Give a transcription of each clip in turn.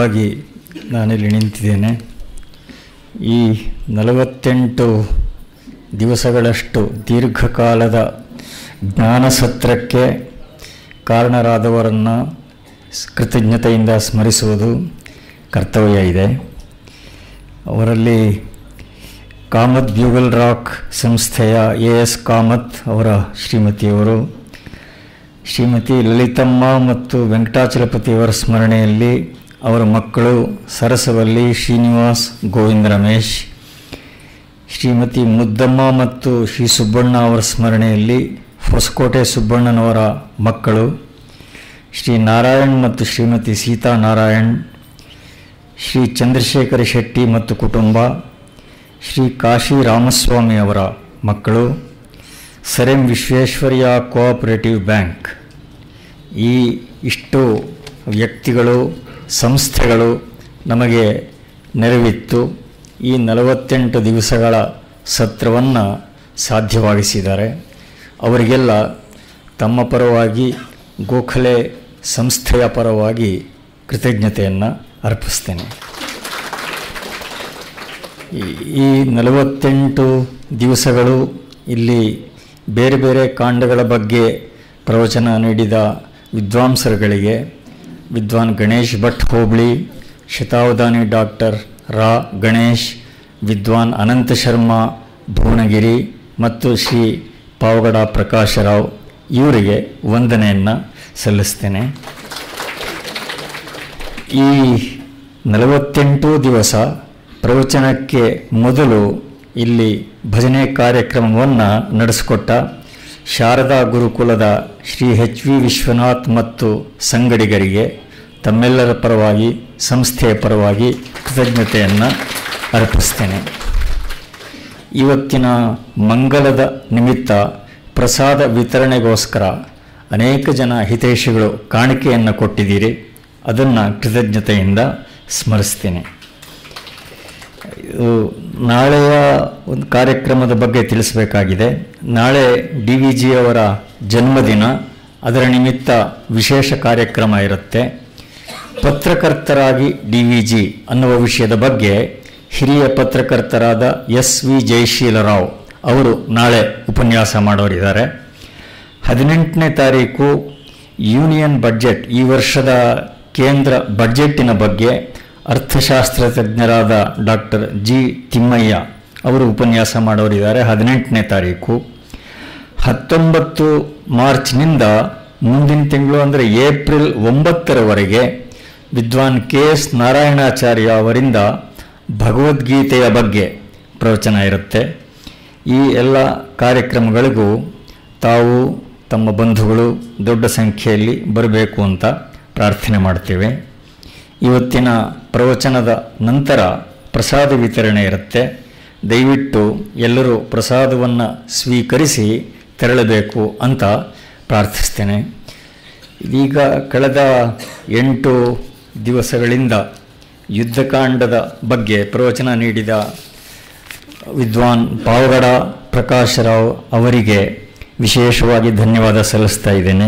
ಸಲುವಾಗಿ ನಾನಿಲ್ಲಿ ನಿಂತಿದ್ದೇನೆ ಈ ನಲವತ್ತೆಂಟು ದಿವಸಗಳಷ್ಟು ದೀರ್ಘಕಾಲದ ಜ್ಞಾನ ಸತ್ರಕ್ಕೆ ಕಾರಣರಾದವರನ್ನು ಕೃತಜ್ಞತೆಯಿಂದ ಸ್ಮರಿಸುವುದು ಕರ್ತವ್ಯ ಇದೆ ಅವರಲ್ಲಿ ಕಾಮತ್ ಬ್ಯೂಗಲ್ ರಾಕ್ ಸಂಸ್ಥೆಯ ಎ ಎಸ್ ಕಾಮತ್ ಅವರ ಶ್ರೀಮತಿಯವರು ಶ್ರೀಮತಿ ಲಲಿತಮ್ಮ ಮತ್ತು ವೆಂಕಟಾಚಲಪತಿಯವರ ಸ್ಮರಣೆಯಲ್ಲಿ ಅವರ ಮಕ್ಕಳು ಸರಸವಲ್ಲಿ ಶ್ರೀನಿವಾಸ್ ಗೋವಿಂದ ರಮೇಶ್ ಶ್ರೀಮತಿ ಮುದ್ದಮ್ಮ ಮತ್ತು ಶ್ರೀ ಸುಬ್ಬಣ್ಣ ಅವರ ಸ್ಮರಣೆಯಲ್ಲಿ ಹೊಸಕೋಟೆ ಸುಬ್ಬಣ್ಣನವರ ಮಕ್ಕಳು ಶ್ರೀ ನಾರಾಯಣ್ ಮತ್ತು ಶ್ರೀಮತಿ ಸೀತಾ ನಾರಾಯಣ್ ಶ್ರೀ ಚಂದ್ರಶೇಖರ ಶೆಟ್ಟಿ ಮತ್ತು ಕುಟುಂಬ ಶ್ರೀ ಕಾಶಿ ರಾಮಸ್ವಾಮಿ ಅವರ ಮಕ್ಕಳು ಸರೆಂ ವಿಶ್ವೇಶ್ವರಯ್ಯ ಕೋಆಪರೇಟಿವ್ ಬ್ಯಾಂಕ್ ಈ ಇಷ್ಟು ವ್ಯಕ್ತಿಗಳು ಸಂಸ್ಥೆಗಳು ನಮಗೆ ನೆರವಿತ್ತು ಈ ನಲವತ್ತೆಂಟು ದಿವಸಗಳ ಸತ್ರವನ್ನು ಸಾಧ್ಯವಾಗಿಸಿದ್ದಾರೆ ಅವರಿಗೆಲ್ಲ ತಮ್ಮ ಪರವಾಗಿ ಗೋಖಲೆ ಸಂಸ್ಥೆಯ ಪರವಾಗಿ ಕೃತಜ್ಞತೆಯನ್ನು ಅರ್ಪಿಸ್ತೇನೆ ಈ- ಈ ನಲವತ್ತೆಂಟು ದಿವಸಗಳು ಇಲ್ಲಿ ಬೇರೆ ಬೇರೆ ಕಾಂಡಗಳ ಬಗ್ಗೆ ಪ್ರವಚನ ನೀಡಿದ ವಿದ್ವಾಂಸರುಗಳಿಗೆ ವಿದ್ವಾನ್ ಗಣೇಶ್ ಭಟ್ ಹೋಬಳಿ ಶತಾವಧಾನಿ ಡಾಕ್ಟರ್ ರಾ ಗಣೇಶ್ ವಿದ್ವಾನ್ ಅನಂತ ಶರ್ಮಾ ಭುವನಗಿರಿ ಮತ್ತು ಶ್ರೀ ಪಾವಗಡ ಪ್ರಕಾಶರಾವ್ ಇವರಿಗೆ ವಂದನೆಯನ್ನು ಸಲ್ಲಿಸ್ತೇನೆ ಈ ನಲವತ್ತೆಂಟು ದಿವಸ ಪ್ರವಚನಕ್ಕೆ ಮೊದಲು ಇಲ್ಲಿ ಭಜನೆ ಕಾರ್ಯಕ್ರಮವನ್ನು ನಡೆಸಿಕೊಟ್ಟ ಶಾರದಾ ಗುರುಕುಲದ ಶ್ರೀ ಎಚ್ ವಿ ವಿಶ್ವನಾಥ್ ಮತ್ತು ಸಂಗಡಿಗರಿಗೆ ತಮ್ಮೆಲ್ಲರ ಪರವಾಗಿ ಸಂಸ್ಥೆಯ ಪರವಾಗಿ ಕೃತಜ್ಞತೆಯನ್ನು ಅರ್ಪಿಸ್ತೇನೆ ಇವತ್ತಿನ ಮಂಗಲದ ನಿಮಿತ್ತ ಪ್ರಸಾದ ವಿತರಣೆಗೋಸ್ಕರ ಅನೇಕ ಜನ ಹಿತೈಷಿಗಳು ಕಾಣಿಕೆಯನ್ನು ಕೊಟ್ಟಿದ್ದೀರಿ ಅದನ್ನು ಕೃತಜ್ಞತೆಯಿಂದ ಸ್ಮರಿಸ್ತೇನೆ ಇದು ನಾಳೆಯ ಒಂದು ಕಾರ್ಯಕ್ರಮದ ಬಗ್ಗೆ ತಿಳಿಸಬೇಕಾಗಿದೆ ನಾಳೆ ಡಿ ವಿ ಜಿಯವರ ಜನ್ಮದಿನ ಅದರ ನಿಮಿತ್ತ ವಿಶೇಷ ಕಾರ್ಯಕ್ರಮ ಇರುತ್ತೆ ಪತ್ರಕರ್ತರಾಗಿ ಡಿ ವಿ ಜಿ ಅನ್ನುವ ವಿಷಯದ ಬಗ್ಗೆ ಹಿರಿಯ ಪತ್ರಕರ್ತರಾದ ಎಸ್ ವಿ ಜಯಶೀಲರಾವ್ ಅವರು ನಾಳೆ ಉಪನ್ಯಾಸ ಮಾಡೋರಿದ್ದಾರೆ ಹದಿನೆಂಟನೇ ತಾರೀಕು ಯೂನಿಯನ್ ಬಡ್ಜೆಟ್ ಈ ವರ್ಷದ ಕೇಂದ್ರ ಬಡ್ಜೆಟ್ಟಿನ ಬಗ್ಗೆ ಅರ್ಥಶಾಸ್ತ್ರ ತಜ್ಞರಾದ ಡಾಕ್ಟರ್ ಜಿ ತಿಮ್ಮಯ್ಯ ಅವರು ಉಪನ್ಯಾಸ ಮಾಡೋರಿದ್ದಾರೆ ಹದಿನೆಂಟನೇ ತಾರೀಕು ಹತ್ತೊಂಬತ್ತು ಮಾರ್ಚ್ನಿಂದ ಮುಂದಿನ ತಿಂಗಳು ಅಂದರೆ ಏಪ್ರಿಲ್ ಒಂಬತ್ತರವರೆಗೆ ವಿದ್ವಾನ್ ಕೆ ಎಸ್ ನಾರಾಯಣಾಚಾರ್ಯ ಅವರಿಂದ ಭಗವದ್ಗೀತೆಯ ಬಗ್ಗೆ ಪ್ರವಚನ ಇರುತ್ತೆ ಈ ಎಲ್ಲ ಕಾರ್ಯಕ್ರಮಗಳಿಗೂ ತಾವು ತಮ್ಮ ಬಂಧುಗಳು ದೊಡ್ಡ ಸಂಖ್ಯೆಯಲ್ಲಿ ಬರಬೇಕು ಅಂತ ಪ್ರಾರ್ಥನೆ ಮಾಡ್ತೇವೆ ಇವತ್ತಿನ ಪ್ರವಚನದ ನಂತರ ಪ್ರಸಾದ ವಿತರಣೆ ಇರುತ್ತೆ ದಯವಿಟ್ಟು ಎಲ್ಲರೂ ಪ್ರಸಾದವನ್ನು ಸ್ವೀಕರಿಸಿ ತೆರಳಬೇಕು ಅಂತ ಪ್ರಾರ್ಥಿಸ್ತೇನೆ ಇದೀಗ ಕಳೆದ ಎಂಟು ದಿವಸಗಳಿಂದ ಯುದ್ಧಕಾಂಡದ ಬಗ್ಗೆ ಪ್ರವಚನ ನೀಡಿದ ವಿದ್ವಾನ್ ಪಾವಗಡ ಪ್ರಕಾಶರಾವ್ ಅವರಿಗೆ ವಿಶೇಷವಾಗಿ ಧನ್ಯವಾದ ಸಲ್ಲಿಸ್ತಾ ಇದ್ದೇನೆ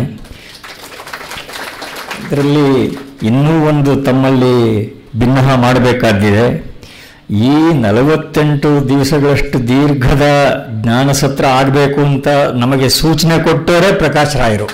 ಇದರಲ್ಲಿ ಇನ್ನೂ ಒಂದು ತಮ್ಮಲ್ಲಿ ಭಿನ್ನಹ ಮಾಡಬೇಕಾದಿದೆ ಈ ನಲವತ್ತೆಂಟು ದಿವಸಗಳಷ್ಟು ದೀರ್ಘದ ಜ್ಞಾನಸತ್ರ ಆಗಬೇಕು ಅಂತ ನಮಗೆ ಸೂಚನೆ ಕೊಟ್ಟವರೇ ಪ್ರಕಾಶ್ ರಾಯರು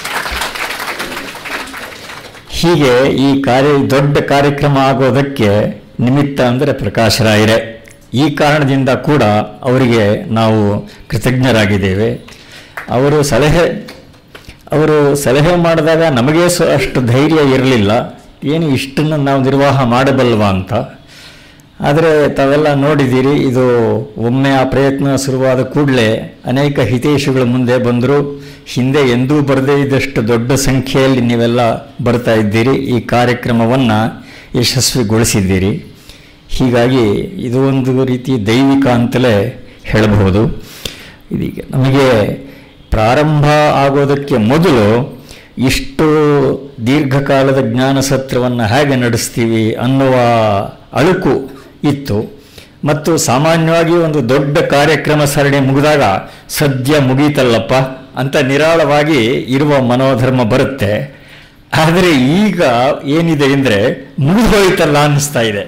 ಹೀಗೆ ಈ ಕಾರ್ಯ ದೊಡ್ಡ ಕಾರ್ಯಕ್ರಮ ಆಗೋದಕ್ಕೆ ನಿಮಿತ್ತ ಅಂದರೆ ಪ್ರಕಾಶ್ ರಾಯರೇ ಈ ಕಾರಣದಿಂದ ಕೂಡ ಅವರಿಗೆ ನಾವು ಕೃತಜ್ಞರಾಗಿದ್ದೇವೆ ಅವರು ಸಲಹೆ ಅವರು ಸಲಹೆ ಮಾಡಿದಾಗ ನಮಗೆ ಸ ಅಷ್ಟು ಧೈರ್ಯ ಇರಲಿಲ್ಲ ಏನು ಇಷ್ಟನ್ನು ನಾವು ನಿರ್ವಾಹ ಮಾಡಬಲ್ವಾ ಅಂತ ಆದರೆ ತಾವೆಲ್ಲ ನೋಡಿದ್ದೀರಿ ಇದು ಒಮ್ಮೆ ಆ ಪ್ರಯತ್ನ ಶುರುವಾದ ಕೂಡಲೇ ಅನೇಕ ಹಿತೈಷಿಗಳು ಮುಂದೆ ಬಂದರು ಹಿಂದೆ ಎಂದೂ ಬರದೇ ಇದ್ದಷ್ಟು ದೊಡ್ಡ ಸಂಖ್ಯೆಯಲ್ಲಿ ನೀವೆಲ್ಲ ಬರ್ತಾ ಇದ್ದೀರಿ ಈ ಕಾರ್ಯಕ್ರಮವನ್ನು ಯಶಸ್ವಿಗೊಳಿಸಿದ್ದೀರಿ ಹೀಗಾಗಿ ಇದು ಒಂದು ರೀತಿ ದೈವಿಕ ಅಂತಲೇ ಹೇಳಬಹುದು ಇದೀಗ ನಮಗೆ ಪ್ರಾರಂಭ ಆಗೋದಕ್ಕೆ ಮೊದಲು ಇಷ್ಟು ದೀರ್ಘಕಾಲದ ಜ್ಞಾನ ಸತ್ರವನ್ನು ಹೇಗೆ ನಡೆಸ್ತೀವಿ ಅನ್ನುವ ಅಳುಕು ಇತ್ತು ಮತ್ತು ಸಾಮಾನ್ಯವಾಗಿ ಒಂದು ದೊಡ್ಡ ಕಾರ್ಯಕ್ರಮ ಸರಣಿ ಮುಗಿದಾಗ ಸದ್ಯ ಮುಗೀತಲ್ಲಪ್ಪ ಅಂತ ನಿರಾಳವಾಗಿ ಇರುವ ಮನೋಧರ್ಮ ಬರುತ್ತೆ ಆದರೆ ಈಗ ಏನಿದೆ ಅಂದರೆ ಮುಗಿದು ಹೋಯ್ತಲ್ಲ ಅನ್ನಿಸ್ತಾ ಇದೆ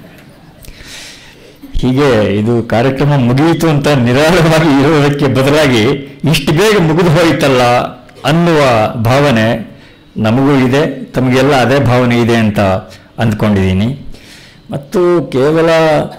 ಹೀಗೆ ಇದು ಕಾರ್ಯಕ್ರಮ ಮುಗಿಯಿತು ಅಂತ ನಿರಾಳವಾಗಿ ಇರುವುದಕ್ಕೆ ಬದಲಾಗಿ ಇಷ್ಟು ಬೇಗ ಮುಗಿದು ಹೋಯಿತಲ್ಲ ಅನ್ನುವ ಭಾವನೆ ನಮಗೂ ಇದೆ ತಮಗೆಲ್ಲ ಅದೇ ಭಾವನೆ ಇದೆ ಅಂತ ಅಂದ್ಕೊಂಡಿದ್ದೀನಿ ಮತ್ತು ಕೇವಲ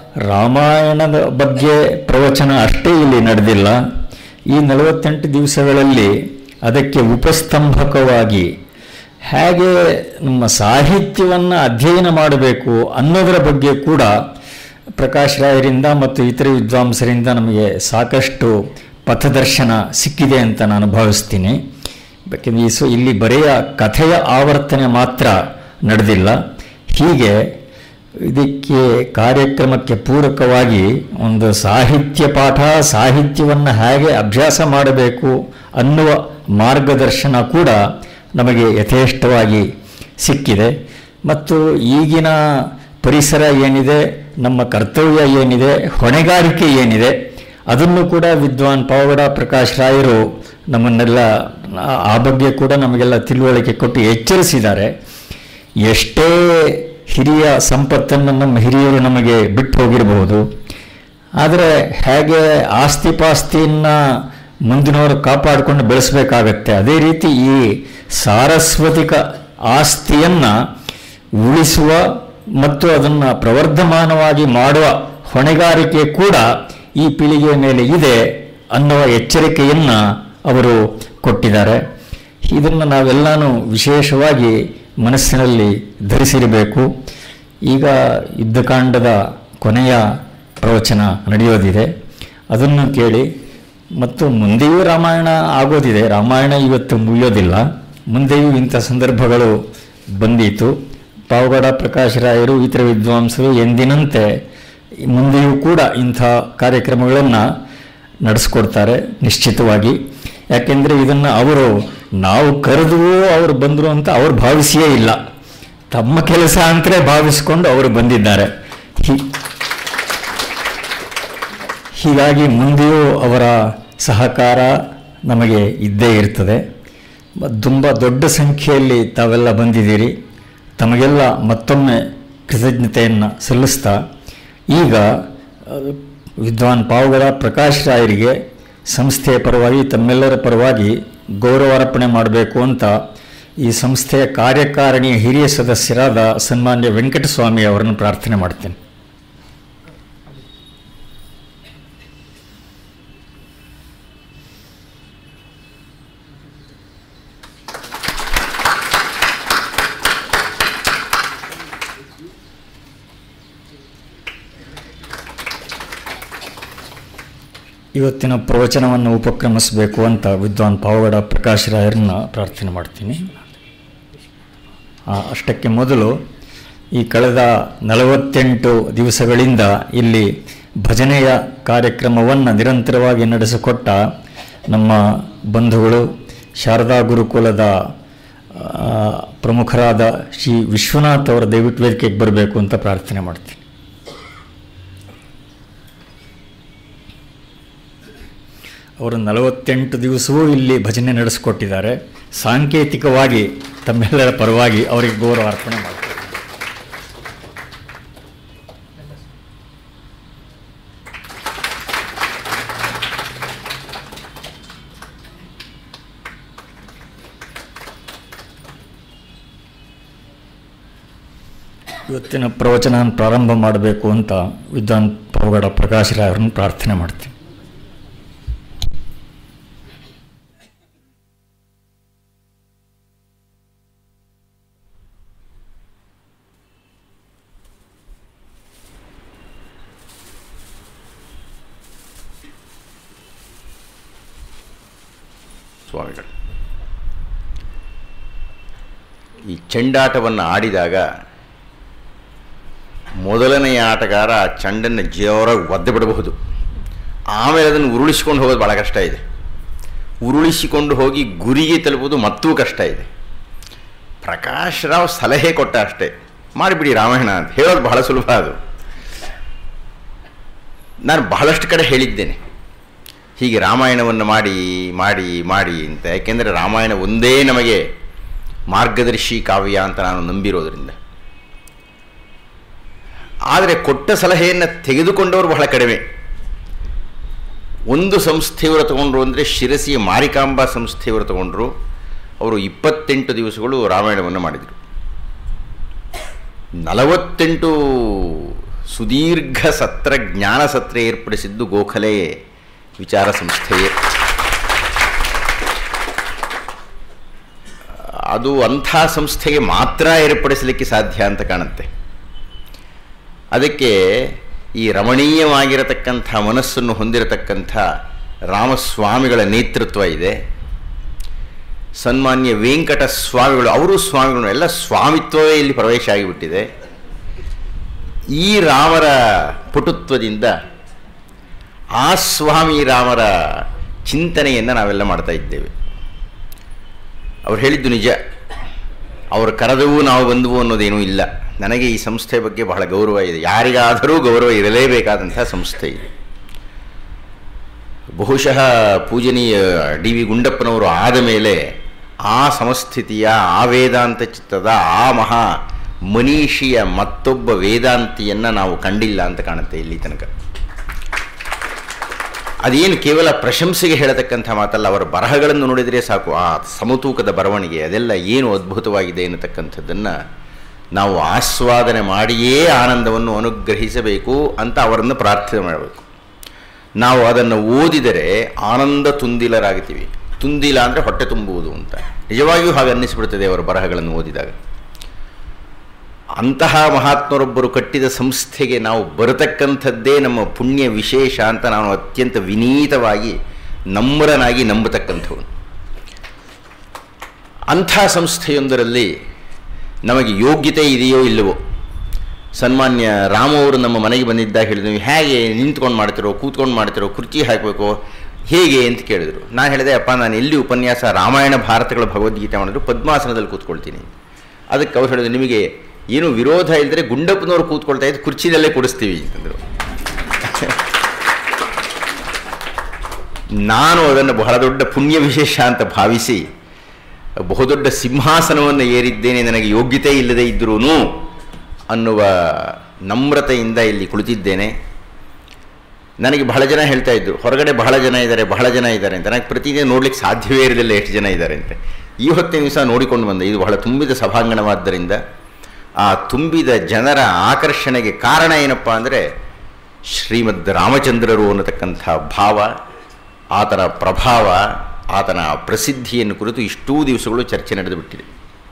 ರಾಮಾಯಣದ ಬಗ್ಗೆ ಪ್ರವಚನ ಅಷ್ಟೇ ಇಲ್ಲಿ ನಡೆದಿಲ್ಲ ಈ ನಲವತ್ತೆಂಟು ದಿವಸಗಳಲ್ಲಿ ಅದಕ್ಕೆ ಉಪಸ್ತಂಭಕವಾಗಿ ಹೇಗೆ ನಮ್ಮ ಸಾಹಿತ್ಯವನ್ನು ಅಧ್ಯಯನ ಮಾಡಬೇಕು ಅನ್ನೋದರ ಬಗ್ಗೆ ಕೂಡ ಪ್ರಕಾಶ್ ರಾಯರಿಂದ ಮತ್ತು ಇತರ ವಿದ್ವಾಂಸರಿಂದ ನಮಗೆ ಸಾಕಷ್ಟು ಪಥದರ್ಶನ ಸಿಕ್ಕಿದೆ ಅಂತ ನಾನು ಭಾವಿಸ್ತೀನಿ ಯಾಕೆಂದರೆ ಈ ಸೊ ಇಲ್ಲಿ ಬರೆಯ ಕಥೆಯ ಆವರ್ತನೆ ಮಾತ್ರ ನಡೆದಿಲ್ಲ ಹೀಗೆ ಇದಕ್ಕೆ ಕಾರ್ಯಕ್ರಮಕ್ಕೆ ಪೂರಕವಾಗಿ ಒಂದು ಸಾಹಿತ್ಯ ಪಾಠ ಸಾಹಿತ್ಯವನ್ನು ಹೇಗೆ ಅಭ್ಯಾಸ ಮಾಡಬೇಕು ಅನ್ನುವ ಮಾರ್ಗದರ್ಶನ ಕೂಡ ನಮಗೆ ಯಥೇಷ್ಟವಾಗಿ ಸಿಕ್ಕಿದೆ ಮತ್ತು ಈಗಿನ ಪರಿಸರ ಏನಿದೆ ನಮ್ಮ ಕರ್ತವ್ಯ ಏನಿದೆ ಹೊಣೆಗಾರಿಕೆ ಏನಿದೆ ಅದನ್ನು ಕೂಡ ವಿದ್ವಾನ್ ಪಾವಗಡ ಪ್ರಕಾಶ್ ರಾಯರು ನಮ್ಮನ್ನೆಲ್ಲ ಆ- ಆ ಬಗ್ಗೆ ಕೂಡ ನಮಗೆಲ್ಲ ತಿಳುವಳಿಕೆ ಕೊಟ್ಟು ಎಚ್ಚರಿಸಿದ್ದಾರೆ ಎಷ್ಟೇ ಹಿರಿಯ ಸಂಪತ್ತನ್ನು ನಮ್ಮ ಹಿರಿಯರು ನಮಗೆ ಬಿಟ್ಟು ಹೋಗಿರಬಹುದು ಆದರೆ ಹೇಗೆ ಆಸ್ತಿ ಪಾಸ್ತಿಯನ್ನು ಮುಂದಿನವರು ಕಾಪಾಡಿಕೊಂಡು ಬೆಳೆಸಬೇಕಾಗತ್ತೆ ಅದೇ ರೀತಿ ಈ ಸಾರಸ್ವತಿಕ ಆಸ್ತಿಯನ್ನು ಉಳಿಸುವ ಮತ್ತು ಅದನ್ನು ಪ್ರವರ್ಧಮಾನವಾಗಿ ಮಾಡುವ ಹೊಣೆಗಾರಿಕೆ ಕೂಡ ಈ ಪೀಳಿಗೆಯ ಮೇಲೆ ಇದೆ ಅನ್ನುವ ಎಚ್ಚರಿಕೆಯನ್ನು ಅವರು ಕೊಟ್ಟಿದ್ದಾರೆ ಇದನ್ನು ನಾವೆಲ್ಲನೂ ವಿಶೇಷವಾಗಿ ಮನಸ್ಸಿನಲ್ಲಿ ಧರಿಸಿರಬೇಕು ಈಗ ಯುದ್ಧಕಾಂಡದ ಕೊನೆಯ ಪ್ರವಚನ ನಡೆಯೋದಿದೆ ಅದನ್ನು ಕೇಳಿ ಮತ್ತು ಮುಂದೆಯೂ ರಾಮಾಯಣ ಆಗೋದಿದೆ ರಾಮಾಯಣ ಇವತ್ತು ಮುಗಿಯೋದಿಲ್ಲ ಮುಂದೆಯೂ ಇಂಥ ಸಂದರ್ಭಗಳು ಬಂದೀತು ಪಾವಗಡ ಪ್ರಕಾಶ್ ರಾಯರು ಇತರ ವಿದ್ವಾಂಸರು ಎಂದಿನಂತೆ ಮುಂದೆಯೂ ಕೂಡ ಇಂಥ ಕಾರ್ಯಕ್ರಮಗಳನ್ನು ನಡೆಸ್ಕೊಡ್ತಾರೆ ನಿಶ್ಚಿತವಾಗಿ ಯಾಕೆಂದರೆ ಇದನ್ನು ಅವರು ನಾವು ಕರೆದುವೋ ಅವರು ಬಂದರು ಅಂತ ಅವ್ರು ಭಾವಿಸಿಯೇ ಇಲ್ಲ ತಮ್ಮ ಕೆಲಸ ಅಂತಲೇ ಭಾವಿಸ್ಕೊಂಡು ಅವರು ಬಂದಿದ್ದಾರೆ ಹೀ- ಹೀಗಾಗಿ ಮುಂದೆಯೂ ಅವರ ಸಹಕಾರ ನಮಗೆ ಇದ್ದೇ ಇರ್ತದೆ ಮ- ತುಂಬ ದೊಡ್ಡ ಸಂಖ್ಯೆಯಲ್ಲಿ ತಾವೆಲ್ಲ ಬಂದಿದ್ದೀರಿ ತಮಗೆಲ್ಲ ಮತ್ತೊಮ್ಮೆ ಕೃತಜ್ಞತೆಯನ್ನು ಸಲ್ಲಿಸ್ತಾ ಈಗ ಆ, ವಿದ್ವಾನ್ ಪಾವಗಡ ಪ್ರಕಾಶ್ ರಾಯರಿಗೆ ಸಂಸ್ಥೆಯ ಪರವಾಗಿ ತಮ್ಮೆಲ್ಲರ ಪರವಾಗಿ ಗೌರವಾರ್ಪಣೆ ಮಾಡಬೇಕು ಅಂತ ಈ ಸಂಸ್ಥೆಯ ಕಾರ್ಯಕಾರಿಣಿಯ ಹಿರಿಯ ಸದಸ್ಯರಾದ ಸನ್ಮಾನ್ಯ ವೆಂಕಟಸ್ವಾಮಿ ಅವರನ್ನು ಪ್ರಾರ್ಥನೆ ಮಾಡ್ತೇನೆ ಇವತ್ತಿನ ಪ್ರವಚನವನ್ನು ಉಪಕ್ರಮಿಸಬೇಕು ಅಂತ ವಿದ್ವಾನ್ ಪಾವಗಡ ಪ್ರಕಾಶ್ ರಾಯರನ್ನ ಪ್ರಾರ್ಥನೆ ಮಾಡ್ತೀನಿ ಆ, ಅಷ್ಟಕ್ಕೆ ಮೊದಲು ಈ ಕಳೆದ ನಲವತ್ತೆಂಟು ದಿವಸಗಳಿಂದ ಇಲ್ಲಿ ಭಜನೆಯ ಕಾರ್ಯಕ್ರಮವನ್ನು ನಿರಂತರವಾಗಿ ನಡೆಸಿಕೊಟ್ಟ ನಮ್ಮ ಬಂಧುಗಳು ಶಾರದಾ ಗುರುಕುಲದ ಆ, ಪ್ರಮುಖರಾದ ಶ್ರೀ ವಿಶ್ವನಾಥ್ ಅವರ ದಯವಿಟ್ಟು ವೇದಿಕೆಗೆ ಬರಬೇಕು ಅಂತ ಪ್ರಾರ್ಥನೆ ಮಾಡ್ತೀನಿ ಅವರು ನಲವತ್ತೆಂಟು ದಿವಸವೂ ಇಲ್ಲಿ ಭಜನೆ ನಡೆಸಿಕೊಟ್ಟಿದ್ದಾರೆ ಸಾಂಕೇತಿಕವಾಗಿ ತಮ್ಮೆಲ್ಲರ ಪರವಾಗಿ ಅವರಿಗೆ ಗೌರವ ಅರ್ಪಣೆ ಮಾಡ್ತಾರೆ ಇವತ್ತಿನ ಪ್ರವಚನ ಪ್ರಾರಂಭ ಮಾಡಬೇಕು ಅಂತ ವಿದ್ವಾನ್ ಪಾವಗಡ ಪ್ರಕಾಶ್ ರಾಯರನ್ನು ಪ್ರಾರ್ಥನೆ ಮಾಡ್ತೀನಿ ಸ್ವಾಮಿಗಳು ಈ ಚೆಂಡಾಟವನ್ನು ಆಡಿದಾಗ ಮೊದಲನೆಯ ಆಟಗಾರ ಆ ಚೆಂಡನ್ನು ಜೋರಾಗಿ ಒದ್ದು ಬಿಡಬಹುದು ಆಮೇಲೆ ಅದನ್ನು ಉರುಳಿಸಿಕೊಂಡು ಹೋಗೋದು ಭಾಳ ಕಷ್ಟ ಇದೆ ಉರುಳಿಸಿಕೊಂಡು ಹೋಗಿ ಗುರಿಗೆ ತಲುಪೋದು ಮತ್ತೂ ಕಷ್ಟ ಇದೆ ಪ್ರಕಾಶ್ ರಾವ್ ಸಲಹೆ ಕೊಟ್ಟ ಅಷ್ಟೇ ಮಾಡಿಬಿಡಿ ರಾಮಾಯಣ ಅಂತ ಹೇಳೋದು ಬಹಳ ಸುಲಭ ಅದು ನಾನು ಬಹಳಷ್ಟು ಕಡೆ ಹೇಳಿದ್ದೇನೆ ಹೀಗೆ ರಾಮಾಯಣವನ್ನು ಮಾಡಿ ಮಾಡಿ ಮಾಡಿ ಅಂತ ಯಾಕೆಂದರೆ ರಾಮಾಯಣ ಒಂದೇ ನಮಗೆ ಮಾರ್ಗದರ್ಶಿ ಕಾವ್ಯ ಅಂತ ನಾನು ನಂಬಿರೋದ್ರಿಂದ ಆದರೆ ಕೊಟ್ಟ ಸಲಹೆಯನ್ನು ತೆಗೆದುಕೊಂಡವರು ಬಹಳ ಕಡಿಮೆ ಒಂದು ಸಂಸ್ಥೆಯವರು ತಗೊಂಡ್ರು ಅಂದರೆ ಶಿರಸಿಯ ಮಾರಿಕಾಂಬಾ ಸಂಸ್ಥೆಯವರು ತಗೊಂಡ್ರು ಅವರು ಇಪ್ಪತ್ತೆಂಟು ದಿವಸಗಳು ರಾಮಾಯಣವನ್ನು ಮಾಡಿದರು ನಲವತ್ತೆಂಟು ಸುದೀರ್ಘ ಸತ್ರ ಜ್ಞಾನ ಸತ್ರ ಏರ್ಪಡಿಸಿದ್ದು ಗೋಖಲೆ ವಿಚಾರ ಸಂಸ್ಥೆಯೇ ಅದು ಅಂಥ ಸಂಸ್ಥೆಗೆ ಮಾತ್ರ ಏರ್ಪಡಿಸಲಿಕ್ಕೆ ಸಾಧ್ಯ ಅಂತ ಕಾಣುತ್ತೆ ಅದಕ್ಕೆ ಈ ರಮಣೀಯವಾಗಿರತಕ್ಕಂಥ ಮನಸ್ಸನ್ನು ಹೊಂದಿರತಕ್ಕಂಥ ರಾಮಸ್ವಾಮಿಗಳ ನೇತೃತ್ವ ಇದೆ ಸನ್ಮಾನ್ಯ ವೆಂಕಟ ಸ್ವಾಮಿಗಳು ಅವರು ಸ್ವಾಮಿಗಳು ಎಲ್ಲ ಸ್ವಾಮಿತ್ವವೇ ಇಲ್ಲಿ ಪ್ರವೇಶ ಆಗಿಬಿಟ್ಟಿದೆ ಈ ರಾಮರ ಪಟುತ್ವದಿಂದ ಆ ಸ್ವಾಮಿ ರಾಮರ ಚಿಂತನೆಯನ್ನು ನಾವೆಲ್ಲ ಮಾಡ್ತಾ ಇದ್ದೇವೆ ಅವ್ರು ಹೇಳಿದ್ದು ನಿಜ ಅವರು ಕರೆದವು ನಾವು ಬಂದವು ಅನ್ನೋದೇನೂ ಇಲ್ಲ ನನಗೆ ಈ ಸಂಸ್ಥೆ ಬಗ್ಗೆ ಬಹಳ ಗೌರವ ಇದೆ ಯಾರಿಗಾದರೂ ಗೌರವ ಇರಲೇಬೇಕಾದಂಥ ಸಂಸ್ಥೆ ಇದೆ ಬಹುಶಃ ಪೂಜನೀಯ ಡಿ ವಿ ಗುಂಡಪ್ಪನವರು ಆದ ಮೇಲೆ ಆ ಸಮಸ್ಥಿತಿಯ ಆ ವೇದಾಂತ ಚಿತ್ತದ ಆ ಮಹಾ ಮನೀಷಿಯ ಮತ್ತೊಬ್ಬ ವೇದಾಂತಿಯನ್ನು ನಾವು ಕಂಡಿಲ್ಲ ಅಂತ ಕಾಣುತ್ತೆ ಇಲ್ಲಿ ತನಕ ಅದೇನು ಕೇವಲ ಪ್ರಶಂಸೆಗೆ ಹೇಳತಕ್ಕಂಥ ಮಾತಲ್ಲ ಅವರ ಬರಹಗಳನ್ನು ನೋಡಿದರೆ ಸಾಕು ಆ ಸಮತೂಕದ ಬರವಣಿಗೆ ಅದೆಲ್ಲ ಏನು ಅದ್ಭುತವಾಗಿದೆ ಎನ್ನತಕ್ಕಂಥದ್ದನ್ನು ನಾವು ಆಸ್ವಾದನೆ ಮಾಡಿಯೇ ಆನಂದವನ್ನು ಅನುಗ್ರಹಿಸಬೇಕು ಅಂತ ಅವರನ್ನು ಪ್ರಾರ್ಥನೆ ಮಾಡಬೇಕು ನಾವು ಅದನ್ನು ಓದಿದರೆ ಆನಂದ ತುಂದಿಲರಾಗ್ತೀವಿ ತುಂದಿಲ ಅಂದರೆ ಹೊಟ್ಟೆ ತುಂಬುವುದು ಅಂತ ನಿಜವಾಗಿಯೂ ಹಾಗೆ ಅನ್ನಿಸ್ಬಿಡ್ತದೆ ಅವರ ಬರಹಗಳನ್ನು ಓದಿದಾಗ ಅಂತಹ ಮಹಾತ್ಮರೊಬ್ಬರು ಕಟ್ಟಿದ ಸಂಸ್ಥೆಗೆ ನಾವು ಬರತಕ್ಕಂಥದ್ದೇ ನಮ್ಮ ಪುಣ್ಯ ವಿಶೇಷ ಅಂತ ನಾನು ಅತ್ಯಂತ ವಿನೀತವಾಗಿ ನಮ್ರನಾಗಿ ನಂಬತಕ್ಕಂಥವನು ಅಂಥ ಸಂಸ್ಥೆಯೊಂದರಲ್ಲಿ ನಮಗೆ ಯೋಗ್ಯತೆ ಇದೆಯೋ ಇಲ್ಲವೋ ಸನ್ಮಾನ್ಯ ರಾಮ ಅವರು ನಮ್ಮ ಮನೆಗೆ ಬಂದಿದ್ದಾಗ ಹೇಳಿದ್ರು ನೀವು ಹೇಗೆ ನಿಂತ್ಕೊಂಡು ಮಾಡ್ತಿರೋ ಕೂತ್ಕೊಂಡು ಮಾಡ್ತಿರೋ ಕುರ್ಚಿ ಹಾಕಬೇಕು ಹೇಗೆ ಅಂತ ಕೇಳಿದರು ನಾನು ಹೇಳಿದೆ ಅಪ್ಪ ನಾನು ಎಲ್ಲಿ ಉಪನ್ಯಾಸ ರಾಮಾಯಣ ಭಾರತಗಳ ಭಗವದ್ಗೀತೆ ಮಾಡಿದ್ರು ಪದ್ಮಾಸನದಲ್ಲಿ ಕೂತ್ಕೊಳ್ತೀನಿ ಅದಕ್ಕೆ ಅವ್ರು ಹೇಳಿದ್ರು ನಿಮಗೆ ಏನು ವಿರೋಧ ಇಲ್ಲದ್ರೆ ಗುಂಡಪ್ಪನವರು ಕೂತ್ಕೊಳ್ತಾ ಇದ್ದು ಕುರ್ಚಿನಲ್ಲೇ ಕೊಡಿಸ್ತೀವಿ ಅಂತಂದರು ನಾನು ಅದನ್ನು ಬಹಳ ದೊಡ್ಡ ಪುಣ್ಯ ವಿಶೇಷ ಅಂತ ಭಾವಿಸಿ ಬಹುದೊಡ್ಡ ಸಿಂಹಾಸನವನ್ನು ಏರಿದ್ದೇನೆ ನನಗೆ ಯೋಗ್ಯತೆ ಇಲ್ಲದೆ ಇದ್ದರೂ ಅನ್ನುವ ನಮ್ರತೆಯಿಂದ ಇಲ್ಲಿ ಕುಳಿತಿದ್ದೇನೆ ನನಗೆ ಬಹಳ ಜನ ಹೇಳ್ತಾ ಇದ್ರು ಹೊರಗಡೆ ಬಹಳ ಜನ ಇದ್ದಾರೆ ಬಹಳ ಜನ ಇದ್ದಾರೆ ಅಂತ ನನಗೆ ಪ್ರತಿದಿನ ನೋಡ್ಲಿಕ್ಕೆ ಸಾಧ್ಯವೇ ಇರಲಿಲ್ಲ ಎಷ್ಟು ಜನ ಇದ್ದಾರೆ ಅಂತ ಈ ಹೊತ್ತಿನ ದಿವಸ ನೋಡಿಕೊಂಡು ಬಂದೆ ಇದು ಬಹಳ ತುಂಬಿದ ಸಭಾಂಗಣವಾದ್ದರಿಂದ ಆ ತುಂಬಿದ ಜನರ ಆಕರ್ಷಣೆಗೆ ಕಾರಣ ಏನಪ್ಪ ಅಂದರೆ ಶ್ರೀಮದ್ ರಾಮಚಂದ್ರರು ಅನ್ನತಕ್ಕಂಥ ಭಾವ ಆತನ ಪ್ರಭಾವ ಆತನ ಪ್ರಸಿದ್ಧಿಯನ್ನು ಕುರಿತು ಇಷ್ಟೂ ದಿವಸಗಳು ಚರ್ಚೆ ನಡೆದು ಬಿಟ್ಟಿದೆ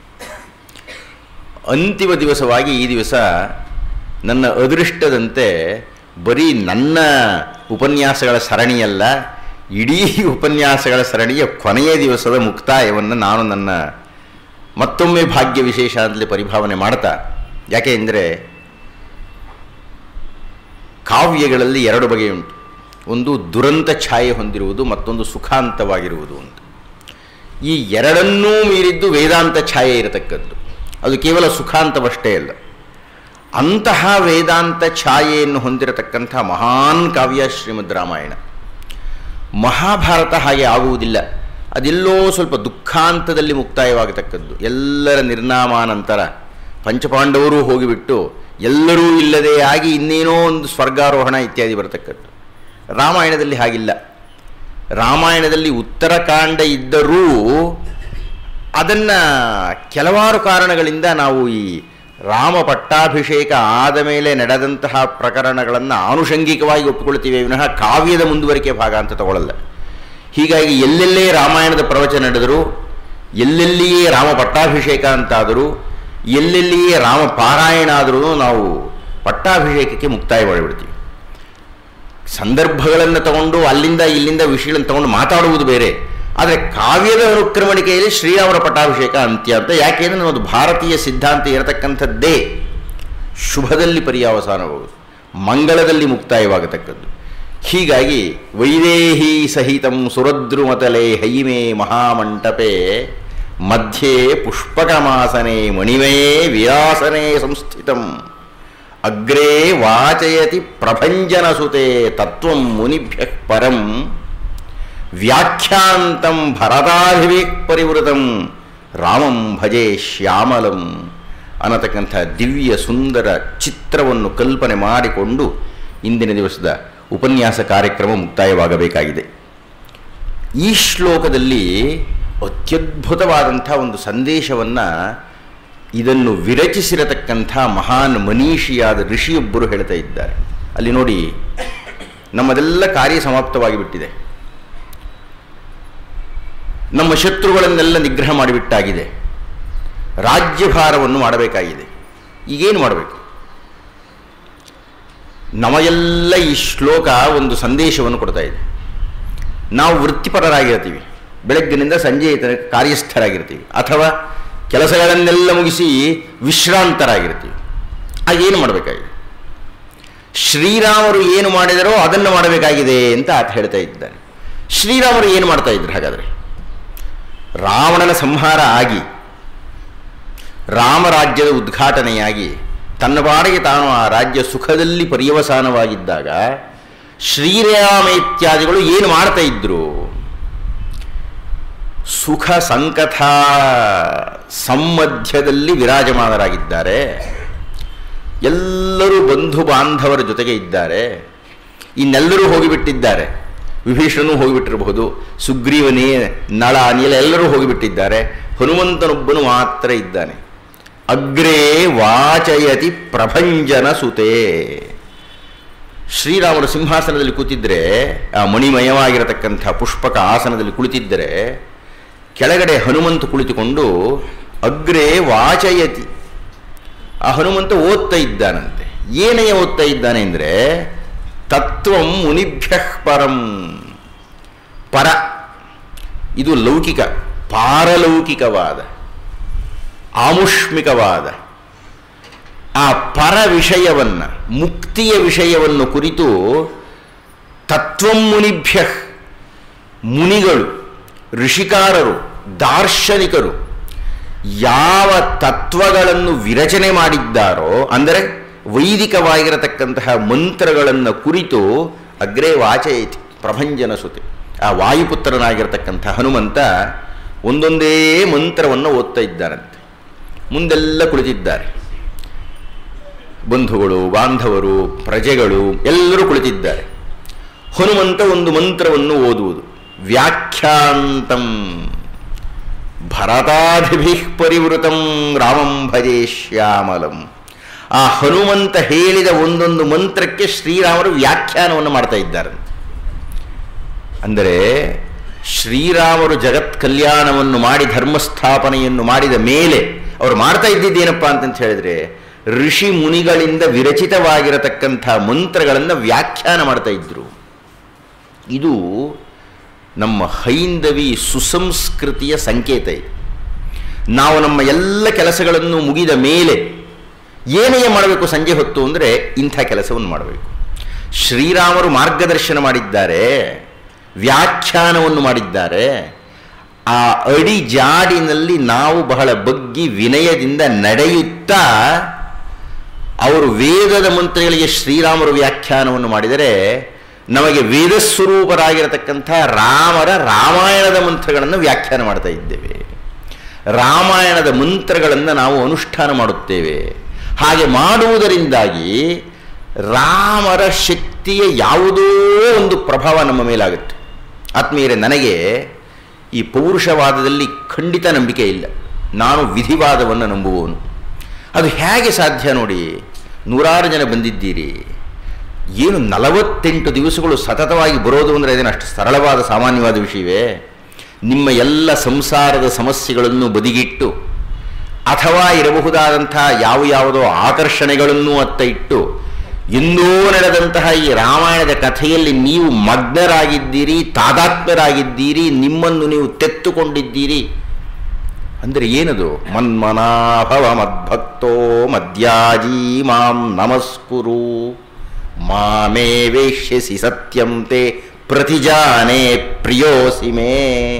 ಅಂತಿಮ ದಿವಸವಾಗಿ ಈ ದಿವಸ ನನ್ನ ಅದೃಷ್ಟದಂತೆ ಬರೀ ನನ್ನ ಉಪನ್ಯಾಸಗಳ ಸರಣಿಯಲ್ಲ ಇಡೀ ಉಪನ್ಯಾಸಗಳ ಸರಣಿಯ ಕೊನೆಯ ದಿವಸದ ಮುಕ್ತಾಯವನ್ನು ನಾನು ನನ್ನ ಮತ್ತೊಮ್ಮೆ ಭಾಗ್ಯ ವಿಶೇಷ ಅಂತಲೇ ಪರಿಭಾವನೆ ಮಾಡ್ತಾ ಯಾಕೆ ಅಂದರೆ ಕಾವ್ಯಗಳಲ್ಲಿ ಎರಡು ಬಗೆಯುಂಟು ಒಂದು ದುರಂತ ಛಾಯೆ ಹೊಂದಿರುವುದು ಮತ್ತೊಂದು ಸುಖಾಂತವಾಗಿರುವುದು ಅಂತ ಈ ಎರಡನ್ನೂ ಮೀರಿದ್ದು ವೇದಾಂತ ಛಾಯೆ ಇರತಕ್ಕದ್ದು ಅದು ಕೇವಲ ಸುಖಾಂತವಷ್ಟೇ ಅಲ್ಲ ಅಂತಹ ವೇದಾಂತ ಛಾಯೆಯನ್ನು ಹೊಂದಿರತಕ್ಕಂಥ ಮಹಾನ್ ಕಾವ್ಯ ಶ್ರೀಮದ್ ರಾಮಾಯಣ ಮಹಾಭಾರತ ಹಾಗೆ ಆಗುವುದಿಲ್ಲ ಅದೆಲ್ಲೋ ಸ್ವಲ್ಪ ದುಃಖಾಂತದಲ್ಲಿ ಮುಕ್ತಾಯವಾಗತಕ್ಕದ್ದು ಎಲ್ಲರ ನಿರ್ನಾಮಾನಂತರ ಪಂಚಪಾಂಡವರು ಹೋಗಿಬಿಟ್ಟು ಎಲ್ಲರೂ ಇಲ್ಲದೆ ಆಗಿ ಇನ್ನೇನೋ ಒಂದು ಸ್ವರ್ಗಾರೋಹಣ ಇತ್ಯಾದಿ ಬರತಕ್ಕದ್ದು ರಾಮಾಯಣದಲ್ಲಿ ಹಾಗಿಲ್ಲ ರಾಮಾಯಣದಲ್ಲಿ ಉತ್ತರಕಾಂಡ ಇದ್ದರೂ ಅದನ್ನು ಕೆಲವಾರು ಕಾರಣಗಳಿಂದ ನಾವು ಈ ರಾಮ ಪಟ್ಟಾಭಿಷೇಕ ಆದ ಮೇಲೆ ನಡೆದಂತಹ ಪ್ರಕರಣಗಳನ್ನು ಆನುಷಂಗಿಕವಾಗಿ ಒಪ್ಪಿಕೊಳ್ತೀವಿ ವಿನಃ ಕಾವ್ಯದ ಮುಂದುವರಿಕೆ ಭಾಗ ಅಂತ ತಗೊಳ್ಳಲ್ಲ ಹೀಗಾಗಿ ಎಲ್ಲೆಲ್ಲೇ ರಾಮಾಯಣದ ಪ್ರವಚನ ನಡೆದರೂ ಎಲ್ಲೆಲ್ಲಿಯೇ ರಾಮ ಪಟ್ಟಾಭಿಷೇಕ ಅಂತಾದರೂ ಎಲ್ಲೆಲ್ಲಿಯೇ ರಾಮ ಪಾರಾಯಣ ಆದರೂ ನಾವು ಪಟ್ಟಾಭಿಷೇಕಕ್ಕೆ ಮುಕ್ತಾಯ ಮಾಡಿಬಿಡ್ತೀವಿ ಸಂದರ್ಭಗಳನ್ನು ತಗೊಂಡು ಅಲ್ಲಿಂದ ಇಲ್ಲಿಂದ ವಿಷಯಗಳನ್ನು ತಗೊಂಡು ಮಾತಾಡುವುದು ಬೇರೆ ಆದರೆ ಕಾವ್ಯದ ಅನುಕ್ರಮಣಿಕೆಯಲ್ಲಿ ಶ್ರೀರಾಮರ ಪಟ್ಟಾಭಿಷೇಕ ಅಂತ್ಯ ಅಂತ ಯಾಕೆಂದರೆ ನಮ್ಮದು ಭಾರತೀಯ ಸಿದ್ಧಾಂತ ಇರತಕ್ಕಂಥದ್ದೇ ಶುಭದಲ್ಲಿ ಪರ್ಯಾವಸಾನವಾಗುವುದು ಮಂಗಳದಲ್ಲಿ ಮುಕ್ತಾಯವಾಗತಕ್ಕದ್ದು ಹೀಗಾಗಿ ವೈದೇಹಿ ಸಹಿತಂ ಸುರದ್ರುಮತಲೆ ಹೈಮೆ ಮಹಾಮಂಟಪೆ ಮಧ್ಯೆ ಪುಷ್ಪಕಮಾಸನೆ ಮಣಿಮಯೇ ವಿರಾಸನೆ ಸಂಸ್ಥಿತಂ ಅಗ್ರೇ ವಾಚಯತಿ ಪ್ರಭಂಜನಸುತೆ ತತ್ವಂ ಮುನಿಭ್ಯ ಪರಂ ವ್ಯಾಖ್ಯಾಂತಂ ಭರತಾಭಿವೇಕ್ ಪರಿವೃತಂ ರಾಮಂ ಭಜೆ ಶ್ಯಾಮಲಂ ಅನ್ನತಕ್ಕಂಥ ದಿವ್ಯ ಸುಂದರ ಚಿತ್ರವನ್ನು ಕಲ್ಪನೆ ಮಾಡಿಕೊಂಡು ಇಂದಿನ ದಿವಸದ ಉಪನ್ಯಾಸ ಕಾರ್ಯಕ್ರಮ ಮುಕ್ತಾಯವಾಗಬೇಕಾಗಿದೆ ಈ ಶ್ಲೋಕದಲ್ಲಿ ಅತ್ಯದ್ಭುತವಾದಂಥ ಒಂದು ಸಂದೇಶವನ್ನು ಇದನ್ನು ವಿರಚಿಸಿರತಕ್ಕಂಥ ಮಹಾನ್ ಮನೀಷಿಯಾದ ಋಷಿಯೊಬ್ಬರು ಹೇಳ್ತಾ ಇದ್ದಾರೆ ಅಲ್ಲಿ ನೋಡಿ ನಮ್ಮದೆಲ್ಲ ಕಾರ್ಯ ಸಮಾಪ್ತವಾಗಿ ಬಿಟ್ಟಿದೆ ನಮ್ಮ ಶತ್ರುಗಳನ್ನೆಲ್ಲ ನಿಗ್ರಹ ಮಾಡಿಬಿಟ್ಟಾಗಿದೆ ರಾಜ್ಯಭಾರವನ್ನು ಮಾಡಬೇಕಾಗಿದೆ ಈಗೇನು ಮಾಡಬೇಕು ನಮಗೆಲ್ಲ ಈ ಶ್ಲೋಕ ಒಂದು ಸಂದೇಶವನ್ನು ಕೊಡ್ತಾ ಇದೆ ನಾವು ವೃತ್ತಿಪರರಾಗಿರ್ತೀವಿ ಬೆಳಗ್ಗಿನಿಂದ ಸಂಜೆಯ ತನಕ ಕಾರ್ಯಸ್ಥರಾಗಿರ್ತೀವಿ ಅಥವಾ ಕೆಲಸಗಳನ್ನೆಲ್ಲ ಮುಗಿಸಿ ವಿಶ್ರಾಂತರಾಗಿರ್ತೀವಿ ಆಗೇನು ಮಾಡಬೇಕಾಗಿದೆ ಶ್ರೀರಾಮರು ಏನು ಮಾಡಿದರೋ ಅದನ್ನು ಮಾಡಬೇಕಾಗಿದೆ ಅಂತ ಆತ ಹೇಳ್ತಾ ಇದ್ದಾನೆ ಶ್ರೀರಾಮರು ಏನು ಮಾಡ್ತಾ ಇದ್ರು ಹಾಗಾದರೆ ರಾವಣನ ಸಂಹಾರ ಆಗಿ ರಾಮರಾಜ್ಯದ ಉದ್ಘಾಟನೆಯಾಗಿ ತನ್ನ ಬಾಡಿಗೆ ತಾನು ಆ ರಾಜ್ಯ ಸುಖದಲ್ಲಿ ಪರ್ಯವಸಾನವಾಗಿದ್ದಾಗ ಶ್ರೀರಾಮ ಇತ್ಯಾದಿಗಳು ಏನು ಮಾಡ್ತಾ ಇದ್ರು ಸುಖ ಸಂಕಥ ಸಮ್ಮಧ್ಯದಲ್ಲಿ ವಿರಾಜಮಾನರಾಗಿದ್ದಾರೆ ಎಲ್ಲರೂ ಬಂಧು ಬಾಂಧವರ ಜೊತೆಗೆ ಇದ್ದಾರೆ ಇನ್ನೆಲ್ಲರೂ ಹೋಗಿಬಿಟ್ಟಿದ್ದಾರೆ ವಿಭೀಷಣನು ಹೋಗಿಬಿಟ್ಟಿರಬಹುದು ಸುಗ್ರೀವನೇ ನಳ ನೀಲ ಎಲ್ಲರೂ ಹೋಗಿಬಿಟ್ಟಿದ್ದಾರೆ ಹನುಮಂತನೊಬ್ಬನು ಮಾತ್ರ ಇದ್ದಾನೆ ಅಗ್ರೇ ವಾಚಯತಿ ಪ್ರಭಂಜನ ಸುತೆ ಶ್ರೀರಾಮರು ಸಿಂಹಾಸನದಲ್ಲಿ ಕೂತಿದ್ದರೆ ಆ ಮಣಿಮಯವಾಗಿರತಕ್ಕಂಥ ಪುಷ್ಪಕ ಆಸನದಲ್ಲಿ ಕುಳಿತಿದ್ದರೆ ಕೆಳಗಡೆ ಹನುಮಂತ ಕುಳಿತುಕೊಂಡು ಅಗ್ರೇ ವಾಚಯತಿ ಆ ಹನುಮಂತ ಓದ್ತಾ ಇದ್ದಾನಂತೆ ಏನಯ್ಯ ಓದ್ತಾ ಇದ್ದಾನೆ ಅಂದರೆ ತತ್ವಂ ಮುನಿಭ್ಯ ಪರಂ ಪರ ಇದು ಲೌಕಿಕ ಪಾರಲೌಕಿಕವಾದ ಆಮುಷ್ಮಿಕವಾದ ಆ ಪರ ವಿಷಯವನ್ನು ಮುಕ್ತಿಯ ವಿಷಯವನ್ನು ಕುರಿತು ತತ್ವಂ ಮುನಿಭ್ಯ ಮುನಿಗಳು ಋಷಿಕಾರರು ದಾರ್ಶನಿಕರು ಯಾವ ತತ್ವಗಳನ್ನು ವಿರಚನೆ ಮಾಡಿದ್ದಾರೋ ಅಂದರೆ ವೈದಿಕವಾಗಿರತಕ್ಕಂತಹ ಮಂತ್ರಗಳನ್ನು ಕುರಿತು ಅಗ್ರೇ ವಾಚಯತಿ ಪ್ರಭಂಜನ ಸುತೆ ಆ ವಾಯುಪುತ್ರನಾಗಿರತಕ್ಕಂಥ ಹನುಮಂತ ಒಂದೊಂದೇ ಮಂತ್ರವನ್ನು ಓದ್ತಾ ಇದ್ದಾರಂತೆ ಮುಂದೆಲ್ಲ ಕುಳಿತಿದ್ದಾರೆ ಬಂಧುಗಳು ಬಾಂಧವರು ಪ್ರಜೆಗಳು ಎಲ್ಲರೂ ಕುಳಿತಿದ್ದಾರೆ ಹನುಮಂತ ಒಂದು ಮಂತ್ರವನ್ನು ಓದುವುದು ವ್ಯಾಖ್ಯಾಂತಂ ಭರತಾಧಿಭಿ ಪರಿವೃತಂ ರಾಮಂ ಭಜೆ ಶ್ಯಾಮಲಂ ಆ ಹನುಮಂತ ಹೇಳಿದ ಒಂದೊಂದು ಮಂತ್ರಕ್ಕೆ ಶ್ರೀರಾಮರು ವ್ಯಾಖ್ಯಾನವನ್ನು ಮಾಡ್ತಾ ಇದ್ದಾರಂತೆ ಅಂದರೆ ಶ್ರೀರಾಮರು ಜಗತ್ ಕಲ್ಯಾಣವನ್ನು ಮಾಡಿ ಧರ್ಮಸ್ಥಾಪನೆಯನ್ನು ಮಾಡಿದ ಮೇಲೆ ಅವರು ಮಾಡ್ತಾ ಇದ್ದಿದ್ದೇನಪ್ಪ ಅಂತಂತ ಹೇಳಿದ್ರೆ ಋಷಿ ಮುನಿಗಳಿಂದ ವಿರಚಿತವಾಗಿರತಕ್ಕಂಥ ಮಂತ್ರಗಳನ್ನು ವ್ಯಾಖ್ಯಾನ ಮಾಡ್ತಾ ಇದ್ರು ಇದು ನಮ್ಮ ಹೈಂದವಿ ಸುಸಂಸ್ಕೃತಿಯ ಸಂಕೇತ ಇದೆ ನಾವು ನಮ್ಮ ಎಲ್ಲ ಕೆಲಸಗಳನ್ನು ಮುಗಿದ ಮೇಲೆ ಏನೇ ಮಾಡಬೇಕು ಸಂಜೆ ಹೊತ್ತು ಅಂದರೆ ಇಂಥ ಕೆಲಸವನ್ನು ಮಾಡಬೇಕು ಶ್ರೀರಾಮರು ಮಾರ್ಗದರ್ಶನ ಮಾಡಿದ್ದಾರೆ ವ್ಯಾಖ್ಯಾನವನ್ನು ಮಾಡಿದ್ದಾರೆ ಆ ಅಡಿ ಜಾಡಿನಲ್ಲಿ ನಾವು ಬಹಳ ಬಗ್ಗಿ ವಿನಯದಿಂದ ನಡೆಯುತ್ತಾ ಅವರು ವೇದದ ಮಂತ್ರಗಳಿಗೆ ಶ್ರೀರಾಮರು ವ್ಯಾಖ್ಯಾನವನ್ನು ಮಾಡಿದರೆ ನಮಗೆ ವೇದಸ್ವರೂಪರಾಗಿರತಕ್ಕಂಥ ರಾಮರ ರಾಮಾಯಣದ ಮಂತ್ರಗಳನ್ನು ವ್ಯಾಖ್ಯಾನ ಮಾಡ್ತಾ ಇದ್ದೇವೆ ರಾಮಾಯಣದ ಮಂತ್ರಗಳನ್ನು ನಾವು ಅನುಷ್ಠಾನ ಮಾಡುತ್ತೇವೆ ಹಾಗೆ ಮಾಡುವುದರಿಂದಾಗಿ ರಾಮರ ಶಕ್ತಿಯ ಯಾವುದೋ ಒಂದು ಪ್ರಭಾವ ನಮ್ಮ ಮೇಲಾಗುತ್ತೆ ಆತ್ಮೀಯರೇ ನನಗೆ ಈ ಪೌರುಷವಾದದಲ್ಲಿ ಖಂಡಿತ ನಂಬಿಕೆ ಇಲ್ಲ ನಾನು ವಿಧಿವಾದವನ್ನು ನಂಬುವವನು ಅದು ಹೇಗೆ ಸಾಧ್ಯ ನೋಡಿ ನೂರಾರು ಜನ ಬಂದಿದ್ದೀರಿ ಏನು ನಲವತ್ತೆಂಟು ದಿವಸಗಳು ಸತತವಾಗಿ ಬರೋದು ಅಂದರೆ ಅದೇನು ಅಷ್ಟು ಸರಳವಾದ ಸಾಮಾನ್ಯವಾದ ವಿಷಯವೇ ನಿಮ್ಮ ಎಲ್ಲ ಸಂಸಾರದ ಸಮಸ್ಯೆಗಳನ್ನು ಬದಿಗಿಟ್ಟು ಅಥವಾ ಇರಬಹುದಾದಂಥ ಯಾವ ಯಾವುದೋ ಆಕರ್ಷಣೆಗಳನ್ನು ಅತ್ತ ಇಟ್ಟು ಎಂದೋ ನಡೆದಂತಹ ಈ ರಾಮಾಯಣದ ಕಥೆಯಲ್ಲಿ ನೀವು ಮಗ್ನರಾಗಿದ್ದೀರಿ ತಾದಾತ್ಮ್ಯರಾಗಿದ್ದೀರಿ ನಿಮ್ಮನ್ನು ನೀವು ತೆತ್ತುಕೊಂಡಿದ್ದೀರಿ ಅಂದರೆ ಏನದು ಮನ್ಮನಾಭವ ಮದ್ಭಕ್ತೋ ಮದ್ಯಾಜೀ ಮಾಂ ನಮಸ್ಕುರು ಮಾಮೇ ವೇಶ್ಯಸಿ ಸತ್ಯಂ ತೇ ಪ್ರತಿಜಾನೆ ಪ್ರಿಯೋಸಿ ಮೇ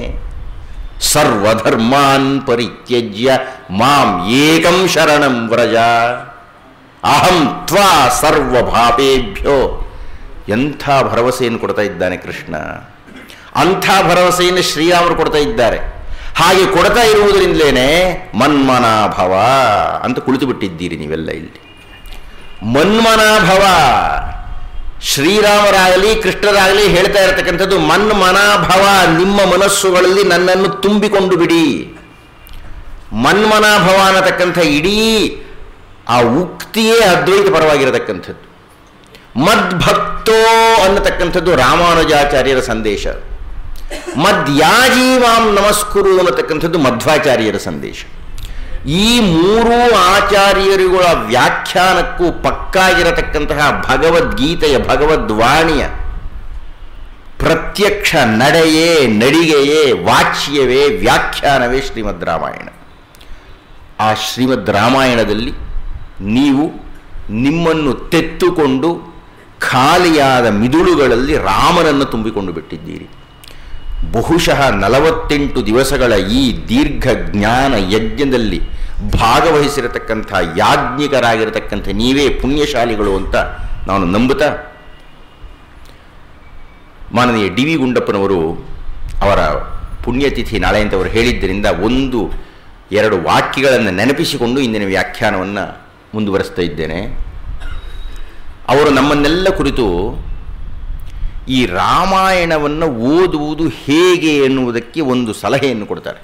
ಸರ್ವಧರ್ಮಾನ್ ಪರಿತ್ಯಜ್ಯ ಮಾಂ ಏಕಂ ಶರಣಂ ವ್ರಜ ಅಹಂ ತ್ವಾ ಸರ್ವಭಾಪೇಭ್ಯೋ ಎಂಥ ಭರವಸೆಯನ್ನು ಕೊಡ್ತಾ ಇದ್ದಾನೆ ಕೃಷ್ಣ ಅಂಥ ಭರವಸೆಯನ್ನು ಶ್ರೀರಾಮರು ಕೊಡ್ತಾ ಇದ್ದಾರೆ ಹಾಗೆ ಕೊಡ್ತಾ ಇರುವುದರಿಂದಲೇ ಮನ್ಮನಾಭವ ಅಂತ ಕುಳಿತು ಬಿಟ್ಟಿದ್ದೀರಿ ನೀವೆಲ್ಲ ಇಲ್ಲಿ ಮನ್ಮನಾಭವ ಶ್ರೀರಾಮರಾಗಲಿ ಕೃಷ್ಣರಾಗಲಿ ಹೇಳ್ತಾ ಇರತಕ್ಕಂಥದ್ದು ಮನ್ಮನಾಭವ ನಿಮ್ಮ ಮನಸ್ಸುಗಳಲ್ಲಿ ನನ್ನನ್ನು ತುಂಬಿಕೊಂಡು ಬಿಡಿ ಮನ್ಮನಾಭವ ಅನ್ನತಕ್ಕಂಥ ಇಡೀ ಆ ಉಕ್ತಿಯೇ ಅದ್ವೈತ ಪರವಾಗಿರತಕ್ಕಂಥದ್ದು ಮದ್ಭಕ್ತೋ ಅನ್ನತಕ್ಕಂಥದ್ದು ರಾಮಾನುಜಾಚಾರ್ಯರ ಸಂದೇಶ ಮದ್ಯಾಜೀವಾಂ ನಮಸ್ಕುರು ಅನ್ನತಕ್ಕಂಥದ್ದು ಮಧ್ವಾಚಾರ್ಯರ ಸಂದೇಶ ಈ ಮೂರೂ ಆಚಾರ್ಯರುಗಳ ವ್ಯಾಖ್ಯಾನಕ್ಕೂ ಪಕ್ಕಾಗಿರತಕ್ಕಂತಹ ಭಗವದ್ಗೀತೆಯ ಭಗವದ್ವಾಣಿಯ ಪ್ರತ್ಯಕ್ಷ ನಡೆಯೇ ನಡಿಗೆಯೇ ವಾಚ್ಯವೇ ವ್ಯಾಖ್ಯಾನವೇ ಶ್ರೀಮದ್ ರಾಮಾಯಣ ಆ ಶ್ರೀಮದ್ ರಾಮಾಯಣದಲ್ಲಿ ನೀವು ನಿಮ್ಮನ್ನು ತೆತ್ತುಕೊಂಡು ಖಾಲಿಯಾದ ಮಿದುಳುಗಳಲ್ಲಿ ರಾಮನನ್ನು ತುಂಬಿಕೊಂಡು ಬಿಟ್ಟಿದ್ದೀರಿ ಬಹುಶಃ ನಲವತ್ತೆಂಟು ದಿವಸಗಳ ಈ ದೀರ್ಘ ಜ್ಞಾನ ಯಜ್ಞದಲ್ಲಿ ಭಾಗವಹಿಸಿರತಕ್ಕಂಥ ಯಾಜ್ಞಿಕರಾಗಿರತಕ್ಕಂಥ ನೀವೇ ಪುಣ್ಯಶಾಲಿಗಳು ಅಂತ ನಾನು ನಂಬುತ್ತಾ ಮಾನನೀಯ ಡಿ ವಿ ಗುಂಡಪ್ಪನವರು ಅವರ ಪುಣ್ಯತಿಥಿ ನಾಳೆ ಅಂತ ಅವರು ಹೇಳಿದ್ದರಿಂದ ಒಂದು ಎರಡು ವಾಕ್ಯಗಳನ್ನು ನೆನಪಿಸಿಕೊಂಡು ಇಂದಿನ ವ್ಯಾಖ್ಯಾನವನ್ನು ಮುಂದುವರಿಸ್ತಾ ಇದ್ದೇನೆ ಅವರು ನಮ್ಮನ್ನೆಲ್ಲ ಕುರಿತು ಈ ರಾಮಾಯಣವನ್ನು ಓದುವುದು ಹೇಗೆ ಎನ್ನುವುದಕ್ಕೆ ಒಂದು ಸಲಹೆಯನ್ನು ಕೊಡ್ತಾರೆ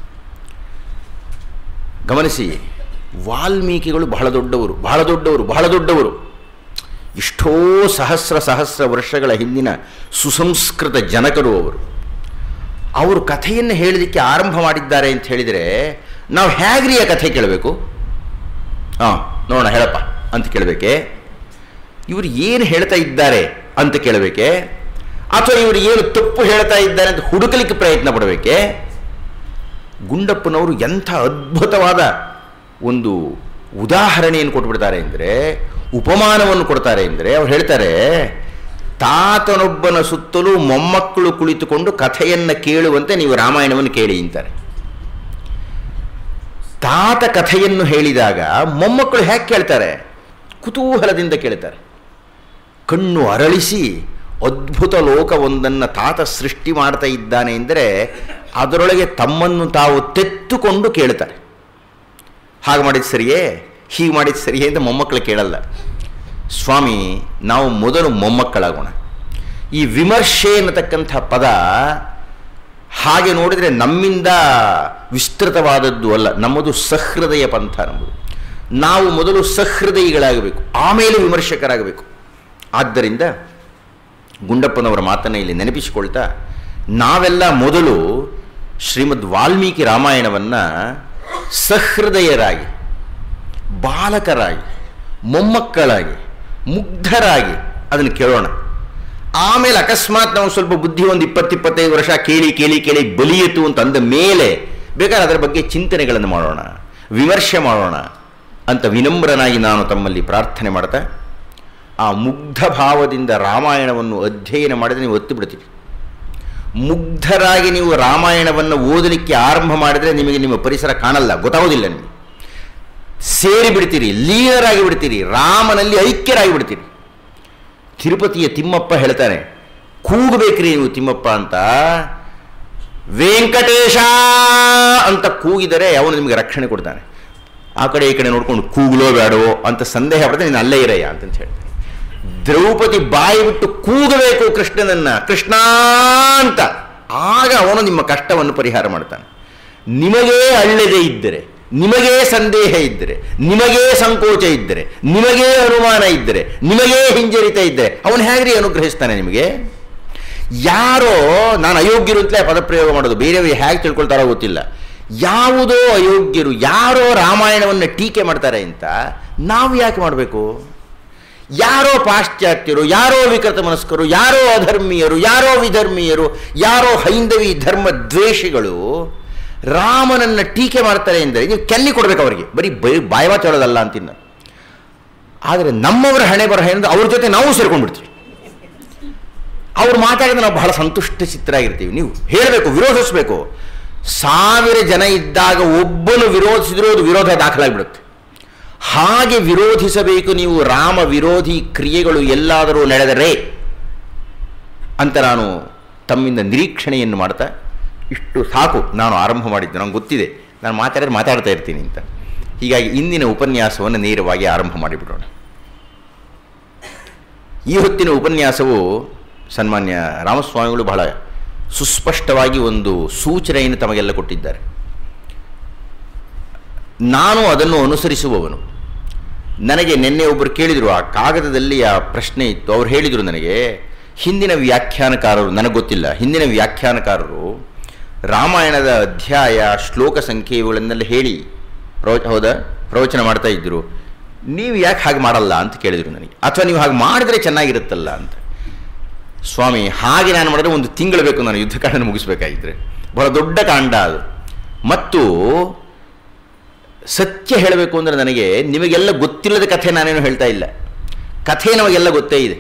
ಗಮನಿಸಿ ವಾಲ್ಮೀಕಿಗಳು ಬಹಳ ದೊಡ್ಡವರು ಬಹಳ ದೊಡ್ಡವರು ಬಹಳ ದೊಡ್ಡವರು ಇಷ್ಟೋ ಸಹಸ್ರ ಸಹಸ್ರ ವರ್ಷಗಳ ಹಿಂದಿನ ಸುಸಂಸ್ಕೃತ ಜನಕರು ಅವರು ಅವರು ಕಥೆಯನ್ನು ಹೇಳಲಿಕ್ಕೆ ಆರಂಭ ಮಾಡಿದ್ದಾರೆ ಅಂತ ಹೇಳಿದರೆ ನಾವು ಹೇಗ್ರಿ ಆ ಕಥೆ ಕೇಳಬೇಕು ಹಾಂ ನೋಡೋಣ ಹೇಳಪ್ಪ ಅಂತ ಕೇಳಬೇಕೆ ಇವರು ಏನು ಹೇಳ್ತಾ ಇದ್ದಾರೆ ಅಂತ ಕೇಳಬೇಕೆ ಅಥವಾ ಇವರು ಏನು ತಪ್ಪು ಹೇಳ್ತಾ ಇದ್ದಾರೆ ಅಂತ ಹುಡುಕಲಿಕ್ಕೆ ಪ್ರಯತ್ನ ಪಡಬೇಕೆ ಗುಂಡಪ್ಪನವರು ಎಂಥ ಅದ್ಭುತವಾದ ಒಂದು ಉದಾಹರಣೆಯನ್ನು ಕೊಟ್ಬಿಡ್ತಾರೆ ಅಂದರೆ ಉಪಮಾನವನ್ನು ಕೊಡ್ತಾರೆ ಅಂದರೆ ಅವ್ರು ಹೇಳ್ತಾರೆ ತಾತನೊಬ್ಬನ ಸುತ್ತಲೂ ಮೊಮ್ಮಕ್ಕಳು ಕುಳಿತುಕೊಂಡು ಕಥೆಯನ್ನು ಕೇಳುವಂತೆ ನೀವು ರಾಮಾಯಣವನ್ನು ಕೇಳಿ ಅಂತಾರೆ ತಾತ ಕಥೆಯನ್ನು ಹೇಳಿದಾಗ ಮೊಮ್ಮಕ್ಕಳು ಹೇಗೆ ಕೇಳ್ತಾರೆ ಕುತೂಹಲದಿಂದ ಕೇಳ್ತಾರೆ ಕಣ್ಣು ಅರಳಿಸಿ ಅದ್ಭುತ ಲೋಕವೊಂದನ್ನು ತಾತ ಸೃಷ್ಟಿ ಮಾಡ್ತಾ ಇದ್ದಾನೆ ಎಂದರೆ ಅದರೊಳಗೆ ತಮ್ಮನ್ನು ತಾವು ತೆತ್ತುಕೊಂಡು ಕೇಳ್ತಾರೆ ಹಾಗೆ ಮಾಡಿದ ಸರಿಯೇ ಹೀಗೆ ಮಾಡಿದ ಸರಿಯೇ ಅಂತ ಮೊಮ್ಮಕ್ಕಳು ಕೇಳಲ್ಲ ಸ್ವಾಮಿ ನಾವು ಮೊದಲು ಮೊಮ್ಮಕ್ಕಳಾಗೋಣ ಈ ವಿಮರ್ಶೆ ಅನ್ನತಕ್ಕಂಥ ಪದ ಹಾಗೆ ನೋಡಿದರೆ ನಮ್ಮಿಂದ ವಿಸ್ತೃತವಾದದ್ದು ಅಲ್ಲ ನಮ್ಮದು ಸಹೃದಯ ಪಂಥ ನಮ್ಮದು ನಾವು ಮೊದಲು ಸಹೃದಯಿಗಳಾಗಬೇಕು ಆಮೇಲೆ ವಿಮರ್ಶಕರಾಗಬೇಕು ಆದ್ದರಿಂದ ಗುಂಡಪ್ಪನವರ ಮಾತನ್ನು ಇಲ್ಲಿ ನೆನಪಿಸಿಕೊಳ್ತಾ ನಾವೆಲ್ಲ ಮೊದಲು ಶ್ರೀಮದ್ ವಾಲ್ಮೀಕಿ ರಾಮಾಯಣವನ್ನು ಸಹೃದಯರಾಗಿ ಬಾಲಕರಾಗಿ ಮೊಮ್ಮಕ್ಕಳಾಗಿ ಮುಗ್ಧರಾಗಿ ಅದನ್ನು ಕೇಳೋಣ ಆಮೇಲೆ ಅಕಸ್ಮಾತ್ ನಾವು ಸ್ವಲ್ಪ ಬುದ್ಧಿ ಒಂದು ಇಪ್ಪತ್ತಿಪ್ಪತ್ತೈದು ವರ್ಷ ಕೇಳಿ ಕೇಳಿ ಕೇಳಿ ಬಲಿಯಿತು ಅಂತ ಅಂದ ಮೇಲೆ ಬೇಕಾದ್ರೆ ಅದರ ಬಗ್ಗೆ ಚಿಂತನೆಗಳನ್ನು ಮಾಡೋಣ ವಿಮರ್ಶೆ ಮಾಡೋಣ ಅಂತ ವಿನಮ್ರನಾಗಿ ನಾನು ತಮ್ಮಲ್ಲಿ ಪ್ರಾರ್ಥನೆ ಮಾಡ್ತಾ ಆ ಮುಗ್ಧ ಭಾವದಿಂದ ರಾಮಾಯಣವನ್ನು ಅಧ್ಯಯನ ಮಾಡಿದರೆ ನೀವು ಒತ್ತು ಬಿಡ್ತೀರಿ ಮುಗ್ಧರಾಗಿ ನೀವು ರಾಮಾಯಣವನ್ನು ಓದಲಿಕ್ಕೆ ಆರಂಭ ಮಾಡಿದರೆ ನಿಮಗೆ ನಿಮ್ಮ ಪರಿಸರ ಕಾಣಲ್ಲ ಗೊತ್ತಾಗೋದಿಲ್ಲ ನಿಮಗೆ ಸೇರಿ ಬಿಡ್ತೀರಿ ಲೀನರಾಗಿ ಬಿಡ್ತೀರಿ ರಾಮನಲ್ಲಿ ಐಕ್ಯರಾಗಿ ಬಿಡ್ತೀರಿ ತಿರುಪತಿಯ ತಿಮ್ಮಪ್ಪ ಹೇಳ್ತಾನೆ ಕೂಗಬೇಕ್ರಿ ನೀವು ತಿಮ್ಮಪ್ಪ ಅಂತ ವೆಂಕಟೇಶ ಅಂತ ಕೂಗಿದರೆ ಅವನು ನಿಮಗೆ ರಕ್ಷಣೆ ಕೊಡ್ತಾನೆ ಆ ಕಡೆ ಈ ಕಡೆ ನೋಡ್ಕೊಂಡು ಕೂಗ್ಲೋ ಬೇಡವೋ ಅಂತ ಸಂದೇಹ ಪಡೆದ್ರೆ ನೀನು ಅಲ್ಲೇ ಇರಯ್ಯ ಅಂತಂತ ಹೇಳ್ತಾನೆ ದ್ರೌಪದಿ ಬಾಯಿ ಬಿಟ್ಟು ಕೂಗಬೇಕು ಕೃಷ್ಣನನ್ನ ಕೃಷ್ಣ ಅಂತ ಆಗ ಅವನು ನಿಮ್ಮ ಕಷ್ಟವನ್ನು ಪರಿಹಾರ ಮಾಡ್ತಾನೆ ನಿಮಗೇ ಅಳ್ಳದೆ ಇದ್ದರೆ ನಿಮಗೇ ಸಂದೇಹ ಇದ್ದರೆ ನಿಮಗೇ ಸಂಕೋಚ ಇದ್ದರೆ ನಿಮಗೇ ಅನುಮಾನ ಇದ್ದರೆ ನಿಮಗೇ ಹಿಂಜರಿತ ಇದ್ದರೆ ಅವನು ಹೇಗ್ರಿ ಅನುಗ್ರಹಿಸ್ತಾನೆ ನಿಮಗೆ ಯಾರೋ ನಾನು ಅಯೋಗ್ಯರು ಅಂತಲೇ ಪದಪ್ರಯೋಗ ಮಾಡೋದು ಬೇರೆಯವರು ಹೇಗೆ ತಿಳ್ಕೊಳ್ತಾರೋ ಗೊತ್ತಿಲ್ಲ ಯಾವುದೋ ಅಯೋಗ್ಯರು ಯಾರೋ ರಾಮಾಯಣವನ್ನು ಟೀಕೆ ಮಾಡ್ತಾರೆ ಅಂತ ನಾವು ಯಾಕೆ ಮಾಡಬೇಕು ಯಾರೋ ಪಾಶ್ಚಾತ್ಯರು ಯಾರೋ ವಿಕೃತ ಮನಸ್ಕರು ಯಾರೋ ಅಧರ್ಮೀಯರು ಯಾರೋ ವಿಧರ್ಮೀಯರು ಯಾರೋ ಹೈಂದವಿ ಧರ್ಮ ದ್ವೇಷಿಗಳು ರಾಮನನ್ನು ಟೀಕೆ ಮಾಡ್ತಾರೆ ಎಂದರೆ ನೀವು ಕೆಲ್ಲಿ ಕೊಡಬೇಕು ಅವರಿಗೆ ಬರೀ ಬೈ ಬಾಯವಾಚ ಹೇಳೋದಲ್ಲ ಅಂತಿನ್ನ ಆದರೆ ನಮ್ಮವರ ಹಣೆ ಬರಹ ಎಂದು ಅವ್ರ ಜೊತೆ ನಾವು ಸೇರ್ಕೊಂಡ್ಬಿಡ್ತೀವಿ ಅವ್ರು ಮಾತಾಡಿದ್ರೆ ನಾವು ಬಹಳ ಸಂತುಷ್ಟ ಚಿತ್ತರಾಗಿರ್ತೀವಿ ನೀವು ಹೇಳಬೇಕು ವಿರೋಧಿಸಬೇಕು ಸಾವಿರ ಜನ ಇದ್ದಾಗ ಒಬ್ಬನು ವಿರೋಧಿಸಿದರೂ ಅದು ವಿರೋಧ ದಾಖಲಾಗಿಬಿಡುತ್ತೆ ಹಾಗೆ ವಿರೋಧಿಸಬೇಕು ನೀವು ರಾಮ ವಿರೋಧಿ ಕ್ರಿಯೆಗಳು ಎಲ್ಲಾದರೂ ನಡೆದರೆ ಅಂತ ನಾನು ತಮ್ಮಿಂದ ನಿರೀಕ್ಷಣೆಯನ್ನು ಮಾಡ್ತಾ ಇಷ್ಟು ಸಾಕು ನಾನು ಆರಂಭ ಮಾಡಿದ್ದು ನಂಗೆ ಗೊತ್ತಿದೆ ನಾನು ಮಾತಾಡಿದ್ರೆ ಮಾತಾಡ್ತಾ ಇರ್ತೀನಿ ಅಂತ ಹೀಗಾಗಿ ಇಂದಿನ ಉಪನ್ಯಾಸವನ್ನು ನೇರವಾಗಿ ಆರಂಭ ಮಾಡಿಬಿಡೋಣ ಈ ಹೊತ್ತಿನ ಉಪನ್ಯಾಸವು ಸನ್ಮಾನ್ಯ ರಾಮಸ್ವಾಮಿಗಳು ಬಹಳ ಸುಸ್ಪಷ್ಟವಾಗಿ ಒಂದು ಸೂಚನೆಯನ್ನು ತಮಗೆಲ್ಲ ಕೊಟ್ಟಿದ್ದಾರೆ ನಾನು ಅದನ್ನು ಅನುಸರಿಸುವವನು ನನಗೆ ನಿನ್ನೆ ಒಬ್ಬರು ಕೇಳಿದರು ಆ ಕಾಗದದಲ್ಲಿ ಆ ಪ್ರಶ್ನೆ ಇತ್ತು ಅವ್ರು ಹೇಳಿದರು ನನಗೆ ಹಿಂದಿನ ವ್ಯಾಖ್ಯಾನಕಾರರು ನನಗೆ ಗೊತ್ತಿಲ್ಲ ಹಿಂದಿನ ವ್ಯಾಖ್ಯಾನಕಾರರು ರಾಮಾಯಣದ ಅಧ್ಯಾಯ ಶ್ಲೋಕ ಸಂಖ್ಯೆ ಇವುಗಳನ್ನೆಲ್ಲ ಹೇಳಿ ಪ್ರವಚ ಹೌದಾ ಪ್ರವಚನ ಮಾಡ್ತಾ ಇದ್ದರು ನೀವು ಯಾಕೆ ಹಾಗೆ ಮಾಡಲ್ಲ ಅಂತ ಕೇಳಿದರು ನನಗೆ ಅಥವಾ ನೀವು ಹಾಗೆ ಮಾಡಿದ್ರೆ ಚೆನ್ನಾಗಿರುತ್ತಲ್ಲ ಅಂತ ಸ್ವಾಮಿ ಹಾಗೆ ನಾನು ಮಾಡಿದ್ರೆ ಒಂದು ತಿಂಗಳು ಬೇಕು ನಾನು ಯುದ್ಧಕಾಂಡ ಮುಗಿಸ್ಬೇಕಾಗಿದ್ರೆ ಬಹಳ ದೊಡ್ಡ ಕಾಂಡ ಅದು ಮತ್ತು ಸತ್ಯ ಹೇಳಬೇಕು ಅಂದರೆ ನನಗೆ ನಿಮಗೆಲ್ಲ ಗೊತ್ತಿಲ್ಲದ ಕಥೆ ನಾನೇನು ಹೇಳ್ತಾ ಇಲ್ಲ ಕಥೆ ನಮಗೆಲ್ಲ ಗೊತ್ತೇ ಇದೆ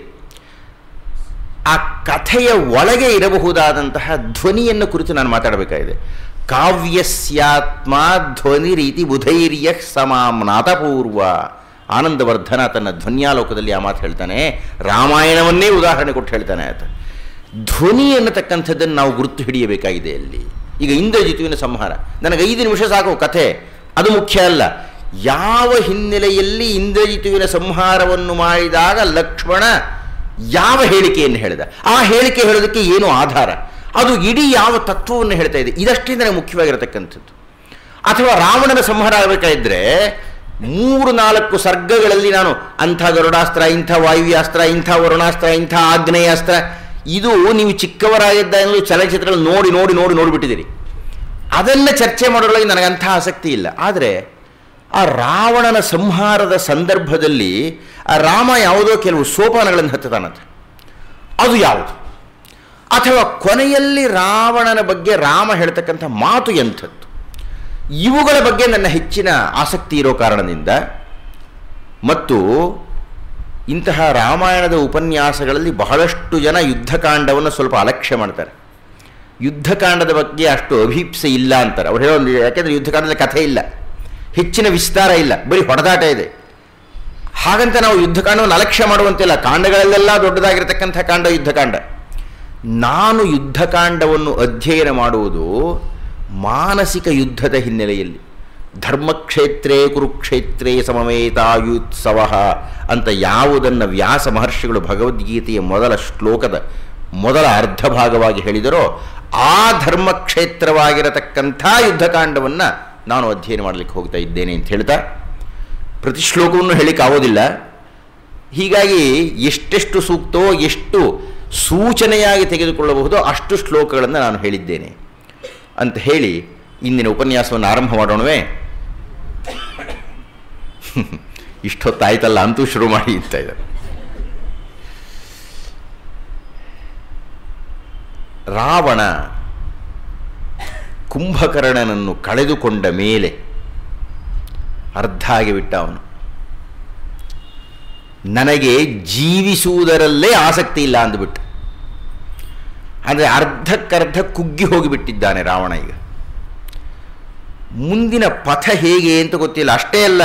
ಆ ಕಥೆಯ ಒಳಗೆ ಇರಬಹುದಾದಂತಹ ಧ್ವನಿಯನ್ನು ಕುರಿತು ನಾನು ಮಾತಾಡಬೇಕಾಗಿದೆ ಕಾವ್ಯಸ್ಯಾತ್ಮ ಧ್ವನಿ ರೀತಿ ಬುಧೈರ್ಯ ಸಮಾಮ್ನಾಥ ಪೂರ್ವ ಆನಂದವರ್ಧನ ತನ್ನ ಧ್ವನ್ಯಾಲೋಕದಲ್ಲಿ ಆ ಮಾತು ಹೇಳ್ತಾನೆ ರಾಮಾಯಣವನ್ನೇ ಉದಾಹರಣೆ ಕೊಟ್ಟು ಹೇಳ್ತಾನೆ ಆತ ಧ್ವನಿ ಅನ್ನತಕ್ಕಂಥದ್ದನ್ನು ನಾವು ಗುರುತು ಹಿಡಿಯಬೇಕಾಗಿದೆ ಅಲ್ಲಿ ಈಗ ಇಂದ್ರಜಿತುವಿನ ಸಂಹಾರ ನನಗೆ ಐದು ನಿಮಿಷ ಸಾಕು ಕಥೆ ಅದು ಮುಖ್ಯ ಅಲ್ಲ ಯಾವ ಹಿನ್ನೆಲೆಯಲ್ಲಿ ಇಂದ್ರಜಿತುವಿನ ಸಂಹಾರವನ್ನು ಮಾಡಿದಾಗ ಲಕ್ಷ್ಮಣ ಯಾವ ಹೇಳಿಕೆಯನ್ನು ಹೇಳಿದ ಆ ಹೇಳಿಕೆ ಹೇಳೋದಕ್ಕೆ ಏನು ಆಧಾರ ಅದು ಇಡೀ ಯಾವ ತತ್ವವನ್ನು ಹೇಳ್ತಾ ಇದೆ ಇದಷ್ಟೇ ನನಗೆ ಮುಖ್ಯವಾಗಿರತಕ್ಕಂಥದ್ದು ಅಥವಾ ರಾವಣನ ಸಂಹಾರ ಆಗಬೇಕಾದ್ರೆ ಮೂರು ನಾಲ್ಕು ಸರ್ಗಗಳಲ್ಲಿ ನಾನು ಅಂಥ ಗರುಡಾಸ್ತ್ರ ಇಂಥ ವಾಯುವ್ಯಾಸ್ತ್ರ ಇಂಥ ವರುಣಾಸ್ತ್ರ ಇಂಥ ಆಗ್ನೇಯಾಸ್ತ್ರ ಇದು ನೀವು ಚಿಕ್ಕವರಾಗಿದ್ದಾಗಲೂ ಚಲನಚಿತ್ರಗಳು ನೋಡಿ ನೋಡಿ ನೋಡಿ ನೋಡಿಬಿಟ್ಟಿದ್ದೀರಿ ಅದನ್ನು ಚರ್ಚೆ ಮಾಡೋದ್ರೊಳಗೆ ನನಗಂಥ ಆಸಕ್ತಿ ಇಲ್ಲ ಆದರೆ ಆ ರಾವಣನ ಸಂಹಾರದ ಸಂದರ್ಭದಲ್ಲಿ ಆ ರಾಮ ಯಾವುದೋ ಕೆಲವು ಸೋಪಾನಗಳನ್ನು ಹತ್ತತಾನಂತೆ ಅದು ಯಾವುದು ಅಥವಾ ಕೊನೆಯಲ್ಲಿ ರಾವಣನ ಬಗ್ಗೆ ರಾಮ ಹೇಳ್ತಕ್ಕಂಥ ಮಾತು ಎಂಥದ್ದು ಇವುಗಳ ಬಗ್ಗೆ ನನ್ನ ಹೆಚ್ಚಿನ ಆಸಕ್ತಿ ಇರೋ ಕಾರಣದಿಂದ ಮತ್ತು ಇಂತಹ ರಾಮಾಯಣದ ಉಪನ್ಯಾಸಗಳಲ್ಲಿ ಬಹಳಷ್ಟು ಜನ ಯುದ್ಧಕಾಂಡವನ್ನು ಸ್ವಲ್ಪ ಅಲಕ್ಷ್ಯ ಮಾಡ್ತಾರೆ ಯುದ್ಧಕಾಂಡದ ಬಗ್ಗೆ ಅಷ್ಟು ಅಭೀಪ್ಸೆ ಇಲ್ಲ ಅಂತಾರೆ ಅವ್ರು ಹೇಳೋ ಯಾಕೆಂದರೆ ಯುದ್ಧಕಾಂಡದಲ್ಲಿ ಕಥೆ ಇಲ್ಲ ಹೆಚ್ಚಿನ ವಿಸ್ತಾರ ಇಲ್ಲ ಬರೀ ಹೊಡೆದಾಟ ಇದೆ ಹಾಗಂತ ನಾವು ಯುದ್ಧಕಾಂಡವನ್ನು ಅಲಕ್ಷ್ಯ ಮಾಡುವಂತಿಲ್ಲ ಕಾಂಡಗಳಲ್ಲೆಲ್ಲ ದೊಡ್ಡದಾಗಿರ್ತಕ್ಕಂಥ ಕಾಂಡ ಯುದ್ಧಕಾಂಡ ನಾನು ಯುದ್ಧಕಾಂಡವನ್ನು ಅಧ್ಯಯನ ಮಾಡುವುದು ಮಾನಸಿಕ ಯುದ್ಧದ ಹಿನ್ನೆಲೆಯಲ್ಲಿ ಧರ್ಮಕ್ಷೇತ್ರೇ ಕುರುಕ್ಷೇತ್ರೇ ಸಮವೇತಾಯುತ್ಸವ ಅಂತ ಯಾವುದನ್ನು ವ್ಯಾಸ ಮಹರ್ಷಿಗಳು ಭಗವದ್ಗೀತೆಯ ಮೊದಲ ಶ್ಲೋಕದ ಮೊದಲ ಅರ್ಧ ಭಾಗವಾಗಿ ಹೇಳಿದರೋ ಆ ಧರ್ಮಕ್ಷೇತ್ರವಾಗಿರತಕ್ಕಂಥ ಯುದ್ಧಕಾಂಡವನ್ನು ನಾನು ಅಧ್ಯಯನ ಮಾಡಲಿಕ್ಕೆ ಹೋಗ್ತಾ ಇದ್ದೇನೆ ಅಂತ ಹೇಳ್ತಾ ಪ್ರತಿ ಶ್ಲೋಕವನ್ನು ಹೇಳಿಕ್ಕೆ ಆಗೋದಿಲ್ಲ ಹೀಗಾಗಿ ಎಷ್ಟೆಷ್ಟು ಸೂಕ್ತವೋ ಎಷ್ಟು ಸೂಚನೆಯಾಗಿ ತೆಗೆದುಕೊಳ್ಳಬಹುದೋ ಅಷ್ಟು ಶ್ಲೋಕಗಳನ್ನು ನಾನು ಹೇಳಿದ್ದೇನೆ ಅಂತ ಹೇಳಿ ಇಂದಿನ ಉಪನ್ಯಾಸವನ್ನು ಆರಂಭ ಮಾಡೋಣವೇ ಇಷ್ಟೊತ್ತಾಯ್ತಲ್ಲ ಅಂತೂ ಶುರು ಮಾಡಿ ಅಂತ ಇದ್ದಾರೆ ರಾವಣ ಕುಂಭಕರ್ಣನನ್ನು ಕಳೆದುಕೊಂಡ ಮೇಲೆ ಅರ್ಧ ಆಗಿಬಿಟ್ಟ ಅವನು ನನಗೆ ಜೀವಿಸುವುದರಲ್ಲೇ ಆಸಕ್ತಿ ಇಲ್ಲ ಅಂದುಬಿಟ್ಟು ಅಂದರೆ ಅರ್ಧಕ್ಕರ್ಧ ಕುಗ್ಗಿ ಹೋಗಿಬಿಟ್ಟಿದ್ದಾನೆ ರಾವಣ ಈಗ ಮುಂದಿನ ಪಥ ಹೇಗೆ ಅಂತ ಗೊತ್ತಿಲ್ಲ ಅಷ್ಟೇ ಅಲ್ಲ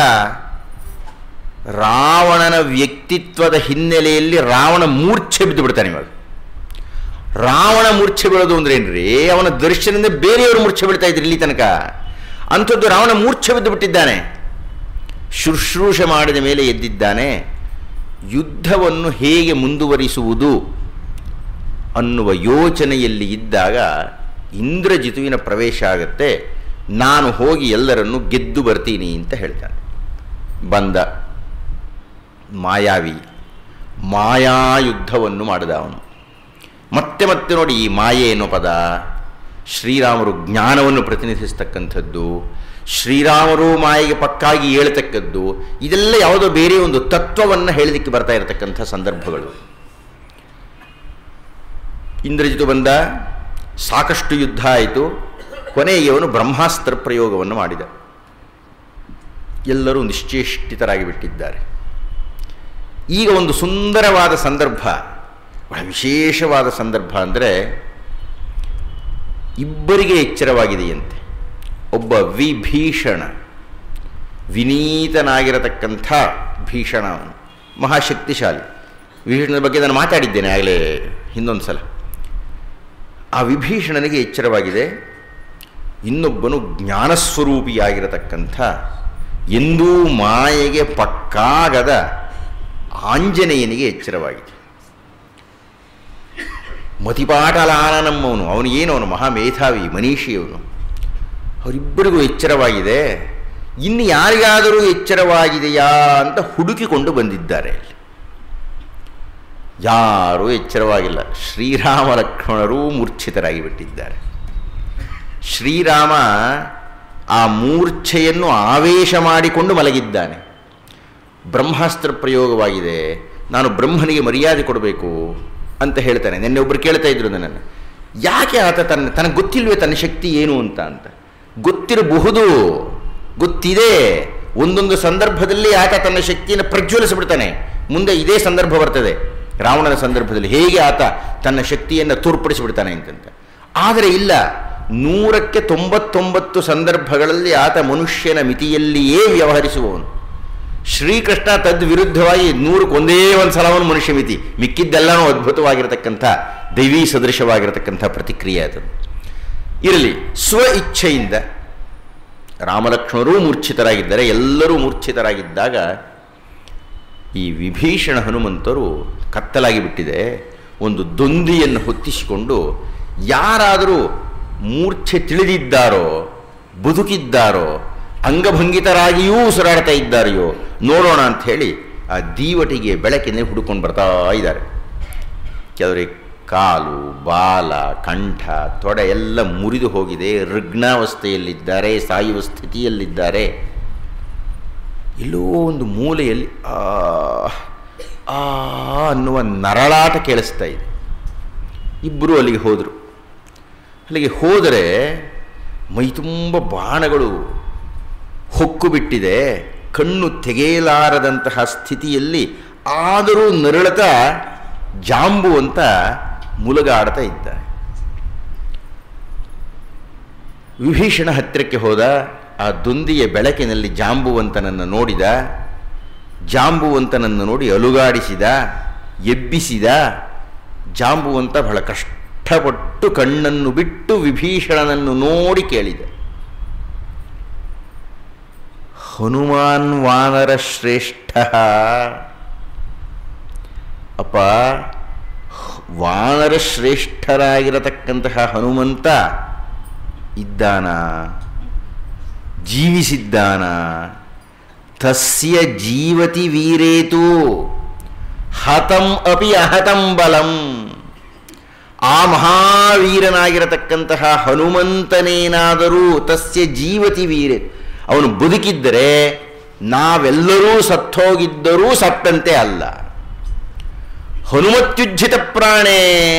ರಾವಣನ ವ್ಯಕ್ತಿತ್ವದ ಹಿನ್ನೆಲೆಯಲ್ಲಿ ರಾವಣ ಮೂರ್ಛೆ ಬಿದ್ದು ಬಿಡ್ತಾನೆ ಇವಾಗ ರಾವಣ ಮೂರ್ಛೆ ಬೀಳೋದು ಅಂದ್ರೆ ಏನ್ರಿ ಅವನ ದರ್ಶನದಿಂದ ಬೇರೆಯವರು ಮೂರ್ಛೆ ಬೀಳ್ತಾ ಇದ್ರು ಇಲ್ಲಿ ತನಕ ಅಂಥದ್ದು ರಾವಣ ಮೂರ್ಛೆ ಬಿದ್ದು ಬಿಟ್ಟಿದ್ದಾನೆ ಶುಶ್ರೂಷ ಮಾಡಿದ ಮೇಲೆ ಎದ್ದಿದ್ದಾನೆ ಯುದ್ಧವನ್ನು ಹೇಗೆ ಮುಂದುವರಿಸುವುದು ಅನ್ನುವ ಯೋಚನೆಯಲ್ಲಿ ಇದ್ದಾಗ ಇಂದ್ರಜಿತುವಿನ ಪ್ರವೇಶ ಆಗತ್ತೆ ನಾನು ಹೋಗಿ ಎಲ್ಲರನ್ನು ಗೆದ್ದು ಬರ್ತೀನಿ ಅಂತ ಹೇಳ್ತಾನೆ ಬಂದ ಮಾಯಾವಿ ಮಾಯಾಯುದ್ಧವನ್ನು ಮಾಡಿದ ಅವನು ಮತ್ತೆ ಮತ್ತೆ ನೋಡಿ ಈ ಮಾಯೆ ಅನ್ನೋ ಪದ ಶ್ರೀರಾಮರು ಜ್ಞಾನವನ್ನು ಪ್ರತಿನಿಧಿಸ್ತಕ್ಕಂಥದ್ದು ಶ್ರೀರಾಮರು ಮಾಯೆಗೆ ಪಕ್ಕಾಗಿ ಹೇಳ್ತಕ್ಕದ್ದು ಇದೆಲ್ಲ ಯಾವುದೋ ಬೇರೆ ಒಂದು ತತ್ವವನ್ನು ಹೇಳಲಿಕ್ಕೆ ಬರ್ತಾ ಇರತಕ್ಕಂಥ ಸಂದರ್ಭಗಳು ಇಂದ್ರಜಿತು ಬಂದ ಸಾಕಷ್ಟು ಯುದ್ಧ ಆಯಿತು ಕೊನೆಗೆ ಅವನು ಬ್ರಹ್ಮಾಸ್ತ್ರ ಪ್ರಯೋಗವನ್ನು ಮಾಡಿದ ಎಲ್ಲರೂ ನಿಶ್ಚೇಷ್ಟಿತರಾಗಿ ಬಿಟ್ಟಿದ್ದಾರೆ ಈಗ ಒಂದು ಸುಂದರವಾದ ಸಂದರ್ಭ ಬಹಳ ವಿಶೇಷವಾದ ಸಂದರ್ಭ ಅಂದರೆ ಇಬ್ಬರಿಗೆ ಎಚ್ಚರವಾಗಿದೆಯಂತೆ ಒಬ್ಬ ವಿಭೀಷಣ ವಿನೀತನಾಗಿರತಕ್ಕಂಥ ಭೀಷಣ ಅವನು ಮಹಾಶಕ್ತಿಶಾಲಿ ವಿಭೀಷಣದ ಬಗ್ಗೆ ನಾನು ಮಾತಾಡಿದ್ದೇನೆ ಆಗಲೇ ಹಿಂದೊಂದು ಸಲ ಆ ವಿಭೀಷಣನಿಗೆ ಎಚ್ಚರವಾಗಿದೆ ಇನ್ನೊಬ್ಬನು ಜ್ಞಾನಸ್ವರೂಪಿಯಾಗಿರತಕ್ಕಂಥ ಎಂದೂ ಮಾಯೆಗೆ ಪಕ್ಕಾಗದ ಆಂಜನೇಯನಿಗೆ ಎಚ್ಚರವಾಗಿದೆ ಮತಿಪಾಟಲಾನ ನಮ್ಮವನು ಅವನು ಏನು ಅವನು ಮಹಾಮೇಧಾವಿ ಮನೀಷಿಯವನು ಅವರಿಬ್ಬರಿಗೂ ಎಚ್ಚರವಾಗಿದೆ ಇನ್ನು ಯಾರಿಗಾದರೂ ಎಚ್ಚರವಾಗಿದೆಯಾ ಅಂತ ಹುಡುಕಿಕೊಂಡು ಬಂದಿದ್ದಾರೆ ಅಲ್ಲಿ ಯಾರೂ ಎಚ್ಚರವಾಗಿಲ್ಲ ಶ್ರೀರಾಮ ಲಕ್ಷ್ಮಣರೂ ಮೂರ್ಛಿತರಾಗಿ ಬಿಟ್ಟಿದ್ದಾರೆ ಶ್ರೀರಾಮ ಆ ಮೂರ್ಛೆಯನ್ನು ಆವೇಶ ಮಾಡಿಕೊಂಡು ಮಲಗಿದ್ದಾನೆ ಬ್ರಹ್ಮಾಸ್ತ್ರ ಪ್ರಯೋಗವಾಗಿದೆ ನಾನು ಬ್ರಹ್ಮನಿಗೆ ಮರ್ಯಾದೆ ಕೊಡಬೇಕು ಅಂತ ಹೇಳ್ತಾನೆ ನಿನ್ನೆ ಒಬ್ಬರು ಕೇಳ್ತಾ ಇದ್ರು ನನ್ನನ್ನು ಯಾಕೆ ಆತ ತನ್ನ ತನಗೆ ಗೊತ್ತಿಲ್ವೇ ತನ್ನ ಶಕ್ತಿ ಏನು ಅಂತ ಅಂತ ಗೊತ್ತಿರಬಹುದು ಗೊತ್ತಿದೆ ಒಂದೊಂದು ಸಂದರ್ಭದಲ್ಲಿ ಆತ ತನ್ನ ಶಕ್ತಿಯನ್ನು ಪ್ರಜ್ವಲಿಸಿಬಿಡ್ತಾನೆ ಮುಂದೆ ಇದೇ ಸಂದರ್ಭ ಬರ್ತದೆ ರಾವಣನ ಸಂದರ್ಭದಲ್ಲಿ ಹೇಗೆ ಆತ ತನ್ನ ಶಕ್ತಿಯನ್ನು ತೋರ್ಪಡಿಸಿಬಿಡ್ತಾನೆ ಅಂತಂತ ಆದರೆ ಇಲ್ಲ ನೂರಕ್ಕೆ ತೊಂಬತ್ತೊಂಬತ್ತು ಸಂದರ್ಭಗಳಲ್ಲಿ ಆತ ಮನುಷ್ಯನ ಮಿತಿಯಲ್ಲಿಯೇ ವ್ಯವಹರಿಸುವವನು ಶ್ರೀಕೃಷ್ಣ ತದ್ವಿರುದ್ಧವಾಗಿ ನೂರಕ್ಕೆ ಒಂದೇ ಒಂದು ಸಲ ಅವನು ಮನುಷ್ಯ ಮಿತಿ ಮಿಕ್ಕಿದ್ದೆಲ್ಲನೂ ಅದ್ಭುತವಾಗಿರತಕ್ಕಂಥ ದೈವೀ ಸದೃಶವಾಗಿರತಕ್ಕಂಥ ಪ್ರತಿಕ್ರಿಯೆ ಅದು ಇರಲಿ ಸ್ವ ಇಚ್ಛೆಯಿಂದ ರಾಮಲಕ್ಷ್ಮಣರೂ ಮೂರ್ಛಿತರಾಗಿದ್ದಾರೆ ಎಲ್ಲರೂ ಮೂರ್ಛಿತರಾಗಿದ್ದಾಗ ಈ ವಿಭೀಷಣ ಹನುಮಂತರು ಕತ್ತಲಾಗಿ ಬಿಟ್ಟಿದೆ ಒಂದು ದೊಂದಿಯನ್ನು ಹೊತ್ತಿಸಿಕೊಂಡು ಯಾರಾದರೂ ಮೂರ್ಛೆ ತಿಳಿದಿದ್ದಾರೋ ಬದುಕಿದ್ದಾರೋ ಅಂಗಭಂಗಿತರಾಗಿಯೂ ಉಸಿರಾಡ್ತಾ ಇದ್ದಾರೆಯೋ ನೋಡೋಣ ಅಂತ ಹೇಳಿ ಆ ದೀವಟಿಗೆ ಬೆಳಕಿನೇ ಹುಡುಕೊಂಡು ಬರ್ತಾ ಇದ್ದಾರೆ ಕೆಲವರಿಗೆ ಕಾಲು ಬಾಲ ಕಂಠ ತೊಡೆ ಎಲ್ಲ ಮುರಿದು ಹೋಗಿದೆ ಋಗ್ನಾವಸ್ಥೆಯಲ್ಲಿದ್ದಾರೆ ಸಾಯುವ ಸ್ಥಿತಿಯಲ್ಲಿದ್ದಾರೆ ಎಲ್ಲೋ ಒಂದು ಮೂಲೆಯಲ್ಲಿ ಆ ಆ ಅನ್ನುವ ನರಳಾಟ ಕೇಳಿಸ್ತಾ ಇದೆ ಇಬ್ಬರು ಅಲ್ಲಿಗೆ ಹೋದರು ಅಲ್ಲಿಗೆ ಹೋದರೆ ಮೈ ತುಂಬ ಬಾಣಗಳು ಹೊಕ್ಕು ಬಿಟ್ಟಿದೆ ಕಣ್ಣು ತೆಗೆಯಲಾರದಂತಹ ಸ್ಥಿತಿಯಲ್ಲಿ ಆದರೂ ನರಳತ ಜಾಂಬು ಅಂತ ಮುಲಗಾಡ್ತಾ ಇದ್ದಾರೆ ವಿಭೀಷಣ ಹತ್ತಿರಕ್ಕೆ ಹೋದ ಆ ದೊಂದಿಯ ಬೆಳಕಿನಲ್ಲಿ ಜಾಂಬುವಂತನನ್ನು ನೋಡಿದ ಜಾಂಬುವಂತನನ್ನು ನೋಡಿ ಅಲುಗಾಡಿಸಿದ ಎಬ್ಬಿಸಿದ ಜಾಂಬುವಂತ ಬಹಳ ಕಷ್ಟಪಟ್ಟು ಕಣ್ಣನ್ನು ಬಿಟ್ಟು ವಿಭೀಷಣನನ್ನು ನೋಡಿ ಕೇಳಿದ ಹನುಮಾನ್ ವಾನರ ಶ್ರೇಷ್ಠ ಅಪ್ಪ ವಾನರ ಶ್ರೇಷ್ಠರಾಗಿರತಕ್ಕಂತಹ ಹನುಮಂತ ಇದ್ದಾನ ಜೀವಿಸಿದ್ದಾನ ತಸ್ಯ ಜೀವತಿ ವೀರೇತು ಹತಂ ಅಪಿ ಅಹತಂ ಬಲಂ ಆ ಮಹಾವೀರನಾಗಿರತಕ್ಕಂತಹ ಹನುಮಂತನೇನಾದರೂ ತಸ್ಯ ಜೀವತಿ ವೀರೆ ಅವನು ಬದುಕಿದ್ದರೆ ನಾವೆಲ್ಲರೂ ಸತ್ತೋಗಿದ್ದರೂ ಸತ್ತಂತೆ ಅಲ್ಲ ಹನುಮತ್ಯುಜ್ಜಿತ ಪ್ರಾಣೇ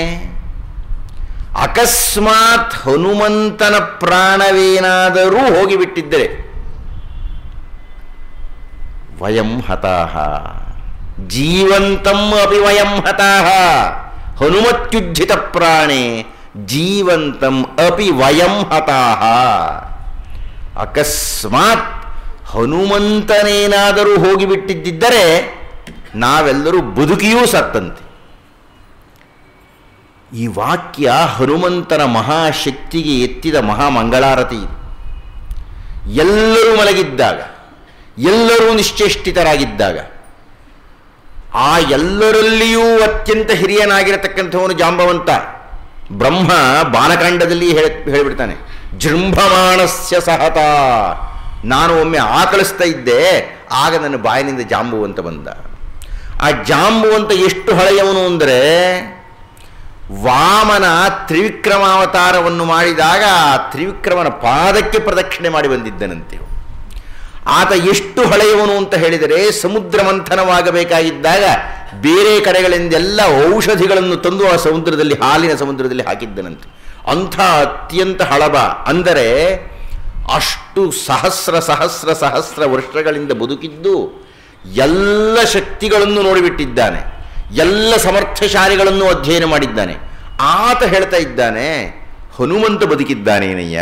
ಅಕಸ್ಮಾತ್ ಹನುಮಂತನ ಪ್ರಾಣವೇನಾದರೂ ಹೋಗಿಬಿಟ್ಟಿದ್ದರೆ ವಯಂ ಹತಾಹ ಜೀವಂತಂ ಅಪಿ ವಯಂ ಹತಾಹ ಹನುಮತ್ಯುಜ್ಜಿತ ಪ್ರಾಣೇ ಜೀವಂತಂ ಅಪಿ ವಯಂ ಹತಾಹ ಅಕಸ್ಮಾತ್ ಹನುಮಂತನೇನಾದರೂ ಹೋಗಿಬಿಟ್ಟಿದ್ದರೆ ನಾವೆಲ್ಲರೂ ಬದುಕಿಯೂ ಸತ್ತಂತೆ ಈ ವಾಕ್ಯ ಹನುಮಂತನ ಮಹಾಶಕ್ತಿಗೆ ಎತ್ತಿದ ಮಹಾಮಂಗಳಾರತಿ ಇದು ಎಲ್ಲರೂ ಮಲಗಿದ್ದಾಗ ಎಲ್ಲರೂ ನಿಶ್ಚೇಷ್ಟಿತರಾಗಿದ್ದಾಗ ಆ ಎಲ್ಲರಲ್ಲಿಯೂ ಅತ್ಯಂತ ಹಿರಿಯನಾಗಿರತಕ್ಕಂಥವನು ಜಾಂಬವಂತ ಬ್ರಹ್ಮ ಬಾನಕಾಂಡದಲ್ಲಿ ಹೇಳ ಹೇಳಿಬಿಡ್ತಾನೆ ಜೃಂಭಮಾಣಸ್ಯ ಸಹತ ನಾನು ಒಮ್ಮೆ ಆಕಳಿಸ್ತಾ ಇದ್ದೆ ಆಗ ನನ್ನ ಬಾಯಿನಿಂದ ಜಾಂಬುವಂತ ಬಂದ ಆ ಜಾಂಬುವಂತ ಎಷ್ಟು ಹಳೆಯವನು ಅಂದರೆ ವಾಮನ ತ್ರಿವಿಕ್ರಮಾವತಾರವನ್ನು ಮಾಡಿದಾಗ ಆ ತ್ರಿವಿಕ್ರಮನ ಪಾದಕ್ಕೆ ಪ್ರದಕ್ಷಿಣೆ ಮಾಡಿ ಬಂದಿದ್ದನಂತೆ ಆತ ಎಷ್ಟು ಹಳೆಯವನು ಅಂತ ಹೇಳಿದರೆ ಸಮುದ್ರ ಮಂಥನವಾಗಬೇಕಾಗಿದ್ದಾಗ ಬೇರೆ ಕಡೆಗಳಿಂದೆಲ್ಲ ಔಷಧಿಗಳನ್ನು ತಂದು ಆ ಸಮುದ್ರದಲ್ಲಿ ಹಾಲಿನ ಸಮುದ್ರದಲ್ಲಿ ಹಾಕಿದ್ದನಂತೆ ಅಂಥ ಅತ್ಯಂತ ಹಳಬ ಅಂದರೆ ಅಷ್ಟು ಸಹಸ್ರ ಸಹಸ್ರ ಸಹಸ್ರ ವರ್ಷಗಳಿಂದ ಬದುಕಿದ್ದು ಎಲ್ಲ ಶಕ್ತಿಗಳನ್ನು ನೋಡಿಬಿಟ್ಟಿದ್ದಾನೆ ಎಲ್ಲ ಸಮರ್ಥಶಾಲಿಗಳನ್ನು ಅಧ್ಯಯನ ಮಾಡಿದ್ದಾನೆ ಆತ ಹೇಳ್ತಾ ಇದ್ದಾನೆ ಹನುಮಂತ ಬದುಕಿದ್ದಾನೇನಯ್ಯ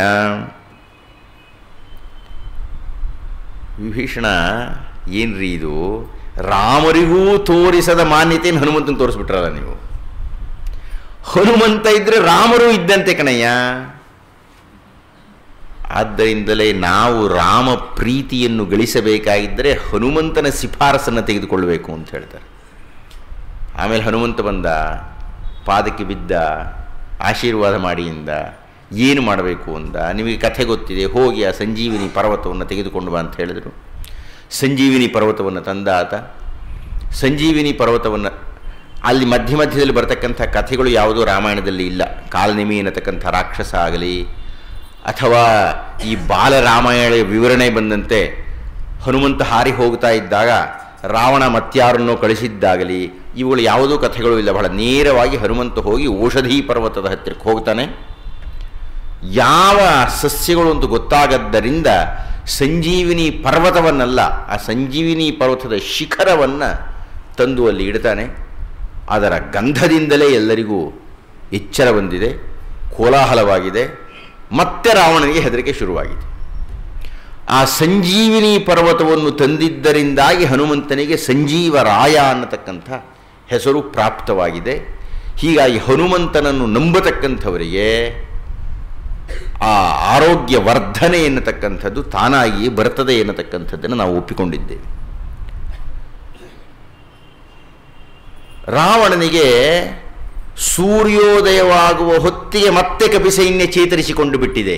ವಿಭೀಷಣ ಏನ್ರಿ ಇದು ರಾಮರಿಗೂ ತೋರಿಸದ ಮಾನ್ಯತೆಯನ್ನು ಹನುಮಂತನ ತೋರಿಸ್ಬಿಟ್ರಲ್ಲ ನೀವು ಹನುಮಂತ ಇದ್ರೆ ರಾಮರು ಇದ್ದಂತೆ ಕಣಯ್ಯ ಆದ್ದರಿಂದಲೇ ನಾವು ರಾಮ ಪ್ರೀತಿಯನ್ನು ಗಳಿಸಬೇಕಾಗಿದ್ದರೆ ಹನುಮಂತನ ಶಿಫಾರಸನ್ನು ತೆಗೆದುಕೊಳ್ಳಬೇಕು ಅಂತ ಹೇಳ್ತಾರೆ ಆಮೇಲೆ ಹನುಮಂತ ಬಂದ ಪಾದಕ್ಕೆ ಬಿದ್ದ ಆಶೀರ್ವಾದ ಮಾಡಿಯಿಂದ ಏನು ಮಾಡಬೇಕು ಅಂದ ನಿಮಗೆ ಕಥೆ ಗೊತ್ತಿದೆ ಹೋಗಿ ಆ ಸಂಜೀವಿನಿ ಪರ್ವತವನ್ನು ತೆಗೆದುಕೊಂಡು ಬಾ ಅಂತ ಹೇಳಿದರು ಸಂಜೀವಿನಿ ಪರ್ವತವನ್ನು ತಂದ ಆತ ಸಂಜೀವಿನಿ ಪರ್ವತವನ್ನು ಅಲ್ಲಿ ಮಧ್ಯ ಮಧ್ಯದಲ್ಲಿ ಬರ್ತಕ್ಕಂಥ ಕಥೆಗಳು ಯಾವುದೂ ರಾಮಾಯಣದಲ್ಲಿ ಇಲ್ಲ ಕಾಲನಿಮಿ ಅನ್ನತಕ್ಕಂಥ ರಾಕ್ಷಸ ಆಗಲಿ ಅಥವಾ ಈ ಬಾಲರಾಮಾಯಣ ವಿವರಣೆ ಬಂದಂತೆ ಹನುಮಂತ ಹಾರಿ ಹೋಗ್ತಾ ಇದ್ದಾಗ ರಾವಣ ಮತ್ಯಾರನ್ನೋ ಕಳಿಸಿದ್ದಾಗಲಿ ಇವುಗಳು ಯಾವುದೂ ಕಥೆಗಳು ಇಲ್ಲ ಬಹಳ ನೇರವಾಗಿ ಹನುಮಂತ ಹೋಗಿ ಔಷಧಿ ಪರ್ವತದ ಹತ್ತಿರಕ್ಕೆ ಹೋಗ್ತಾನೆ ಯಾವ ಸಸ್ಯಗಳು ಅಂತ ಗೊತ್ತಾಗದ್ದರಿಂದ ಸಂಜೀವಿನಿ ಪರ್ವತವನ್ನಲ್ಲ ಆ ಸಂಜೀವಿನಿ ಪರ್ವತದ ಶಿಖರವನ್ನು ತಂದು ಅಲ್ಲಿ ಇಡ್ತಾನೆ ಅದರ ಗಂಧದಿಂದಲೇ ಎಲ್ಲರಿಗೂ ಎಚ್ಚರ ಬಂದಿದೆ ಕೋಲಾಹಲವಾಗಿದೆ ಮತ್ತೆ ರಾವಣನಿಗೆ ಹೆದರಿಕೆ ಶುರುವಾಗಿದೆ ಆ ಸಂಜೀವಿನಿ ಪರ್ವತವನ್ನು ತಂದಿದ್ದರಿಂದಾಗಿ ಹನುಮಂತನಿಗೆ ಸಂಜೀವರಾಯ ಅನ್ನತಕ್ಕಂಥ ಹೆಸರು ಪ್ರಾಪ್ತವಾಗಿದೆ ಹೀಗಾಗಿ ಹನುಮಂತನನ್ನು ನಂಬತಕ್ಕಂಥವರಿಗೆ ಆ ಆರೋಗ್ಯ ವರ್ಧನೆ ಎನ್ನತಕ್ಕಂಥದ್ದು ತಾನಾಗಿ ಬರ್ತದೆ ಎನ್ನತಕ್ಕಂಥದ್ದನ್ನು ನಾವು ಒಪ್ಪಿಕೊಂಡಿದ್ದೇವೆ ರಾವಣನಿಗೆ ಸೂರ್ಯೋದಯವಾಗುವ ಹೊತ್ತಿಗೆ ಮತ್ತೆ ಕಪಿಸೈನ್ಯ ಚೇತರಿಸಿಕೊಂಡು ಬಿಟ್ಟಿದೆ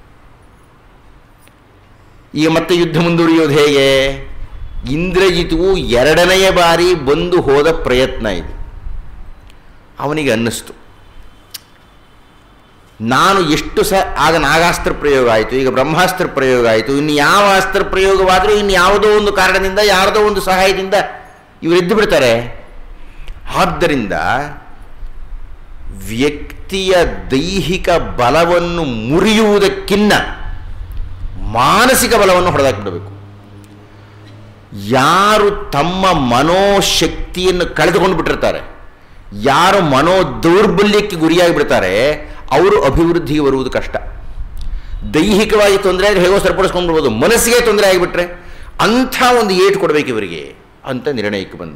ಈಗ ಮತ್ತೆ ಯುದ್ಧ ಮುಂದುವರಿಯೋದು ಹೇಗೆ ಇಂದ್ರಜಿತುವು ಎರಡನೆಯ ಬಾರಿ ಬಂದು ಹೋದ ಪ್ರಯತ್ನ ಇದು ಅವನಿಗೆ ಅನ್ನಿಸ್ತು ನಾನು ಎಷ್ಟು ಸ ಆಗ ನಾಗಾಸ್ತ್ರ ಪ್ರಯೋಗ ಆಯಿತು ಈಗ ಬ್ರಹ್ಮಾಸ್ತ್ರ ಪ್ರಯೋಗ ಆಯಿತು ಇನ್ನು ಯಾವ ಅಸ್ತ್ರ ಪ್ರಯೋಗವಾದರೂ ಇನ್ನು ಯಾವುದೋ ಒಂದು ಕಾರಣದಿಂದ ಯಾರದೋ ಒಂದು ಸಹಾಯದಿಂದ ಇವರು ಎದ್ದು ಬಿಡ್ತಾರೆ ಆದ್ದರಿಂದ ವ್ಯಕ್ತಿಯ ದೈಹಿಕ ಬಲವನ್ನು ಮುರಿಯುವುದಕ್ಕಿನ್ನ ಮಾನಸಿಕ ಬಲವನ್ನು ಹೊಡೆದಾಕಿಬಿಡಬೇಕು ಯಾರು ತಮ್ಮ ಮನೋಶಕ್ತಿಯನ್ನು ಕಳೆದುಕೊಂಡು ಬಿಟ್ಟಿರ್ತಾರೆ ಯಾರು ಮನೋ ದೌರ್ಬಲ್ಯಕ್ಕೆ ಗುರಿಯಾಗಿ ಬಿಡ್ತಾರೆ ಅವರು ಅಭಿವೃದ್ಧಿಗೆ ಬರುವುದು ಕಷ್ಟ ದೈಹಿಕವಾಗಿ ತೊಂದರೆ ಆದರೆ ಹೇಗೋ ಸರಿಪಡಿಸ್ಕೊಂಡ್ಬಿಡ್ಬೋದು ಮನಸ್ಸಿಗೆ ತೊಂದರೆ ಆಗಿಬಿಟ್ರೆ ಅಂಥ ಒಂದು ಏಟು ಕೊಡಬೇಕು ಇವರಿಗೆ ಅಂತ ನಿರ್ಣಯಕ್ಕೆ ಬಂದ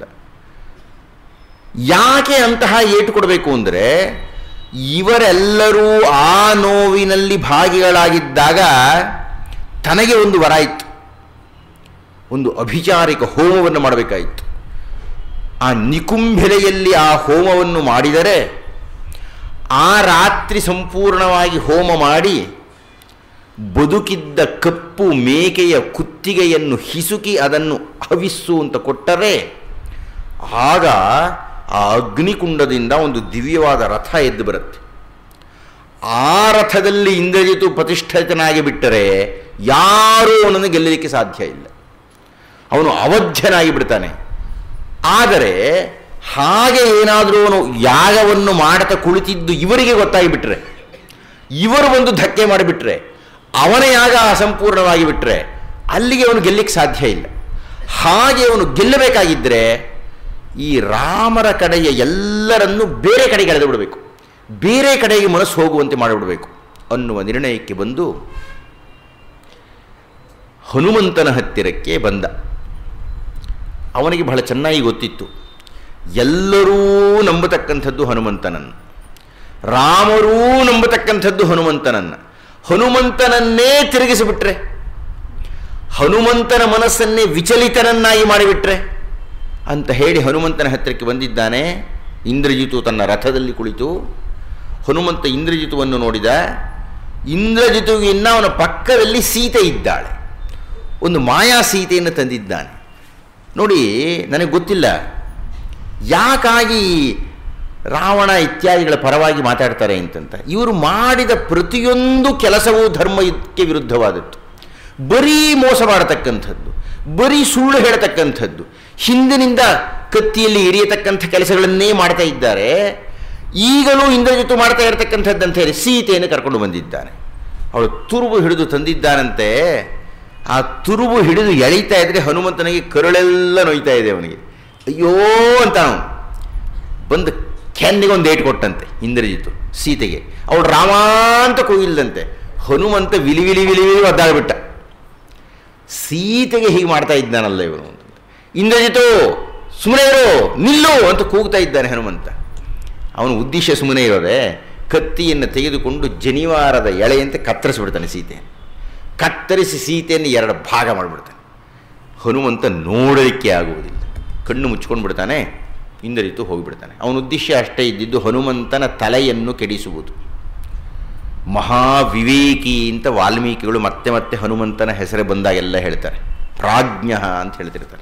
ಯಾಕೆ ಅಂತಹ ಏಟು ಕೊಡಬೇಕು ಅಂದರೆ ಇವರೆಲ್ಲರೂ ಆ ನೋವಿನಲ್ಲಿ ಭಾಗಿಗಳಾಗಿದ್ದಾಗ ತನಗೆ ಒಂದು ವರ ಇತ್ತು ಒಂದು ಅಭಿಚಾರಿಕ ಹೋಮವನ್ನು ಮಾಡಬೇಕಾಯಿತು ಆ ನಿಕುಂಭೆಲೆಯಲ್ಲಿ ಆ ಹೋಮವನ್ನು ಮಾಡಿದರೆ ಆ ರಾತ್ರಿ ಸಂಪೂರ್ಣವಾಗಿ ಹೋಮ ಮಾಡಿ ಬದುಕಿದ್ದ ಕಪ್ಪು ಮೇಕೆಯ ಕುತ್ತಿಗೆಯನ್ನು ಹಿಸುಕಿ ಅದನ್ನು ಹವಿಸ್ಸು ಅಂತ ಕೊಟ್ಟರೆ ಆಗ ಆ ಅಗ್ನಿಕುಂಡದಿಂದ ಒಂದು ದಿವ್ಯವಾದ ರಥ ಎದ್ದು ಬರುತ್ತೆ ಆ ರಥದಲ್ಲಿ ಇಂದ್ರಜಿತು ಪ್ರತಿಷ್ಠಿತನಾಗಿ ಬಿಟ್ಟರೆ ಯಾರೂ ಅವನನ್ನು ಗೆಲ್ಲಲಿಕ್ಕೆ ಸಾಧ್ಯ ಇಲ್ಲ ಅವನು ಅವಧ್ಯನಾಗಿ ಬಿಡ್ತಾನೆ ಆದರೆ ಹಾಗೆ ಏನಾದರೂ ಅವನು ಯಾಗವನ್ನು ಮಾಡ್ತಾ ಕುಳಿತಿದ್ದು ಇವರಿಗೆ ಗೊತ್ತಾಗಿಬಿಟ್ರೆ ಇವರು ಒಂದು ಧಕ್ಕೆ ಮಾಡಿಬಿಟ್ರೆ ಅವನ ಯಾಗ ಅಸಂಪೂರ್ಣವಾಗಿ ಬಿಟ್ಟರೆ ಅಲ್ಲಿಗೆ ಅವನು ಗೆಲ್ಲಕ್ಕೆ ಸಾಧ್ಯ ಇಲ್ಲ ಹಾಗೆ ಅವನು ಗೆಲ್ಲಬೇಕಾಗಿದ್ದರೆ ಈ ರಾಮರ ಕಡೆಯ ಎಲ್ಲರನ್ನೂ ಬೇರೆ ಕಡೆಗೆ ಎಳೆದು ಬಿಡಬೇಕು ಬೇರೆ ಕಡೆಗೆ ಮನಸ್ಸು ಹೋಗುವಂತೆ ಮಾಡಿಬಿಡಬೇಕು ಅನ್ನುವ ನಿರ್ಣಯಕ್ಕೆ ಬಂದು ಹನುಮಂತನ ಹತ್ತಿರಕ್ಕೆ ಬಂದ ಅವನಿಗೆ ಬಹಳ ಚೆನ್ನಾಗಿ ಗೊತ್ತಿತ್ತು ಎಲ್ಲರೂ ನಂಬತಕ್ಕಂಥದ್ದು ಹನುಮಂತನನ್ನು ರಾಮರೂ ನಂಬತಕ್ಕಂಥದ್ದು ಹನುಮಂತನನ್ನು ಹನುಮಂತನನ್ನೇ ತಿರುಗಿಸಿಬಿಟ್ರೆ ಹನುಮಂತನ ಮನಸ್ಸನ್ನೇ ವಿಚಲಿತನನ್ನಾಗಿ ಮಾಡಿಬಿಟ್ರೆ ಅಂತ ಹೇಳಿ ಹನುಮಂತನ ಹತ್ತಿರಕ್ಕೆ ಬಂದಿದ್ದಾನೆ ಇಂದ್ರಜಿತು ತನ್ನ ರಥದಲ್ಲಿ ಕುಳಿತು ಹನುಮಂತ ಇಂದ್ರಜಿತುವನ್ನು ನೋಡಿದ ಇಂದ್ರಜಿತುವಿನ ಅವನ ಪಕ್ಕದಲ್ಲಿ ಸೀತೆ ಇದ್ದಾಳೆ ಒಂದು ಮಾಯಾ ಸೀತೆಯನ್ನು ತಂದಿದ್ದಾನೆ ನೋಡಿ ನನಗೆ ಗೊತ್ತಿಲ್ಲ ಯಾಕಾಗಿ ರಾವಣ ಇತ್ಯಾದಿಗಳ ಪರವಾಗಿ ಮಾತಾಡ್ತಾರೆ ಅಂತಂತ ಇವರು ಮಾಡಿದ ಪ್ರತಿಯೊಂದು ಕೆಲಸವೂ ಧರ್ಮಕ್ಕೆ ವಿರುದ್ಧವಾದದ್ದು ಬರೀ ಮೋಸ ಮಾಡತಕ್ಕಂಥದ್ದು ಬರೀ ಸುಳ್ಳು ಹೇಳತಕ್ಕಂಥದ್ದು ಹಿಂದಿನಿಂದ ಕತ್ತಿಯಲ್ಲಿ ಇರಿಯತಕ್ಕಂಥ ಕೆಲಸಗಳನ್ನೇ ಮಾಡ್ತಾ ಇದ್ದಾರೆ ಈಗಲೂ ಇಂದ್ರಜಿತು ಮಾಡ್ತಾ ಇರತಕ್ಕಂಥದ್ದಂತ ಹೇಳಿ ಸೀತೆಯನ್ನು ಕರ್ಕೊಂಡು ಬಂದಿದ್ದಾನೆ ಅವಳು ತುರುಬು ಹಿಡಿದು ತಂದಿದ್ದಾನಂತೆ ಆ ತುರುಬು ಹಿಡಿದು ಎಳೀತಾ ಇದ್ರೆ ಹನುಮಂತನಿಗೆ ಕರುಳೆಲ್ಲ ನೋಯ್ತಾ ಇದೆ ಅವನಿಗೆ ಅಯ್ಯೋ ಅಂತ ಅವನು ಬಂದು ಕೆನ್ನಿಗೆ ಒಂದು ಏಟು ಕೊಟ್ಟಂತೆ ಇಂದ್ರಜಿತು ಸೀತೆಗೆ ಅವಳು ರಾಮ ಅಂತ ಕೂಗಿಲ್ದಂತೆ ಹನುಮಂತ ವಿಲಿ ವಿಲಿ ವಿಲಿ ವಿಲಿ ಒದ್ದಾಡ್ಬಿಟ್ಟ ಸೀತೆಗೆ ಹೀಗೆ ಮಾಡ್ತಾ ಇದ್ದಾನಲ್ಲ ಇವನು ಅಂತ ಇಂದ್ರಜಿತು ಸುಮ್ಮನೆ ಇರು ನಿಲ್ಲು ಅಂತ ಕೂಗ್ತಾ ಇದ್ದಾನೆ ಹನುಮಂತ ಅವನ ಉದ್ದೇಶ ಸುಮ್ಮನೆ ಇರೋದೆ ಕತ್ತಿಯನ್ನು ತೆಗೆದುಕೊಂಡು ಜನಿವಾರದ ಎಳೆಯಂತೆ ಕತ್ತರಿಸ್ಬಿಡ್ತಾನೆ ಸೀತೆ ಕತ್ತರಿಸಿ ಸೀತೆಯನ್ನು ಎರಡು ಭಾಗ ಮಾಡಿಬಿಡ್ತಾನೆ ಹನುಮಂತ ನೋಡಲಿಕ್ಕೆ ಆಗುವುದಿಲ್ಲ ಕಣ್ಣು ಮುಚ್ಕೊಂಡು ಬಿಡ್ತಾನೆ ಇಂದರಿತು ಹೋಗಿಬಿಡ್ತಾನೆ ಅವನ ಉದ್ದೇಶ ಅಷ್ಟೇ ಇದ್ದಿದ್ದು ಹನುಮಂತನ ತಲೆಯನ್ನು ಕೆಡಿಸುವುದು ಮಹಾವಿವೇಕಿ ಅಂತ ವಾಲ್ಮೀಕಿಗಳು ಮತ್ತೆ ಮತ್ತೆ ಹನುಮಂತನ ಹೆಸರೇ ಬಂದಾಗೆಲ್ಲ ಹೇಳ್ತಾರೆ ಪ್ರಾಜ್ಞ ಅಂತ ಹೇಳ್ತಿರ್ತಾರೆ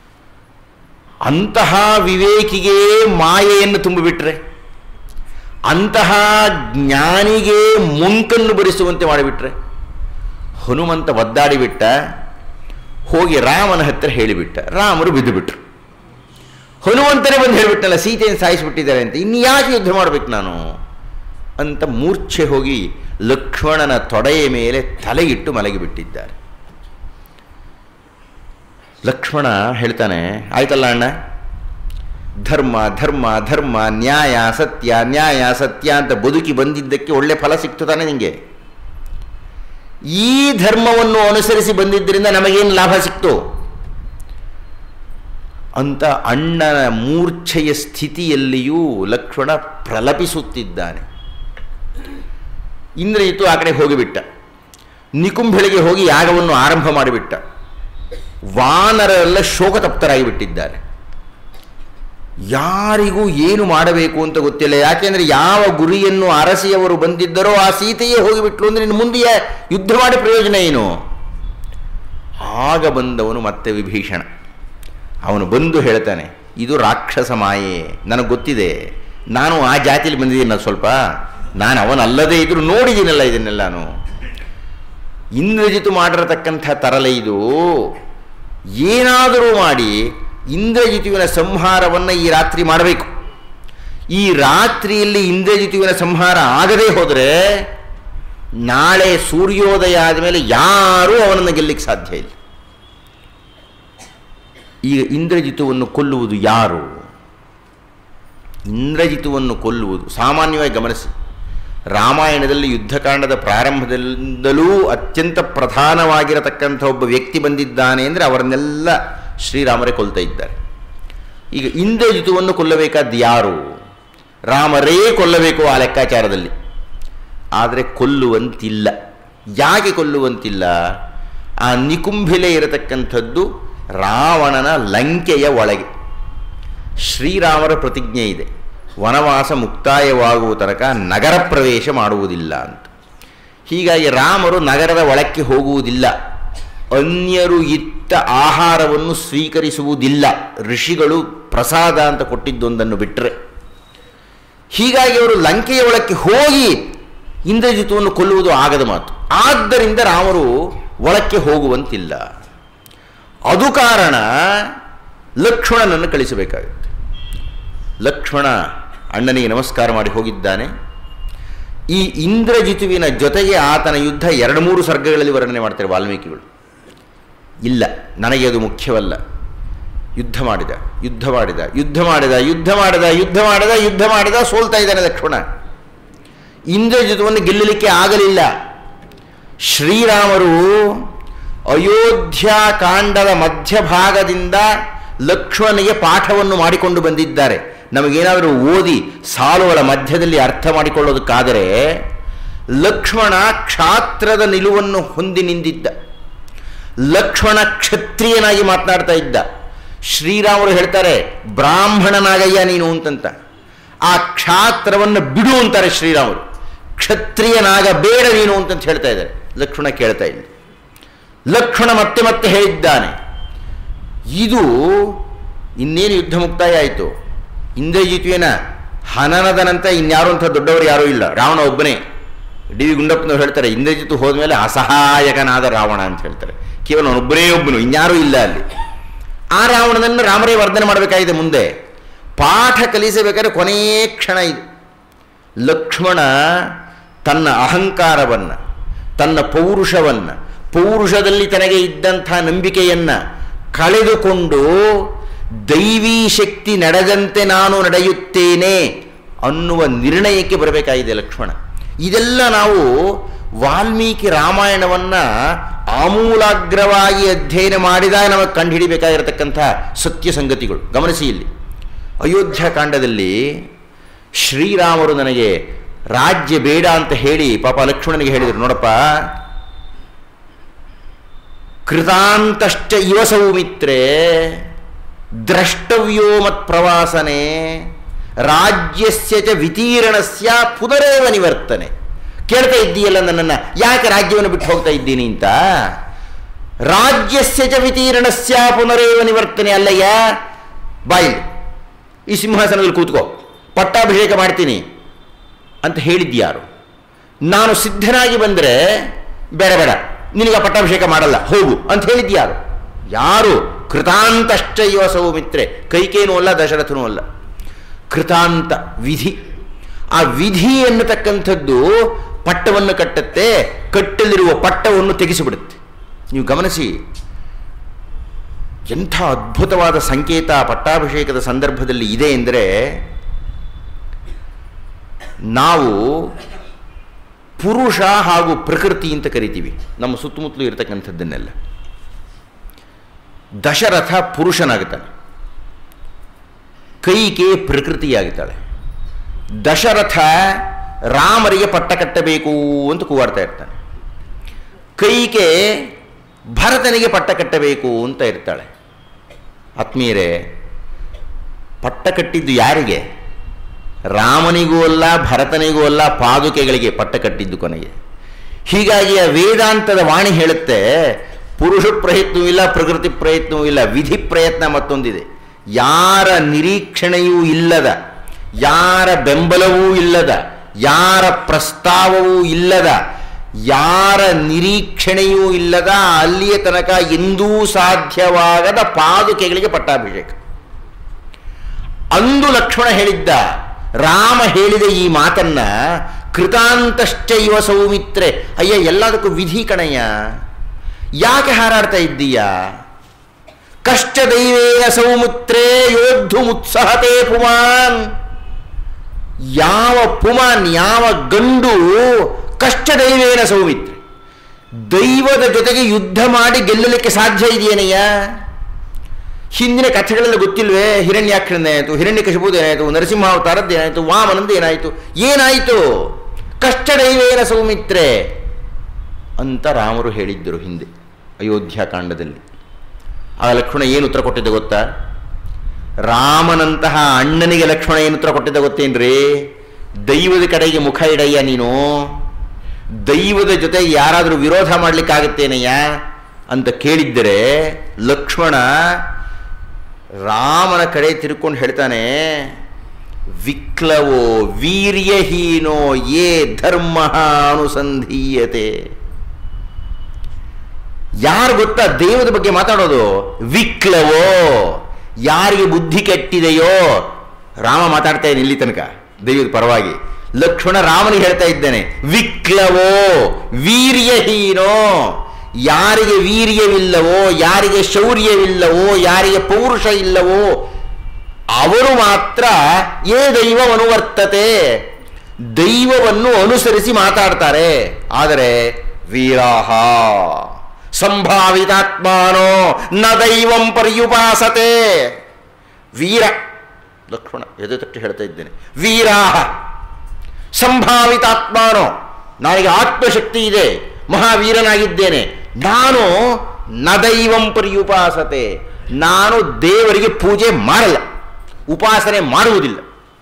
ಅಂತಹ ವಿವೇಕಿಗೆ ಮಾಯೆಯನ್ನು ತುಂಬಿಬಿಟ್ರೆ ಅಂತಹ ಜ್ಞಾನಿಗೆ ಮುಂಕನ್ನು ಭರಿಸುವಂತೆ ಮಾಡಿಬಿಟ್ರೆ ಹನುಮಂತ ಒದ್ದಾಡಿಬಿಟ್ಟ ಹೋಗಿ ರಾಮನ ಹತ್ತಿರ ಹೇಳಿಬಿಟ್ಟ ರಾಮರು ಬಿದ್ದುಬಿಟ್ರು ಹನುಮಂತನೇ ಬಂದು ಹೇಳಿಬಿಟ್ಟಲ್ಲ ಸೀತೆಯನ್ನು ಸಾಯಿಸಿಬಿಟ್ಟಿದ್ದಾರೆ ಅಂತ ಇನ್ನು ಯಾಕೆ ಯುದ್ಧ ಮಾಡಬೇಕು ನಾನು ಅಂತ ಮೂರ್ಛೆ ಹೋಗಿ ಲಕ್ಷ್ಮಣನ ತೊಡೆಯ ಮೇಲೆ ತಲೆಗಿಟ್ಟು ಮಲಗಿಬಿಟ್ಟಿದ್ದಾರೆ ಲಕ್ಷ್ಮಣ ಹೇಳ್ತಾನೆ ಆಯ್ತಲ್ಲ ಅಣ್ಣ ಧರ್ಮ ಧರ್ಮ ಧರ್ಮ ನ್ಯಾಯ ಸತ್ಯ ನ್ಯಾಯ ಸತ್ಯ ಅಂತ ಬದುಕಿ ಬಂದಿದ್ದಕ್ಕೆ ಒಳ್ಳೆ ಫಲ ಸಿಕ್ತು ತಾನೆ ನಿಮಗೆ ಈ ಧರ್ಮವನ್ನು ಅನುಸರಿಸಿ ಬಂದಿದ್ದರಿಂದ ನಮಗೇನು ಲಾಭ ಸಿಕ್ತು ಅಂತ ಅಣ್ಣನ ಮೂರ್ಛೆಯ ಸ್ಥಿತಿಯಲ್ಲಿಯೂ ಲಕ್ಷ್ಮಣ ಪ್ರಲಪಿಸುತ್ತಿದ್ದಾನೆ ಇಂದ್ರಜಿತು ಆ ಕಡೆ ಹೋಗಿಬಿಟ್ಟ ನಿಕುಂಭೆಳಿಗೆ ಹೋಗಿ ಯಾಗವನ್ನು ಆರಂಭ ಮಾಡಿಬಿಟ್ಟ ವಾನರೆಲ್ಲ ಶೋಕತಪ್ತರಾಗಿ ಬಿಟ್ಟಿದ್ದಾರೆ ಯಾರಿಗೂ ಏನು ಮಾಡಬೇಕು ಅಂತ ಗೊತ್ತಿಲ್ಲ ಯಾಕೆಂದರೆ ಯಾವ ಗುರಿಯನ್ನು ಅರಸಿಯವರು ಬಂದಿದ್ದರೋ ಆ ಸೀತೆಯೇ ಹೋಗಿಬಿಟ್ಲು ಅಂದರೆ ಇನ್ನು ಮುಂದೆ ಯುದ್ಧ ಮಾಡಿ ಪ್ರಯೋಜನ ಏನು ಆಗ ಬಂದವನು ಮತ್ತೆ ವಿಭೀಷಣ ಅವನು ಬಂದು ಹೇಳ್ತಾನೆ ಇದು ರಾಕ್ಷಸ ಮಾಯೆ ನನಗೆ ಗೊತ್ತಿದೆ ನಾನು ಆ ಜಾತಿಯಲ್ಲಿ ಬಂದಿದ್ದೀನಲ್ಲ ಸ್ವಲ್ಪ ನಾನು ಅವನಲ್ಲದೇ ಇದ್ರೂ ನೋಡಿದ್ದೀನಲ್ಲ ಇದನ್ನೆಲ್ಲಾನು ಇಂದ್ರಜಿತು ಮಾಡಿರತಕ್ಕಂಥ ತರಲೆ ಇದು ಏನಾದರೂ ಮಾಡಿ ಇಂದ್ರಜಿತುವಿನ ಸಂಹಾರವನ್ನು ಈ ರಾತ್ರಿ ಮಾಡಬೇಕು ಈ ರಾತ್ರಿಯಲ್ಲಿ ಇಂದ್ರಜಿತುವಿನ ಸಂಹಾರ ಆಗದೇ ಹೋದರೆ ನಾಳೆ ಸೂರ್ಯೋದಯ ಆದಮೇಲೆ ಯಾರೂ ಅವನನ್ನು ಗೆಲ್ಲಿಕ್ಕೆ ಸಾಧ್ಯ ಇಲ್ಲ ಈಗ ಇಂದ್ರಜಿತುವನ್ನು ಕೊಲ್ಲುವುದು ಯಾರು ಇಂದ್ರಜಿತುವನ್ನು ಕೊಲ್ಲುವುದು ಸಾಮಾನ್ಯವಾಗಿ ಗಮನಿಸಿ ರಾಮಾಯಣದಲ್ಲಿ ಯುದ್ಧಕಾಂಡದ ಪ್ರಾರಂಭದಿಂದಲೂ ಅತ್ಯಂತ ಪ್ರಧಾನವಾಗಿರತಕ್ಕಂಥ ಒಬ್ಬ ವ್ಯಕ್ತಿ ಬಂದಿದ್ದಾನೆ ಅಂದರೆ ಅವರನ್ನೆಲ್ಲ ಶ್ರೀರಾಮರೇ ಕೊಲ್ತಾ ಇದ್ದಾರೆ ಈಗ ಇಂದ್ರಜಿತುವನ್ನು ಕೊಲ್ಲಬೇಕಾದ್ದು ಯಾರು ರಾಮರೇ ಕೊಲ್ಲಬೇಕು ಆ ಲೆಕ್ಕಾಚಾರದಲ್ಲಿ ಆದರೆ ಕೊಲ್ಲುವಂತಿಲ್ಲ ಯಾಕೆ ಕೊಲ್ಲುವಂತಿಲ್ಲ ಆ ನಿಕುಂಭಿಲೆ ಇರತಕ್ಕಂಥದ್ದು ರಾವಣನ ಲಂಕೆಯ ಒಳಗೆ ಶ್ರೀರಾಮರ ಪ್ರತಿಜ್ಞೆ ಇದೆ ವನವಾಸ ಮುಕ್ತಾಯವಾಗುವ ತನಕ ನಗರ ಪ್ರವೇಶ ಮಾಡುವುದಿಲ್ಲ ಅಂತ ಹೀಗಾಗಿ ರಾಮರು ನಗರದ ಒಳಕ್ಕೆ ಹೋಗುವುದಿಲ್ಲ ಅನ್ಯರು ಇತ್ತ ಆಹಾರವನ್ನು ಸ್ವೀಕರಿಸುವುದಿಲ್ಲ ಋಷಿಗಳು ಪ್ರಸಾದ ಅಂತ ಕೊಟ್ಟಿದ್ದೊಂದನ್ನು ಬಿಟ್ಟರೆ ಹೀಗಾಗಿ ಅವರು ಲಂಕೆಯ ಒಳಕ್ಕೆ ಹೋಗಿ ಇಂದ್ರಜಿತುವನ್ನು ಕೊಲ್ಲುವುದು ಆಗದ ಮಾತು ಆದ್ದರಿಂದ ರಾಮರು ಒಳಕ್ಕೆ ಹೋಗುವಂತಿಲ್ಲ ಅದು ಕಾರಣ ಲಕ್ಷ್ಮಣನನ್ನು ಕಳಿಸಬೇಕಾಗುತ್ತೆ ಲಕ್ಷ್ಮಣ ಅಣ್ಣನಿಗೆ ನಮಸ್ಕಾರ ಮಾಡಿ ಹೋಗಿದ್ದಾನೆ ಈ ಇಂದ್ರಜಿತುವಿನ ಜೊತೆಗೆ ಆತನ ಯುದ್ಧ ಎರಡು ಮೂರು ಸರ್ಗಗಳಲ್ಲಿ ವರ್ಣನೆ ಮಾಡ್ತಾರೆ ವಾಲ್ಮೀಕಿಗಳು ಇಲ್ಲ ನನಗೆ ಅದು ಮುಖ್ಯವಲ್ಲ ಯುದ್ಧ ಮಾಡಿದ ಯುದ್ಧ ಮಾಡಿದ ಯುದ್ಧ ಮಾಡಿದ ಯುದ್ಧ ಮಾಡಿದ ಯುದ್ಧ ಮಾಡಿದ ಯುದ್ಧ ಮಾಡಿದ ಸೋಲ್ತಾ ಇದ್ದಾನೆ ಲಕ್ಷ್ಮಣ ಇಂದ್ರಜಿತುವನ್ನು ಗೆಲ್ಲಲಿಕ್ಕೆ ಆಗಲಿಲ್ಲ ಶ್ರೀರಾಮರು ಅಯೋಧ್ಯ ಕಾಂಡದ ಮಧ್ಯಭಾಗದಿಂದ ಲಕ್ಷ್ಮಣನಿಗೆ ಪಾಠವನ್ನು ಮಾಡಿಕೊಂಡು ಬಂದಿದ್ದಾರೆ ನಮಗೇನಾದರೂ ಓದಿ ಸಾಲುಗಳ ಮಧ್ಯದಲ್ಲಿ ಅರ್ಥ ಮಾಡಿಕೊಳ್ಳೋದಕ್ಕಾದರೆ ಲಕ್ಷ್ಮಣ ಕ್ಷಾತ್ರದ ನಿಲುವನ್ನು ಹೊಂದಿ ನಿಂದಿದ್ದ ಲಕ್ಷ್ಮಣ ಕ್ಷತ್ರಿಯನಾಗಿ ಮಾತನಾಡ್ತಾ ಇದ್ದ ಶ್ರೀರಾಮರು ಹೇಳ್ತಾರೆ ಬ್ರಾಹ್ಮಣನಾಗಯ್ಯ ನೀನು ಅಂತಂತ ಆ ಕ್ಷಾತ್ರವನ್ನು ಬಿಡು ಅಂತಾರೆ ಶ್ರೀರಾಮರು ಕ್ಷತ್ರಿಯನಾಗ ಬೇಡ ನೀನು ಅಂತಂತ ಹೇಳ್ತಾ ಇದ್ದಾರೆ ಲಕ್ಷ್ಮಣ ಕೇಳ್ತಾ ಇಲ್ಲ ಲಕ್ಷ್ಮಣ ಮತ್ತೆ ಮತ್ತೆ ಹೇಳಿದ್ದಾನೆ ಇದು ಇನ್ನೇನು ಯುದ್ಧ ಮುಕ್ತಾಯ ಆಯಿತು ಇಂದ್ರಜಿತುವಿನ ಹನನದ ನಂತರ ಇನ್ಯಾರು ಅಂತ ದೊಡ್ಡವರು ಯಾರೂ ಇಲ್ಲ ರಾವಣ ಒಬ್ಬನೇ ಡಿ ವಿ ಗುಂಡಪ್ಪನವ್ರು ಹೇಳ್ತಾರೆ ಇಂದ್ರಜಿತು ಹೋದ್ಮೇಲೆ ಅಸಹಾಯಕನಾದ ರಾವಣ ಅಂತ ಹೇಳ್ತಾರೆ ಕೇವಲ ಅವನೊಬ್ಬನೇ ಒಬ್ಬನು ಇನ್ಯಾರೂ ಇಲ್ಲ ಅಲ್ಲಿ ಆ ರಾವಣನನ್ನು ರಾಮರೇ ವರ್ಧನೆ ಮಾಡಬೇಕಾಗಿದೆ ಮುಂದೆ ಪಾಠ ಕಲಿಸಬೇಕಾದ್ರೆ ಕೊನೆಯ ಕ್ಷಣ ಇದು ಲಕ್ಷ್ಮಣ ತನ್ನ ಅಹಂಕಾರವನ್ನು ತನ್ನ ಪೌರುಷವನ್ನು ಪೌರುಷದಲ್ಲಿ ತನಗೆ ಇದ್ದಂಥ ನಂಬಿಕೆಯನ್ನು ಕಳೆದುಕೊಂಡು ದೈವೀ ಶಕ್ತಿ ನಡೆದಂತೆ ನಾನು ನಡೆಯುತ್ತೇನೆ ಅನ್ನುವ ನಿರ್ಣಯಕ್ಕೆ ಬರಬೇಕಾಗಿದೆ ಲಕ್ಷ್ಮಣ ಇದೆಲ್ಲ ನಾವು ವಾಲ್ಮೀಕಿ ರಾಮಾಯಣವನ್ನು ಆಮೂಲಾಗ್ರವಾಗಿ ಅಧ್ಯಯನ ಮಾಡಿದಾಗ ನಮಗೆ ಕಂಡುಹಿಡಿಬೇಕಾಗಿರತಕ್ಕಂಥ ಸತ್ಯ ಸಂಗತಿಗಳು ಗಮನಿಸಿ ಇಲ್ಲಿ ಅಯೋಧ್ಯ ಕಾಂಡದಲ್ಲಿ ಶ್ರೀರಾಮರು ನನಗೆ ರಾಜ್ಯ ಬೇಡ ಅಂತ ಹೇಳಿ ಪಾಪ ಲಕ್ಷ್ಮಣನಿಗೆ ಹೇಳಿದರು ನೋಡಪ್ಪ ಕೃತಾಂತಶ್ಚ ಇವ ಸೌಮಿತ್ರೇ ದ್ರಷ್ಟವ್ಯೋ ಮತ್ ಪ್ರವಾಸನೆ ರಾಜ್ಯಸ್ಯ ಚ ವಿತೀರ್ಣಸ್ಯ ಪುನರೇವ ನಿವರ್ತನೆ ಕೇಳ್ತಾ ಇದ್ದೀಯಲ್ಲ ನನ್ನನ್ನು ಯಾಕೆ ರಾಜ್ಯವನ್ನು ಬಿಟ್ಟು ಹೋಗ್ತಾ ಇದ್ದೀನಿ ಅಂತ ರಾಜ್ಯಸ್ಯ ಚ ವಿತೀರ್ಣಸ್ಯ ಪುನರೇವ ನಿವರ್ತನೆ ಅಲ್ಲಯ್ಯ ಬಾಯಿ ಈ ಸಿಂಹಾಸನದಲ್ಲಿ ಕೂತ್ಕೋ ಪಟ್ಟಾಭಿಷೇಕ ಮಾಡ್ತೀನಿ ಅಂತ ಹೇಳಿದ್ಯಾರು ನಾನು ಸಿದ್ಧನಾಗಿ ಬಂದರೆ ಬೇಡ ಬೇಡ ನಿನಗೆ ಪಟ್ಟಾಭಿಷೇಕ ಮಾಡಲ್ಲ ಹೋಗು ಅಂತ ಹೇಳಿದ್ಯಾರು ಯಾರು ಕೃತಾಂತಶ್ಚ ಇವ ಸೌಮಿತ್ರೆ ಕೈಕೇನೂ ಅಲ್ಲ ದಶರಥನೂ ಅಲ್ಲ ಕೃತಾಂತ ವಿಧಿ ಆ ವಿಧಿ ಎನ್ನತಕ್ಕಂಥದ್ದು ಪಟ್ಟವನ್ನು ಕಟ್ಟತ್ತೆ ಕಟ್ಟಲಿರುವ ಪಟ್ಟವನ್ನು ತೆಗೆಸಿಬಿಡುತ್ತೆ ನೀವು ಗಮನಿಸಿ ಎಂಥ ಅದ್ಭುತವಾದ ಸಂಕೇತ ಪಟ್ಟಾಭಿಷೇಕದ ಸಂದರ್ಭದಲ್ಲಿ ಇದೆ ಎಂದರೆ ನಾವು ಪುರುಷ ಹಾಗೂ ಪ್ರಕೃತಿ ಅಂತ ಕರಿತೀವಿ ನಮ್ಮ ಸುತ್ತಮುತ್ತಲು ಇರತಕ್ಕಂಥದ್ದನ್ನೆಲ್ಲ ದಶರಥ ಪುರುಷನಾಗುತ್ತಾನೆ ಕೈಕೆ ಪ್ರಕೃತಿಯಾಗುತ್ತಾಳೆ ದಶರಥ ರಾಮರಿಗೆ ಪಟ್ಟ ಕಟ್ಟಬೇಕು ಅಂತ ಕೂಗಾಡ್ತಾ ಇರ್ತಾನೆ ಕೈಕೆ ಭರತನಿಗೆ ಪಟ್ಟ ಕಟ್ಟಬೇಕು ಅಂತ ಇರ್ತಾಳೆ ಆತ್ಮೀಯರೇ ಪಟ್ಟ ಕಟ್ಟಿದ್ದು ಯಾರಿಗೆ ರಾಮನಿಗೂ ಅಲ್ಲ ಭರತನಿಗೂ ಅಲ್ಲ ಪಾದುಕೆಗಳಿಗೆ ಪಟ್ಟ ಕಟ್ಟಿದ್ದು ಕೊನೆಗೆ ಹೀಗಾಗಿ ಆ ವೇದಾಂತದ ವಾಣಿ ಹೇಳುತ್ತೆ ಪುರುಷ ಪ್ರಯತ್ನವೂ ಇಲ್ಲ ಪ್ರಕೃತಿ ಪ್ರಯತ್ನವೂ ಇಲ್ಲ ವಿಧಿ ಪ್ರಯತ್ನ ಮತ್ತೊಂದಿದೆ ಯಾರ ನಿರೀಕ್ಷಣೆಯೂ ಇಲ್ಲದ ಯಾರ ಬೆಂಬಲವೂ ಇಲ್ಲದ ಯಾರ ಪ್ರಸ್ತಾವವೂ ಇಲ್ಲದ ಯಾರ ನಿರೀಕ್ಷಣೆಯೂ ಇಲ್ಲದ ಅಲ್ಲಿಯ ತನಕ ಎಂದೂ ಸಾಧ್ಯವಾಗದ ಪಾದುಕೆಗಳಿಗೆ ಪಟ್ಟಾಭಿಷೇಕ ಅಂದು ಲಕ್ಷ್ಮಣ ಹೇಳಿದ್ದ ರಾಮ ಹೇಳಿದ ಈ ಮಾತನ್ನ ಕೃತಾಂತಶ್ಚ ಇವ ಸೌಮಿತ್ರೆ ಅಯ್ಯ ಎಲ್ಲದಕ್ಕೂ ವಿಧಿ ಕಣಯ್ಯ ಯಾಕೆ ಹಾರಾಡ್ತಾ ಇದ್ದೀಯ ಕಷ್ಟ ದೈವೇನ ಸೌಮಿತ್ರೇ ಯೋಧು ಮುತ್ಸಹತೆ ಪುಮಾನ್ ಯಾವ ಪುಮಾನ್ ಯಾವ ಗಂಡು ಕಷ್ಟ ದೈವೇನ ಸೌಮಿತ್ರೆ ದೈವದ ಜೊತೆಗೆ ಯುದ್ಧ ಮಾಡಿ ಗೆಲ್ಲಲಿಕ್ಕೆ ಸಾಧ್ಯ ಇದೆಯೇನಯ್ಯ ಹಿಂದಿನ ಕಥೆಗಳೆಲ್ಲ ಗೊತ್ತಿಲ್ವೇ ಹಿರಣ್ಯಾಕ್ಷರದ್ದೇನಾಯಿತು ಹಿರಣ್ಯಕಶಿಪುದೇನಾಯಿತು ನರಸಿಂಹಾವತಾರದ್ದೇನಾಯಿತು ವಾಮನಂದ ಏನಾಯಿತು ಏನಾಯಿತು ಕಷ್ಟ ದೈವೇನ ಸೌಮಿತ್ರೆ ಅಂತ ರಾಮರು ಹೇಳಿದ್ದರು ಹಿಂದೆ ಅಯೋಧ್ಯಾಕಾಂಡದಲ್ಲಿ ಆ ಲಕ್ಷ್ಮಣ ಏನು ಉತ್ತರ ಕೊಟ್ಟಿದ್ದ ಗೊತ್ತಾ ರಾಮನಂತಹ ಅಣ್ಣನಿಗೆ ಲಕ್ಷ್ಮಣ ಏನು ಉತ್ತರ ಕೊಟ್ಟಿದ್ದ ಗೊತ್ತೇನ್ರಿ ದೈವದ ಕಡೆಗೆ ಮುಖ ಇಡಯ್ಯ ನೀನು ದೈವದ ಜೊತೆ ಯಾರಾದರೂ ವಿರೋಧ ಮಾಡಲಿಕ್ಕಾಗತ್ತೇನಯ್ಯ ಅಂತ ಕೇಳಿದ್ದರೆ ಲಕ್ಷ್ಮಣ ರಾಮನ ಕಡೆ ತಿರ್ಕೊಂಡು ಹೇಳ್ತಾನೆ ವಿಕ್ಲವೋ ವೀರ್ಯಹೀನೋ ಯೇ ಧರ್ಮ ಅನುಸಂಧೀಯತೆ ಯಾರು ಗೊತ್ತಾ ದೇವದ ಬಗ್ಗೆ ಮಾತಾಡೋದು ವಿಕ್ಲವೋ ಯಾರಿಗೆ ಬುದ್ಧಿ ಕೆಟ್ಟಿದೆಯೋ ರಾಮ ಮಾತಾಡ್ತಾ ಇದ್ದಾನೆ ಇಲ್ಲಿ ತನಕ ದೈವದ ಪರವಾಗಿ ಲಕ್ಷ್ಮಣ ರಾಮನಿಗೆ ಹೇಳ್ತಾ ಇದ್ದೇನೆ ವಿಕ್ಲವೋ ವೀರ್ಯಹೀನೋ ಯಾರಿಗೆ ವೀರ್ಯವಿಲ್ಲವೋ ಯಾರಿಗೆ ಶೌರ್ಯವಿಲ್ಲವೋ ಯಾರಿಗೆ ಪೌರುಷ ಇಲ್ಲವೋ ಅವರು ಮಾತ್ರ ಏ ದೈವ ಅನುವರ್ತತೆ ದೈವವನ್ನು ಅನುಸರಿಸಿ ಮಾತಾಡ್ತಾರೆ ಆದರೆ ವೀರಾಹ ಸಂಭಾವಿತಾತ್ಮಾನೋ ನ ದೈವಂ ಪರ್ಯುಪಾಸತೆ ವೀರ ಲಕ್ಷ್ಮಣ ಎದೆ ತಟ್ಟು ಹೇಳ್ತಾ ಇದ್ದೇನೆ ವೀರಾಹ ಸಂಭಾವಿತಾತ್ಮಾನೋ ನನಗೆ ಆತ್ಮಶಕ್ತಿ ಇದೆ ಮಹಾವೀರನಾಗಿದ್ದೇನೆ ನಾನು ನ ದೈವಂ ಪರ್ಯುಪಾಸತೆ ನಾನು ದೇವರಿಗೆ ಪೂಜೆ ಮಾಡಲ್ಲ ಉಪಾಸನೆ ಮಾಡುವುದಿಲ್ಲ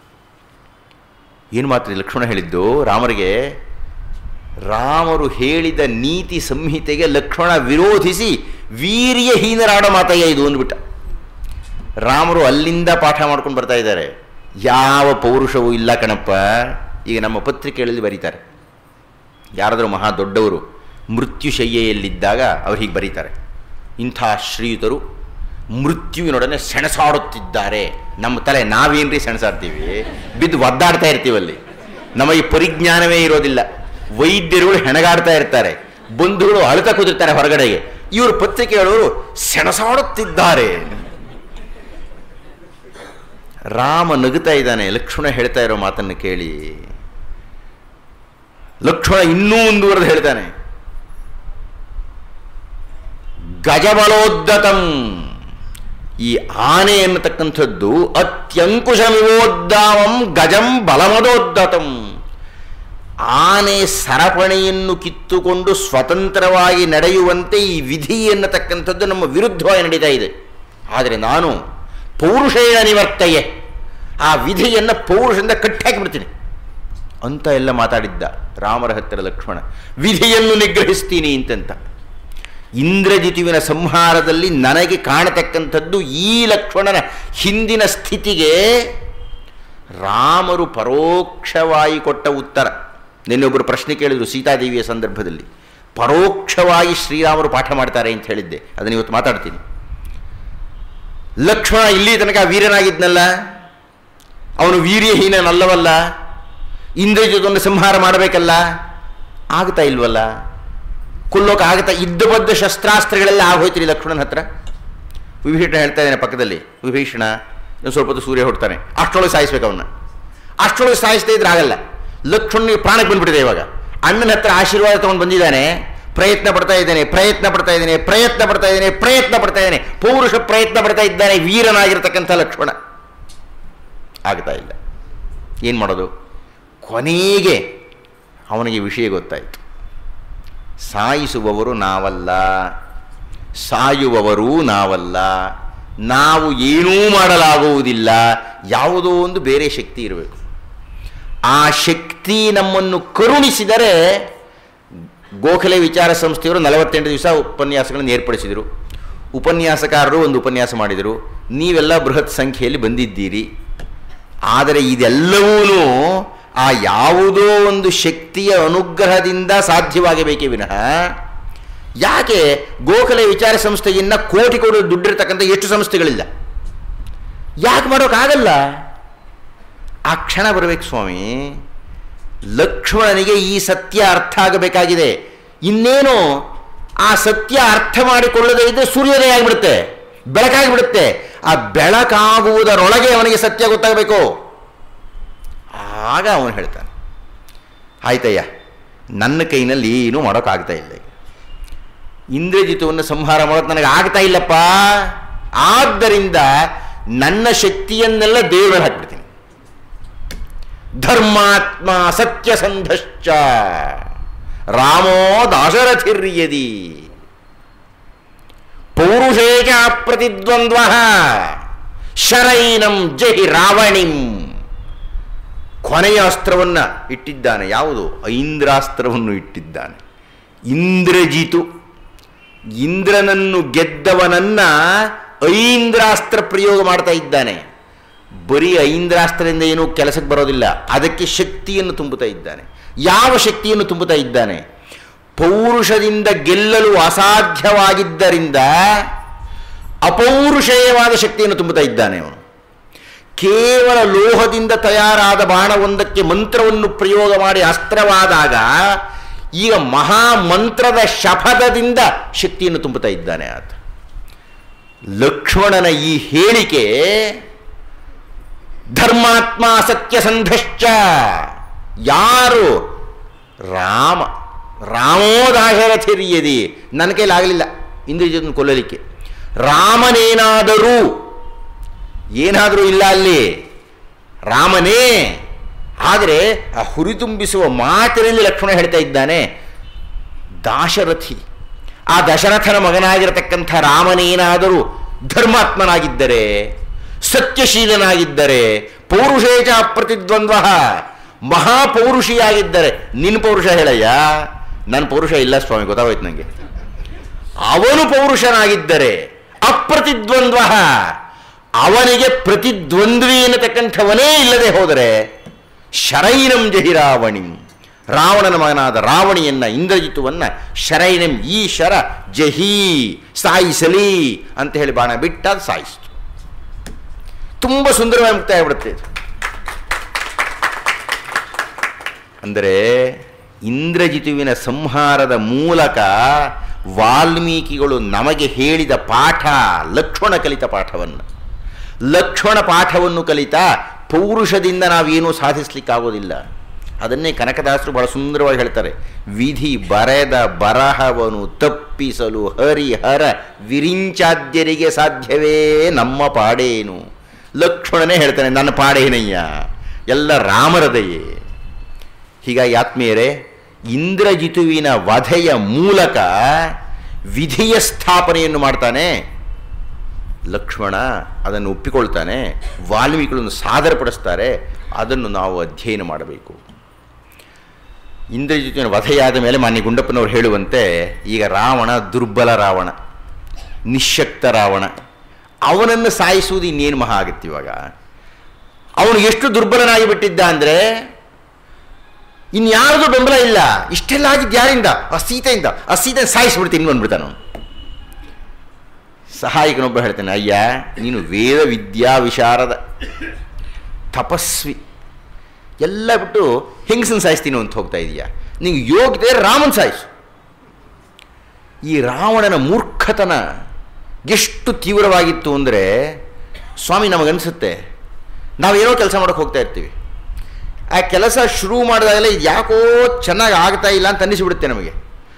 ಏನು ಮಾತ್ರ ಲಕ್ಷ್ಮಣ ಹೇಳಿದ್ದು ರಾಮರಿಗೆ ರಾಮರು ಹೇಳಿದ ನೀತಿ ಸಂಹಿತೆಗೆ ಲಕ್ಷ್ಮಣ ವಿರೋಧಿಸಿ ವೀರ್ಯಹೀನರಾಡೋ ಮಾತಯ್ಯ ಇದು ಅಂದ್ಬಿಟ್ಟ ರಾಮರು ಅಲ್ಲಿಂದ ಪಾಠ ಮಾಡ್ಕೊಂಡು ಬರ್ತಾ ಇದ್ದಾರೆ ಯಾವ ಪೌರುಷವೂ ಇಲ್ಲ ಕಣಪ್ಪ ಈಗ ನಮ್ಮ ಪತ್ರಿಕೆಗಳಲ್ಲಿ ಬರೀತಾರೆ ಯಾರಾದರೂ ಮಹಾ ದೊಡ್ಡವರು ಮೃತ್ಯುಶಯ್ಯೆಯಲ್ಲಿದ್ದಾಗ ಅವ್ರು ಹೀಗೆ ಬರೀತಾರೆ ಇಂಥ ಶ್ರೀಯುತರು ಮೃತ್ಯುವಿನೊಡನೆ ಸೆಣಸಾಡುತ್ತಿದ್ದಾರೆ ನಮ್ಮ ತಲೆ ನಾವೇನ್ರಿ ಸೆಣಸಾಡ್ತೀವಿ ಬಿದ್ದು ಒದ್ದಾಡ್ತಾ ಇರ್ತೀವಲ್ಲಿ ನಮಗೆ ಪರಿಜ್ಞಾನವೇ ಇರೋದಿಲ್ಲ ವೈದ್ಯರುಗಳು ಹೆಣಗಾಡ್ತಾ ಇರ್ತಾರೆ ಬಂಧುಗಳು ಅಳುತ್ತಾ ಕೂತಿರ್ತಾರೆ ಹೊರಗಡೆಗೆ ಇವರು ಪತ್ರಿಕೆ ಹೇಳೋರು ಸೆಣಸಾಡುತ್ತಿದ್ದಾರೆ ರಾಮ ನಗುತ್ತಾ ಇದ್ದಾನೆ ಲಕ್ಷ್ಮಣ ಹೇಳ್ತಾ ಇರೋ ಮಾತನ್ನು ಕೇಳಿ ಲಕ್ಷ್ಮಣ ಇನ್ನೂ ಮುಂದುವರೆದು ಹೇಳ್ತಾನೆ ಗಜಬಲೋದ್ದತಂ ಈ ಆನೆ ಎನ್ನತಕ್ಕಂಥದ್ದು ಅತ್ಯಂಕುಶಮಿವೋದ್ದಾಮಂ ಗಜಂ ಬಲಮದೋದ್ದತಂ ಆನೆ ಸರಪಣಿಯನ್ನು ಕಿತ್ತುಕೊಂಡು ಸ್ವತಂತ್ರವಾಗಿ ನಡೆಯುವಂತೆ ಈ ವಿಧಿ ಎನ್ನತಕ್ಕಂಥದ್ದು ನಮ್ಮ ವಿರುದ್ಧವಾಗಿ ನಡೀತಾ ಇದೆ ಆದರೆ ನಾನು ಪೌರುಷೇಣ ನಿವರ್ತಯೆ ಆ ವಿಧಿಯನ್ನು ಪೌರುಷದಿಂದ ಕಟ್ಟಾಕಿಬಿಡ್ತೀನಿ ಅಂತ ಎಲ್ಲ ಮಾತಾಡಿದ್ದ ರಾಮರ ಹತ್ತಿರ ಲಕ್ಷ್ಮಣ ವಿಧಿಯನ್ನು ನಿಗ್ರಹಿಸ್ತೀನಿ ಅಂತಂತ ಇಂದ್ರಜಿತುವಿನ ಸಂಹಾರದಲ್ಲಿ ನನಗೆ ಕಾಣತಕ್ಕಂಥದ್ದು ಈ ಲಕ್ಷ್ಮಣನ ಹಿಂದಿನ ಸ್ಥಿತಿಗೆ ರಾಮರು ಪರೋಕ್ಷವಾಗಿ ಕೊಟ್ಟ ಉತ್ತರ ನಿನ್ನೊಬ್ಬರು ಪ್ರಶ್ನೆ ಕೇಳಿದರು ಸೀತಾದೇವಿಯ ಸಂದರ್ಭದಲ್ಲಿ ಪರೋಕ್ಷವಾಗಿ ಶ್ರೀರಾಮರು ಪಾಠ ಮಾಡ್ತಾರೆ ಅಂತ ಹೇಳಿದ್ದೆ ಅದನ್ನು ಇವತ್ತು ಮಾತಾಡ್ತೀನಿ ಲಕ್ಷ್ಮಣ ಇಲ್ಲಿ ತನಕ ವೀರನಾಗಿದ್ನಲ್ಲ ಅವನು ವೀರ್ಯಹೀನನಲ್ಲವಲ್ಲ ಇಂದ್ರಜಿತವನ್ನು ಸಂಹಾರ ಮಾಡಬೇಕಲ್ಲ ಆಗ್ತಾ ಇಲ್ವಲ್ಲ ಕೊಲ್ಲೋಕೆ ಆಗ್ತಾ ಇದ್ದ ಬದ್ದ ಶಸ್ತ್ರಾಸ್ತ್ರಗಳೆಲ್ಲ ಆಗೋಯ್ತಿರಿ ಲಕ್ಷ್ಮಣನ ಹತ್ರ ವಿಭೀಷಣ ಹೇಳ್ತಾ ಇದ್ದಾನೆ ಪಕ್ಕದಲ್ಲಿ ವಿಭೀಷಣ ಇನ್ನು ಸ್ವಲ್ಪ ಹೊತ್ತು ಸೂರ್ಯ ಹೊಡ್ತಾನೆ ಅಷ್ಟೊಳಗೆ ಸಾಯಿಸ್ಬೇಕು ಅವನ್ನ ಅಷ್ಟೊಳಗೆ ಸಾಯಿಸದೇ ಇದ್ರೆ ಆಗಲ್ಲ ಲಕ್ಷ್ಮಣನಿಗೆ ಪ್ರಾಣಕ್ಕೆ ಬಂದ್ಬಿಟ್ಟಿದೆ ಇವಾಗ ಅಣ್ಣನ ಹತ್ರ ಆಶೀರ್ವಾದ ತಗೊಂಡು ಬಂದಿದ್ದಾನೆ ಪ್ರಯತ್ನ ಪಡ್ತಾ ಇದ್ದಾನೆ ಪ್ರಯತ್ನ ಪಡ್ತಾ ಇದ್ದಾನೆ ಪ್ರಯತ್ನ ಪಡ್ತಾ ಇದ್ದಾನೆ ಪ್ರಯತ್ನ ಪಡ್ತಾ ಇದ್ದಾನೆ ಪೌರುಷ ಪ್ರಯತ್ನ ಪಡ್ತಾ ಇದ್ದಾನೆ ವೀರನಾಗಿರ್ತಕ್ಕಂಥ ಲಕ್ಷ್ಮಣ ಆಗ್ತಾ ಇಲ್ಲ ಏನು ಮಾಡೋದು ಕೊನೆಗೆ ಅವನಿಗೆ ವಿಷಯ ಗೊತ್ತಾಯಿತು ಸಾಯಿಸುವವರು ನಾವಲ್ಲ ಸಾಯುವವರೂ ನಾವಲ್ಲ ನಾವು ಏನೂ ಮಾಡಲಾಗುವುದಿಲ್ಲ ಯಾವುದೋ ಒಂದು ಬೇರೆ ಶಕ್ತಿ ಇರಬೇಕು ಆ ಶಕ್ತಿ ನಮ್ಮನ್ನು ಕರುಣಿಸಿದರೆ ಗೋಖಲೆ ವಿಚಾರ ಸಂಸ್ಥೆಯವರು ನಲವತ್ತೆಂಟು ದಿವಸ ಉಪನ್ಯಾಸಗಳನ್ನು ಏರ್ಪಡಿಸಿದರು ಉಪನ್ಯಾಸಕಾರರು ಒಂದು ಉಪನ್ಯಾಸ ಮಾಡಿದರು ನೀವೆಲ್ಲ ಬೃಹತ್ ಸಂಖ್ಯೆಯಲ್ಲಿ ಬಂದಿದ್ದೀರಿ ಆದರೆ ಇದೆಲ್ಲವೂ ಆ ಯಾವುದೋ ಒಂದು ಶಕ್ತಿಯ ಅನುಗ್ರಹದಿಂದ ಸಾಧ್ಯವಾಗಬೇಕೇ ವಿನಃ ಯಾಕೆ ಗೋಖಲೆ ವಿಚಾರ ಸಂಸ್ಥೆಯಿಂದ ಕೋಟಿ ಕೋಟಿ ದುಡ್ಡಿರ್ತಕ್ಕಂಥ ಎಷ್ಟು ಸಂಸ್ಥೆಗಳಿಲ್ಲ ಯಾಕೆ ಮಾಡೋಕ್ಕಾಗಲ್ಲ ಆ ಕ್ಷಣ ಬರಬೇಕು ಸ್ವಾಮಿ ಲಕ್ಷ್ಮಣನಿಗೆ ಈ ಸತ್ಯ ಅರ್ಥ ಆಗಬೇಕಾಗಿದೆ ಇನ್ನೇನು ಆ ಸತ್ಯ ಅರ್ಥ ಮಾಡಿಕೊಳ್ಳದೇ ಇದ್ದರೆ ಸೂರ್ಯೋದಯ ಆಗಿಬಿಡುತ್ತೆ ಬೆಳಕಾಗಿಬಿಡುತ್ತೆ ಆ ಬೆಳಕಾಗುವುದರೊಳಗೆ ಅವನಿಗೆ ಸತ್ಯ ಗೊತ್ತಾಗಬೇಕು ಆಗ ಅವನು ಹೇಳ್ತಾನೆ ಆಯ್ತಯ್ಯ ನನ್ನ ಕೈನಲ್ಲಿ ಏನೂ ಮಾಡೋಕ್ಕಾಗ್ತಾ ಇಲ್ಲ ಈಗ. ಇಂದ್ರಜಿತವನ್ನು ಸಂಹಾರ ಮಾಡೋದು ನನಗೆ ಆಗ್ತಾ ಇಲ್ಲಪ್ಪ ಆದ್ದರಿಂದ ನನ್ನ ಶಕ್ತಿಯನ್ನೆಲ್ಲ ದೇವರಲ್ಲಿ ಹಾಕ್ಬಿಡ್ತೀನಿ ಧರ್ಮಾತ್ಮ ಸತ್ಯಸಂಧಶ್ಚ ರಾಮೋ ದಾಶರಥಿರ್ಯದಿ ಪೌರುಷೇಕ ಪ್ರತಿದ್ವಂದ್ವ ಶರೈನಂ ಜಹಿ ರಾವಣಿಂ ಕೊನೆಯ ಅಸ್ತ್ರವನ್ನು ಇಟ್ಟಿದ್ದಾನೆ ಯಾವುದು ಐಂದ್ರಾಸ್ತ್ರವನ್ನು ಇಟ್ಟಿದ್ದಾನೆ ಇಂದ್ರಜಿತು ಇಂದ್ರನನ್ನು ಗೆದ್ದವನನ್ನ ಐಂದ್ರಾಸ್ತ್ರ ಪ್ರಯೋಗ ಮಾಡ್ತಾ ಇದ್ದಾನೆ ಬರೀ ಐಂದ್ರಾಸ್ತ್ರದಿಂದ ಏನೂ ಕೆಲಸಕ್ಕೆ ಬರೋದಿಲ್ಲ ಅದಕ್ಕೆ ಶಕ್ತಿಯನ್ನು ತುಂಬುತ್ತಾ ಇದ್ದಾನೆ ಯಾವ ಶಕ್ತಿಯನ್ನು ತುಂಬುತ್ತಾ ಇದ್ದಾನೆ ಪೌರುಷದಿಂದ ಗೆಲ್ಲಲು ಅಸಾಧ್ಯವಾಗಿದ್ದರಿಂದ ಅಪೌರುಷೇಯವಾದ ಶಕ್ತಿಯನ್ನು ತುಂಬುತ್ತಾ ಇದ್ದಾನೆ ಅವನು ಕೇವಲ ಲೋಹದಿಂದ ತಯಾರಾದ ಬಾಣವೊಂದಕ್ಕೆ ಮಂತ್ರವನ್ನು ಪ್ರಯೋಗ ಮಾಡಿ ಅಸ್ತ್ರವಾದಾಗ ಈಗ ಮಹಾಮಂತ್ರದ ಶಪಥದಿಂದ ಶಕ್ತಿಯನ್ನು ತುಂಬುತ್ತಾ ಇದ್ದಾನೆ ಆತ ಲಕ್ಷ್ಮಣನ ಈ ಹೇಳಿಕೆ ಧರ್ಮಾತ್ಮ ಸತ್ಯಸಂಧಶ್ಚ ಯಾರು ರಾಮ ರಾಮೋದಾಶರಥಿರ್ಯದಿ ನನ್ನ ಕೈಲಾಗಲಿಲ್ಲ ಇಂದ್ರಜಿತನ ಕೊಲ್ಲಲಿಕ್ಕೆ ರಾಮನೇನಾದರೂ ಏನಾದರೂ ಇಲ್ಲ ಅಲ್ಲಿ ರಾಮನೇ ಆದರೆ ಆ ಹುರಿತುಂಬಿಸುವ ಮಾತಿನಲ್ಲಿ ಲಕ್ಷ್ಮಣ ಹೇಳ್ತಾ ಇದ್ದಾನೆ ದಾಶರಥಿ ಆ ದಶರಥನ ಮಗನಾಗಿರತಕ್ಕಂಥ ರಾಮನೇನಾದರೂ ಧರ್ಮಾತ್ಮನಾಗಿದ್ದರೆ ಸತ್ಯಶೀಲನಾಗಿದ್ದರೆ ಪೌರುಷೇಚ ಪ್ರತಿದ್ವಂದ್ವ ಮಹಾಪೌರುಷಿಯಾಗಿದ್ದರೆ ನಿನ್ನ ಪೌರುಷ ಹೇಳಯ್ಯ ನನ್ನ ಪೌರುಷ ಇಲ್ಲ ಸ್ವಾಮಿ ಗೊತ್ತಾಗೋಯ್ತು ನನಗೆ ಅವನು ಪೌರುಷನಾಗಿದ್ದರೆ ಅಪ್ರತಿದ್ವಂದ್ವ ಅವನಿಗೆ ಪ್ರತಿದ್ವಂದ್ವಿ ಎನ್ನತಕ್ಕಂಥವನೇ ಇಲ್ಲದೆ ಹೋದರೆ ಶರೈನಂ ಜಹಿರಾವಣಿಂ ರಾವಣನ ಮಗನಾದ ರಾವಣಿಯನ್ನ ಇಂದ್ರಜಿತುವನ್ನ ಶರೈನಂ ಈ ಶರ ಜಹಿ ಸಾಯಿಸಲಿ ಅಂತ ಹೇಳಿ ಬಾಣ ಬಿಟ್ಟ ಅದು ಸಾಯಿಸ್ತು ತುಂಬ ಸುಂದರವಾಗಿ ಮುಕ್ತಾಯ ಆಗ್ಬಿಡುತ್ತೆ ಇದು ಅಂದರೆ ಇಂದ್ರಜಿತುವಿನ ಸಂಹಾರದ ಮೂಲಕ ವಾಲ್ಮೀಕಿಗಳು ನಮಗೆ ಹೇಳಿದ ಪಾಠ ಲಕ್ಷ್ಮಣ ಕಲಿತ ಪಾಠವನ್ನು ಲಕ್ಷ್ಮಣ ಪಾಠವನ್ನು ಕಲಿತ ಪೌರುಷದಿಂದ ನಾವೇನೂ ಸಾಧಿಸಲಿಕ್ಕಾಗೋದಿಲ್ಲ ಅದನ್ನೇ ಕನಕದಾಸರು ಬಹಳ ಸುಂದರವಾಗಿ ಹೇಳ್ತಾರೆ ವಿಧಿ ಬರೆದ ಬರಹವನು ತಪ್ಪಿಸಲು ಹರಿಹರ ವಿರಿಂಚಾದ್ಯರಿಗೆ ಸಾಧ್ಯವೇ ನಮ್ಮ ಪಾಡೇನು ಲಕ್ಷ್ಮಣನೇ ಹೇಳ್ತಾನೆ ನನ್ನ ಪಾಡೇನಯ್ಯ ಎಲ್ಲ ರಾಮರದಯೇ ಹೀಗಾಗಿ ಆತ್ಮೀಯರೇ ಇಂದ್ರಜಿತುವಿನ ವಧೆಯ ಮೂಲಕ ವಿಧಿಯ ಸ್ಥಾಪನೆಯನ್ನು ಮಾಡ್ತಾನೆ ಲಕ್ಷ್ಮಣ ಅದನ್ನು ಒಪ್ಪಿಕೊಳ್ತಾನೆ ವಾಲ್ಮೀಕಿಗಳನ್ನು ಸಾದರಪಡಿಸ್ತಾರೆ ಅದನ್ನು ನಾವು ಅಧ್ಯಯನ ಮಾಡಬೇಕು ಇಂದ್ರಜಿತಿನ ವಧೆಯಾದ ಮೇಲೆ ಮಾನ್ಯ ಗುಂಡಪ್ಪನವರು ಹೇಳುವಂತೆ ಈಗ ರಾವಣ ದುರ್ಬಲ ರಾವಣ ನಿಶಕ್ತ ರಾವಣ ಅವನನ್ನು ಸಾಯಿಸುವುದು ಇನ್ನೇನು ಮಹಾ ಆಗತ್ತೆ ಇವಾಗ ಅವನು ಎಷ್ಟು ದುರ್ಬಲನಾಗಿ ಬಿಟ್ಟಿದ್ದ ಅಂದರೆ ಇನ್ಯಾರದು ಬೆಂಬಲ ಇಲ್ಲ ಇಷ್ಟೆಲ್ಲ ಆಗಿದ್ದು ಯಾರಿಂದ ಆ ಸೀತೆಯಿಂದ ಆ ಸೀತೆ ಸಾಯಿಸ್ಬಿಡ್ತೀನಿ ಬಂದ್ಬಿಡ್ತಾನೆ ಅವನು ಸಹಾಯಕನೊಬ್ಬ ಹೇಳ್ತಾನೆ ಅಯ್ಯ ನೀನು ವೇದ ವಿದ್ಯಾ ವಿಶಾರದ ತಪಸ್ವಿ ಎಲ್ಲ ಬಿಟ್ಟು ಹೆಂಗಸನ್ ಸಾಯಿಸ್ತೀನಿ ಅಂತ ಹೋಗ್ತಾ ಇದೀಯಾ ನಿಂಗೆ ಯೋಗ್ಯತೆ ರಾಮನ್ ಸಾಯಿಸು ಈ ರಾವಣನ ಮೂರ್ಖತನ ಎಷ್ಟು ತೀವ್ರವಾಗಿತ್ತು ಅಂದರೆ ಸ್ವಾಮಿ ನಮಗನ್ಸುತ್ತೆ ನಾವೇನೋ ಕೆಲಸ ಮಾಡೋಕ್ಕೆ ಹೋಗ್ತಾ ಇರ್ತೀವಿ ಆ ಕೆಲಸ ಶುರು ಮಾಡಿದಾಗಲೇ ಇದು ಯಾಕೋ ಚೆನ್ನಾಗಿ ಆಗ್ತಾ ಇಲ್ಲ ಅಂತ ಅನ್ನಿಸಿಬಿಡುತ್ತೆ ನಮಗೆ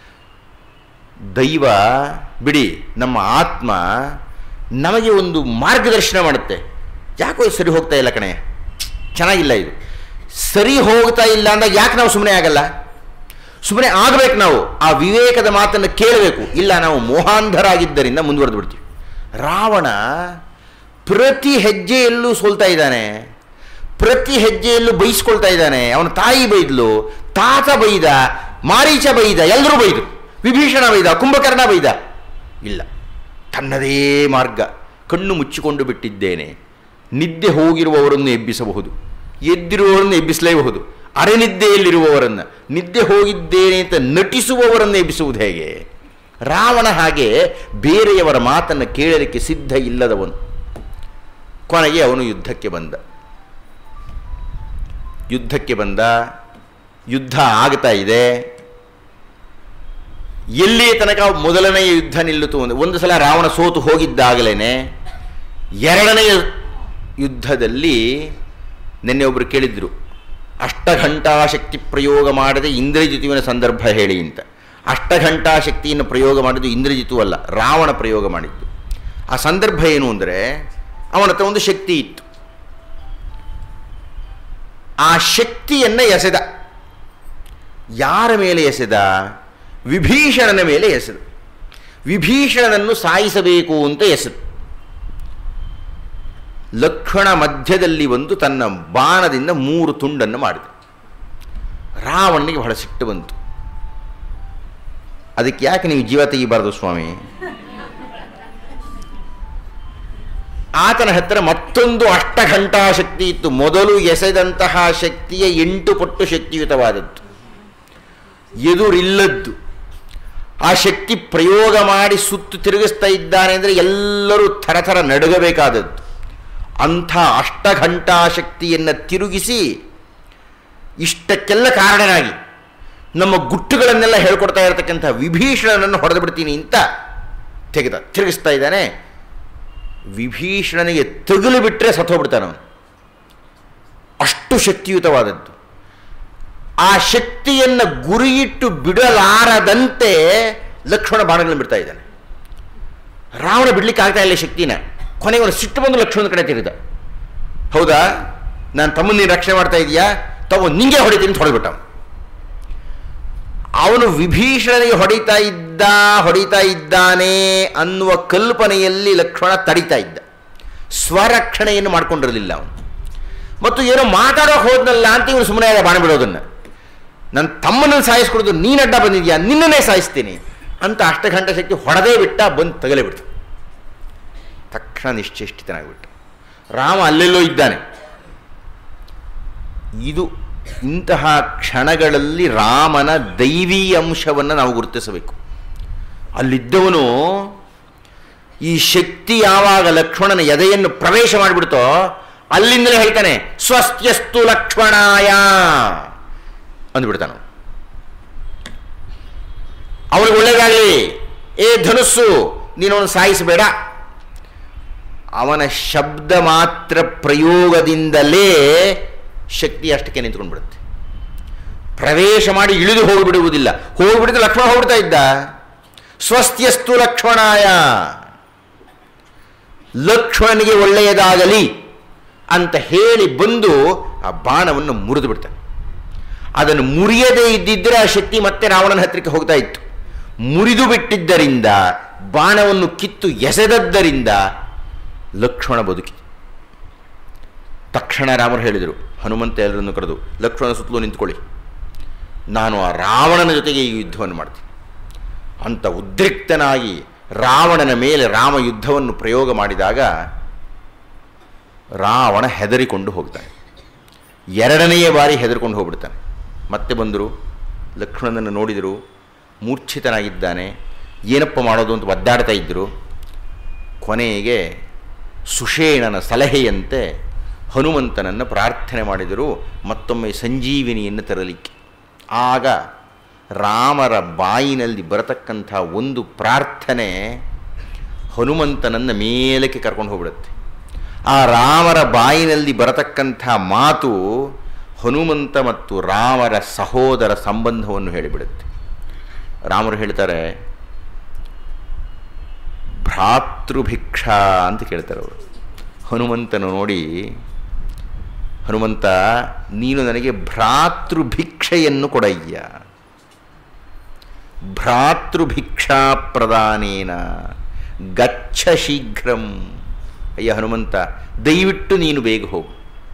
ದೈವ ಬಿಡಿ ನಮ್ಮ ಆತ್ಮ ನಮಗೆ ಒಂದು ಮಾರ್ಗದರ್ಶನ ಮಾಡುತ್ತೆ ಯಾಕೋ ಇದು ಸರಿ ಹೋಗ್ತಾ ಇಲ್ಲ ಕಣೆ ಚೆನ್ನಾಗಿಲ್ಲ ಇದು ಸರಿ ಹೋಗ್ತಾ ಇಲ್ಲ ಅಂದಾಗ ಯಾಕೆ ನಾವು ಸುಮ್ಮನೆ ಆಗಲ್ಲ ಸುಮ್ಮನೆ ಆಗಬೇಕು ನಾವು ಆ ವಿವೇಕದ ಮಾತನ್ನು ಕೇಳಬೇಕು ಇಲ್ಲ ನಾವು ಮೋಹಾಂಧರಾಗಿದ್ದರಿಂದ ಮುಂದುವರೆದು ಬಿಡ್ತೀವಿ ರಾವಣ ಪ್ರತಿ ಹೆಜ್ಜೆಯಲ್ಲೂ ಸೋಲ್ತಾ ಇದ್ದಾನೆ ಪ್ರತಿ ಹೆಜ್ಜೆಯಲ್ಲೂ ಬೈಸ್ಕೊಳ್ತಾ ಇದ್ದಾನೆ ಅವನ ತಾಯಿ ಬೈದ್ಲು ತಾತ ಬೈದ ಮಾರೀಚ ಬೈದ ಎಲ್ಲರೂ ಬೈದು ವಿಭೀಷಣ ಬೈದ ಕುಂಭಕರ್ಣ ಬೈದ ಇಲ್ಲ ತನ್ನದೇ ಮಾರ್ಗ ಕಣ್ಣು ಮುಚ್ಚಿಕೊಂಡು ಬಿಟ್ಟಿದ್ದೇನೆ ನಿದ್ದೆ ಹೋಗಿರುವವರನ್ನು ಎಬ್ಬಿಸಬಹುದು ಎದ್ದಿರುವವರನ್ನು ಎಬ್ಬಿಸಲೇಬಹುದು ಅರೆನಿದ್ದೆಯಲ್ಲಿರುವವರನ್ನು ನಿದ್ದೆ ಹೋಗಿದ್ದೇನೆ ಅಂತ ನಟಿಸುವವರನ್ನು ಎಬ್ಬಿಸುವುದು ಹೇಗೆ ರಾವಣ ಹಾಗೆ ಬೇರೆಯವರ ಮಾತನ್ನು ಕೇಳಲಿಕ್ಕೆ ಸಿದ್ಧ ಇಲ್ಲದವನು ಕೊನೆಗೆ ಅವನು ಯುದ್ಧಕ್ಕೆ ಬಂದ ಯುದ್ಧಕ್ಕೆ ಬಂದ ಯುದ್ಧ ಆಗ್ತಾ ಇದೆ ಎಲ್ಲಿಯ ತನಕ ಮೊದಲನೆಯ ಯುದ್ಧ ನಿಲ್ಲಿತು ಒಂದು ಒಂದು ಸಲ ರಾವಣ ಸೋತು ಹೋಗಿದ್ದಾಗಲೇ ಎರಡನೆಯ ಯುದ್ಧದಲ್ಲಿ ನಿನ್ನೆ ಒಬ್ಬರು ಕೇಳಿದ್ರು ಅಷ್ಟಘಂಟಾ ಶಕ್ತಿ ಪ್ರಯೋಗ ಮಾಡದೆ ಇಂದ್ರಜಿತುವಿನ ಸಂದರ್ಭ ಹೇಳಿ ಅಂತ ಅಷ್ಟಘಂಟಾ ಶಕ್ತಿಯನ್ನು ಪ್ರಯೋಗ ಮಾಡಿದ್ದು ಇಂದ್ರಜಿತು ಅಲ್ಲ ರಾವಣ ಪ್ರಯೋಗ ಮಾಡಿದ್ದು ಆ ಸಂದರ್ಭ ಏನು ಅಂದರೆ ಅವನ ಹತ್ರ ಒಂದು ಶಕ್ತಿ ಇತ್ತು ಆ ಶಕ್ತಿಯನ್ನು ಎಸೆದ ಯಾರ ಮೇಲೆ ಎಸೆದ ವಿಭೀಷಣನ ಮೇಲೆ ಎಸೆದ ವಿಭೀಷಣನನ್ನು ಸಾಯಿಸಬೇಕು ಅಂತ ಎಸೆದ ಲಕ್ಷ್ಮಣ ಮಧ್ಯದಲ್ಲಿ ಒಂದು ತನ್ನ ಬಾಣದಿಂದ ಮೂರು ತುಂಡನ್ನು ಮಾಡಿದ ರಾವಣನಿಗೆ ಬಹಳ ಸಿಟ್ಟು ಬಂತು ಅದಕ್ಕೆ ಯಾಕೆ ನೀವು ಜೀವ ತೆಗಿಬಾರ್ದು ಸ್ವಾಮಿ ಆತನ ಹತ್ತಿರ ಮತ್ತೊಂದು ಅಷ್ಟಘಂಟಾ ಶಕ್ತಿ ಇತ್ತು ಮೊದಲು ಎಸೆದಂತಹ ಶಕ್ತಿಯ ಎಂಟು ಪಟ್ಟು ಶಕ್ತಿಯುತವಾದದ್ದು ಎದುರಿಲ್ಲದ್ದು ಆ ಶಕ್ತಿ ಪ್ರಯೋಗ ಮಾಡಿ ಸುತ್ತು ತಿರುಗಿಸ್ತಾ ಇದ್ದಾನೆ ಅಂದರೆ ಎಲ್ಲರೂ ಥರಥರ ನಡುಗಬೇಕಾದದ್ದು ಅಂಥ ಅಷ್ಟಘಂಟಾ ಶಕ್ತಿಯನ್ನು ತಿರುಗಿಸಿ ಇಷ್ಟಕ್ಕೆಲ್ಲ ಕಾರಣನಾಗಿ ನಮ್ಮ ಗುಟ್ಟುಗಳನ್ನೆಲ್ಲ ಹೇಳ್ಕೊಡ್ತಾ ಇರತಕ್ಕಂಥ ವಿಭೀಷಣನನ್ನು ಹೊಡೆದು ಬಿಡ್ತೀನಿ ಅಂತ ತೆಗೆದ ತಿರುಗಿಸ್ತಾ ಇದ್ದಾನೆ ವಿಭೀಷಣನಿಗೆ ತಗುಲು ಬಿಟ್ಟರೆ ಸತ್ತೋಗ್ಬಿಡ್ತಾನೆ ಅವನು ಅಷ್ಟು ಶಕ್ತಿಯುತವಾದದ್ದು ಆ ಶಕ್ತಿಯನ್ನು ಗುರಿಯಿಟ್ಟು ಬಿಡಲಾರದಂತೆ ಲಕ್ಷ್ಮಣ ಬಾಣಗಳನ್ನು ಬಿಡ್ತಾ ಇದ್ದಾನೆ ರಾವಣ ಬಿಡ್ಲಿಕ್ಕೆ ಆಗ್ತಾ ಇಲ್ಲ ಶಕ್ತಿನ ಕೊನೆಗೆ ಅವನು ಸಿಟ್ಟು ಬಂದು ಲಕ್ಷ್ಮಣನ ಕಡೆ ತಿರುಗಿದ ಹೌದಾ ನಾನು ತಮ್ಮನ್ನ ನೀನು ರಕ್ಷಣೆ ಮಾಡ್ತಾ ಇದೀಯಾ ತಮ್ಮ ನಿಂಗೆ ಹೊಡಿತೀನಿ ಅಂತ ಹೊಡೆದ್ಬಿಟ್ಟ ಅವ್ನು. ಅವನು ವಿಭೀಷಣನಿಗೆ ಹೊಡಿತಾ ಇದ್ದ ಹೊಡಿತಾ ಇದ್ದಾನೆ ಅನ್ನುವ ಕಲ್ಪನೆಯಲ್ಲಿ ಲಕ್ಷ್ಮಣ ತಡಿತಾ ಇದ್ದ ಸ್ವರಕ್ಷಣೆಯನ್ನು ಮಾಡ್ಕೊಂಡಿರಲಿಲ್ಲ ಅವನು ಮತ್ತು ಏನೋ ಮಾತಾಡೋಕೆ ಹೋದ್ನಲ್ಲ ಅಂತ ಇವನು ಸುಮ್ಮನೆ ಬಾಣ ಬಿಡೋದನ್ನು ನನ್ನ ತಮ್ಮನನ್ನು ಸಾಯಿಸ್ಕೊಡೋದು ನೀನು ಅಡ್ಡ ಬಂದಿದ್ಯಾ ನಿನ್ನನ್ನೇ ಸಾಯಿಸ್ತೀನಿ ಅಂತ ಅಷ್ಟಘಂಟ ಶಕ್ತಿ ಹೊಡೆದೇ ಬಿಟ್ಟ ಬಂದು ತಗಲೇ ಬಿಡ್ತು ತಕ್ಷಣ ನಿಶ್ಚೇಷ್ಟಿತನಾಗ್ಬಿಟ್ಟು ರಾಮ ಅಲ್ಲೆಲ್ಲೋ ಇದ್ದಾನೆ ಇದು ಇಂತಹ ಕ್ಷಣಗಳಲ್ಲಿ ರಾಮನ ದೈವೀ ಅಂಶವನ್ನು ನಾವು ಗುರುತಿಸಬೇಕು ಅಲ್ಲಿದ್ದವನು ಈ ಶಕ್ತಿ ಯಾವಾಗ ಲಕ್ಷ್ಮಣನ ಎದೆಯನ್ನು ಪ್ರವೇಶ ಮಾಡಿಬಿಡ್ತೋ ಅಲ್ಲಿಂದಲೇ ಹೇಳ್ತಾನೆ ಸ್ವಸ್ತ್ಯಸ್ತು ಲಕ್ಷ್ಮಣಾಯ ಅಂದ್ಬಿಡ್ತಾನ ಅವನಿಗೆ ಒಳ್ಳೇದಾಗಲಿ ಏ ಧನುಸ್ಸು ನೀನವನು ಸಾಯಿಸಬೇಡ ಅವನ ಶಬ್ದ ಮಾತ್ರ ಪ್ರಯೋಗದಿಂದಲೇ ಶಕ್ತಿ ಅಷ್ಟಕ್ಕೆ ನಿಂತ್ಕೊಂಡ್ಬಿಡುತ್ತೆ ಪ್ರವೇಶ ಮಾಡಿ ಇಳಿದು ಹೋಗಿಬಿಡುವುದಿಲ್ಲ ಹೋಗ್ಬಿಡಿದ್ರೆ ಲಕ್ಷ್ಮಣ ಹೋಗ್ಬಿಡ್ತಾ ಇದ್ದ ಸ್ವಸ್ತ್ಯಸ್ತು ಲಕ್ಷ್ಮಣಾಯ ಲಕ್ಷ್ಮಣನಿಗೆ ಒಳ್ಳೆಯದಾಗಲಿ ಅಂತ ಹೇಳಿ ಬಂದು ಆ ಬಾಣವನ್ನು ಮುರಿದು ಬಿಡ್ತಾನೆ ಅದನ್ನು ಮುರಿಯದೇ ಇದ್ದಿದ್ದರೆ ಆ ಶಕ್ತಿ ಮತ್ತೆ ರಾವಣನ ಹತ್ತಿರಕ್ಕೆ ಹೋಗ್ತಾ ಇತ್ತು ಮುರಿದು ಬಿಟ್ಟಿದ್ದರಿಂದ ಬಾಣವನ್ನು ಕಿತ್ತು ಎಸೆದದ್ದರಿಂದ ಲಕ್ಷ್ಮಣ ಬದುಕಿ ತಕ್ಷಣ ರಾಮರು ಹೇಳಿದರು ಹನುಮಂತ ಎಲ್ಲರನ್ನು ಕರೆದು ಲಕ್ಷ್ಮಣ ಸುತ್ತಲೂ ನಿಂತ್ಕೊಳ್ಳಿ ನಾನು ಆ ರಾವಣನ ಜೊತೆಗೆ ಈ ಯುದ್ಧವನ್ನು ಮಾಡ್ತೀನಿ ಅಂತ ಉದ್ರಿಕ್ತನಾಗಿ ರಾವಣನ ಮೇಲೆ ರಾಮ ಯುದ್ಧವನ್ನು ಪ್ರಯೋಗ ಮಾಡಿದಾಗ ರಾವಣ ಹೆದರಿಕೊಂಡು ಹೋಗ್ತಾನೆ ಎರಡನೆಯ ಬಾರಿ ಹೆದರ್ಕೊಂಡು ಹೋಗ್ಬಿಡ್ತಾನೆ ಮತ್ತೆ ಬಂದರು ಲಕ್ಷ್ಮಣನನ್ನು ನೋಡಿದರು ಮೂರ್ಛಿತನಾಗಿದ್ದಾನೆ ಏನಪ್ಪ ಮಾಡೋದು ಅಂತ ಒದ್ದಾಡ್ತಾ ಇದ್ದರು ಕೊನೆಗೆ ಸುಷೇಣನ ಸಲಹೆಯಂತೆ ಹನುಮಂತನನ್ನು ಪ್ರಾರ್ಥನೆ ಮಾಡಿದರು ಮತ್ತೊಮ್ಮೆ ಸಂಜೀವಿನಿಯನ್ನು ತರಲಿಕ್ಕೆ ಆಗ ರಾಮರ ಬಾಯಿನಲ್ಲಿ ಬರತಕ್ಕಂಥ ಒಂದು ಪ್ರಾರ್ಥನೆ ಹನುಮಂತನನ್ನು ಮೇಲಕ್ಕೆ ಕರ್ಕೊಂಡು ಹೋಗ್ಬಿಡುತ್ತೆ ಆ ರಾಮರ ಬಾಯಿನಲ್ಲಿ ಬರತಕ್ಕಂಥ ಮಾತು ಹನುಮಂತ ಮತ್ತು ರಾಮರ ಸಹೋದರ ಸಂಬಂಧವನ್ನು ಹೇಳಿಬಿಡುತ್ತೆ ರಾಮರು ಹೇಳ್ತಾರೆ ಭ್ರಾತೃಭಿಕ್ಷಾ ಅಂತ ಕೇಳ್ತಾರೆ ಅವರು ಹನುಮಂತನು ನೋಡಿ ಹನುಮಂತ ನೀನು ನನಗೆ ಭ್ರಾತೃಭಿಕ್ಷೆಯನ್ನು ಕೊಡಯ್ಯ ಭ್ರಾತೃಭಿಕ್ಷಾ ಪ್ರದಾನೇನ ಗಚ್ಚ ಶೀಘ್ರಂ ಅಯ್ಯ ಹನುಮಂತ ದಯವಿಟ್ಟು ನೀನು ಬೇಗ ಹೋಗು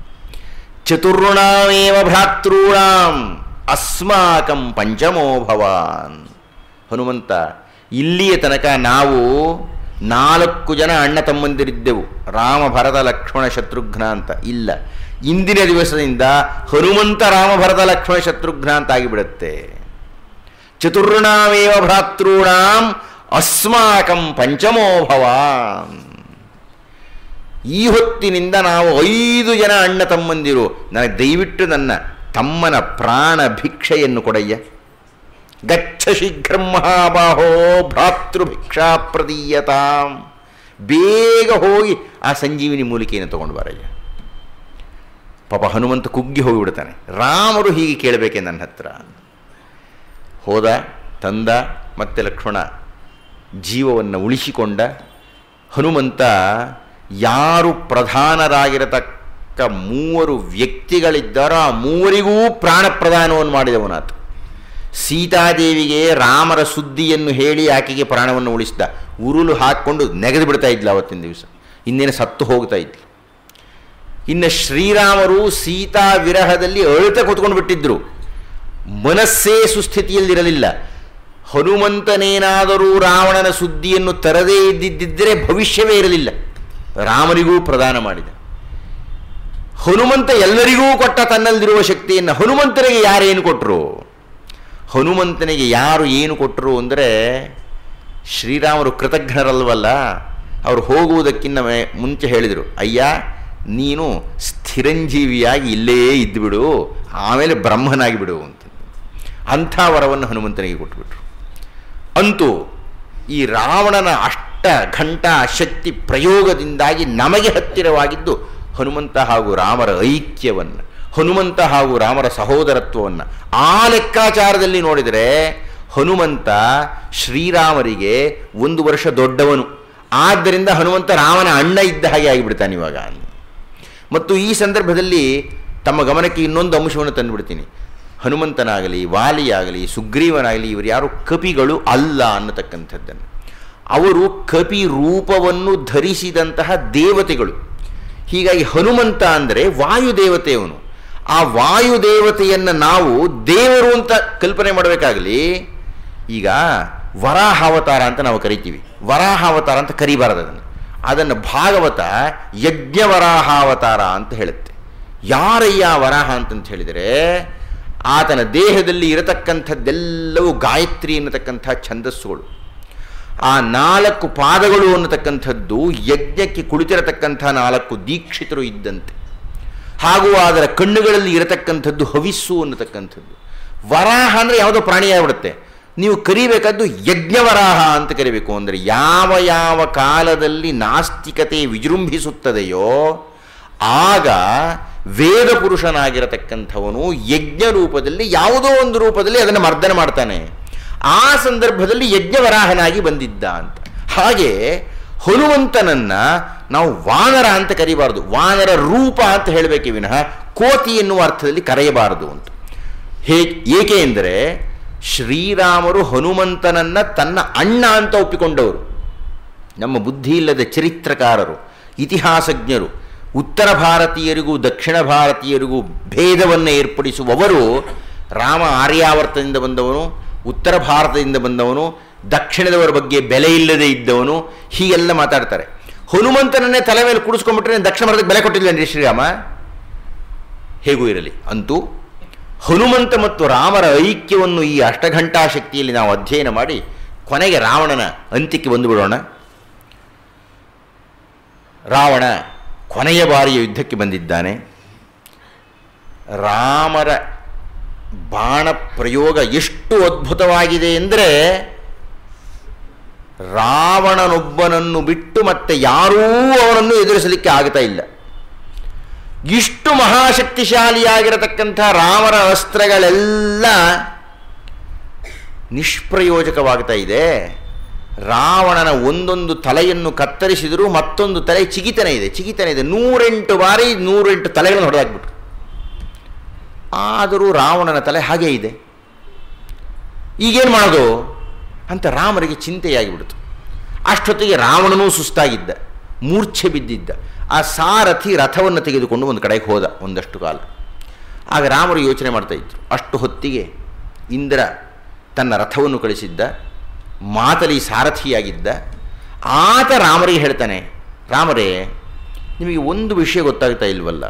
ಚತುರ್ಣಾಮೇವ ಭ್ರಾತೃಣಾಂ ಅಸ್ಮಾಕಂ ಪಂಚಮೋ ಭವಾನ್ ಹನುಮಂತ ಇಲ್ಲಿಯ ತನಕ ನಾವು ನಾಲ್ಕು ಜನ ಅಣ್ಣ ತಮ್ಮಂದಿರಿದ್ದೆವು ರಾಮ ಭರತ ಲಕ್ಷ್ಮಣ ಶತ್ರುಘ್ನ ಅಂತ ಇಲ್ಲ ಇಂದಿನ ದಿವಸದಿಂದ ಹನುಮಂತ ರಾಮ ಭರತ ಲಕ್ಷ್ಮಣ ಶತ್ರುಘ್ನ ಅಂತ ಆಗಿಬಿಡುತ್ತೆ ಚತುರ್ಣಾಮೇವ ಭ್ರಾತೃಣಾಂ ಅಸ್ಮಾಕಂ ಪಂಚಮೋ ಭವಾನ್ ಈ ಹೊತ್ತಿನಿಂದ ನಾವು ಐದು ಜನ ಅಣ್ಣ ತಮ್ಮಂದಿರು ನನಗೆ ದಯವಿಟ್ಟು ನನ್ನ ತಮ್ಮನ ಪ್ರಾಣ ಭಿಕ್ಷೆಯನ್ನು ಕೊಡಯ್ಯ ಗಚ್ಚ ಶೀಘ್ರ ಮಹಾಬಾಹೋ ಭ್ರಾತೃಭಿಕ್ಷಾ ಪ್ರದೀಯತಾಂ ಬೇಗ ಹೋಗಿ ಆ ಸಂಜೀವಿನಿ ಮೂಲಿಕೆಯನ್ನು ತಗೊಂಡು ಬರಯ್ಯ ಪಾಪ ಹನುಮಂತ ಕುಗ್ಗಿ ಹೋಗಿಬಿಡ್ತಾನೆ ರಾಮರು ಹೀಗೆ ಕೇಳಬೇಕೆ ನನ್ನ ಹತ್ರ ಹೋದ ತಂದ ಮತ್ತೆ ಲಕ್ಷ್ಮಣ ಜೀವವನ್ನು ಉಳಿಸಿಕೊಂಡ ಹನುಮಂತ ಯಾರು ಪ್ರಧಾನರಾಗಿರತಕ್ಕ ಮೂವರು ವ್ಯಕ್ತಿಗಳಿದ್ದಾರೋ ಆ ಮೂವರಿಗೂ ಪ್ರಾಣ ಪ್ರದಾನವನ್ನು ಮಾಡಿದವನಾತ ಸೀತಾದೇವಿಗೆ ರಾಮರ ಸುದ್ದಿಯನ್ನು ಹೇಳಿ ಆಕೆಗೆ ಪ್ರಾಣವನ್ನು ಉಳಿಸಿದ ಉರುಳು ಹಾಕ್ಕೊಂಡು ನೆಗೆದು ಬಿಡ್ತಾ ಇದ್ಲು ಅವತ್ತಿನ ದಿವಸ ಇನ್ನೇನು ಸತ್ತು ಹೋಗ್ತಾ ಇದ್ಲು ಇನ್ನು ಶ್ರೀರಾಮರು ಸೀತಾ ವಿರಹದಲ್ಲಿ ಅಳುತ್ತ ಕೂತ್ಕೊಂಡು ಬಿಟ್ಟಿದ್ರು ಮನಸ್ಸೇ ಸುಸ್ಥಿತಿಯಲ್ಲಿರಲಿಲ್ಲ ಹನುಮಂತನೇನಾದರೂ ರಾವಣನ ಸುದ್ದಿಯನ್ನು ತರದೇ ಇದ್ದಿದ್ದರೆ ಭವಿಷ್ಯವೇ ಇರಲಿಲ್ಲ ರಾಮನಿಗೂ ಪ್ರದಾನ ಮಾಡಿದ ಹನುಮಂತ ಎಲ್ಲರಿಗೂ ಕೊಟ್ಟ ತನ್ನಲ್ಲಿರುವ ಶಕ್ತಿಯನ್ನು ಹನುಮಂತನಿಗೆ ಯಾರೇನು ಕೊಟ್ಟರು ಹನುಮಂತನಿಗೆ ಯಾರು ಏನು ಕೊಟ್ಟರು ಅಂದರೆ ಶ್ರೀರಾಮರು ಕೃತಜ್ಞರಲ್ವಲ್ಲ ಅವರು ಹೋಗುವುದಕ್ಕಿಂತ ಮೆ- ಮುಂಚೆ ಹೇಳಿದರು ಅಯ್ಯ ನೀನು ಸ್ಥಿರಂಜೀವಿಯಾಗಿ ಇಲ್ಲೇ ಇದ್ದುಬಿಡು ಆಮೇಲೆ ಬ್ರಹ್ಮನಾಗಿ ಬಿಡು ಅಂತ ಅಂಥ ವರವನ್ನು ಹನುಮಂತನಿಗೆ ಕೊಟ್ಟುಬಿಟ್ರು ಅಂತೂ ಈ ರಾವಣನ ಅಷ್ಟ ಘಂಟಾ ಶಕ್ತಿ ಪ್ರಯೋಗದಿಂದಾಗಿ ನಮಗೆ ಹತ್ತಿರವಾಗಿದ್ದು ಹನುಮಂತ ಹಾಗೂ ರಾಮರ ಐಕ್ಯವನ್ನು ಹನುಮಂತ ಹಾಗೂ ರಾಮರ ಸಹೋದರತ್ವವನ್ನು ಆ ಲೆಕ್ಕಾಚಾರದಲ್ಲಿ ನೋಡಿದರೆ ಹನುಮಂತ ಶ್ರೀರಾಮರಿಗೆ ಒಂದು ವರ್ಷ ದೊಡ್ಡವನು ಆದ್ದರಿಂದ ಹನುಮಂತ ರಾಮನ ಅಣ್ಣ ಇದ್ದ ಹಾಗೆ ಆಗಿಬಿಡ್ತಾನೆ ಇವಾಗ ಮತ್ತು ಈ ಸಂದರ್ಭದಲ್ಲಿ ತಮ್ಮ ಗಮನಕ್ಕೆ ಇನ್ನೊಂದು ಅಂಶವನ್ನು ತಂದುಬಿಡ್ತೀನಿ ಹನುಮಂತನಾಗಲಿ ವಾಲಿಯಾಗಲಿ ಸುಗ್ರೀವನಾಗಲಿ ಇವರು ಯಾರು ಕಪಿಗಳು ಅಲ್ಲ ಅನ್ನತಕ್ಕಂಥದ್ದನ್ನು ಅವರು ಕಪಿ ರೂಪವನ್ನು ಧರಿಸಿದಂತಹ ದೇವತೆಗಳು ಹೀಗಾಗಿ ಹನುಮಂತ ಅಂದರೆ ವಾಯುದೇವತೆಯವನು ಆ ವಾಯುದೇವತೆಯನ್ನು ನಾವು ದೇವರು ಅಂತ ಕಲ್ಪನೆ ಮಾಡಬೇಕಾಗಲಿ ಈಗ ವರಾಹಾವತಾರ ಅಂತ ನಾವು ಕರಿತೀವಿ ವರಾಹಾವತಾರ ಅಂತ ಕರಿಬಾರದು ಅದನ್ನು ಅದನ್ನು ಭಾಗವತ ಯಜ್ಞವರಾಹಾವತಾರ ಅಂತ ಹೇಳುತ್ತೆ ಯಾರಯ್ಯ ವರಾಹ ಅಂತಂತ ಹೇಳಿದರೆ ಆತನ ದೇಹದಲ್ಲಿ ಇರತಕ್ಕಂಥದ್ದೆಲ್ಲವೂ ಗಾಯತ್ರಿ ಅನ್ನತಕ್ಕಂಥ ಛಂದಸ್ಸುಗಳು ಆ ನಾಲ್ಕು ಪಾದಗಳು ಅನ್ನತಕ್ಕಂಥದ್ದು ಯಜ್ಞಕ್ಕೆ ಕುಳಿತಿರತಕ್ಕಂಥ ನಾಲ್ಕು ದೀಕ್ಷಿತರು ಇದ್ದಂತೆ ಹಾಗೂ ಅದರ ಕಣ್ಣುಗಳಲ್ಲಿ ಇರತಕ್ಕಂಥದ್ದು ಹವಿಸ್ಸು ಅನ್ನತಕ್ಕಂಥದ್ದು ವರಾಹ ಅಂದರೆ ಯಾವುದೋ ಪ್ರಾಣಿ ಆಗಿಬಿಡುತ್ತೆ ನೀವು ಕರಿಬೇಕಾದ್ದು ಯಜ್ಞವರಾಹ ಅಂತ ಕರಿಬೇಕು ಅಂದರೆ ಯಾವ ಯಾವ ಕಾಲದಲ್ಲಿ ನಾಸ್ತಿಕತೆ ವಿಜೃಂಭಿಸುತ್ತದೆಯೋ ಆಗ ವೇದ ಪುರುಷನಾಗಿರತಕ್ಕಂಥವನು ಯಜ್ಞ ರೂಪದಲ್ಲಿ ಯಾವುದೋ ಒಂದು ರೂಪದಲ್ಲಿ ಅದನ್ನು ಮರ್ದನ ಮಾಡ್ತಾನೆ ಆ ಸಂದರ್ಭದಲ್ಲಿ ಯಜ್ಞವರಾಹನಾಗಿ ಬಂದಿದ್ದ ಅಂತ ಹಾಗೆ ಹನುಮಂತನನ್ನ ನಾವು ವಾನರ ಅಂತ ಕರಿಬಾರದು ವಾನರ ರೂಪ ಅಂತ ಹೇಳಬೇಕೆ ವಿನಃ ಕೋತಿ ಎನ್ನುವ ಅರ್ಥದಲ್ಲಿ ಕರೆಯಬಾರದು ಅಂತ ಹೇ ಏಕೆ ಎಂದರೆ ಶ್ರೀರಾಮರು ಹನುಮಂತನನ್ನ ತನ್ನ ಅಣ್ಣ ಅಂತ ಒಪ್ಪಿಕೊಂಡವರು ನಮ್ಮ ಬುದ್ಧಿ ಇಲ್ಲದ ಚರಿತ್ರಕಾರರು ಇತಿಹಾಸಜ್ಞರು ಉತ್ತರ ಭಾರತೀಯರಿಗೂ ದಕ್ಷಿಣ ಭಾರತೀಯರಿಗೂ ಭೇದವನ್ನು ಏರ್ಪಡಿಸುವವರು ರಾಮ ಆರ್ಯಾವರ್ತದಿಂದ ಬಂದವನು ಉತ್ತರ ಭಾರತದಿಂದ ಬಂದವನು ದಕ್ಷಿಣದವರ ಬಗ್ಗೆ ಬೆಲೆ ಇಲ್ಲದೆ ಇದ್ದವನು ಹೀಗೆಲ್ಲ ಮಾತಾಡ್ತಾರೆ ಹನುಮಂತನನ್ನೇ ತಲೆ ಮೇಲೆ ಕುಡಿಸ್ಕೊಂಡ್ಬಿಟ್ರೆ ದಕ್ಷಿಣ ಭಾರತಕ್ಕೆ ಬೆಲೆ ಕೊಟ್ಟಿಲ್ಲ ಶ್ರೀರಾಮ ಹೇಗೂ ಇರಲಿ ಅಂತೂ ಹನುಮಂತ ಮತ್ತು ರಾಮರ ಐಕ್ಯವನ್ನು ಈ ಅಷ್ಟಘಂಟಾ ಶಕ್ತಿಯಲ್ಲಿ ನಾವು ಅಧ್ಯಯನ ಮಾಡಿ ಕೊನೆಗೆ ರಾವಣನ ಅಂತ್ಯಕ್ಕೆ ಬಂದುಬಿಡೋಣ ರಾವಣ ಕೊನೆಯ ಬಾರಿಯ ಯುದ್ಧಕ್ಕೆ ಬಂದಿದ್ದಾನೆ ರಾಮರ ಬಾಣ ಪ್ರಯೋಗ ಎಷ್ಟು ಅದ್ಭುತವಾಗಿದೆ ಎಂದರೆ ರಾವಣನೊಬ್ಬನನ್ನು ಬಿಟ್ಟು ಮತ್ತೆ ಯಾರೂ ಅವನನ್ನು ಎದುರಿಸಲಿಕ್ಕೆ ಆಗ್ತಾ ಇಲ್ಲ ಇಷ್ಟು ಮಹಾಶಕ್ತಿಶಾಲಿಯಾಗಿರತಕ್ಕಂಥ ರಾಮರ ಅಸ್ತ್ರಗಳೆಲ್ಲ ನಿಷ್ಪ್ರಯೋಜಕವಾಗ್ತಾ ಇದೆ ರಾವಣನ ಒಂದೊಂದು ತಲೆಯನ್ನು ಕತ್ತರಿಸಿದರೂ ಮತ್ತೊಂದು ತಲೆ ಚಿಗಿತನೇ ಇದೆ ಚಿಗಿತನೇ ಇದೆ ನೂರೆಂಟು ಬಾರಿ ನೂರೆಂಟು ತಲೆಗಳನ್ನು ಹೊಡೆದಾಕ್ಬಿಟ್ರು ಆದರೂ ರಾವಣನ ತಲೆ ಹಾಗೇ ಇದೆ ಈಗೇನು ಮಾಡೋದು ಅಂತ ರಾಮನಿಗೆ ಚಿಂತೆಯಾಗಿಬಿಡ್ತು ಅಷ್ಟೊತ್ತಿಗೆ ರಾವಣನೂ ಸುಸ್ತಾಗಿದ್ದ ಮೂರ್ಛೆ ಬಿದ್ದಿದ್ದ ಆ ಸಾರಥಿ ರಥವನ್ನು ತೆಗೆದುಕೊಂಡು ಒಂದು ಕಡೆಗೆ ಹೋದ ಒಂದಷ್ಟು ಕಾಲ ಆಗ ರಾಮರು ಯೋಚನೆ ಮಾಡ್ತಾ ಇದ್ರು ಅಷ್ಟು ಹೊತ್ತಿಗೆ ಇಂದ್ರ ತನ್ನ ರಥವನ್ನು ಕಳಿಸಿದ್ದ ಮಾತಲಿ ಸಾರಥಿಯಾಗಿದ್ದ ಆತ ರಾಮರಿಗೆ ಹೇಳ್ತಾನೆ ರಾಮರೇ ನಿಮಗೆ ಒಂದು ವಿಷಯ ಗೊತ್ತಾಗ್ತಾ ಇಲ್ವಲ್ಲ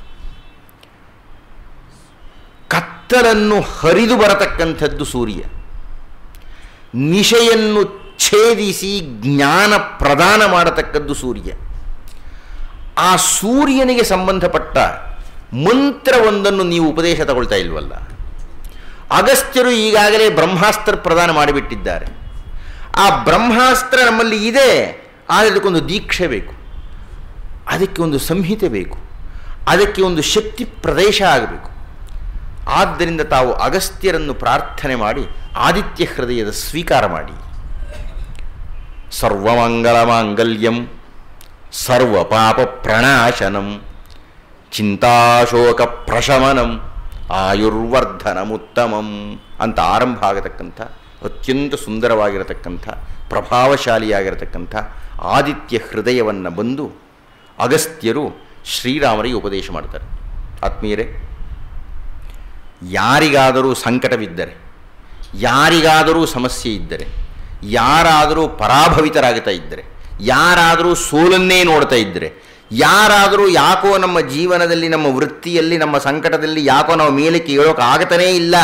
ಕತ್ತಲನ್ನು ಹರಿದು ಬರತಕ್ಕಂಥದ್ದು ಸೂರ್ಯ ನಿಶೆಯನ್ನು ಛೇದಿಸಿ ಜ್ಞಾನ ಪ್ರದಾನ ಮಾಡತಕ್ಕದ್ದು ಸೂರ್ಯ ಆ ಸೂರ್ಯನಿಗೆ ಸಂಬಂಧಪಟ್ಟ ಮಂತ್ರವೊಂದನ್ನು ನೀವು ಉಪದೇಶ ತಗೊಳ್ತಾ ಇಲ್ವಲ್ಲ ಅಗಸ್ತ್ಯರು ಈಗಾಗಲೇ ಬ್ರಹ್ಮಾಸ್ತ್ರ ಪ್ರದಾನ ಮಾಡಿಬಿಟ್ಟಿದ್ದಾರೆ ಆ ಬ್ರಹ್ಮಾಸ್ತ್ರ ನಮ್ಮಲ್ಲಿ ಇದೆ ಆದರೆ ಅದಕ್ಕೊಂದು ದೀಕ್ಷೆ ಬೇಕು ಅದಕ್ಕೆ ಒಂದು ಸಂಹಿತೆ ಬೇಕು ಅದಕ್ಕೆ ಒಂದು ಶಕ್ತಿ ಪ್ರದೇಶ ಆಗಬೇಕು ಆದ್ದರಿಂದ ತಾವು ಅಗಸ್ತ್ಯರನ್ನು ಪ್ರಾರ್ಥನೆ ಮಾಡಿ ಆದಿತ್ಯ ಹೃದಯದ ಸ್ವೀಕಾರ ಮಾಡಿ ಸರ್ವಮಂಗಲ ಮಾಂಗಲ್ಯಂ ಸರ್ವ ಪಾಪ ಪ್ರಣಾಶನಂ ಚಿಂತಾಶೋಕ ಪ್ರಶಮನಂ ಆಯುರ್ವರ್ಧನಮುತ್ತಮಂ ಅಂತ ಆರಂಭ ಆಗತಕ್ಕಂಥ ಅತ್ಯಂತ ಸುಂದರವಾಗಿರತಕ್ಕಂಥ ಪ್ರಭಾವಶಾಲಿಯಾಗಿರತಕ್ಕಂಥ ಆದಿತ್ಯ ಹೃದಯವನ್ನು ಬಂದು ಅಗಸ್ತ್ಯರು ಶ್ರೀರಾಮರಿಗೆ ಉಪದೇಶ ಮಾಡ್ತಾರೆ ಆತ್ಮೀಯರೇ ಯಾರಿಗಾದರೂ ಸಂಕಟವಿದ್ದರೆ ಯಾರಿಗಾದರೂ ಸಮಸ್ಯೆ ಇದ್ದರೆ ಯಾರಾದರೂ ಪರಾಭವಿತರಾಗ್ತಾ ಇದ್ದರೆ ಯಾರಾದರೂ ಸೋಲನ್ನೇ ನೋಡ್ತಾ ಇದ್ದರೆ ಯಾರಾದರೂ ಯಾಕೋ ನಮ್ಮ ಜೀವನದಲ್ಲಿ ನಮ್ಮ ವೃತ್ತಿಯಲ್ಲಿ ನಮ್ಮ ಸಂಕಟದಲ್ಲಿ ಯಾಕೋ ನಾವು ಮೇಲಕ್ಕೆ ಹೇಳೋಕೆ ಆಗತಾನೇ ಇಲ್ಲ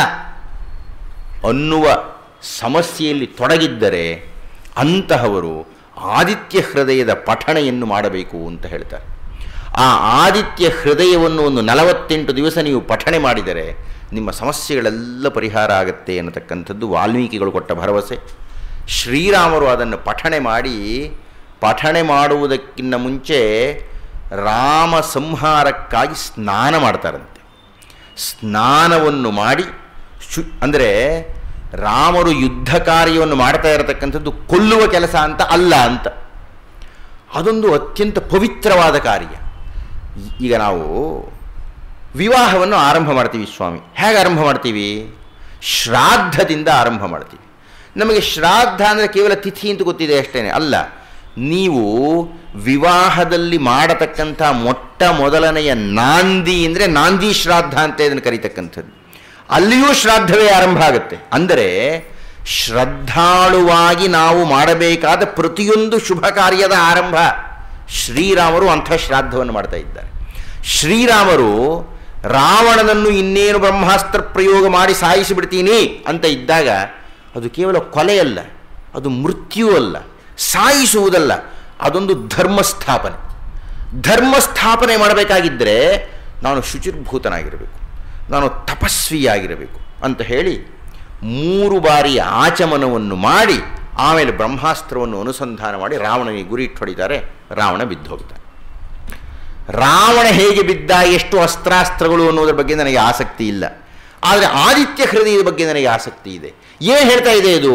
ಅನ್ನುವ ಸಮಸ್ಯೆಯಲ್ಲಿ ತೊಡಗಿದ್ದರೆ ಅಂತಹವರು ಆದಿತ್ಯ ಹೃದಯದ ಪಠಣೆಯನ್ನು ಮಾಡಬೇಕು ಅಂತ ಹೇಳ್ತಾರೆ ಆ ಆದಿತ್ಯ ಹೃದಯವನ್ನು ಒಂದು ನಲವತ್ತೆಂಟು ದಿವಸ ನೀವು ಪಠಣೆ ಮಾಡಿದರೆ ನಿಮ್ಮ ಸಮಸ್ಯೆಗಳೆಲ್ಲ ಪರಿಹಾರ ಆಗುತ್ತೆ ಅನ್ನತಕ್ಕಂಥದ್ದು ವಾಲ್ಮೀಕಿಗಳು ಕೊಟ್ಟ ಭರವಸೆ ಶ್ರೀರಾಮರು ಅದನ್ನು ಪಠಣೆ ಮಾಡಿ ಪಠಣೆ ಮಾಡುವುದಕ್ಕಿಂತ ಮುಂಚೆ ರಾಮ ಸಂಹಾರಕ್ಕಾಗಿ ಸ್ನಾನ ಮಾಡ್ತಾರಂತೆ ಸ್ನಾನವನ್ನು ಮಾಡಿ ಶು ಅಂದರೆ ರಾಮರು ಯುದ್ಧ ಕಾರ್ಯವನ್ನು ಮಾಡ್ತಾ ಇರತಕ್ಕಂಥದ್ದು ಕೊಲ್ಲುವ ಕೆಲಸ ಅಂತ ಅಲ್ಲ ಅಂತ ಅದೊಂದು ಅತ್ಯಂತ ಪವಿತ್ರವಾದ ಕಾರ್ಯ ಈ- ಈಗ ನಾವು ವಿವಾಹವನ್ನು ಆರಂಭ ಮಾಡ್ತೀವಿ ಸ್ವಾಮಿ ಹೇಗೆ ಆರಂಭ ಮಾಡ್ತೀವಿ ಶ್ರಾದ್ದದಿಂದ ಆರಂಭ ಮಾಡ್ತೀವಿ ನಮಗೆ ಶ್ರಾದ್ದ ಅಂದರೆ ಕೇವಲ ತಿಥಿ ಅಂತ ಗೊತ್ತಿದೆ ಅಷ್ಟೇ ಅಲ್ಲ ನೀವು ವಿವಾಹದಲ್ಲಿ ಮಾಡತಕ್ಕಂಥ ಮೊಟ್ಟ ಮೊದಲನೆಯ ನಾಂದಿ ಅಂದರೆ ನಾಂದಿ ಶ್ರಾದ್ದ ಅಂತ ಇದನ್ನು ಕರೀತಕ್ಕಂಥದ್ದು ಅಲ್ಲಿಯೂ ಶ್ರಾದ್ದವೇ ಆರಂಭ ಆಗುತ್ತೆ ಅಂದರೆ ಶ್ರದ್ಧಾಳುವಾಗಿ ನಾವು ಮಾಡಬೇಕಾದ ಪ್ರತಿಯೊಂದು ಶುಭ ಕಾರ್ಯದ ಆರಂಭ ಶ್ರೀರಾಮರು ಅಂಥ ಶ್ರಾದ್ದವನ್ನು ಮಾಡ್ತಾ ಇದ್ದಾರೆ ಶ್ರೀರಾಮರು ರಾವಣನನ್ನು ಇನ್ನೇನು ಬ್ರಹ್ಮಾಸ್ತ್ರ ಪ್ರಯೋಗ ಮಾಡಿ ಸಾಯಿಸಿಬಿಡ್ತೀನಿ ಅಂತ ಇದ್ದಾಗ ಅದು ಕೇವಲ ಕೊಲೆಯಲ್ಲ ಅದು ಮೃತ್ಯು ಅಲ್ಲ ಸಾಯಿಸುವುದಲ್ಲ ಅದೊಂದು ಧರ್ಮಸ್ಥಾಪನೆ ಧರ್ಮಸ್ಥಾಪನೆ ಮಾಡಬೇಕಾಗಿದ್ದರೆ ನಾನು ಶುಚಿರ್ಭೂತನಾಗಿರಬೇಕು ನಾನು ತಪಸ್ವಿಯಾಗಿರಬೇಕು ಅಂತ ಹೇಳಿ ಮೂರು ಬಾರಿ ಆಚಮನವನ್ನು ಮಾಡಿ ಆಮೇಲೆ ಬ್ರಹ್ಮಾಸ್ತ್ರವನ್ನು ಅನುಸಂಧಾನ ಮಾಡಿ ರಾವಣನಿಗೆ ಗುರಿ ಇಟ್ಟು ಹೊಡಿತಾರೆ ರಾವಣ ಬಿದ್ದು ಹೋಗ್ತಾನೆ ರಾವಣ ಹೇಗೆ ಬಿದ್ದ ಎಷ್ಟು ಅಸ್ತ್ರಾಸ್ತ್ರಗಳು ಅನ್ನೋದ್ರ ಬಗ್ಗೆ ನನಗೆ ಆಸಕ್ತಿ ಇಲ್ಲ ಆದರೆ ಆದಿತ್ಯ ಹೃದಯದ ಬಗ್ಗೆ ನನಗೆ ಆಸಕ್ತಿ ಇದೆ ಏನು ಹೇಳ್ತಾ ಇದೆ ಇದು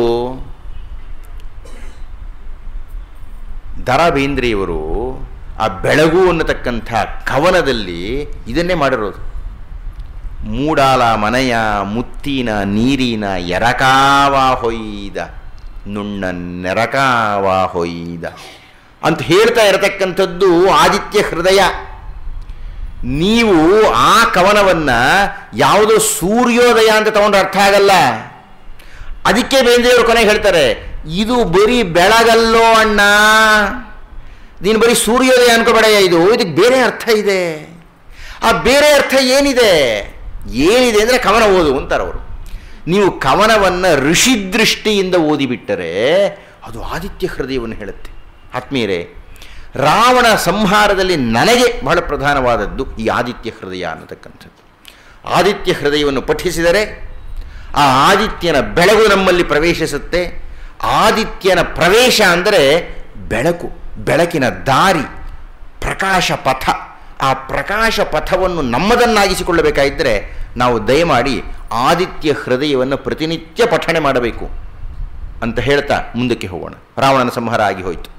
ದರ ಬೇಂದ್ರೆಯವರು ಆ ಬೆಳಗು ಅನ್ನತಕ್ಕಂಥ ಕವನದಲ್ಲಿ ಇದನ್ನೇ ಮಾಡಿರೋದು ಮೂಡಾಲ ಮನೆಯ ಮುತ್ತಿನ ನೀರಿನ ಎರಕಾವ ಹೊಯ್ದ ನುಣ್ಣ ನೆರಕಾವ ಹೊಯ್ದ ಅಂತ ಹೇಳ್ತಾ ಇರತಕ್ಕಂಥದ್ದು ಆದಿತ್ಯ ಹೃದಯ ನೀವು ಆ ಕವನವನ್ನ ಯಾವುದೋ ಸೂರ್ಯೋದಯ ಅಂತ ತಗೊಂಡ್ರೆ ಅರ್ಥ ಆಗಲ್ಲ ಅದಕ್ಕೆ ಬೇಂದ್ರೆಯವರು ಕೊನೆಗೆ ಹೇಳ್ತಾರೆ ಇದು ಬರೀ ಬೆಳಗಲ್ಲೋ ಅಣ್ಣ ನೀನು ಬರೀ ಸೂರ್ಯೋದಯ ಅನ್ಕೋಬೇಡಯ್ಯ ಇದು ಇದಕ್ಕೆ ಬೇರೆ ಅರ್ಥ ಇದೆ ಆ ಬೇರೆ ಅರ್ಥ ಏನಿದೆ ಏನಿದೆ ಅಂದರೆ ಕವನ ಓದು ಅಂತಾರೆ ಅವರು ನೀವು ಕವನವನ್ನು ಋಷಿದೃಷ್ಟಿಯಿಂದ ಓದಿಬಿಟ್ಟರೆ ಅದು ಆದಿತ್ಯ ಹೃದಯವನ್ನು ಹೇಳುತ್ತೆ ಆತ್ಮೀಯರೇ ರಾವಣ ಸಂಹಾರದಲ್ಲಿ ನನಗೆ ಬಹಳ ಪ್ರಧಾನವಾದದ್ದು ಈ ಆದಿತ್ಯ ಹೃದಯ ಅನ್ನತಕ್ಕಂಥದ್ದು ಆದಿತ್ಯ ಹೃದಯವನ್ನು ಪಠಿಸಿದರೆ ಆ ಆದಿತ್ಯನ ಬೆಳಗು ನಮ್ಮಲ್ಲಿ ಪ್ರವೇಶಿಸುತ್ತೆ ಆದಿತ್ಯನ ಪ್ರವೇಶ ಅಂದರೆ ಬೆಳಕು ಬೆಳಕಿನ ದಾರಿ ಪ್ರಕಾಶ ಪಥ ಆ ಪ್ರಕಾಶ ಪಥವನ್ನು ನಮ್ಮದನ್ನಾಗಿಸಿಕೊಳ್ಳಬೇಕಾಗಿದ್ದರೆ ನಾವು ದಯಮಾಡಿ ಆದಿತ್ಯ ಹೃದಯವನ್ನು ಪ್ರತಿನಿತ್ಯ ಪಠಣೆ ಮಾಡಬೇಕು ಅಂತ ಹೇಳ್ತಾ ಮುಂದಕ್ಕೆ ಹೋಗೋಣ ರಾವಣನ ಸಂಹಾರ ಆಗಿ ಹೋಯಿತು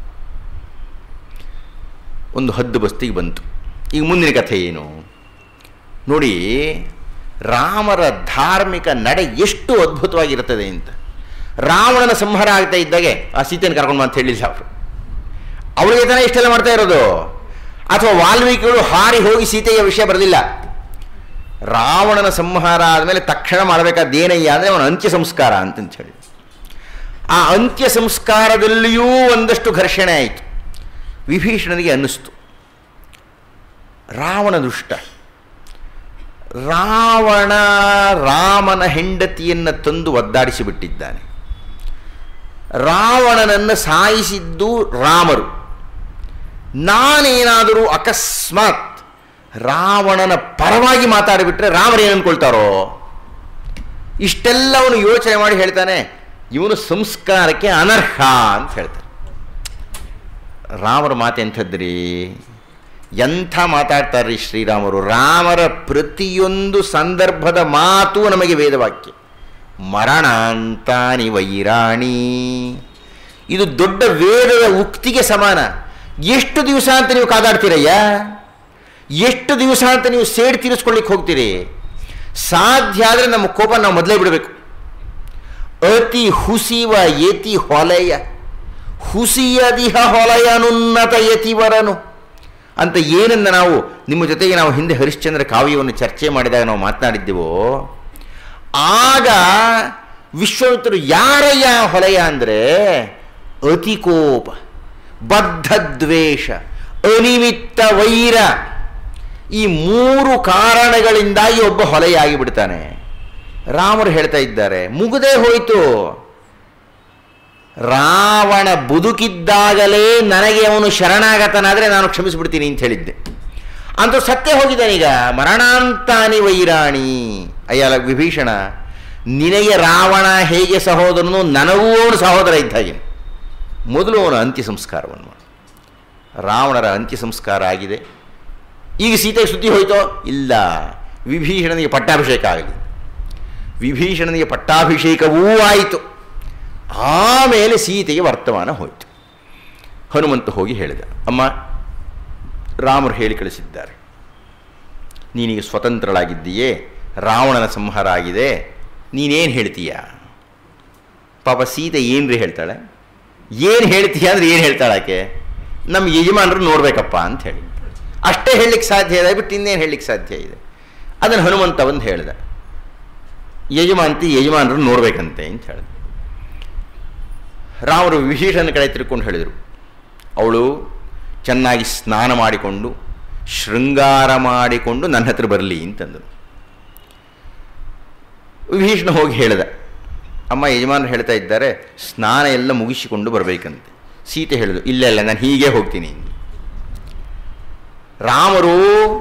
ಒಂದು ಹದ್ದು ಬಸ್ತಿಗೆ ಬಂತು ಈಗ ಮುಂದಿನ ಕಥೆ ಏನು ನೋಡಿ ರಾಮರ ಧಾರ್ಮಿಕ ನಡೆ ಎಷ್ಟು ಅದ್ಭುತವಾಗಿರುತ್ತದೆ ಅಂತ ರಾವಣನ ಸಂಹಾರ ಆಗ್ತಾ ಇದ್ದಾಗೆ ಆ ಸೀತೆಯನ್ನು ಕರ್ಕೊಂಡು ಬಾ ಅಂತ ಹೇಳಿಲ್ಲ ಅವರು ಅವಳಿಗೆ ತಾನೇ ಇಷ್ಟೆಲ್ಲ ಮಾಡ್ತಾ ಇರೋದು ಅಥವಾ ವಾಲ್ಮೀಕಿಗಳು ಹಾರಿ ಹೋಗಿ ಸೀತೆಯ ವಿಷಯ ಬರಲಿಲ್ಲ ರಾವಣನ ಸಂಹಾರ ಆದಮೇಲೆ ತಕ್ಷಣ ಮಾಡಬೇಕಾದ್ದೇನಯ್ಯ ಅಂದರೆ ಅವನ ಅಂತ್ಯ ಸಂಸ್ಕಾರ ಅಂತಂತ ಹೇಳಿ ಆ ಅಂತ್ಯ ಸಂಸ್ಕಾರದಲ್ಲಿಯೂ ಒಂದಷ್ಟು ಘರ್ಷಣೆ ಆಯಿತು ವಿಭೀಷಣನಿಗೆ ಅನ್ನಿಸ್ತು ರಾವಣ ದುಷ್ಟ ರಾವಣ ರಾಮನ ಹೆಂಡತಿಯನ್ನು ತಂದು ಒದ್ದಾಡಿಸಿಬಿಟ್ಟಿದ್ದಾನೆ ರಾವಣನನ್ನು ಸಾಯಿಸಿದ್ದು ರಾಮರು ನಾನೇನಾದರೂ ಅಕಸ್ಮಾತ್ ರಾವಣನ ಪರವಾಗಿ ಮಾತಾಡಿಬಿಟ್ರೆ ರಾಮರು ಏನು ಅನ್ಕೊಳ್ತಾರೋ ಇಷ್ಟೆಲ್ಲವನು ಯೋಚನೆ ಮಾಡಿ ಹೇಳ್ತಾನೆ ಇವನು ಸಂಸ್ಕಾರಕ್ಕೆ ಅನರ್ಹ ಅಂತ ಹೇಳ್ತಾರೆ ರಾಮರ ಮಾತೆಂಥದ್ರಿ ಎಂಥ ಮಾತಾಡ್ತಾರ್ರಿ ಶ್ರೀರಾಮರು ರಾಮರ ಪ್ರತಿಯೊಂದು ಸಂದರ್ಭದ ಮಾತು ನಮಗೆ ವೇದವಾಕ್ಯ ಮರಣಾಂತಾನಿ ವೈರಾಣಿ ಇದು ದೊಡ್ಡ ವೇದದ ಉಕ್ತಿಗೆ ಸಮಾನ ಎಷ್ಟು ದಿವಸ ಅಂತ ನೀವು ಕಾದಾಡ್ತೀರಯ್ಯ ಎಷ್ಟು ದಿವಸ ಅಂತ ನೀವು ಸೇಡ್ ತೀರಿಸ್ಕೊಳ್ಳಿಕ್ಕೆ ಹೋಗ್ತೀರಿ ಸಾಧ್ಯ ಆದರೆ ನಮ್ಮ ಕೋಪ ನಾವು ಮೊದಲೇ ಬಿಡಬೇಕು ಅತಿ ಹುಸಿವ ಯತಿ ಹೊಲೆಯ ಹುಸಿಯದಿಹ ಹೊಲೆಯನುನ್ನತ ಯತಿವರನು ಅಂತ ಏನನ್ನ ನಾವು ನಿಮ್ಮ ಜೊತೆಗೆ ನಾವು ಹಿಂದೆ ಹರಿಶ್ಚಂದ್ರ ಕಾವ್ಯವನ್ನು ಚರ್ಚೆ ಮಾಡಿದಾಗ ನಾವು ಮಾತನಾಡಿದ್ದೆವೋ ಆಗ ವಿಶ್ವಾಮಿತ್ರರು ಯಾರಯ್ಯ ಹೊಲೆಯ ಅಂದರೆ ಅತಿಕೋಪ ಬದ್ಧದ್ವೇಷ ಅನಿಮಿತ್ತ ವೈರ ಈ ಮೂರು ಕಾರಣಗಳಿಂದಾಗಿ ಒಬ್ಬ ಹೊಲೆಯಾಗಿ ಬಿಡ್ತಾನೆ ರಾಮರು ಹೇಳ್ತಾ ಇದ್ದಾರೆ ಮುಗದೇ ಹೋಯಿತು ರಾವಣ ಬದುಕಿದ್ದಾಗಲೇ ನನಗೆ ಅವನು ಶರಣಾಗತನಾದರೆ ನಾನು ಕ್ಷಮಿಸಿಬಿಡ್ತೀನಿ ಅಂತ ಹೇಳಿದ್ದೆ ಅಂತೂ ಸತ್ಯ ಹೋಗಿದ್ದಾನೀಗ ಮರಣಾಂತಾನಿ ವೈರಾಣಿ ಅಯ್ಯಲ್ಲ ವಿಭೀಷಣ ನಿನಗೆ ರಾವಣ ಹೇಗೆ ಸಹೋದರನು ನನಗೂ ಅವನು ಸಹೋದರ ಇದ್ದಾಗೆ ಮೊದಲು ಅವನ ಅಂತ್ಯ ಸಂಸ್ಕಾರವನ್ನು ಮಾಡು ರಾವಣರ ಅಂತ್ಯ ಸಂಸ್ಕಾರ ಆಗಿದೆ ಈಗ ಸೀತೆಗೆ ಸುದ್ದಿ ಹೋಯ್ತೋ ಇಲ್ಲ ವಿಭೀಷಣನಿಗೆ ಪಟ್ಟಾಭಿಷೇಕ ಆಗಲಿ ವಿಭೀಷಣನಿಗೆ ಪಟ್ಟಾಭಿಷೇಕವೂ ಆಯಿತು ಆಮೇಲೆ ಸೀತೆಗೆ ವರ್ತಮಾನ ಹೋಯಿತು ಹನುಮಂತ ಹೋಗಿ ಹೇಳಿದ ಅಮ್ಮ ರಾಮರು ಹೇಳಿ ಕಳಿಸಿದ್ದಾರೆ ನೀನೀಗ ಸ್ವತಂತ್ರಳಾಗಿದ್ದೀಯೇ ರಾವಣನ ಸಂಹಾರ ಆಗಿದೆ ನೀನೇನು ಹೇಳ್ತೀಯ ಪಾಪ ಸೀತೆ ಏನ್ರಿ ಹೇಳ್ತಾಳೆ ಏನು ಹೇಳ್ತೀಯ ಅಂದರೆ ಏನು ಹೇಳ್ತಾಳೆ ಆಕೆ ನಮ್ಮ ಯಜಮಾನರು ನೋಡಬೇಕಪ್ಪ ಅಂತ ಹೇಳಿ ಅಷ್ಟೇ ಹೇಳಲಿಕ್ಕೆ ಸಾಧ್ಯ ಇದೆ ಬಿಟ್ಟು ಇನ್ನೇನು ಹೇಳಲಿಕ್ಕೆ ಸಾಧ್ಯ ಇದೆ ಅದನ್ನು ಹನುಮಂತ ಒಂದು ಹೇಳಿದ ಯಜಮಾಂತಿ ಯಜಮಾನರು ನೋಡಬೇಕಂತೆ ಅಂತ ಹೇಳಿದ ರಾಮರು ವಿಭೀಷಣ ಕಡೆ ತಿರ್ಕೊಂಡು ಹೇಳಿದರು ಅವಳು ಚೆನ್ನಾಗಿ ಸ್ನಾನ ಮಾಡಿಕೊಂಡು ಶೃಂಗಾರ ಮಾಡಿಕೊಂಡು ನನ್ನ ಹತ್ರ ಬರಲಿ ಅಂತಂದರು ವಿಭೀಷಣ ಹೋಗಿ ಹೇಳಿದ ಅಮ್ಮ ಯಜಮಾನರು ಹೇಳ್ತಾ ಇದ್ದಾರೆ ಸ್ನಾನ ಎಲ್ಲ ಮುಗಿಸಿಕೊಂಡು ಬರಬೇಕಂತೆ ಸೀತೆ ಹೇಳಿದ್ರು ಇಲ್ಲ ಇಲ್ಲ ನಾನು ಹೀಗೆ ಹೋಗ್ತೀನಿ ರಾಮರು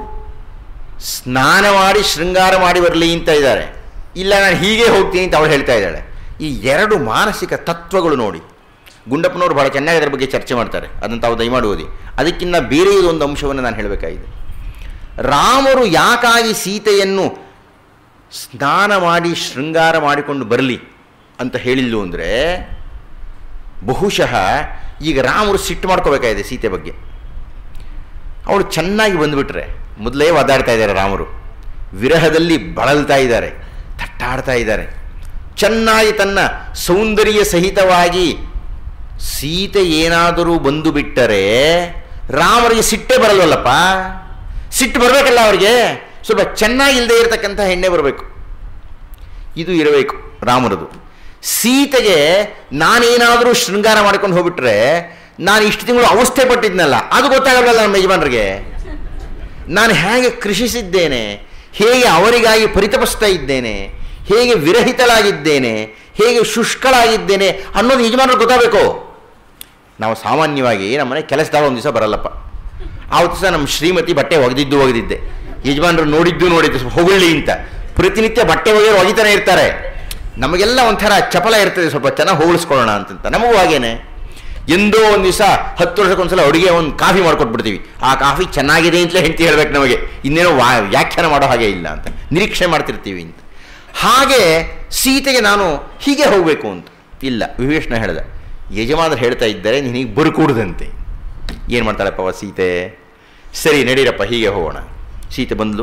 ಸ್ನಾನ ಮಾಡಿ ಶೃಂಗಾರ ಮಾಡಿ ಬರಲಿ ಅಂತ ಇದ್ದಾರೆ ಇಲ್ಲ ನಾನು ಹೀಗೆ ಹೋಗ್ತೀನಿ ಅಂತ ಅವಳು ಹೇಳ್ತಾ ಇದ್ದಾಳೆ ಈ ಎರಡು ಮಾನಸಿಕ ತತ್ವಗಳು ನೋಡಿ ಗುಂಡಪ್ಪನವರು ಭಾಳ ಚೆನ್ನಾಗಿ ಅದರ ಬಗ್ಗೆ ಚರ್ಚೆ ಮಾಡ್ತಾರೆ ಅದನ್ನು ತಾವು ದಯಮಾಡಿ ಓದಿ ಅದಕ್ಕಿಂತ ಬೇರೆ ಒಂದು ಅಂಶವನ್ನು ನಾನು ಹೇಳಬೇಕಾಗಿದೆ ರಾಮರು ಯಾಕಾಗಿ ಸೀತೆಯನ್ನು ಸ್ನಾನ ಮಾಡಿ ಶೃಂಗಾರ ಮಾಡಿಕೊಂಡು ಬರಲಿ ಅಂತ ಹೇಳಿಲ್ಲು ಅಂದರೆ ಬಹುಶಃ ಈಗ ರಾಮರು ಸಿಟ್ಟು ಮಾಡ್ಕೋಬೇಕಾಗಿದೆ ಸೀತೆ ಬಗ್ಗೆ ಅವಳು ಚೆನ್ನಾಗಿ ಬಂದುಬಿಟ್ರೆ ಮೊದಲೇ ಒದ್ದಾಡ್ತಾ ಇದ್ದಾರೆ ರಾಮರು ವಿರಹದಲ್ಲಿ ಬಳಲ್ತಾ ಇದ್ದಾರೆ ತಟ್ಟಾಡ್ತಾ ಇದ್ದಾರೆ ಚೆನ್ನಾಗಿ ತನ್ನ ಸೌಂದರ್ಯ ಸಹಿತವಾಗಿ ಸೀತೆ ಏನಾದರೂ ಬಂದು ಬಿಟ್ಟರೆ ರಾಮರಿಗೆ ಸಿಟ್ಟೇ ಬರಲ್ವಲ್ಲಪ್ಪ ಸಿಟ್ಟು ಬರಬೇಕಲ್ಲ ಅವರಿಗೆ ಸ್ವಲ್ಪ ಚೆನ್ನಾಗಿಲ್ಲದೆ ಇರತಕ್ಕಂಥ ಹೆಣ್ಣೆ ಬರಬೇಕು ಇದು ಇರಬೇಕು ರಾಮರದು ಸೀತೆಗೆ ನಾನೇನಾದರೂ ಶೃಂಗಾರ ಮಾಡ್ಕೊಂಡು ಹೋಗ್ಬಿಟ್ರೆ ನಾನು ಇಷ್ಟು ತಿಂಗಳು ಅವಸ್ಥೆ ಪಟ್ಟಿದ್ನಲ್ಲ ಅದು ಗೊತ್ತಾಗಲ್ಲ ನಮ್ಮ ಯಜಮಾನರಿಗೆ ನಾನು ಹೇಗೆ ಕೃಷಿಸಿದ್ದೇನೆ ಹೇಗೆ ಅವರಿಗಾಗಿ ಪರಿತಪಿಸ್ತಾ ಇದ್ದೇನೆ ಹೇಗೆ ವಿರಹಿತಳಾಗಿದ್ದೇನೆ ಹೇಗೆ ಶುಷ್ಕಳಾಗಿದ್ದೇನೆ ಅನ್ನೋದು ಯಜಮಾನರಿಗೆ ಗೊತ್ತಾಗಬೇಕು ನಾವು ಸಾಮಾನ್ಯವಾಗಿ ನಮ್ಮನೆ ಕೆಲಸದಾಗ ಒಂದು ದಿವಸ ಬರಲ್ಲಪ್ಪ ಆವತ್ತು ದಿವಸ ನಮ್ಮ ಶ್ರೀಮತಿ ಬಟ್ಟೆ ಒಗೆದಿದ್ದು ಒಗೆದಿದ್ದೆ ಯಜಮಾನರು ನೋಡಿದ್ದು ನೋಡಿದ್ದು ಸ್ವಲ್ಪ ಹೊಗಳಿ ಅಂತ ಪ್ರತಿನಿತ್ಯ ಬಟ್ಟೆ ಒಗೆಯೋರು ಒಗಿತಾನೆ ಇರ್ತಾರೆ ನಮಗೆಲ್ಲ ಒಂಥರ ಚಪಲ ಇರ್ತದೆ ಸ್ವಲ್ಪ ಚೆನ್ನಾಗಿ ಹೋಲಿಸ್ಕೊಳ್ಳೋಣ ಅಂತಂತ ನಮಗೂ ಹಾಗೇನೆ ಎಂದೋ ಒಂದು ದಿವಸ ಹತ್ತು ವರ್ಷಕ್ಕೊಂದ್ಸಲ ಅಡುಗೆ ಒಂದು ಕಾಫಿ ಮಾಡ್ಕೊಟ್ಬಿಡ್ತೀವಿ ಆ ಕಾಫಿ ಚೆನ್ನಾಗಿದೆ ಅಂತಲೇ ಹೆಂಡತಿ ಹೇಳ್ಬೇಕು ನಮಗೆ ಇನ್ನೇನೋ ವಾ ವ್ಯಾಖ್ಯಾನ ಮಾಡೋ ಹಾಗೆ ಇಲ್ಲ ಅಂತ ನಿರೀಕ್ಷೆ ಮಾಡ್ತಿರ್ತೀವಿ ಅಂತ ಹಾಗೆ ಸೀತೆಗೆ ನಾನು ಹೀಗೆ ಹೋಗಬೇಕು ಅಂತ ಇಲ್ಲ ವಿಭೀಷಣ ಹೇಳ್ದ ಯಜಮಾನರು ಹೇಳ್ತಾ ಇದ್ದಾರೆ ನಿನಗೆ ಬರ್ಕೂಡ್ದಂತೆ ಏನು ಮಾಡ್ತಾಳಪ್ಪ ಅವ ಸೀತೆ ಸರಿ ನಡೀರಪ್ಪ ಹೀಗೆ ಹೋಗೋಣ ಸೀತೆ ಬಂದ್ಲು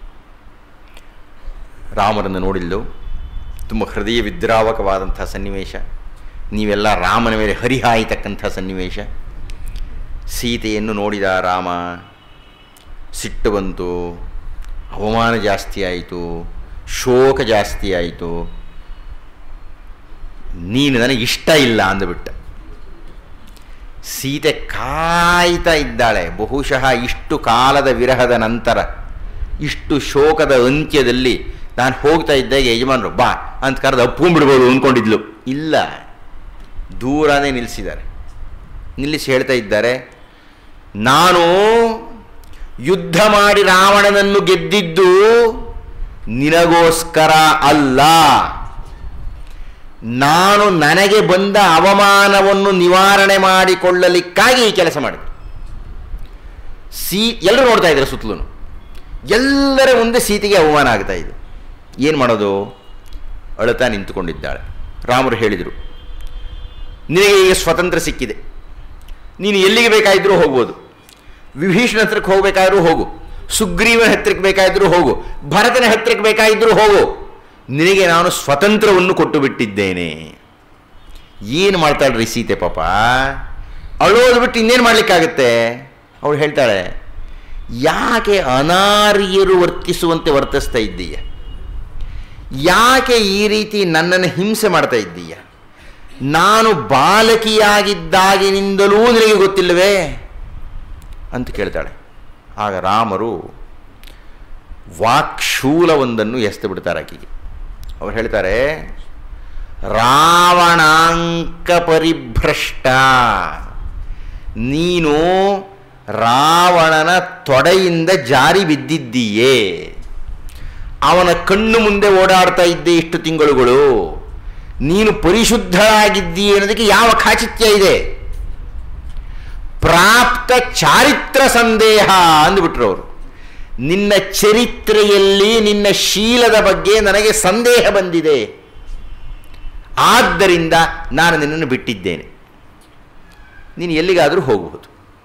ರಾಮರನ್ನು ನೋಡಿದ್ಲು ತುಂಬ ಹೃದಯ ವಿದ್ರಾವಕವಾದಂಥ ಸನ್ನಿವೇಶ ನೀವೆಲ್ಲ ರಾಮನ ಮೇಲೆ ಹರಿಹಾಯ್ತಕ್ಕಂಥ ಸನ್ನಿವೇಶ ಸೀತೆಯನ್ನು ನೋಡಿದ ರಾಮ ಸಿಟ್ಟು ಬಂತು ಅವಮಾನ ಜಾಸ್ತಿ ಆಯಿತು ಶೋಕ ಜಾಸ್ತಿ ಆಯಿತು ನೀನು ನನಗೆ ಇಷ್ಟ ಇಲ್ಲ ಅಂದುಬಿಟ್ಟ ಸೀತೆ ಕಾಯ್ತಾ ಇದ್ದಾಳೆ ಬಹುಶಃ ಇಷ್ಟು ಕಾಲದ ವಿರಹದ ನಂತರ ಇಷ್ಟು ಶೋಕದ ಅಂತ್ಯದಲ್ಲಿ ನಾನು ಹೋಗ್ತಾ ಇದ್ದಾಗ ಯಜಮಾನರು ಬಾ ಅಂತ ಕರೆದು ಅಪ್ಪುಂಬಿಡ್ಬೋದು ಅಂದ್ಕೊಂಡಿದ್ಲು ಇಲ್ಲ ದೂರನೇ ನಿಲ್ಲಿಸಿದ್ದಾರೆ ನಿಲ್ಲಿಸಿ ಹೇಳ್ತಾ ಇದ್ದಾರೆ ನಾನು ಯುದ್ಧ ಮಾಡಿ ರಾವಣನನ್ನು ಗೆದ್ದಿದ್ದು ನಿನಗೋಸ್ಕರ ಅಲ್ಲ ನಾನು ನನಗೆ ಬಂದ ಅವಮಾನವನ್ನು ನಿವಾರಣೆ ಮಾಡಿಕೊಳ್ಳಲಿಕ್ಕಾಗಿ ಈ ಕೆಲಸ ಮಾಡಿದೆ ಸೀ ಎಲ್ಲರೂ ನೋಡ್ತಾ ಇದ್ದಾರೆ ಸುತ್ತಲೂ ಎಲ್ಲರ ಮುಂದೆ ಸೀತೆಗೆ ಅವಮಾನ ಆಗ್ತಾ ಇದೆ ಏನು ಮಾಡೋದು ಅಳುತ್ತಾ ನಿಂತುಕೊಂಡಿದ್ದಾಳೆ ರಾಮರು ಹೇಳಿದರು ನಿನಗೆ ಈಗ ಸ್ವತಂತ್ರ ಸಿಕ್ಕಿದೆ ನೀನು ಎಲ್ಲಿಗೆ ಬೇಕಾದರೂ ಹೋಗ್ಬೋದು ವಿಭೀಷಣ ಹತ್ರಕ್ಕೆ ಹೋಗಬೇಕಾದ್ರೂ ಹೋಗು ಸುಗ್ರೀವನ ಹತ್ರಕ್ಕೆ ಬೇಕಾದರೂ ಹೋಗು ಭರತನ ಹತ್ರಕ್ಕೆ ಬೇಕಾಗಿದ್ದರೂ ಹೋಗು ನಿನಗೆ ನಾನು ಸ್ವತಂತ್ರವನ್ನು ಕೊಟ್ಟು ಬಿಟ್ಟಿದ್ದೇನೆ ಏನು ಮಾಡ್ತಾಳ್ರಿ ಸೀತೆ ಪಾಪ ಅಳೋದು ಬಿಟ್ಟು ಇನ್ನೇನು ಮಾಡಲಿಕ್ಕಾಗತ್ತೆ ಅವಳು ಹೇಳ್ತಾಳೆ ಯಾಕೆ ಅನಾರ್ಯರು ವರ್ತಿಸುವಂತೆ ವರ್ತಿಸ್ತಾ ಇದ್ದೀಯ ಯಾಕೆ ಈ ರೀತಿ ನನ್ನನ್ನು ಹಿಂಸೆ ಮಾಡ್ತಾ ಇದ್ದೀಯ ನಾನು ಬಾಲಕಿಯಾಗಿದ್ದಾಗಿನಿಂದಲೂ ನಿನಗೆ ಗೊತ್ತಿಲ್ಲವೇ ಅಂತ ಕೇಳ್ತಾಳೆ ಆಗ ರಾಮರು ವಾಕ್ಶೂಲವೊಂದನ್ನು ಎಸ್ತು ಬಿಡ್ತಾರೆ ಆಕೆಗೆ ಅವ್ರು ಹೇಳ್ತಾರೆ ರಾವಣಾಂಕ ಪರಿಭ್ರಷ್ಟ ನೀನು ರಾವಣನ ತೊಡೆಯಿಂದ ಜಾರಿ ಬಿದ್ದಿದ್ದೀಯೇ ಅವನ ಕಣ್ಣು ಮುಂದೆ ಓಡಾಡ್ತಾ ಇದ್ದೆ ಇಷ್ಟು ತಿಂಗಳುಗಳು ನೀನು ಪರಿಶುದ್ಧರಾಗಿದ್ದೀಯ ಅನ್ನೋದಕ್ಕೆ ಯಾವ ಖಾಚಿತ್ಯ ಇದೆ ಪ್ರಾಪ್ತ ಚಾರಿತ್ರ ಸಂದೇಹ ಅಂದ್ಬಿಟ್ರು ಅವರು ನಿನ್ನ ಚರಿತ್ರೆಯಲ್ಲಿ ನಿನ್ನ ಶೀಲದ ಬಗ್ಗೆ ನನಗೆ ಸಂದೇಹ ಬಂದಿದೆ ಆದ್ದರಿಂದ ನಾನು ನಿನ್ನನ್ನು ಬಿಟ್ಟಿದ್ದೇನೆ ನೀನು ಎಲ್ಲಿಗಾದರೂ ಹೋಗಬಹುದು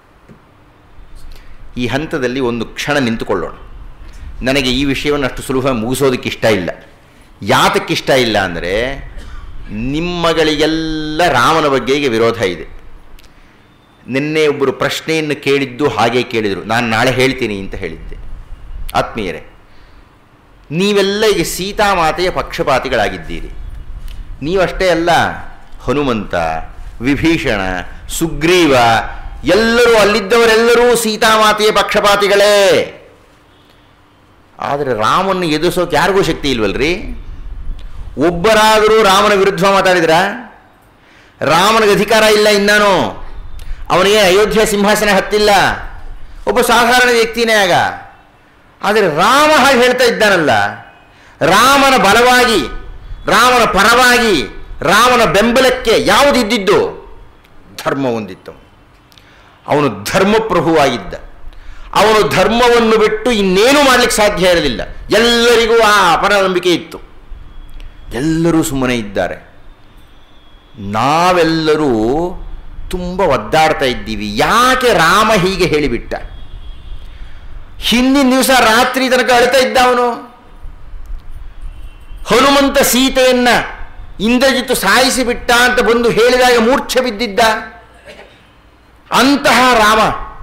ಈ ಹಂತದಲ್ಲಿ ಒಂದು ಕ್ಷಣ ನಿಂತುಕೊಳ್ಳೋಣ ನನಗೆ ಈ ವಿಷಯವನ್ನು ಅಷ್ಟು ಸುಲಭ ಮುಗಿಸೋದಕ್ಕೆ ಇಷ್ಟ ಇಲ್ಲ ಯಾತಕ್ಕಿಷ್ಟ ಇಲ್ಲ ಅಂದರೆ ನಿಮ್ಮಗಳಿಗೆಲ್ಲ ರಾಮನ ಬಗ್ಗೆ ಈಗ ವಿರೋಧ ಇದೆ ನಿನ್ನೆ ಒಬ್ಬರು ಪ್ರಶ್ನೆಯನ್ನು ಕೇಳಿದ್ದು ಹಾಗೆ ಕೇಳಿದರು ನಾನು ನಾಳೆ ಹೇಳ್ತೀನಿ ಅಂತ ಹೇಳಿದ್ದೆ ಆತ್ಮೀಯರೇ ನೀವೆಲ್ಲ ಈಗ ಸೀತಾಮಾತೆಯ ಪಕ್ಷಪಾತಿಗಳಾಗಿದ್ದೀರಿ ನೀವಷ್ಟೇ ಅಲ್ಲ ಹನುಮಂತ ವಿಭೀಷಣ ಸುಗ್ರೀವ ಎಲ್ಲರೂ ಅಲ್ಲಿದ್ದವರೆಲ್ಲರೂ ಸೀತಾಮಾತೆಯ ಪಕ್ಷಪಾತಿಗಳೇ ಆದರೆ ರಾಮನ್ನು ಎದುರಿಸೋಕೆ ಯಾರಿಗೂ ಶಕ್ತಿ ಇಲ್ವಲ್ರಿ ಒಬ್ಬರಾದರೂ ರಾಮನ ವಿರುದ್ಧ ಮಾತಾಡಿದ್ರ ರಾಮನಿಗೆ ಅಧಿಕಾರ ಇಲ್ಲ ಇನ್ನಾನು ಅವನಿಗೆ ಅಯೋಧ್ಯ ಸಿಂಹಾಸನ ಹತ್ತಿಲ್ಲ ಒಬ್ಬ ಸಾಧಾರಣ ವ್ಯಕ್ತಿನೇ ಆಗ ಆದರೆ ರಾಮ ಹಾಗೆ ಹೇಳ್ತಾ ಇದ್ದಾನಲ್ಲ ರಾಮನ ಬಲವಾಗಿ ರಾಮನ ಪರವಾಗಿ ರಾಮನ ಬೆಂಬಲಕ್ಕೆ ಯಾವುದಿದ್ದಿದ್ದು ಧರ್ಮ ಹೊಂದಿತ್ತು ಅವನು ಧರ್ಮಪ್ರಭುವಾಗಿದ್ದ ಅವನು ಧರ್ಮವನ್ನು ಬಿಟ್ಟು ಇನ್ನೇನು ಮಾಡಲಿಕ್ಕೆ ಸಾಧ್ಯ ಇರಲಿಲ್ಲ ಎಲ್ಲರಿಗೂ ಆ ಅಪನಂಬಿಕೆ ಇತ್ತು ಎಲ್ಲರೂ ಸುಮ್ಮನೆ ಇದ್ದಾರೆ ನಾವೆಲ್ಲರೂ ತುಂಬ ಒದ್ದಾಡ್ತಾ ಇದ್ದೀವಿ ಯಾಕೆ ರಾಮ ಹೀಗೆ ಹೇಳಿಬಿಟ್ಟ ಹಿಂದಿನ ದಿವಸ ರಾತ್ರಿ ತನಕ ಅಳ್ತಾ ಇದ್ದ ಅವನು ಹನುಮಂತ ಸೀತೆಯನ್ನ ಇಂದ್ರಜಿತ್ತು ಸಾಯಿಸಿ ಬಿಟ್ಟ ಅಂತ ಬಂದು ಹೇಳಿದಾಗ ಮೂರ್ಛೆ ಬಿದ್ದಿದ್ದ ಅಂತಹ ರಾಮ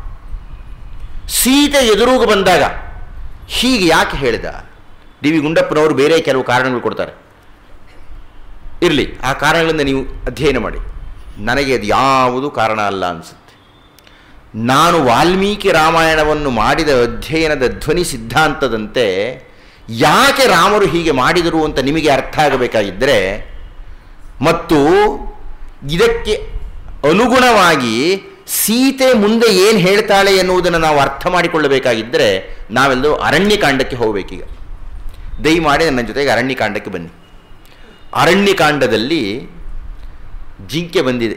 ಸೀತೆ ಎದುರುಗ ಬಂದಾಗ ಹೀಗೆ ಯಾಕೆ ಹೇಳಿದ ಡಿ ವಿ ಗುಂಡಪ್ಪನವರು ಬೇರೆ ಕೆಲವು ಕಾರಣಗಳು ಕೊಡ್ತಾರೆ ಇರಲಿ ಆ ಕಾರಣಗಳಿಂದ ನೀವು ಅಧ್ಯಯನ ಮಾಡಿ ನನಗೆ ಅದು ಯಾವುದು ಕಾರಣ ಅಲ್ಲ ಅನಿಸುತ್ತೆ ನಾನು ವಾಲ್ಮೀಕಿ ರಾಮಾಯಣವನ್ನು ಮಾಡಿದ ಅಧ್ಯಯನದ ಧ್ವನಿ ಸಿದ್ಧಾಂತದಂತೆ ಯಾಕೆ ರಾಮರು ಹೀಗೆ ಮಾಡಿದರು ಅಂತ ನಿಮಗೆ ಅರ್ಥ ಆಗಬೇಕಾಗಿದ್ದರೆ ಮತ್ತು ಇದಕ್ಕೆ ಅನುಗುಣವಾಗಿ ಸೀತೆ ಮುಂದೆ ಏನು ಹೇಳ್ತಾಳೆ ಎನ್ನುವುದನ್ನು ನಾವು ಅರ್ಥ ಮಾಡಿಕೊಳ್ಳಬೇಕಾಗಿದ್ದರೆ ನಾವೆಲ್ಲರೂ ಅರಣ್ಯಕಾಂಡಕ್ಕೆ ಹೋಗಬೇಕೀಗ ದಯಮಾಡಿ ನನ್ನ ಜೊತೆಗೆ ಅರಣ್ಯಕಾಂಡಕ್ಕೆ ಬನ್ನಿ ಅರಣ್ಯಕಾಂಡದಲ್ಲಿ ಜಿಂಕೆ ಬಂದಿದೆ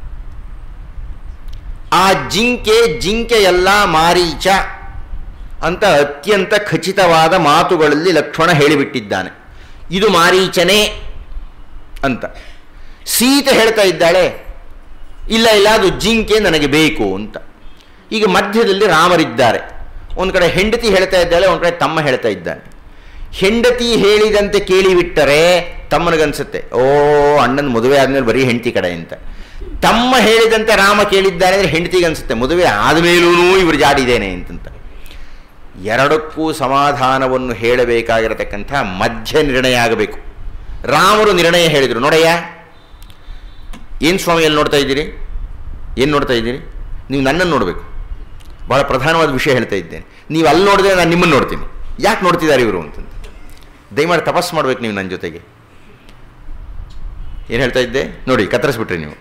ಆ ಜಿಂಕೆ ಜಿಂಕೆಯಲ್ಲ ಮಾರೀಚ ಅಂತ ಅತ್ಯಂತ ಖಚಿತವಾದ ಮಾತುಗಳಲ್ಲಿ ಲಕ್ಷ್ಮಣ ಹೇಳಿಬಿಟ್ಟಿದ್ದಾನೆ ಇದು ಮಾರೀಚನೇ ಅಂತ ಸೀತೆ ಹೇಳ್ತಾ ಇದ್ದಾಳೆ ಇಲ್ಲ ಇಲ್ಲ ಅದು ಜಿಂಕೆ ನನಗೆ ಬೇಕು ಅಂತ ಈಗ ಮಧ್ಯದಲ್ಲಿ ರಾಮರಿದ್ದಾರೆ ಒಂದು ಕಡೆ ಹೆಂಡತಿ ಹೇಳ್ತಾ ಇದ್ದಾಳೆ ಒಂದು ಕಡೆ ತಮ್ಮ ಹೇಳ್ತಾ ಇದ್ದಾನೆ ಹೆಂಡತಿ ಹೇಳಿದಂತೆ ಕೇಳಿಬಿಟ್ಟರೆ ತಮ್ಮನಿಗನ್ಸುತ್ತೆ ಓ ಅಣ್ಣನ ಮದುವೆ ಆದ್ಮೇಲೆ ಬರೀ ಹೆಂಡತಿ ಕಡೆ ಅಂತ ತಮ್ಮ ಹೇಳಿದಂತೆ ರಾಮ ಕೇಳಿದ್ದಾನೆ ಅಂದರೆ ಹೆಂಡತಿಗೆ ಅನ್ಸುತ್ತೆ ಮದುವೆ ಆದಮೇಲೂ ಇವರು ಜಾಡಿದ್ದೇನೆ ಅಂತಂತ ಎರಡಕ್ಕೂ ಸಮಾಧಾನವನ್ನು ಹೇಳಬೇಕಾಗಿರತಕ್ಕಂಥ ಮಧ್ಯ ನಿರ್ಣಯ ಆಗಬೇಕು ರಾಮರು ನಿರ್ಣಯ ಹೇಳಿದರು ನೋಡಯ್ಯ ಏನು ಸ್ವಾಮಿಯಲ್ಲಿ ನೋಡ್ತಾ ಇದ್ದೀರಿ ಏನು ನೋಡ್ತಾ ಇದ್ದೀರಿ ನೀವು ನನ್ನನ್ನು ನೋಡಬೇಕು ಭಾಳ ಪ್ರಧಾನವಾದ ವಿಷಯ ಹೇಳ್ತಾ ಇದ್ದೇನೆ ನೀವು ಅಲ್ಲಿ ನೋಡಿದ್ರೆ ನಾನು ನಿಮ್ಮನ್ನು ನೋಡ್ತೀನಿ ಯಾಕೆ ನೋಡ್ತಿದ್ದಾರೆ ಇವರು ಅಂತಂದು ದಯಮಾಡಿ ತಪಸ್ ಮಾಡ್ಬೇಕು ನೀವು ನನ್ನ ಜೊತೆಗೆ ಏನು ಹೇಳ್ತಾ ಇದ್ದೆ ನೋಡಿ ಕತ್ತರಿಸ್ಬಿಟ್ರಿ ನೀವು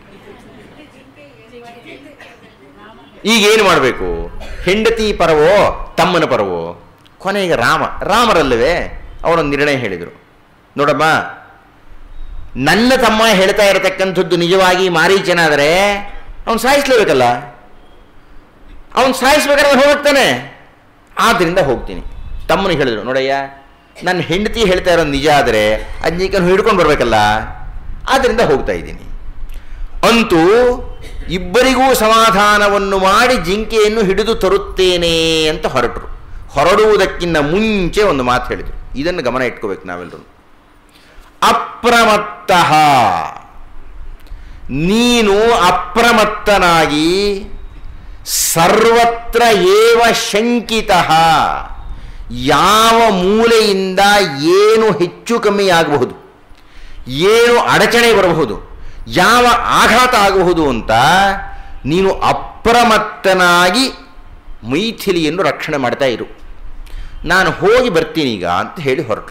ಈಗ ಏನು ಮಾಡಬೇಕು ಹೆಂಡತಿ ಪರವೋ ತಮ್ಮನ ಪರವೋ ಕೊನೆಗೆ ರಾಮ ರಾಮರಲ್ಲವೇ ಅವರೊಂದು ನಿರ್ಣಯ ಹೇಳಿದರು ನೋಡಮ್ಮ ನನ್ನ ತಮ್ಮ ಹೇಳ್ತಾ ಇರತಕ್ಕಂಥದ್ದು ನಿಜವಾಗಿ ಮಾರೀಚನಾದರೆ ಅವನು ಸಾಯಿಸ್ಲೇಬೇಕಲ್ಲ ಅವನು ಸಾಯಿಸ್ಬೇಕಾದ್ರೆ ಅವ್ನು ಹೋಗ್ತಾನೆ ಆದ್ದರಿಂದ ಹೋಗ್ತೀನಿ ತಮ್ಮನಿಗೆ ಹೇಳಿದ್ರು ನೋಡಯ್ಯ ನನ್ನ ಹೆಂಡತಿ ಹೇಳ್ತಾ ಇರೋದು ನಿಜ ಆದರೆ ಅಜ್ಜಿಕನ್ನು ಹಿಡ್ಕೊಂಡು ಬರಬೇಕಲ್ಲ ಆದ್ದರಿಂದ ಹೋಗ್ತಾ ಇದ್ದೀನಿ ಅಂತೂ ಇಬ್ಬರಿಗೂ ಸಮಾಧಾನವನ್ನು ಮಾಡಿ ಜಿಂಕೆಯನ್ನು ಹಿಡಿದು ತರುತ್ತೇನೆ ಅಂತ ಹೊರಟರು ಹೊರಡುವುದಕ್ಕಿಂತ ಮುಂಚೆ ಒಂದು ಮಾತು ಹೇಳಿದರು ಇದನ್ನು ಗಮನ ಇಟ್ಕೋಬೇಕು ನಾವೆಲ್ಲರೂ ಅಪ್ರಮತ್ತ ನೀನು ಅಪ್ರಮತ್ತನಾಗಿ ಸರ್ವತ್ರ ಏವ ಶಂಕಿತ ಯಾವ ಮೂಲೆಯಿಂದ ಏನು ಹೆಚ್ಚು ಕಮ್ಮಿ ಆಗಬಹುದು ಏನು ಅಡಚಣೆ ಬರಬಹುದು ಯಾವ ಆಘಾತ ಆಗಬಹುದು ಅಂತ ನೀನು ಅಪ್ರಮತ್ತನಾಗಿ ಮೈಥಿಲಿಯನ್ನು ರಕ್ಷಣೆ ಮಾಡ್ತಾ ಇರು ನಾನು ಹೋಗಿ ಬರ್ತೀನಿ ಈಗ ಅಂತ ಹೇಳಿ ಹೊರಟರು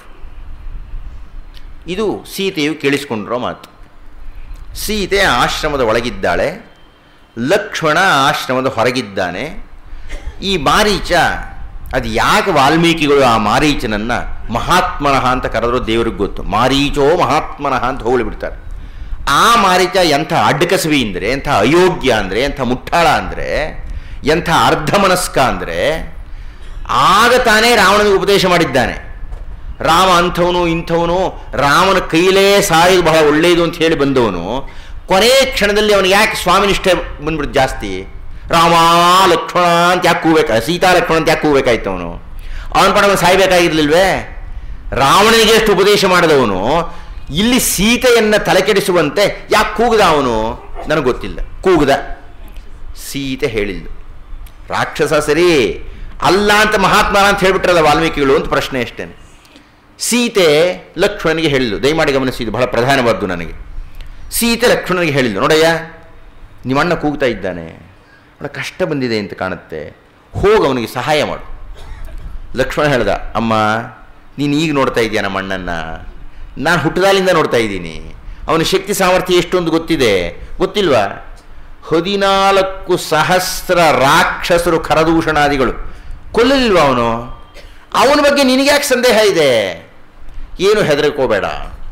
ಇದು ಸೀತೆಯು ಕೇಳಿಸ್ಕೊಂಡಿರೋ ಮಾತು ಸೀತೆ ಆಶ್ರಮದ ಒಳಗಿದ್ದಾಳೆ ಲಕ್ಷ್ಮಣ ಆಶ್ರಮದ ಹೊರಗಿದ್ದಾನೆ ಈ ಮಾರೀಚ ಅದು ಯಾಕೆ ವಾಲ್ಮೀಕಿಗಳು ಆ ಮಾರೀಚನನ್ನು ಮಹಾತ್ಮನಃ ಅಂತ ಕರೆದ್ರು ದೇವ್ರಿಗೆ ಗೊತ್ತು ಮಾರೀಚೋ ಮಹಾತ್ಮನಃ ಅಂತ ಹೋಗ್ಲಿಬಿಡ್ತಾರೆ ಆ ಮಾರೀಚ ಎಂಥ ಅಡ್ಡಕಸವಿ ಅಂದರೆ ಎಂಥ ಅಯೋಗ್ಯ ಅಂದರೆ ಎಂಥ ಮುಟ್ಟಾಳ ಅಂದರೆ ಎಂಥ ಅರ್ಧಮನಸ್ಕ ಅಂದರೆ ಆಗ ತಾನೇ ರಾವಣನಿಗೆ ಉಪದೇಶ ಮಾಡಿದ್ದಾನೆ ರಾಮ ಅಂಥವನು ಇಂಥವನು ರಾಮನ ಕೈಲೇ ಸಾಯೋದು ಬಹಳ ಒಳ್ಳೆಯದು ಅಂತ ಹೇಳಿ ಬಂದವನು ಕೊನೆಯ ಕ್ಷಣದಲ್ಲಿ ಅವನಿಗೆ ಯಾಕೆ ಸ್ವಾಮಿನಿಷ್ಠೆ ಬಂದ್ಬಿಡ್ತು ಜಾಸ್ತಿ ರಾಮ ಲಕ್ಷ್ಮಣ ಅಂತ ಯಾಕೆ ಕೂಬೇಕಾ ಸೀತಾ ಲಕ್ಷ್ಮಣ ಅಂತ ಯಾಕೆ ಕೂಬೇಕಾಯ್ತು ಅವನು ಅವನ ಪಡ ಅವನು ಸಾಯ್ಬೇಕಾಗಿರ್ಲಿಲ್ವೇ ರಾವಣನಿಗೆ ಎಷ್ಟು ಉಪದೇಶ ಮಾಡಿದವನು ಇಲ್ಲಿ ಸೀತೆಯನ್ನು ತಲೆಕೆಡಿಸುವಂತೆ ಯಾಕೆ ಕೂಗದ ಅವನು ನನಗೆ ಗೊತ್ತಿಲ್ಲ ಕೂಗದ ಸೀತೆ ಹೇಳಿದ್ದು ರಾಕ್ಷಸ ಸರಿ ಅಲ್ಲ ಅಂತ ಮಹಾತ್ಮ ಅಂತ ಹೇಳ್ಬಿಟ್ರಲ್ಲ ವಾಲ್ಮೀಕಿಗಳು ಅಂತ ಪ್ರಶ್ನೆ ಅಷ್ಟೇನೆ ಸೀತೆ ಲಕ್ಷ್ಮಣನಿಗೆ ಹೇಳಿದ್ಲು ದಯಮಾಡಿ ಗಮನಿಸಿದ್ದು ಬಹಳ ಪ್ರಧಾನವಾದ್ದು ನನಗೆ ಸೀತೆ ಲಕ್ಷ್ಮಣನಿಗೆ ಹೇಳಿದ್ಲು ನೋಡಯ್ಯ ನಿಮ್ಮ ಅಣ್ಣ ಕೂಗ್ತಾ ಇದ್ದಾನೆ ಅವಳ ಕಷ್ಟ ಬಂದಿದೆ ಅಂತ ಕಾಣುತ್ತೆ ಹೋಗಿ ಅವನಿಗೆ ಸಹಾಯ ಮಾಡು ಲಕ್ಷ್ಮಣ ಹೇಳ್ದ ಅಮ್ಮ ನೀನು ಈಗ ನೋಡ್ತಾ ಇದೆಯಾ ನಮ್ಮ ಅಣ್ಣನ್ನ ನಾನು ಹುಟ್ಟದಾಲಿಂದ ನೋಡ್ತಾ ಇದ್ದೀನಿ ಅವನ ಶಕ್ತಿ ಸಾಮರ್ಥ್ಯ ಎಷ್ಟೊಂದು ಗೊತ್ತಿದೆ ಗೊತ್ತಿಲ್ವಾ ಹದಿನಾಲ್ಕು ಸಹಸ್ರ ರಾಕ್ಷಸರು ಖರದೂಷಣಾದಿಗಳು ಕೊಲ್ಲಲಿಲ್ವ ಅವನು ಅವನ ಬಗ್ಗೆ ನಿನಗ್ಯಾಕೆ ಸಂದೇಹ ಇದೆ ಏನು ಹೆದರ್ಕೋಬೇಡ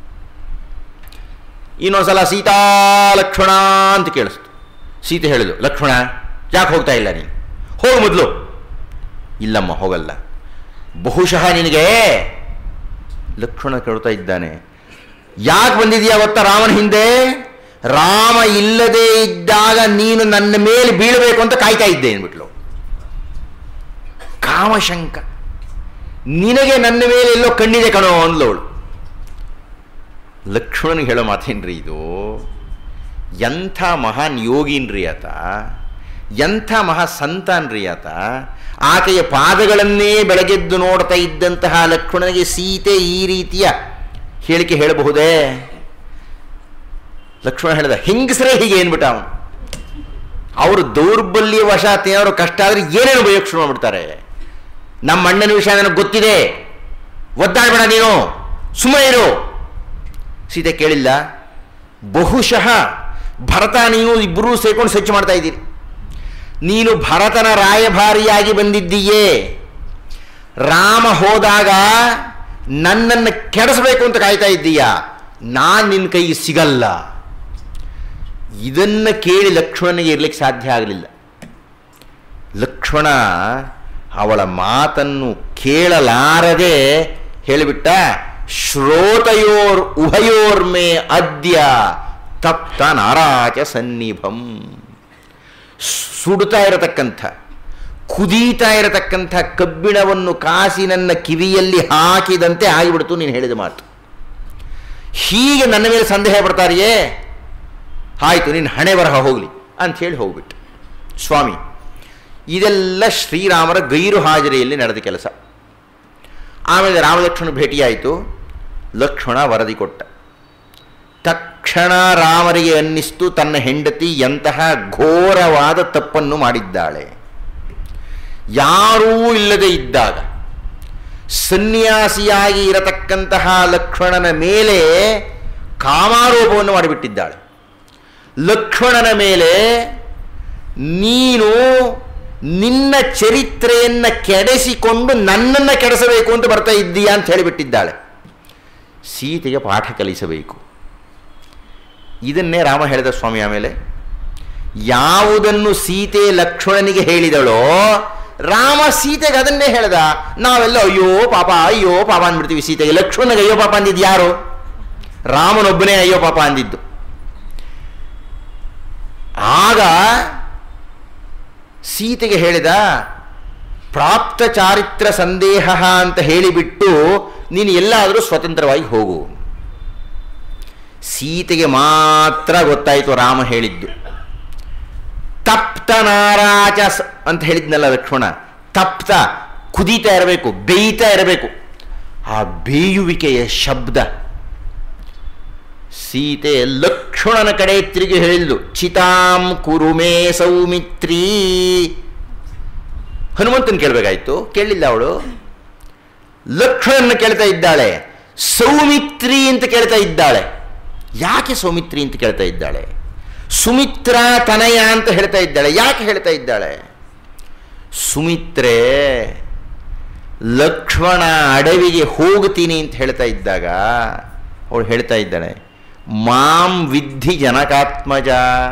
ಇನ್ನೊಂದ್ಸಲ ಸೀತಾ ಲಕ್ಷ್ಮಣ ಅಂತ ಕೇಳಿಸ್ತು ಸೀತೆ ಹೇಳಿದು ಲಕ್ಷ್ಮಣ ಯಾಕೆ ಹೋಗ್ತಾ ಇಲ್ಲ ನೀನು ಹೋಗು ಮೊದಲು ಇಲ್ಲಮ್ಮ ಹೋಗಲ್ಲ ಬಹುಶಃ ನಿನಗೆ ಲಕ್ಷ್ಮಣ ಕೇಳ್ತಾ ಇದ್ದಾನೆ ಯಾಕೆ ಬಂದಿದೆಯಾ ಗೊತ್ತಾ ರಾಮನ ಹಿಂದೆ ರಾಮ ಇಲ್ಲದೆ ಇದ್ದಾಗ ನೀನು ನನ್ನ ಮೇಲೆ ಬೀಳಬೇಕು ಅಂತ ಕಾಯ್ತಾ ಇದ್ದೆ ಅಂದ್ಬಿಟ್ಲು ಕಾಮಶಂಕ ನಿನಗೆ ನನ್ನ ಮೇಲೆ ಎಲ್ಲೋ ಕಣ್ಣಿದೆ ಕಣೋ ಅಂದ್ಲವಳು ಲಕ್ಷ್ಮಣನಿಗೆ ಹೇಳೋ ಮಾತೇನ್ರಿ ಇದು ಎಂಥ ಮಹಾನ್ ಯೋಗಿನ್ರಿ ಆತ ಎಂಥ ಮಹಾ ಸಂತಾನ್ರಿ ಆತ ಆಕೆಯ ಪಾದಗಳನ್ನೇ ಬೆಳಗೆದ್ದು ನೋಡ್ತಾ ಇದ್ದಂತಹ ಲಕ್ಷ್ಮಣನಿಗೆ ಸೀತೆ ಈ ರೀತಿಯ ಹೇಳಿಕೆ ಹೇಳಬಹುದೇ ಲಕ್ಷ್ಮಣ ಹೇಳಿದ ಹೆಂಗಸರೇ ಹೀಗೆ ಏನ್ಬಿಟ್ಟ ಅವನು ಅವರು ದೌರ್ಬಲ್ಯ ವಶಾತ್ ಏನಾದ್ರು ಕಷ್ಟ ಆದರೆ ಏನೇನು ಬಯೋಕ್ ಶುರು ಮಾಡ್ಬಿಡ್ತಾರೆ ನಮ್ಮ ಅಣ್ಣನ ವಿಷಯ ನನಗೆ ಗೊತ್ತಿದೆ ಒದ್ದಾಡಬೇಡ ನೀನು ಸುಮ್ಮನೆ ಇರು ಸೀತೆ ಕೇಳಿಲ್ಲ ಬಹುಶಃ ಭರತ ನೀನು ಇಬ್ಬರೂ ಸೇರ್ಕೊಂಡು ಸ್ವಚ್ಛ ಮಾಡ್ತಾ ಇದ್ದೀರಿ ನೀನು ಭರತನ ರಾಯಭಾರಿಯಾಗಿ ಬಂದಿದ್ದೀಯೇ ರಾಮ ಹೋದಾಗ ನನ್ನನ್ನು ಕೆಡಿಸಬೇಕು ಅಂತ ಕಾಯ್ತಾ ಇದ್ದೀಯಾ ನಾನು ನಿನ್ನ ಕೈಗೆ ಸಿಗಲ್ಲ ಇದನ್ನು ಕೇಳಿ ಲಕ್ಷ್ಮಣನಿಗೆ ಇರ್ಲಿಕ್ಕೆ ಸಾಧ್ಯ ಆಗಲಿಲ್ಲ ಲಕ್ಷ್ಮಣ ಅವಳ ಮಾತನ್ನು ಕೇಳಲಾರದೆ ಹೇಳಿಬಿಟ್ಟ ಶ್ರೋತಯೋರ್ ಉಭಯೋರ್ಮೇ ಅದ್ಯ ತಪ್ತ ನಾರಾಚ ಸನ್ನಿಭಂ ಸುಡುತ್ತಾ ಇರತಕ್ಕಂಥ ಕುದೀತಾ ಇರತಕ್ಕಂಥ ಕಬ್ಬಿಣವನ್ನು ಕಾಸಿ ನನ್ನ ಕಿವಿಯಲ್ಲಿ ಹಾಕಿದಂತೆ ಆಗಿಬಿಡ್ತು ನೀನು ಹೇಳಿದ ಮಾತು ಹೀಗೆ ನನ್ನ ಮೇಲೆ ಸಂದೇಹ ಪಡ್ತಾರೆಯೇ ಆಯಿತು ನಿನ್ನ ಹಣೆ ಬರಹ ಹೋಗಲಿ ಅಂಥೇಳಿ ಹೋಗ್ಬಿಟ್ಟು ಸ್ವಾಮಿ ಇದೆಲ್ಲ ಶ್ರೀರಾಮರ ಗೈರು ಹಾಜರಿಯಲ್ಲಿ ನಡೆದ ಕೆಲಸ ಆಮೇಲೆ ರಾಮಲಕ್ಷ್ಮಣ ಭೇಟಿಯಾಯಿತು ಲಕ್ಷ್ಮಣ ವರದಿ ಕೊಟ್ಟ ತಕ್ಷಣ ರಾಮರಿಗೆ ಅನ್ನಿಸ್ತು ತನ್ನ ಹೆಂಡತಿ ಎಂತಹ ಘೋರವಾದ ತಪ್ಪನ್ನು ಮಾಡಿದ್ದಾಳೆ ಯಾರೂ ಇಲ್ಲದೆ ಇದ್ದಾಗ ಸನ್ಯಾಸಿಯಾಗಿ ಇರತಕ್ಕಂತಹ ಲಕ್ಷ್ಮಣನ ಮೇಲೆ ಕಾಮಾರೋಪವನ್ನು ಮಾಡಿಬಿಟ್ಟಿದ್ದಾಳೆ ಲಕ್ಷ್ಮಣನ ಮೇಲೆ ನೀನು ನಿನ್ನ ಚರಿತ್ರೆಯನ್ನು ಕೆಡಿಸಿಕೊಂಡು ನನ್ನನ್ನು ಕೆಡಿಸಬೇಕು ಅಂತ ಬರ್ತಾ ಇದ್ದೀಯಾ ಅಂತ ಹೇಳಿಬಿಟ್ಟಿದ್ದಾಳೆ ಸೀತೆಗೆ ಪಾಠ ಕಲಿಸಬೇಕು ಇದನ್ನೇ ರಾಮ ಹೇಳಿದ ಸ್ವಾಮಿ ಆಮೇಲೆ ಯಾವುದನ್ನು ಸೀತೆ ಲಕ್ಷ್ಮಣನಿಗೆ ಹೇಳಿದಳೋ ರಾಮ ಸೀತೆಗೆ ಅದನ್ನೇ ಹೇಳ್ದ ನಾವೆಲ್ಲ ಅಯ್ಯೋ ಪಾಪ ಅಯ್ಯೋ ಪಾಪ ಅಂದ್ಬಿಡ್ತೀವಿ ಸೀತೆಗೆ ಲಕ್ಷ್ಮಣನಿಗೆ ಅಯ್ಯೋ ಪಾಪ ಅಂದಿದ್ದು ಯಾರು ರಾಮನೊಬ್ಬನೇ ಅಯ್ಯೋ ಪಾಪ ಅಂದಿದ್ದು ಆಗ ಸೀತೆಗೆ ಹೇಳಿದ ಪ್ರಾಪ್ತ ಚಾರಿತ್ರ ಸಂದೇಹ ಅಂತ ಹೇಳಿಬಿಟ್ಟು ನೀನು ಎಲ್ಲಾದರೂ ಸ್ವತಂತ್ರವಾಗಿ ಹೋಗು ಸೀತೆಗೆ ಮಾತ್ರ ಗೊತ್ತಾಯಿತು ರಾಮ ಹೇಳಿದ್ದು ತಪ್ತ ನಾರಾಚ ಸ- ಅಂತ ಹೇಳಿದ್ನಲ್ಲ ಲಕ್ಷ್ಮಣ ತಪ್ತ ಕುದೀತಾ ಇರಬೇಕು ಬೇಯ್ತಾ ಇರಬೇಕು ಆ ಬೇಯುವಿಕೆಯ ಶಬ್ದ ಸೀತೆ ಲಕ್ಷ್ಮಣನ ಕಡೆ ತಿರುಗಿ ಹೇಳಿದ್ಲು ಚಿತಾಂ ಕುರುಮೇ ಸೌಮಿತ್ರೀ ಹನುಮಂತನ ಕೇಳಬೇಕಾಯ್ತು ಕೇಳಲಿಲ್ಲ ಅವಳು ಲಕ್ಷ್ಮಣನ ಕೇಳ್ತಾ ಇದ್ದಾಳೆ ಸೌಮಿತ್ರಿ ಅಂತ ಕೇಳ್ತಾ ಇದ್ದಾಳೆ ಯಾಕೆ ಸೌಮಿತ್ರಿ ಅಂತ ಕೇಳ್ತಾ ಇದ್ದಾಳೆ ಸುಮಿತ್ರ ತನಯ ಅಂತ ಹೇಳ್ತಾ ಇದ್ದಾಳೆ ಯಾಕೆ ಹೇಳ್ತಾ ಇದ್ದಾಳೆ ಸುಮಿತ್ರೆ ಲಕ್ಷ್ಮಣ ಅಡವಿಗೆ ಹೋಗ್ತೀನಿ ಅಂತ ಹೇಳ್ತಾ ಇದ್ದಾಗ ಅವಳು ಹೇಳ್ತಾ ಇದ್ದಾಳೆ ಮಾಂ ವಿದ್ಧಿ ಜನಕಾತ್ಮಜ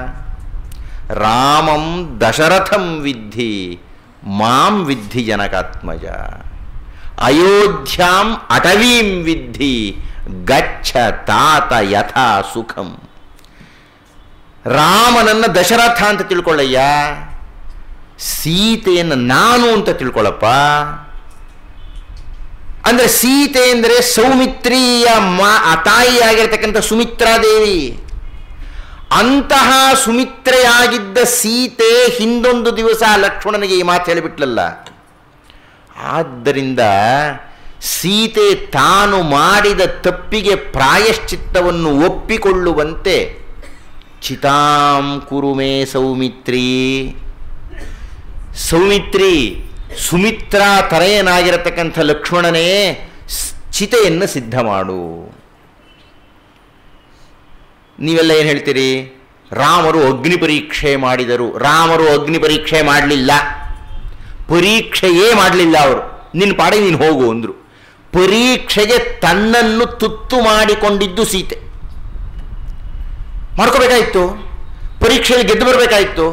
ರಾಮಂ ದಶರಥಂ ವಿದ್ಧಿ ಮಾಂ ವಿದ್ಧಿ ಜನಕಾತ್ಮಜ ಅಯೋಧ್ಯಾಂ ಅಟವೀಂ ವಿದ್ಧಿ ಗಚ್ಚ ತಾತ ಯಥಾ ಸುಖಂ ರಾಮನನ್ನ ದಶರಥ ಅಂತ ತಿಳ್ಕೊಳ್ಳಯ್ಯ ಸೀತೆಯನ್ನು ನಾನು ಅಂತ ತಿಳ್ಕೊಳ್ಳಪ್ಪ ಅಂದ್ರೆ ಸೀತೆ ಅಂದರೆ ಸೌಮಿತ್ರಿಯ ಮಾ ಆ ತಾಯಿಯಾಗಿರ್ತಕ್ಕಂಥ ಸುಮಿತ್ರಾದೇವಿ ಅಂತಹ ಸುಮಿತ್ರೆಯಾಗಿದ್ದ ಸೀತೆ ಹಿಂದೊಂದು ದಿವಸ ಲಕ್ಷ್ಮಣನಿಗೆ ಈ ಮಾತು ಹೇಳಿಬಿಟ್ಲಲ್ಲ ಆದ್ದರಿಂದ ಸೀತೆ ತಾನು ಮಾಡಿದ ತಪ್ಪಿಗೆ ಪ್ರಾಯಶ್ಚಿತ್ತವನ್ನು ಒಪ್ಪಿಕೊಳ್ಳುವಂತೆ ಚಿತಾಂ ಕುರುಮೇ ಸೌಮಿತ್ರಿ ಸೌಮಿತ್ರಿ ಸುಮಿತ್ರಾ ತರೆಯನಾಗಿರತಕ್ಕಂಥ ಲಕ್ಷ್ಮಣನೇ ಸ್- ಚಿತೆಯನ್ನು ಸಿದ್ಧ ಮಾಡು ನೀವೆಲ್ಲ ಏನು ಹೇಳ್ತೀರಿ ರಾಮರು ಅಗ್ನಿ ಪರೀಕ್ಷೆ ಮಾಡಿದರು ರಾಮರು ಅಗ್ನಿ ಪರೀಕ್ಷೆ ಮಾಡಲಿಲ್ಲ ಪರೀಕ್ಷೆಯೇ ಮಾಡಲಿಲ್ಲ ಅವರು ನಿನ್ನ ಪಾಡಿ ನೀನು ಹೋಗು ಅಂದರು ಪರೀಕ್ಷೆಗೆ ತನ್ನನ್ನು ತುತ್ತು ಮಾಡಿಕೊಂಡಿದ್ದು ಸೀತೆ ಮಾಡ್ಕೋಬೇಕಾಯಿತು ಪರೀಕ್ಷೆಯಲ್ಲಿ ಗೆದ್ದು ಬರಬೇಕಾಯಿತು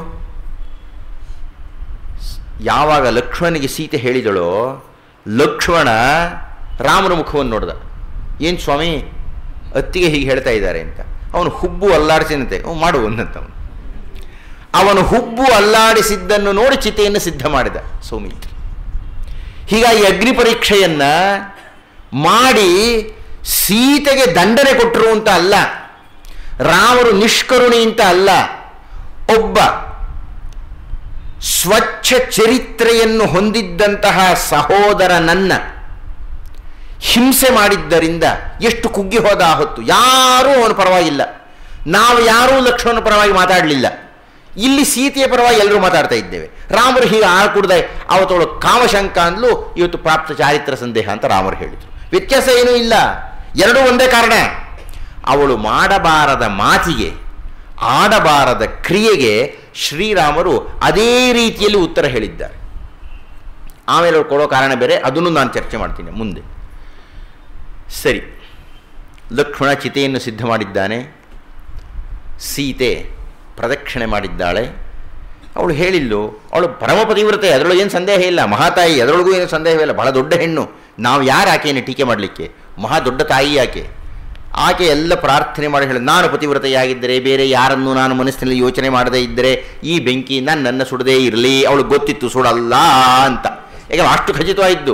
ಯಾವಾಗ ಲಕ್ಷ್ಮಣನಿಗೆ ಸೀತೆ ಹೇಳಿದಳೋ ಲಕ್ಷ್ಮಣ ರಾಮನ ಮುಖವನ್ನು ನೋಡ್ದ ಏನು ಸ್ವಾಮಿ ಅತ್ತಿಗೆ ಹೀಗೆ ಹೇಳ್ತಾ ಇದ್ದಾರೆ ಅಂತ ಅವನು ಹುಬ್ಬು ಅಲ್ಲಾಡಿಸಿದಂತೆ ಅವ್ನು ಮಾಡು ಅಂದಂತ ಅವನು ಅವನು ಹುಬ್ಬು ಅಲ್ಲಾಡಿಸಿದ್ದನ್ನು ನೋಡಿ ಚಿತೆಯನ್ನು ಸಿದ್ಧ ಮಾಡಿದ ಸೌಮಿತ್ರಿ ಹೀಗಾಗಿ ಅಗ್ನಿ ಪರೀಕ್ಷೆಯನ್ನ ಮಾಡಿ ಸೀತೆಗೆ ದಂಡನೆ ಕೊಟ್ಟರು ಅಂತ ಅಲ್ಲ ರಾಮರು ನಿಷ್ಕರುಣಿ ಅಂತ ಅಲ್ಲ ಒಬ್ಬ ಸ್ವಚ್ಛ ಚರಿತ್ರೆಯನ್ನು ಹೊಂದಿದ್ದಂತಹ ಸಹೋದರನನ್ನ ಹಿಂಸೆ ಮಾಡಿದ್ದರಿಂದ ಎಷ್ಟು ಕುಗ್ಗಿ ಹೋದ ಆ ಹೊತ್ತು ಯಾರೂ ಅವನ ಪರವಾಗಿಲ್ಲ ನಾವು ಯಾರೂ ಲಕ್ಷ್ಮಣನ ಪರವಾಗಿ ಮಾತಾಡಲಿಲ್ಲ ಇಲ್ಲಿ ಸೀತೆಯ ಪರವಾಗಿ ಎಲ್ಲರೂ ಮಾತಾಡ್ತಾ ಇದ್ದೇವೆ ರಾಮರು ಹೀಗೆ ಆಡ್ಕೂಡ್ದೆ ಅವತ್ತವಳು ಕಾಮಶಂಕ ಅಂದ್ಲು ಇವತ್ತು ಪ್ರಾಪ್ತ ಚಾರಿತ್ರ ಸಂದೇಹ ಅಂತ ರಾಮರು ಹೇಳಿದರು ವ್ಯತ್ಯಾಸ ಏನೂ ಇಲ್ಲ ಎರಡೂ ಒಂದೇ ಕಾರಣ ಅವಳು ಮಾಡಬಾರದ ಮಾತಿಗೆ ಆಡಬಾರದ ಕ್ರಿಯೆಗೆ ಶ್ರೀರಾಮರು ಅದೇ ರೀತಿಯಲ್ಲಿ ಉತ್ತರ ಹೇಳಿದ್ದಾರೆ ಆಮೇಲೆ ಅವ್ರು ಕೊಡೋ ಕಾರಣ ಬೇರೆ ಅದನ್ನು ನಾನು ಚರ್ಚೆ ಮಾಡ್ತೀನಿ ಮುಂದೆ ಸರಿ ಲಕ್ಷ್ಮಣ ಚಿತೆಯನ್ನು ಸಿದ್ಧ ಮಾಡಿದ್ದಾನೆ ಸೀತೆ ಪ್ರದಕ್ಷಿಣೆ ಮಾಡಿದ್ದಾಳೆ ಅವಳು ಹೇಳಿಲ್ಲು ಅವಳು ಪರಮ ಪತಿವ್ರತೆ ಅದರೊಳಗೆ ಏನು ಸಂದೇಹ ಇಲ್ಲ ಮಹಾತಾಯಿ ಅದರೊಳಗೂ ಏನು ಸಂದೇಹವಿಲ್ಲ ಬಹಳ ದೊಡ್ಡ ಹೆಣ್ಣು ನಾವು ಯಾರು ಆಕೆಯನ್ನು ಟೀಕೆ ಮಾಡಲಿಕ್ಕೆ ಮಹಾ ದೊಡ್ಡ ತಾಯಿ ಆಕೆ ಆಕೆ ಎಲ್ಲ ಪ್ರಾರ್ಥನೆ ಮಾಡಿ ಹೇಳಿ ನಾನು ಪತಿವ್ರತೆಯಾಗಿದ್ದರೆ ಬೇರೆ ಯಾರನ್ನು ನಾನು ಮನಸ್ಸಿನಲ್ಲಿ ಯೋಚನೆ ಮಾಡದೇ ಇದ್ದರೆ ಈ ಬೆಂಕಿಯಿಂದ ನನ್ನ ಸುಡದೇ ಇರಲಿ ಅವಳಿಗೆ ಗೊತ್ತಿತ್ತು ಸುಡಲ್ಲ ಅಂತ ಯಾಕೆ ಅಷ್ಟು ಖಚಿತವಾಗಿದ್ದು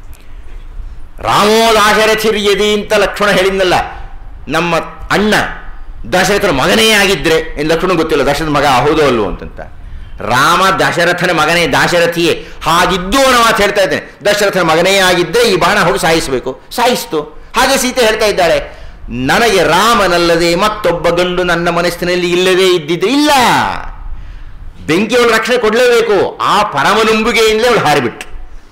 ರಾಮೋ ದಾಶರಥಿರ್ಯದಿ ಅಂತ ಲಕ್ಷ್ಮಣ ಹೇಳಿದ್ನಲ್ಲ ನಮ್ಮ ಅಣ್ಣ ದಶರಥನ ಮಗನೇ ಆಗಿದ್ರೆ ಏನು ಲಕ್ಷ್ಮಣ ಗೊತ್ತಿಲ್ಲ ದಶರಥ ಮಗ ಹೌದೋ ಅಲ್ವೋ ಅಂತಂತ ರಾಮ ದಶರಥನ ಮಗನೇ ದಾಶರಥಿಯೇ ಹಾಗಿದ್ದು ಅವನ ಮಾತು ಹೇಳ್ತಾ ಇದ್ದೇನೆ ದಶರಥನ ಮಗನೇ ಆಗಿದ್ದರೆ ಈ ಬಾಣ ಹೋಗಿ ಸಾಯಿಸಬೇಕು ಸಾಯಿಸ್ತು ಹಾಗೆ ಸೀತೆ ಹೇಳ್ತಾ ಇದ್ದಾಳೆ ನನಗೆ ರಾಮನಲ್ಲದೆ ಮತ್ತೊಬ್ಬ ಗಂಡು ನನ್ನ ಮನಸ್ಸಿನಲ್ಲಿ ಇಲ್ಲದೇ ಇದ್ದಿದ್ರೆ ಇಲ್ಲ ಬೆಂಕಿ ಅವಳು ರಕ್ಷಣೆ ಕೊಡಲೇಬೇಕು ಆ ಪರಮನುಂಬುಗೆಯಿಂದಲೇ ಅವಳು ಹಾರಿಬಿಟ್ಟು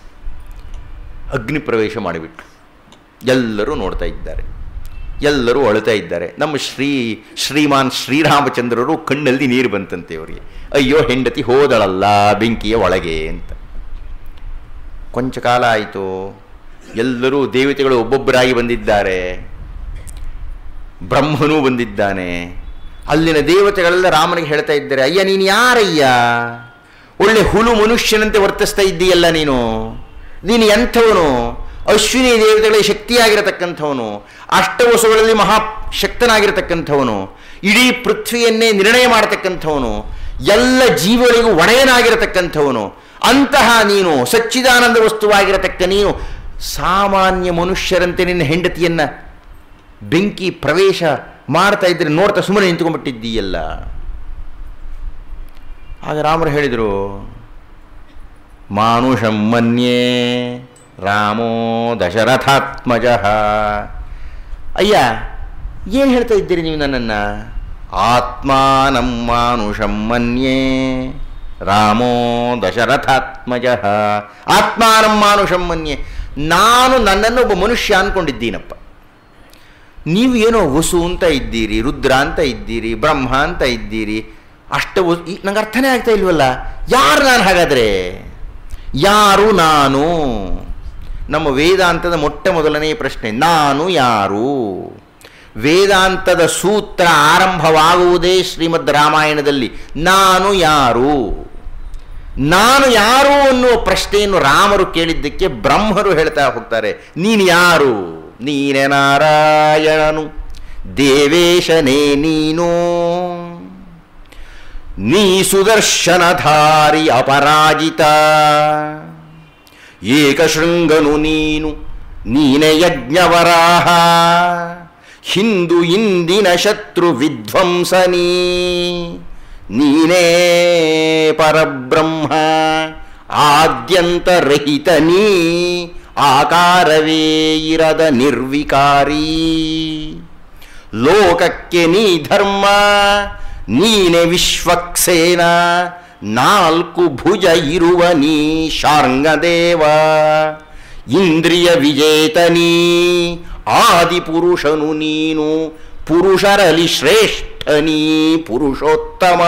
ಅಗ್ನಿ ಪ್ರವೇಶ ಮಾಡಿಬಿಟ್ಟು ಎಲ್ಲರೂ ನೋಡ್ತಾ ಇದ್ದಾರೆ ಎಲ್ಲರೂ ಅಳುತ್ತಾ ಇದ್ದಾರೆ ನಮ್ಮ ಶ್ರೀ ಶ್ರೀಮಾನ್ ಶ್ರೀರಾಮಚಂದ್ರರು ಕಣ್ಣಲ್ಲಿ ನೀರು ಬಂತಂತೆ ಅವರಿಗೆ ಅಯ್ಯೋ ಹೆಂಡತಿ ಹೋದಳಲ್ಲ ಬೆಂಕಿಯ ಒಳಗೆ ಅಂತ ಕೊಂಚ ಕಾಲ ಆಯಿತು ಎಲ್ಲರೂ ದೇವತೆಗಳು ಒಬ್ಬೊಬ್ಬರಾಗಿ ಬಂದಿದ್ದಾರೆ ಬ್ರಹ್ಮನೂ ಬಂದಿದ್ದಾನೆ ಅಲ್ಲಿನ ದೇವತೆಗಳೆಲ್ಲ ರಾಮನಿಗೆ ಹೇಳ್ತಾ ಇದ್ದಾರೆ ಅಯ್ಯ ನೀನು ಯಾರಯ್ಯ ಒಳ್ಳೆ ಹುಲು ಮನುಷ್ಯನಂತೆ ವರ್ತಿಸ್ತಾ ಇದ್ದೀಯಲ್ಲ ನೀನು ನೀನು ಎಂಥವನು ಅಶ್ವಿನಿ ದೇವತೆಗಳಿಗೆ ಶಕ್ತಿಯಾಗಿರತಕ್ಕಂಥವನು ಅಷ್ಟವಸುಗಳಲ್ಲಿ ಮಹಾ ಶಕ್ತನಾಗಿರತಕ್ಕಂಥವನು ಇಡೀ ಪೃಥ್ವಿಯನ್ನೇ ನಿರ್ಣಯ ಮಾಡತಕ್ಕಂಥವನು ಎಲ್ಲ ಜೀವಗಳಿಗೂ ಒಡೆಯನಾಗಿರತಕ್ಕಂಥವನು ಅಂತಹ ನೀನು ಸಚ್ಚಿದಾನಂದ ವಸ್ತುವಾಗಿರತಕ್ಕ ನೀನು ಸಾಮಾನ್ಯ ಮನುಷ್ಯರಂತೆ ನಿನ್ನ ಹೆಂಡತಿಯನ್ನ ಬೆಂಕಿ ಪ್ರವೇಶ ಮಾಡ್ತಾ ಇದ್ರೆ ನೋಡ್ತಾ ಸುಮ್ಮನೆ ನಿಂತ್ಕೊಂಡ್ಬಿಟ್ಟಿದ್ದೀಯಲ್ಲ ಆಗ ರಾಮರು ಹೇಳಿದರು ಮಾನುಷಂ ಮನ್ಯೇ ರಾಮೋ ದಶರಥಾತ್ಮಜ ಅಯ್ಯ ಏನು ಹೇಳ್ತಾ ಇದ್ದೀರಿ ನೀವು ನನ್ನನ್ನು ಆತ್ಮಾನಂ ಮಾನುಷಂ ಮನ್ಯೇ ರಾಮೋ ದಶರಥಾತ್ಮಜ ಆತ್ಮಾನಂ ಮಾನುಷಂ ಮನ್ಯೆ ನಾನು ನನ್ನನ್ನು ಒಬ್ಬ ಮನುಷ್ಯ ಅಂದ್ಕೊಂಡಿದ್ದೀನಪ್ಪ ನೀವು ಏನೋ ವಸು ಅಂತ ಇದ್ದೀರಿ ರುದ್ರ ಅಂತ ಇದ್ದೀರಿ ಬ್ರಹ್ಮ ಅಂತ ಇದ್ದೀರಿ ಅಷ್ಟು ನಂಗೆ ಅರ್ಥನೇ ಆಗ್ತಾ ಇಲ್ವಲ್ಲ ಯಾರು ನಾನು ಹಾಗಾದರೆ ಯಾರು ನಾನು ನಮ್ಮ ವೇದಾಂತದ ಮೊಟ್ಟ ಮೊದಲನೇ ಪ್ರಶ್ನೆ ನಾನು ಯಾರು ವೇದಾಂತದ ಸೂತ್ರ ಆರಂಭವಾಗುವುದೇ ಶ್ರೀಮದ್ ರಾಮಾಯಣದಲ್ಲಿ ನಾನು ಯಾರು ನಾನು ಯಾರು ಅನ್ನುವ ಪ್ರಶ್ನೆಯನ್ನು ರಾಮರು ಕೇಳಿದ್ದಕ್ಕೆ ಬ್ರಹ್ಮರು ಹೇಳ್ತಾ ಹೋಗ್ತಾರೆ ನೀನು ಯಾರು ನೀನೆ ನಾರಾಯಣನು ದೇವೇಶನೇ ನೀನು ನೀ ಸುದರ್ಶನಧಾರಿ ಅಪರಾಜಿತ ಏಕಶೃಂಗನು ನೀನು ನೀನೆ ಯಜ್ಞವರಾಹ ಹಿಂದು ಇಂದಿನ ಶತ್ರು ವಿಧ್ವಂಸನೀ ನೀನೇ ಪರಬ್ರಹ್ಮ ಆದ್ಯಂತರಹಿತ ನೀ ಆಕಾರವೇ ಇರದ ನಿರ್ವಿಕಾರಿ ಲೋಕಕ್ಕೆ ನೀ ಧರ್ಮ ನೀನೆ ವಿಶ್ವಕ್ಸೇನ ನಾಲ್ಕು ಭುಜ ಇರುವ ನೀ ಶಾರ್ಂಗದೇವ ಇಂದ್ರಿಯ ವಿಜೇತನೀ ಆದಿಪುರುಷನು ನೀನು ಪುರುಷರಲ್ಲಿ ಶ್ರೇಷ್ಠನೀ ಪುರುಷೋತ್ತಮ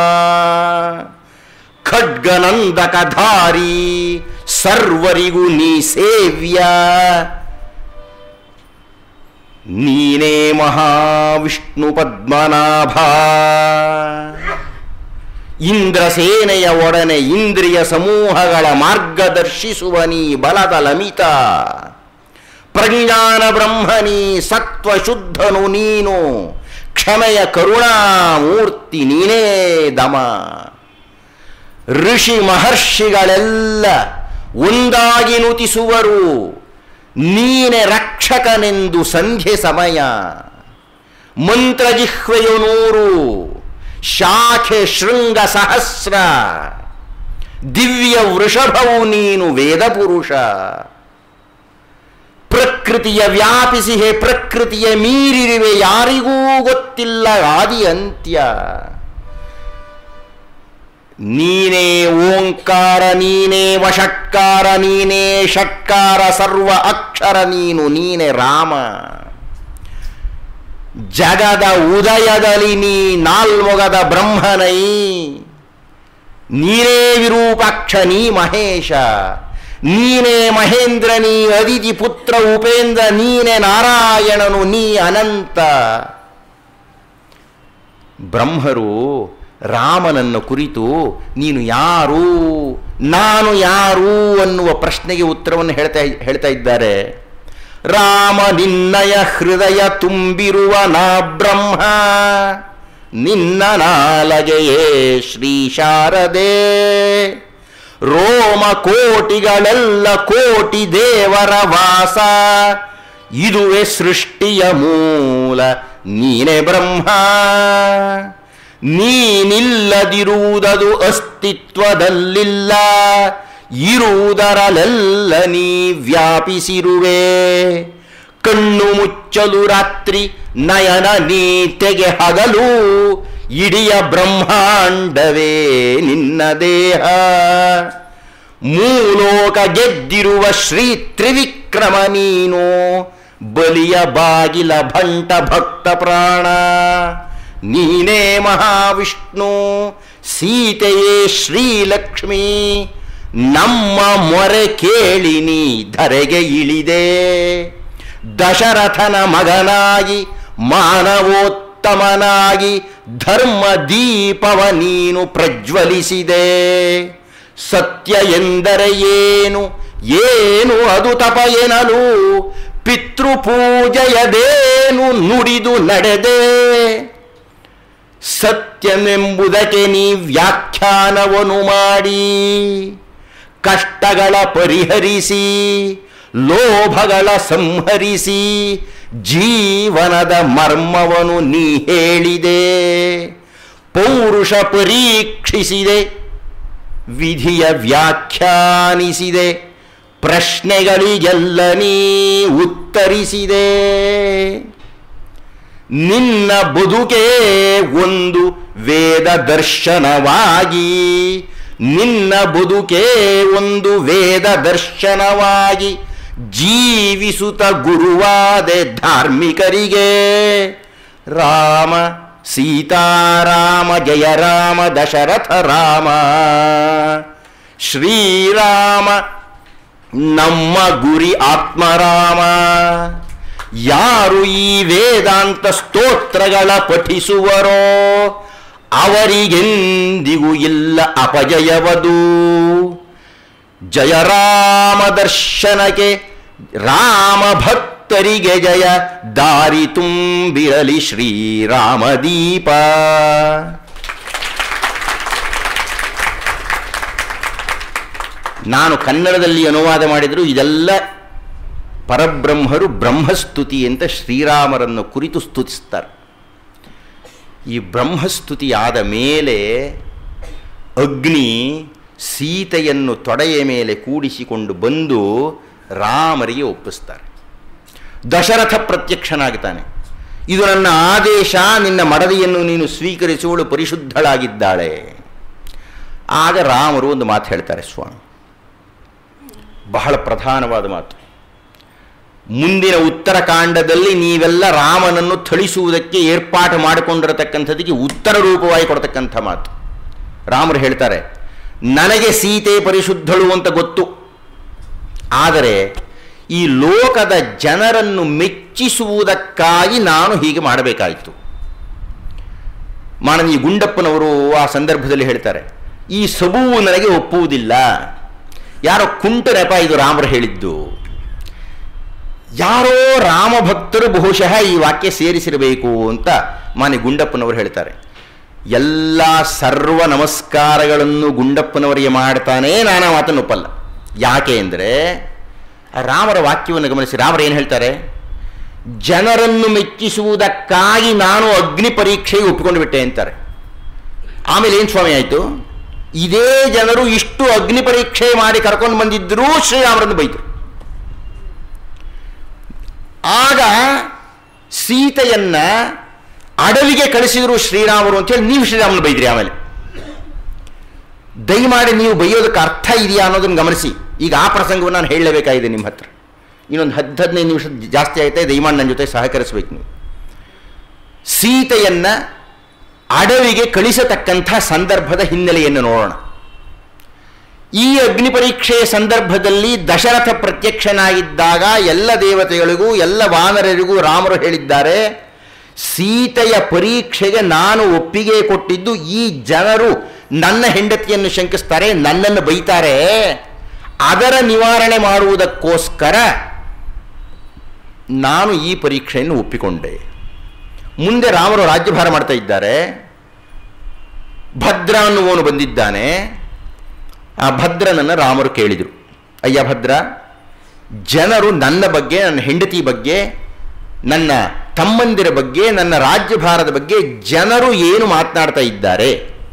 ಖಡ್ಗನಂದಕಧಾರಿ ಸರ್ವರಿಗೂ ನೀ ಸೇವ್ಯ ನೀನೇ ಮಹಾವಿಷ್ಣು ಪದ್ಮನಾಭ ಇಂದ್ರಸೇನೆಯ ಒಡನೆ ಇಂದ್ರಿಯ ಸಮೂಹಗಳ ಮಾರ್ಗದರ್ಶಿಸುವ ನೀ ಬಲದ ಲಮಿತ ಪ್ರಜ್ಞಾನ ಬ್ರಹ್ಮನಿ ಸತ್ವ ಶುದ್ಧನು ನೀನು ಕ್ಷಮೆಯ ಕರುಣಾಮೂರ್ತಿ ನೀನೇ ದಮ ಋಷಿ ಮಹರ್ಷಿಗಳೆಲ್ಲ ಒಂದಾಗಿ ನುತಿಸುವರು ನೀನೆ ರಕ್ಷಕನೆಂದು ಸಂಧ್ಯೆ ಸಮಯ ಮಂತ್ರಜಿಹ್ವೆಯು ನೂರು ಶಾಖೆ ಶೃಂಗ ಸಹಸ್ರ ದಿವ್ಯ ವೃಷಭವು ನೀನು ವೇದ ಪುರುಷ ಪ್ರಕೃತಿಯ ವ್ಯಾಪಿಸಿ ಹೇ ಪ್ರಕೃತಿಯ ಮೀರಿರುವೆ ಯಾರಿಗೂ ಗೊತ್ತಿಲ್ಲ ಆದಿ ಅಂತ್ಯ ನೀನೇ ಓಂಕಾರ ನೀನೇ ವಷಟ್ಕಾರ ನೀನೇ ಷಟ್ಕಾರ ಸರ್ವ ಅಕ್ಷರ ನೀನು ನೀನೆ ರಾಮ ಜಗದ ಉದಯದಲ್ಲಿ ನೀ ನಾಲ್ಮೊಗದ ಬ್ರಹ್ಮನೈ ನೀನೇ ವಿರೂಪಾಕ್ಷ ನೀ ಮಹೇಶ ನೀನೇ ಮಹೇಂದ್ರ ನೀ ಅದಿತಿ ಪುತ್ರ ಉಪೇಂದ್ರ ನೀನೆ ನಾರಾಯಣನು ನೀ ಅನಂತ ಬ್ರಹ್ಮರು ರಾಮನನ್ನು ಕುರಿತು ನೀನು ಯಾರು ನಾನು ಯಾರು ಅನ್ನುವ ಪ್ರಶ್ನೆಗೆ ಉತ್ತರವನ್ನು ಹೇಳ್ತಾ ಹೇಳ್ತಾ ಇದ್ದಾರೆ ರಾಮ ನಿನ್ನಯ ಹೃದಯ ತುಂಬಿರುವ ನಾ ಬ್ರಹ್ಮ ನಿನ್ನ ನಾಲಗೆಯೇ ಶ್ರೀ ಶಾರದೆ ರೋಮ ಕೋಟಿಗಳೆಲ್ಲ ಕೋಟಿ ದೇವರ ವಾಸ ಇದುವೆ ಸೃಷ್ಟಿಯ ಮೂಲ ನೀನೆ ಬ್ರಹ್ಮ ನೀನಿಲ್ಲದಿರುವುದದು ಅಸ್ತಿತ್ವದಲ್ಲಿಲ್ಲ ಇರುವುದರಲೆಲ್ಲ ನೀ ವ್ಯಾಪಿಸಿರುವೆ ಕಣ್ಣು ಮುಚ್ಚಲು ರಾತ್ರಿ ನಯನ ನೀ ತೆಗೆ ಹಗಲು ಇಡಿಯ ಬ್ರಹ್ಮಾಂಡವೇ ನಿನ್ನ ದೇಹ ಮೂಲೋಕ ಗೆದ್ದಿರುವ ಶ್ರೀ ತ್ರಿವಿಕ್ರಮ ನೀನು ಬಲಿಯ ಬಾಗಿಲ ಭಂಟ ಭಕ್ತ ಪ್ರಾಣ ನೀನೇ ಮಹಾವಿಷ್ಣು ಸೀತೆಯೇ ಶ್ರೀಲಕ್ಷ್ಮಿ ನಮ್ಮ ಮೊರೆ ಕೇಳಿ ನೀ ಧರೆಗೆ ಇಳಿದೆ ದಶರಥನ ಮಗನಾಗಿ ಮಾನವೋತ್ತಮನಾಗಿ ಧರ್ಮ ದೀಪವ ನೀನು ಪ್ರಜ್ವಲಿಸಿದೆ ಸತ್ಯ ಎಂದರೆ ಏನು ಏನು ಅದು ತಪ ಎನಲು ಪಿತೃಪೂಜೆಯದೇನು ನುಡಿದು ನಡೆದೆ ಸತ್ಯನೆಂಬುದಕ್ಕೆ ನೀ ವ್ಯಾಖ್ಯಾನವನ್ನು ಮಾಡಿ ಕಷ್ಟಗಳ ಪರಿಹರಿಸಿ ಲೋಭಗಳ ಸಂಹರಿಸಿ ಜೀವನದ ಮರ್ಮವನ್ನು ನೀ ಹೇಳಿದೆ ಪೌರುಷ ಪರೀಕ್ಷಿಸಿದೆ ವಿಧಿಯ ವ್ಯಾಖ್ಯಾನಿಸಿದೆ ಪ್ರಶ್ನೆಗಳಿಗೆಲ್ಲ ನೀ ಉತ್ತರಿಸಿದೆ ನಿನ್ನ ಬದುಕೇ ಒಂದು ವೇದ ದರ್ಶನವಾಗಿ ನಿನ್ನ ಬದುಕೇ ಒಂದು ವೇದ ದರ್ಶನವಾಗಿ ಜೀವಿಸುತ್ತ ಗುರುವಾದೆ ಧಾರ್ಮಿಕರಿಗೆ ರಾಮ ಸೀತಾರಾಮ ಜಯ ರಾಮ ದಶರಥ ರಾಮ ಶ್ರೀರಾಮ ನಮ್ಮ ಗುರಿ ಆತ್ಮರಾಮ ಯಾರು ಈ ವೇದಾಂತ ಸ್ತೋತ್ರಗಳ ಪಠಿಸುವರೋ ಅವರಿಗೆಂದಿಗೂ ಇಲ್ಲ ಅಪಜಯವದು ಜಯ ರಾಮ ದರ್ಶನಕ್ಕೆ ರಾಮ ಭಕ್ತರಿಗೆ ಜಯ ದಾರಿ ತುಂಬಿರಲಿ ಶ್ರೀರಾಮ ದೀಪ ನಾನು ಕನ್ನಡದಲ್ಲಿ ಅನುವಾದ ಮಾಡಿದರೂ ಇದೆಲ್ಲ ಪರಬ್ರಹ್ಮರು ಬ್ರಹ್ಮಸ್ತುತಿ ಅಂತ ಶ್ರೀರಾಮರನ್ನು ಕುರಿತು ಸ್ತುತಿಸ್ತಾರೆ ಈ ಬ್ರಹ್ಮಸ್ತುತಿ ಆದ ಮೇಲೆ ಅಗ್ನಿ ಸೀತೆಯನ್ನು ತೊಡೆಯ ಮೇಲೆ ಕೂಡಿಸಿಕೊಂಡು ಬಂದು ರಾಮರಿಗೆ ಒಪ್ಪಿಸ್ತಾರೆ ದಶರಥ ಪ್ರತ್ಯಕ್ಷನಾಗ್ತಾನೆ ಇದು ನನ್ನ ಆದೇಶ ನಿನ್ನ ಮಡದಿಯನ್ನು ನೀನು ಸ್ವೀಕರಿಸುವಳು ಪರಿಶುದ್ಧಳಾಗಿದ್ದಾಳೆ ಆಗ ರಾಮರು ಒಂದು ಮಾತು ಹೇಳ್ತಾರೆ ಸ್ವಾಮಿ ಬಹಳ ಪ್ರಧಾನವಾದ ಮಾತು ಮುಂದಿನ ಉತ್ತರ ಕಾಂಡದಲ್ಲಿ ನೀವೆಲ್ಲ ರಾಮನನ್ನು ಥಳಿಸುವುದಕ್ಕೆ ಏರ್ಪಾಟು ಮಾಡಿಕೊಂಡಿರತಕ್ಕಂಥದ್ದಕ್ಕೆ ಉತ್ತರ ರೂಪವಾಗಿ ಕೊಡ್ತಕ್ಕಂಥ ಮಾತು ರಾಮರು ಹೇಳ್ತಾರೆ ನನಗೆ ಸೀತೆ ಪರಿಶುದ್ಧಳು ಅಂತ ಗೊತ್ತು ಆದರೆ ಈ ಲೋಕದ ಜನರನ್ನು ಮೆಚ್ಚಿಸುವುದಕ್ಕಾಗಿ ನಾನು ಹೀಗೆ ಮಾಡಬೇಕಾಯಿತು ಮಾನವೀಯ ಗುಂಡಪ್ಪನವರು ಆ ಸಂದರ್ಭದಲ್ಲಿ ಹೇಳ್ತಾರೆ ಈ ಸಬೂವು ನನಗೆ ಒಪ್ಪುವುದಿಲ್ಲ ಯಾರೋ ಕುಂಟ ನೆಪ ಇದು ರಾಮರು ಹೇಳಿದ್ದು ಯಾರೋ ರಾಮ ಭಕ್ತರು ಬಹುಶಃ ಈ ವಾಕ್ಯ ಸೇರಿಸಿರಬೇಕು ಅಂತ ಮಾನ್ಯ ಗುಂಡಪ್ಪನವರು ಹೇಳ್ತಾರೆ ಎಲ್ಲ ಸರ್ವ ನಮಸ್ಕಾರಗಳನ್ನು ಗುಂಡಪ್ಪನವರಿಗೆ ಮಾಡ್ತಾನೆ ನಾನು ಆ ಮಾತನ್ನು ಒಪ್ಪಲ್ಲ ಯಾಕೆ ಅಂದರೆ ರಾಮರ ವಾಕ್ಯವನ್ನು ಗಮನಿಸಿ ರಾಮರು ಏನು ಹೇಳ್ತಾರೆ ಜನರನ್ನು ಮೆಚ್ಚಿಸುವುದಕ್ಕಾಗಿ ನಾನು ಅಗ್ನಿ ಪರೀಕ್ಷೆಗೆ ಒಪ್ಪಿಕೊಂಡು ಬಿಟ್ಟೆ ಅಂತಾರೆ ಆಮೇಲೆ ಏನು ಸ್ವಾಮಿ ಆಯಿತು ಇದೇ ಜನರು ಇಷ್ಟು ಅಗ್ನಿ ಪರೀಕ್ಷೆ ಮಾಡಿ ಕರ್ಕೊಂಡು ಬಂದಿದ್ದರೂ ಶ್ರೀರಾಮರನ್ನು ಬೈದರು ಆಗ ಸೀತೆಯನ್ನ ಅಡವಿಗೆ ಕಳಿಸಿದ್ರು ಶ್ರೀರಾಮರು ಅಂತೇಳಿ ನೀವು ಶ್ರೀರಾಮನ ಬೈದ್ರಿ ಆಮೇಲೆ ದಯಮಾಡಿ ನೀವು ಬೈಯೋದಕ್ಕೆ ಅರ್ಥ ಇದೆಯಾ ಅನ್ನೋದನ್ನು ಗಮನಿಸಿ ಈಗ ಆ ಪ್ರಸಂಗವನ್ನು ನಾನು ಹೇಳಲೇಬೇಕಾಗಿದೆ ನಿಮ್ಮ ಹತ್ರ ಇನ್ನೊಂದು ಹತ್ತು ಹದಿನೈದು ನಿಮಿಷ ಜಾಸ್ತಿ ಆಯ್ತಾ ದಯಮಾಡಿ ನನ್ನ ಜೊತೆ ಸಹಕರಿಸಬೇಕು ನೀವು ಸೀತೆಯನ್ನ ಅಡವಿಗೆ ಕಳಿಸತಕ್ಕಂಥ ಸಂದರ್ಭದ ಹಿನ್ನೆಲೆಯನ್ನು ನೋಡೋಣ ಈ ಅಗ್ನಿ ಪರೀಕ್ಷೆಯ ಸಂದರ್ಭದಲ್ಲಿ ದಶರಥ ಪ್ರತ್ಯಕ್ಷನಾಗಿದ್ದಾಗ ಎಲ್ಲ ದೇವತೆಗಳಿಗೂ ಎಲ್ಲ ವಾನರರಿಗೂ ರಾಮರು ಹೇಳಿದ್ದಾರೆ ಸೀತೆಯ ಪರೀಕ್ಷೆಗೆ ನಾನು ಒಪ್ಪಿಗೆ ಕೊಟ್ಟಿದ್ದು ಈ ಜನರು ನನ್ನ ಹೆಂಡತಿಯನ್ನು ಶಂಕಿಸ್ತಾರೆ ನನ್ನನ್ನು ಬೈತಾರೆ ಅದರ ನಿವಾರಣೆ ಮಾಡುವುದಕ್ಕೋಸ್ಕರ ನಾನು ಈ ಪರೀಕ್ಷೆಯನ್ನು ಒಪ್ಪಿಕೊಂಡೆ ಮುಂದೆ ರಾಮರು ರಾಜ್ಯಭಾರ ಮಾಡ್ತಾ ಇದ್ದಾರೆ ಭದ್ರ ಅನ್ನುವನು ಬಂದಿದ್ದಾನೆ ಆ ಭದ್ರನನ್ನು ರಾಮರು ಕೇಳಿದರು ಅಯ್ಯ ಭದ್ರ ಜನರು ನನ್ನ ಬಗ್ಗೆ ನನ್ನ ಹೆಂಡತಿ ಬಗ್ಗೆ ನನ್ನ ತಮ್ಮಂದಿರ ಬಗ್ಗೆ ನನ್ನ ರಾಜ್ಯಭಾರದ ಬಗ್ಗೆ ಜನರು ಏನು ಮಾತನಾಡ್ತಾ ಇದ್ದಾರೆ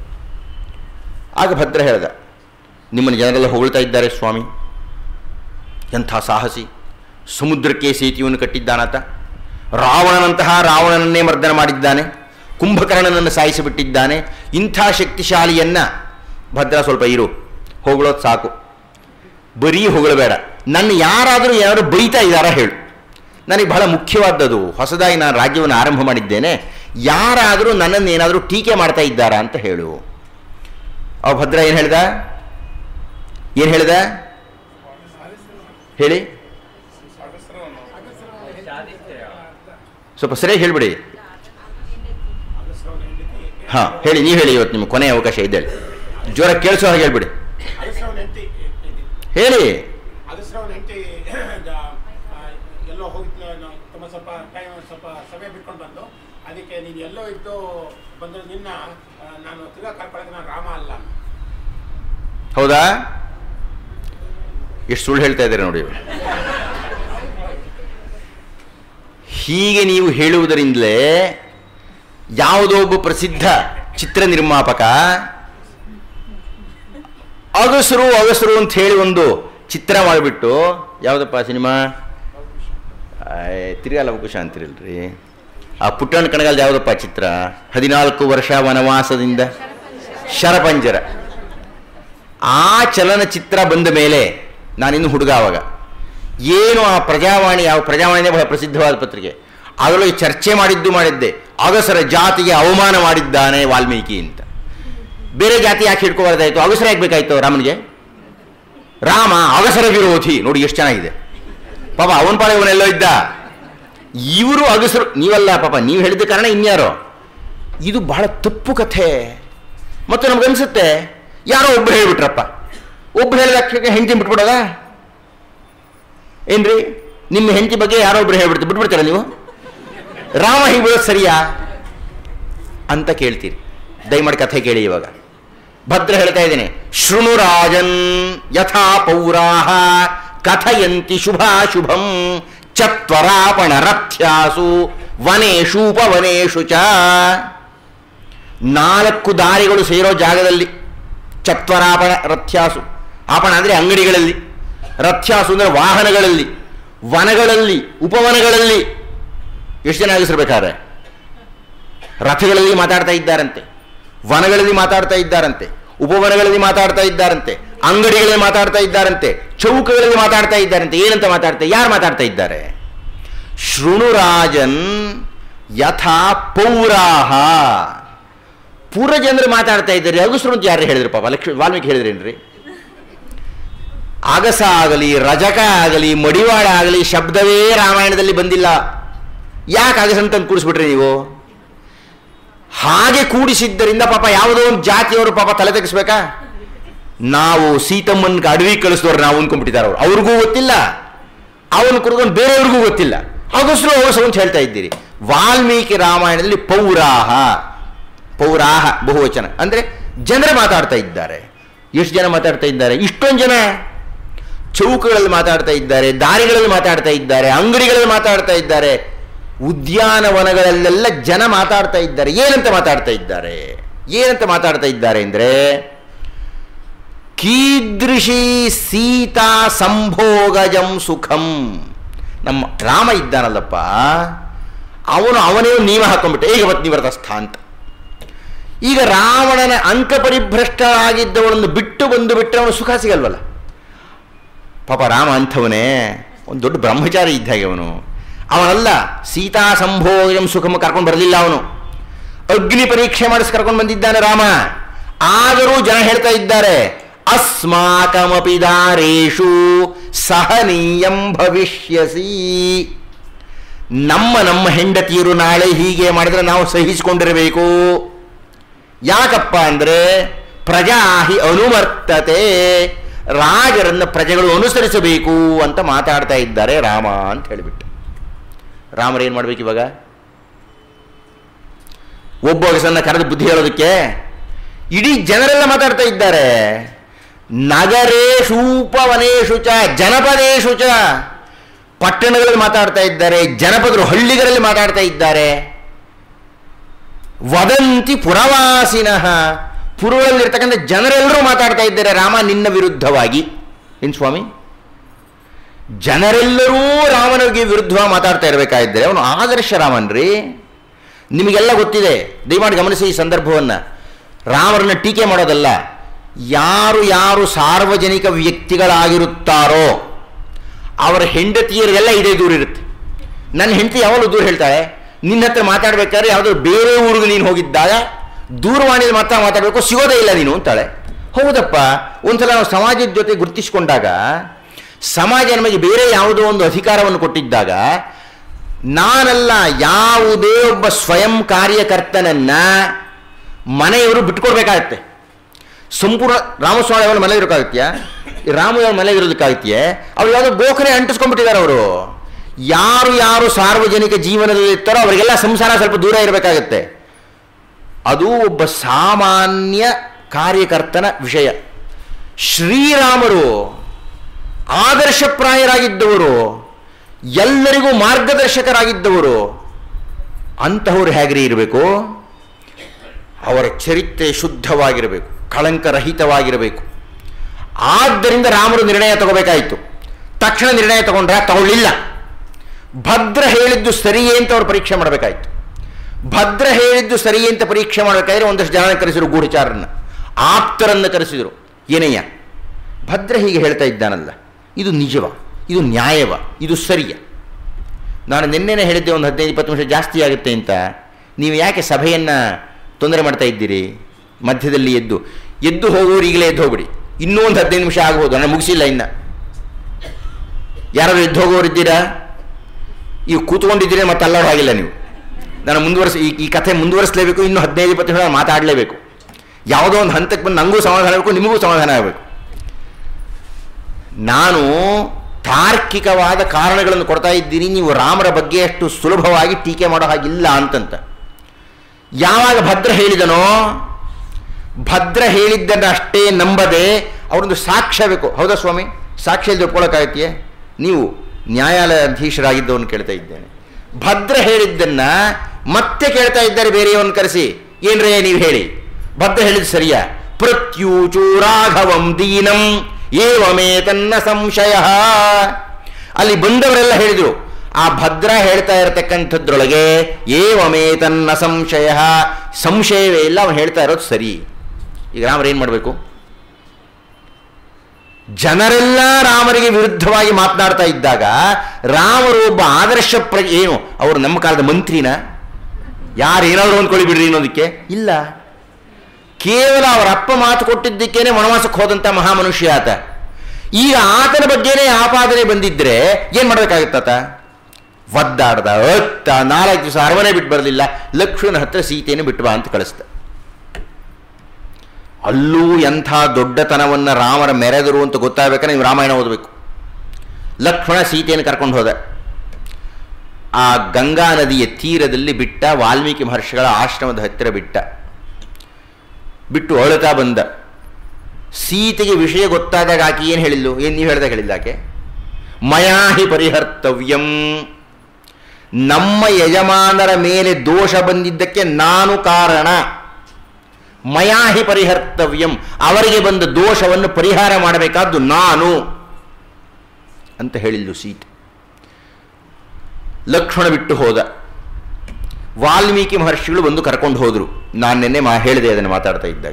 ಆಗ ಭದ್ರ ಹೇಳ್ದ ನಿಮ್ಮನ್ನು ಜನರೆಲ್ಲ ಹೊಗಳ್ತಾ ಇದ್ದಾರೆ ಸ್ವಾಮಿ ಎಂಥ ಸಾಹಸಿ ಸಮುದ್ರಕ್ಕೆ ಸೇತುವೆಯನ್ನು ಕಟ್ಟಿದ್ದಾನಾತ ರಾವಣನಂತಹ ರಾವಣನನ್ನೇ ಮರ್ದನ ಮಾಡಿದ್ದಾನೆ ಕುಂಭಕರ್ಣನನ್ನು ಸಾಯಿಸಿಬಿಟ್ಟಿದ್ದಾನೆ ಇಂಥ ಶಕ್ತಿಶಾಲಿಯನ್ನ ಭದ್ರ ಸ್ವಲ್ಪ ಇರು ಹೊಗಳೋದು ಸಾಕು ಬರೀ ಹೊಗಳಬೇಡ ನನ್ನ ಯಾರಾದರೂ ಯಾರು ಬೈತಾ ಇದ್ದಾರಾ ಹೇಳು ನನಗೆ ಬಹಳ ಮುಖ್ಯವಾದದ್ದು ಹೊಸದಾಗಿ ನಾನು ರಾಜ್ಯವನ್ನು ಆರಂಭ ಮಾಡಿದ್ದೇನೆ ಯಾರಾದರೂ ನನ್ನನ್ನು ಏನಾದರೂ ಟೀಕೆ ಮಾಡ್ತಾ ಇದ್ದಾರಾ ಅಂತ ಹೇಳು ಅವ ಭದ್ರ ಏನು ಹೇಳ್ದ ಏನು ಹೇಳ್ದ ಹೇಳಿ ಸ್ವಲ್ಪ ಸರಿಯಾಗಿ ಹೇಳ್ಬಿಡಿ ಹಾಂ ಹೇಳಿ ನೀವು ಹೇಳಿ ಇವತ್ತು ನಿಮ್ಗೆ ಕೊನೆಯ ಅವಕಾಶ ಇದೆ ಜ್ವರ ಕೇಳಿಸೋ ಹಾಗೆ ಹೇಳ್ಬಿಡಿ ಅಗಸ್ರವನ ಹೆಂಡತಿ ಹೇಳಿ ಅಗಸ್ರವನ ಹೆಂಡತಿ ಎಲ್ಲೋ ಹೋಗಿ ತುಂಬ ಸ್ವಲ್ಪ ಟೈಮ್ ಸ್ವಲ್ಪ ಸಮಯ ಬಿಟ್ಕೊಂಡು ಬಂದು ಅದಕ್ಕೆ ನೀನು ಎಲ್ಲೋ ಇದ್ದು ಬಂದ್ರೆ ನಿನ್ನ ಆ, ನಾನು ತಿರ್ಗಾ ಕರ್ಕೊಳಕ್ಕೆ ನಾನು ರಾಮ ಅಲ್ಲ ಹೌದಾ ಎಷ್ಟು ಸುಳ್ಳು ಹೇಳ್ತಾ ಇದ್ದಾರೆ ನೋಡಿ ಇವರು. ಹೀಗೆ ನೀವು ಹೇಳುವುದರಿಂದಲೇ ಯಾವುದೋ ಒಬ್ಬ ಪ್ರಸಿದ್ಧ ಚಿತ್ರ ನಿರ್ಮಾಪಕ ಅಗಸರು ಅಗಸರು ಅಂತ ಹೇಳಿ ಒಂದು ಚಿತ್ರ ಮಾಡಿಬಿಟ್ಟು ಯಾವುದಪ್ಪ ಸಿನಿಮಾ ತಿರ್ಗಾ ಲವಕುಶ ಅಂತಿರಲ್ರಿ ಆ ಪುಟ್ಟಣ್ಣ ಕಣಗಾಲದ ಯಾವುದಪ್ಪ ಚಿತ್ರ ಹದಿನಾಲ್ಕು ವರ್ಷ ವನವಾಸದಿಂದ ಶರಪಂಜರ ಆ ಚಲನಚಿತ್ರ ಬಂದ ಮೇಲೆ ನಾನಿನ್ನು ಹುಡುಗ ಆವಾಗ ಏನು ಆ ಪ್ರಜಾವಾಣಿ ಯಾವ ಪ್ರಜಾವಾಣಿನೇ ಬಹಳ ಪ್ರಸಿದ್ಧವಾದ ಪತ್ರಿಕೆ ಅದರೊಳಗೆ ಚರ್ಚೆ ಮಾಡಿದ್ದು ಮಾಡಿದ್ದೆ ಅಗಸರ ಜಾತಿಗೆ ಅವಮಾನ ಮಾಡಿದ್ದಾನೆ ವಾಲ್ಮೀಕಿ ಅಂತ ಬೇರೆ ಜಾತಿ ಯಾಕೆ ಹಿಡ್ಕೋಬಾರ್ದಾಯ್ತು ಅಗಸರ ಯಾಕೆ ಬೇಕಾಯ್ತು ರಾಮನಿಗೆ ರಾಮ ಅಗಸರ ವಿರೋಧಿ ನೋಡಿ ಎಷ್ಟು ಚೆನ್ನಾಗಿದೆ ಪಾಪ ಅವನ ಪಾಳೆ ಇವನೆಲ್ಲೋ ಇದ್ದ ಇವರು ಅಗಸರು ನೀವಲ್ಲ ಪಾಪ ನೀವು ಹೇಳಿದ ಕಾರಣ ಇನ್ಯಾರೋ ಇದು ಬಹಳ ತಪ್ಪು ಕಥೆ ಮತ್ತು ನಮ್ಗನ್ಸುತ್ತೆ ಯಾರೋ ಒಬ್ರು ಹೇಳ್ಬಿಟ್ರಪ್ಪ ಒಬ್ರು ಹೇಳಿದ ಅಕ್ಷರಕ್ಕೆ ಹೆಂಡತಿ ಬಿಟ್ಬಿಡೋದ ಏನ್ರಿ ನಿಮ್ಮ ಹೆಂಡತಿ ಬಗ್ಗೆ ಯಾರೋ ಒಬ್ರು ಹೇಳ್ಬಿಡ್ತಾರೆ ಬಿಟ್ಬಿಡ್ತೀರ ನೀವು ರಾಮ ಹೀಗೆ ಸರಿಯಾ ಅಂತ ಕೇಳ್ತೀರಿ ದಯಮಾಡಿ ಕಥೆ ಕೇಳಿ ಇವಾಗ ಭದ್ರ ಹೇಳ್ತಾ ಇದ್ದೇನೆ ಶೃಣು ರಾಜನ್ ಯಥಾ ಪೌರಾಹ ಕಥಯಂತಿ ಶುಭಾಶುಭಂ ಚತ್ವರಾಪಣ ರಥ್ಯಾಸು ವನೇಶು ಉಪವನೇಶು ಚ ನಾಲ್ಕು ದಾರಿಗಳು ಸೇರೋ ಜಾಗದಲ್ಲಿ ಚತ್ವರಾಪಣ ರಥ್ಯಾಸು ಆಪಣ ಅಂದರೆ ಅಂಗಡಿಗಳಲ್ಲಿ ರಥ್ಯಾಸು ಅಂದರೆ ವಾಹನಗಳಲ್ಲಿ ವನಗಳಲ್ಲಿ ಉಪವನಗಳಲ್ಲಿ ಎಷ್ಟು ಜನ ಆಗಿಸಿರ್ಬೇಕಾದ್ರೆ ರಥಗಳಲ್ಲಿ ಮಾತಾಡ್ತಾ ಇದ್ದಾರಂತೆ ವನಗಳಲ್ಲಿ ಮಾತಾಡ್ತಾ ಇದ್ದಾರಂತೆ ಉಪವನಗಳಲ್ಲಿ ಮಾತಾಡ್ತಾ ಇದ್ದಾರಂತೆ ಅಂಗಡಿಗಳಲ್ಲಿ ಮಾತಾಡ್ತಾ ಇದ್ದಾರಂತೆ ಚೌಕಗಳಲ್ಲಿ ಮಾತಾಡ್ತಾ ಇದ್ದಾರಂತೆ ಏನಂತ ಮಾತಾಡ್ತಾ ಯಾರು ಮಾತಾಡ್ತಾ ಇದ್ದಾರೆ ಶೃಣುರಾಜನ್ ಯಥಾ ಪೌರಾಹ ಪೂರ್ವ ಜನರು ಮಾತಾಡ್ತಾ ಇದ್ದಾರೆ ಅಗಸರು ಅಂತ ಯಾರು ಹೇಳಿದ್ರು ಪಾಪ ಲಕ್ಷ್ಮೀ ವಾಲ್ಮೀಕಿ ಹೇಳಿದ್ರೇನ್ರಿ ಅಗಸ ಆಗಲಿ ರಜಕ ಆಗಲಿ ಮಡಿವಾಳ ಆಗಲಿ ಶಬ್ದವೇ ರಾಮಾಯಣದಲ್ಲಿ ಬಂದಿಲ್ಲ ಯಾಕೆ ಅಗಸಂತಂದು ಕೂಡಿಸ್ಬಿಟ್ರಿ ನೀವು ಹಾಗೆ ಕೂಡಿಸಿದ್ದರಿಂದ ಪಾಪ ಯಾವುದೋ ಒಂದು ಜಾತಿಯವರು ಪಾಪ ತಲೆ ತೆಗಿಸ್ಬೇಕಾ ನಾವು ಸೀತಮ್ಮನ ಅಡವಿ ಕಳಿಸಿದವ್ರು ನಾವು ಅಂದ್ಕೊಂಡ್ಬಿಟ್ಟಿದ್ದಾರೆ ಅವರು ಅವ್ರಿಗೂ ಗೊತ್ತಿಲ್ಲ ಅವನು ಕುರ್ಕೊಂಡು ಬೇರೆಯವ್ರಿಗೂ ಗೊತ್ತಿಲ್ಲ ಅಗಸರು ಅಗಸರು ಅಂತ ಹೇಳ್ತಾ ಇದ್ದೀರಿ ವಾಲ್ಮೀಕಿ ರಾಮಾಯಣದಲ್ಲಿ ಪೌರಾಹ ಪೌರಾಹ ಬಹುವಚನ ಅಂದರೆ ಜನರು ಮಾತಾಡ್ತಾ ಇದ್ದಾರೆ ಎಷ್ಟು ಜನ ಮಾತಾಡ್ತಾ ಇದ್ದಾರೆ ಇಷ್ಟೊಂದು ಜನ ಚೌಕಗಳಲ್ಲಿ ಮಾತಾಡ್ತಾ ಇದ್ದಾರೆ ದಾರಿಗಳಲ್ಲಿ ಮಾತಾಡ್ತಾ ಇದ್ದಾರೆ ಅಂಗಡಿಗಳಲ್ಲಿ ಮಾತಾಡ್ತಾ ಇದ್ದಾರೆ ಉದ್ಯಾನವನಗಳಲ್ಲೆಲ್ಲ ಜನ ಮಾತಾಡ್ತಾ ಇದ್ದಾರೆ ಏನಂತ ಮಾತಾಡ್ತಾ ಇದ್ದಾರೆ ಏನಂತ ಮಾತಾಡ್ತಾ ಇದ್ದಾರೆ ಅಂದರೆ ಕೀದೃಶಿ ಸೀತಾ ಸಂಭೋಗಜಂ ಸುಖಂ ನಮ್ಮ ರಾಮ ಇದ್ದಾನಲ್ಲಪ್ಪ ಅವನು ಅವನೇ ನಿಯಮ ಹಾಕೊಂಡ್ಬಿಟ್ಟೆ ಈಗ ಪತ್ನಿವ್ರತಸ್ಥ ಅಂತ ಈಗ ರಾವಣನ ಅಂಕ ಪರಿಭ್ರಷ್ಟರಾಗಿದ್ದವನನ್ನು ಬಿಟ್ಟು ಬಂದು ಬಿಟ್ಟರೆ ಅವನು ಸುಖ ಸಿಗಲ್ವಲ್ಲ ಪಾಪ ರಾಮ ಅಂಥವನೇ ಒಂದು ದೊಡ್ಡ ಬ್ರಹ್ಮಚಾರಿ ಇದ್ದ ಹಾಗೆ ಅವನು ಅವನಲ್ಲ ಸೀತಾ ಸಂಭೋಗಂ ಸುಖಮ ಕರ್ಕೊಂಡು ಬರಲಿಲ್ಲ ಅವನು ಅಗ್ನಿ ಪರೀಕ್ಷೆ ಮಾಡಿಸಿ ಕರ್ಕೊಂಡು ಬಂದಿದ್ದಾನೆ ರಾಮ ಆದರೂ ಜನ ಹೇಳ್ತಾ ಇದ್ದಾರೆ ಅಸ್ಮಾಕಮಪಿ ದಾರೇಶು ಸಹನೀಯಂ ಭವಿಷ್ಯಸಿ ನಮ್ಮ ನಮ್ಮ ಹೆಂಡತಿಯರು ನಾಳೆ ಹೀಗೆ ಮಾಡಿದ್ರೆ ನಾವು ಸಹಿಸಿಕೊಂಡಿರಬೇಕು ಯಾಕಪ್ಪ ಅಂದರೆ ಪ್ರಜಾಹಿ ಅನುವರ್ತತೆ ರಾಜರನ್ನು ಪ್ರಜೆಗಳು ಅನುಸರಿಸಬೇಕು ಅಂತ ಮಾತಾಡ್ತಾ ಇದ್ದಾರೆ ರಾಮ ಅಂತ ಹೇಳಿಬಿಟ್ಟು ರಾಮರು ಏನು ಮಾಡ್ಬೇಕು ಇವಾಗ ಒಬ್ಬ ಹೊಗಸನ್ನ ಕರೆದು ಬುದ್ಧಿ ಹೇಳೋದಕ್ಕೆ ಇಡೀ ಜನರೆಲ್ಲ ಮಾತಾಡ್ತಾ ಇದ್ದಾರೆ ನಗರೇಶು ಉಪವನೇಶು ಚ ಜನಪದೇಶು ಚ ಪಟ್ಟಣಗಳಲ್ಲಿ ಮಾತಾಡ್ತಾ ಇದ್ದಾರೆ ಜನಪದರು ಹಳ್ಳಿಗಳಲ್ಲಿ ಮಾತಾಡ್ತಾ ಇದ್ದಾರೆ ವದಂತಿ ಪುರವಾಸಿನಃ ಪುರಗಳಲ್ಲಿರ್ತಕ್ಕಂಥ ಜನರೆಲ್ಲರೂ ಮಾತಾಡ್ತಾ ಇದ್ದಾರೆ ರಾಮ ನಿನ್ನ ವಿರುದ್ಧವಾಗಿ ಏನು ಸ್ವಾಮಿ ಜನರೆಲ್ಲರೂ ರಾಮನಿಗೆ ವಿರುದ್ಧವಾಗಿ ಮಾತಾಡ್ತಾ ಇರಬೇಕಾಗಿದ್ದರೆ ಅವನು ಆದರ್ಶ ರಾಮನ್ರಿ ನಿಮಗೆಲ್ಲ ಗೊತ್ತಿದೆ ದಯಮಾಡಿ ಗಮನಿಸಿ ಈ ಸಂದರ್ಭವನ್ನು ರಾಮರನ್ನ ಟೀಕೆ ಮಾಡೋದಲ್ಲ ಯಾರು ಯಾರು ಸಾರ್ವಜನಿಕ ವ್ಯಕ್ತಿಗಳಾಗಿರುತ್ತಾರೋ ಅವರ ಹೆಂಡತಿಯರಿಗೆಲ್ಲ ಇದೇ ದೂರ ಇರುತ್ತೆ ನನ್ನ ಹೆಂಡತಿ ಯಾವಾಗಲೂ ದೂರ ಹೇಳ್ತಾಳೆ ನಿನ್ನ ಹತ್ರ ಮಾತಾಡ್ಬೇಕಾದ್ರೆ ಯಾವುದೋ ಬೇರೆ ಊರಿಗೆ ನೀನು ಹೋಗಿದ್ದಾಗ ದೂರವಾಣಿಯಲ್ಲಿ ಮಾತ್ರ ಮಾತಾಡಬೇಕು ಸಿಗೋದೇ ಇಲ್ಲ ನೀನು ಅಂತಾಳೆ ಹೌದಪ್ಪ ಒಂದ್ಸಲ ನಾವು ಸಮಾಜದ ಜೊತೆ ಗುರುತಿಸಿಕೊಂಡಾಗ ಸಮಾಜ ನಮಗೆ ಬೇರೆ ಯಾವುದೋ ಒಂದು ಅಧಿಕಾರವನ್ನು ಕೊಟ್ಟಿದ್ದಾಗ ನಾನಲ್ಲ ಯಾವುದೇ ಒಬ್ಬ ಸ್ವಯಂ ಕಾರ್ಯಕರ್ತನನ್ನ ಮನೆಯವರು ಬಿಟ್ಕೊಡ್ಬೇಕಾಗತ್ತೆ ಸಂಪೂರ್ಣ ರಾಮಸ್ವಾಮಿ ಅವರ ಮನೇಲಿ ಇರೋಕ್ಕಾಗತ್ಯಾ ಈ ರಾಮು ಅವ್ರ ಮನೇಲಿ ಇರೋದಕ್ಕಾಗತ್ಯೆ ಅವ್ರು ಯಾವುದೋ ಗೋಖರೆ ಅಂಟಿಸ್ಕೊಂಡ್ಬಿಟ್ಟಿದ್ದಾರೆ ಅವರು ಯಾರು ಯಾರು ಸಾರ್ವಜನಿಕ ಜೀವನದಲ್ಲಿ ಇರ್ತಾರೋ ಅವರಿಗೆಲ್ಲ ಸಂಸಾರ ಸ್ವಲ್ಪ ದೂರ ಇರಬೇಕಾಗತ್ತೆ ಅದು ಒಬ್ಬ ಸಾಮಾನ್ಯ ಕಾರ್ಯಕರ್ತನ ವಿಷಯ ಶ್ರೀರಾಮರು ಆದರ್ಶಪ್ರಾಯರಾಗಿದ್ದವರು ಎಲ್ಲರಿಗೂ ಮಾರ್ಗದರ್ಶಕರಾಗಿದ್ದವರು ಅಂತಹವರು ಹೇಗ್ರಿ ಇರಬೇಕು ಅವರ ಚರಿತ್ರೆ ಶುದ್ಧವಾಗಿರಬೇಕು ಕಳಂಕರಹಿತವಾಗಿರಬೇಕು ಆದ್ದರಿಂದ ರಾಮರು ನಿರ್ಣಯ ತಗೋಬೇಕಾಯಿತು ತಕ್ಷಣ ನಿರ್ಣಯ ತಗೊಂಡ್ರೆ ತಗೊಳ್ಳಿಲ್ಲ ಭದ್ರ ಹೇಳಿದ್ದು ಸರಿಯೇ ಅಂತ ಅವರು ಪರೀಕ್ಷೆ ಮಾಡಬೇಕಾಯಿತು ಭದ್ರ ಹೇಳಿದ್ದು ಸರಿಯೇ ಅಂತ ಪರೀಕ್ಷೆ ಮಾಡಬೇಕಾದ್ರೆ ಒಂದಷ್ಟು ಜನ ಕರೆಸಿದ್ರು ಗೂಢಚಾರರನ್ನ ಆಪ್ತರನ್ನು ಕರೆಸಿದರು ಏನಯ್ಯ ಭದ್ರ ಹೀಗೆ ಹೇಳ್ತಾ ಇದ್ದಾನಲ್ಲ ಇದು ನಿಜವ ಇದು ನ್ಯಾಯವ ಇದು ಸರಿಯ ನಾನು ನಿನ್ನೆನೇ ಹೇಳಿದ್ದೆ ಒಂದು ಹದಿನೈದು ಇಪ್ಪತ್ತು ನಿಮಿಷ ಜಾಸ್ತಿ ಆಗುತ್ತೆ ಅಂತ ನೀವು ಯಾಕೆ ಸಭೆಯನ್ನು ತೊಂದರೆ ಮಾಡ್ತಾ ಇದ್ದೀರಿ ಮಧ್ಯದಲ್ಲಿ ಎದ್ದು ಎದ್ದು ಹೋಗೋರು ಈಗಲೇ ಎದ್ದು ಹೋಗ್ಬಿಡಿ ಇನ್ನೂ ಒಂದು ಹದಿನೈದು ನಿಮಿಷ ಆಗ್ಬೋದು ನಾನು ಮುಗಿಸಿಲ್ಲ ಇನ್ನು ಯಾರಾದ್ರು ಎದ್ದು ಹೋಗೋರಿದ್ದೀರಾ ಈಗ ಕೂತ್ಕೊಂಡಿದ್ದೀರಿ ಮತ್ತೆ ಅಲ್ಲಾಡೋ ಹಾಗಿಲ್ಲ ನೀವು ನಾನು ಮುಂದುವರಿಸಿ ಈ ಈ ಕಥೆ ಮುಂದುವರಿಸಲೇಬೇಕು ಇನ್ನೂ ಹದಿನೈದು ಇಪ್ಪತ್ತು ನಿಮಿಷ ಮಾತಾಡಲೇಬೇಕು ಯಾವುದೋ ಒಂದು ಹಂತಕ್ಕೆ ಬಂದು ನನಗೂ ಸಮಾಧಾನ ಆಗಬೇಕು ನಿಮಗೂ ಸಮಾಧಾನ ಆಗಬೇಕು ನಾನು ತಾರ್ಕಿಕವಾದ ಕಾರಣಗಳನ್ನು ಕೊಡ್ತಾ ಇದ್ದೀನಿ ನೀವು ರಾಮರ ಬಗ್ಗೆ ಅಷ್ಟು ಸುಲಭವಾಗಿ ಟೀಕೆ ಮಾಡೋ ಹಾಗಿಲ್ಲ ಅಂತಂತ ಯಾವಾಗ ಭದ್ರ ಹೇಳಿದನೋ ಭದ್ರ ಹೇಳಿದ್ದನ್ನು ಅಷ್ಟೇ ನಂಬದೆ ಅವರೊಂದು ಸಾಕ್ಷ್ಯ ಬೇಕು ಹೌದಾ ಸ್ವಾಮಿ ಸಾಕ್ಷ್ಯ ಇಲ್ಲದೆ ಒಪ್ಕೊಳ್ಳೋಕ್ಕಾಗತ್ತೆಯೇ ನೀವು ನ್ಯಾಯಾಲಯಾಧೀಶರಾಗಿದ್ದವನು ಕೇಳ್ತಾ ಇದ್ದೇನೆ ಭದ್ರ ಹೇಳಿದ್ದನ್ನ ಮತ್ತೆ ಕೇಳ್ತಾ ಇದ್ದಾರೆ ಬೇರೆಯವನ್ನ ಕರೆಸಿ ಏನ್ರೇ ನೀವು ಹೇಳಿ ಭದ್ರ ಹೇಳಿದ ಸರಿಯಾ ಪ್ರತ್ಯೂಚು ರಾಘವಂ ದೀನಂ ಏವಮೇ ತನ್ನ ಸಂಶಯ ಅಲ್ಲಿ ಬಂದವರೆಲ್ಲ ಹೇಳಿದರು ಆ ಭದ್ರ ಹೇಳ್ತಾ ಇರತಕ್ಕಂಥದ್ರೊಳಗೆ ಏವಮೇ ತನ್ನ ಸಂಶಯ ಸಂಶಯವೇ ಇಲ್ಲ ಅವನು ಹೇಳ್ತಾ ಇರೋದು ಸರಿ ಈಗ ರಾಮರು ಏನು ಮಾಡಬೇಕು ಜನರೆಲ್ಲ ರಾಮರಿಗೆ ವಿರುದ್ಧವಾಗಿ ಮಾತನಾಡ್ತಾ ಇದ್ದಾಗ ರಾಮರು ಒಬ್ಬ ಆದರ್ಶ ಪ್ರ ಏನು ಅವರು ನಮ್ಮ ಕಾಲದ ಮಂತ್ರಿನ ಯಾರು ಏನಾದರೂ ಅಂದ್ಕೊಳ್ಳಿ ಬಿಡ್ರಿ ಅನ್ನೋದಕ್ಕೆ ಇಲ್ಲ ಕೇವಲ ಅವರ ಅಪ್ಪ ಮಾತು ಕೊಟ್ಟಿದ್ದಕ್ಕೇನೆ ವನವಾಸಕ್ಕೆ ಹೋದಂಥ ಮಹಾಮನುಷ್ಯ ಆತ ಈಗ ಆತನ ಬಗ್ಗೆನೇ ಆಪಾದನೆ ಬಂದಿದ್ರೆ ಏನು ಮಾಡಬೇಕಾಗುತ್ತಾತ ಒದ್ದಾಡ್ದ ಅತ್ತ ನಾಲ್ಕು ದಿವಸ ಅರಮನೆ ಬಿಟ್ಟು ಬರಲಿಲ್ಲ ಲಕ್ಷ್ಮಣ ಹತ್ರ ಸೀತೆಯನ್ನು ಬಿಟ್ಟು ಬಾ ಅಂತ ಕಳಿಸ್ದ ಅಲ್ಲೂ ಎಂಥ ದೊಡ್ಡತನವನ್ನು ರಾಮರ ಮೆರೆದರು ಅಂತ ಗೊತ್ತಾಗಬೇಕಾದ್ರೆ ನೀವು ರಾಮಾಯಣ ಓದಬೇಕು ಲಕ್ಷ್ಮಣ ಸೀತೆಯನ್ನು ಕರ್ಕೊಂಡು ಹೋದ ಆ ಗಂಗಾ ನದಿಯ ತೀರದಲ್ಲಿ ಬಿಟ್ಟ ವಾಲ್ಮೀಕಿ ಮಹರ್ಷಿಗಳ ಆಶ್ರಮದ ಹತ್ತಿರ ಬಿಟ್ಟ ಬಿಟ್ಟು ಅಳುತ್ತಾ ಬಂದ ಸೀತೆಗೆ ವಿಷಯ ಗೊತ್ತಾದಾಗ ಆಕೆ ಏನು ಹೇಳಿದ್ಲು ಏನು ನೀವು ಹೇಳಿದಾಗ ಹೇಳಿಲ್ಲ ಆಕೆ ಮಯಾ ಹಿ ಪರಿಹರ್ತವ್ಯಂ ನಮ್ಮ ಯಜಮಾನರ ಮೇಲೆ ದೋಷ ಬಂದಿದ್ದಕ್ಕೆ ನಾನು ಕಾರಣ ಮಯಾ ಹಿ ಪರಿಹರ್ತವ್ಯಂ ಅವರಿಗೆ ಬಂದ ದೋಷವನ್ನು ಪರಿಹಾರ ಮಾಡಬೇಕಾದ್ದು ನಾನು ಅಂತ ಹೇಳಿದ್ಲು ಸೀತೆ ಲಕ್ಷ್ಮಣ ಬಿಟ್ಟು ಹೋದ ವಾಲ್ಮೀಕಿ ಮಹರ್ಷಿಗಳು ಬಂದು ಕರ್ಕೊಂಡು ಹೋದರು ನಾನು ನಿನ್ನೆ ಮಾ ಹೇಳಿದೆ ಅದನ್ನು ಮಾತಾಡ್ತಾ ಇದ್ದಾಗ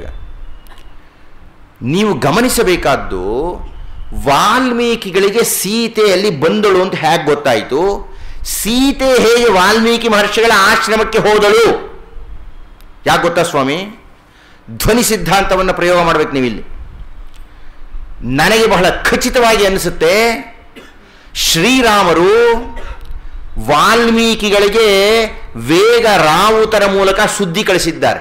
ನೀವು ಗಮನಿಸಬೇಕಾದ್ದು ವಾಲ್ಮೀಕಿಗಳಿಗೆ ಸೀತೆಯಲ್ಲಿ ಬಂದಳು ಅಂತ ಹೇಗೆ ಗೊತ್ತಾಯಿತು ಸೀತೆ ಹೇಗೆ ವಾಲ್ಮೀಕಿ ಮಹರ್ಷಿಗಳ ಆಶ್ರಮಕ್ಕೆ ಹೋದಳು ಯಾಕೆ ಗೊತ್ತಾ ಸ್ವಾಮಿ ಧ್ವನಿ ಸಿದ್ಧಾಂತವನ್ನು ಪ್ರಯೋಗ ಮಾಡಬೇಕು ನೀವಿಲ್ಲಿ ನನಗೆ ಬಹಳ ಖಚಿತವಾಗಿ ಅನಿಸುತ್ತೆ ಶ್ರೀರಾಮರು ವಾಲ್ಮೀಕಿಗಳಿಗೆ ವೇಗ ರಾವುತರ ಮೂಲಕ ಸುದ್ದಿ ಕಳಿಸಿದ್ದಾರೆ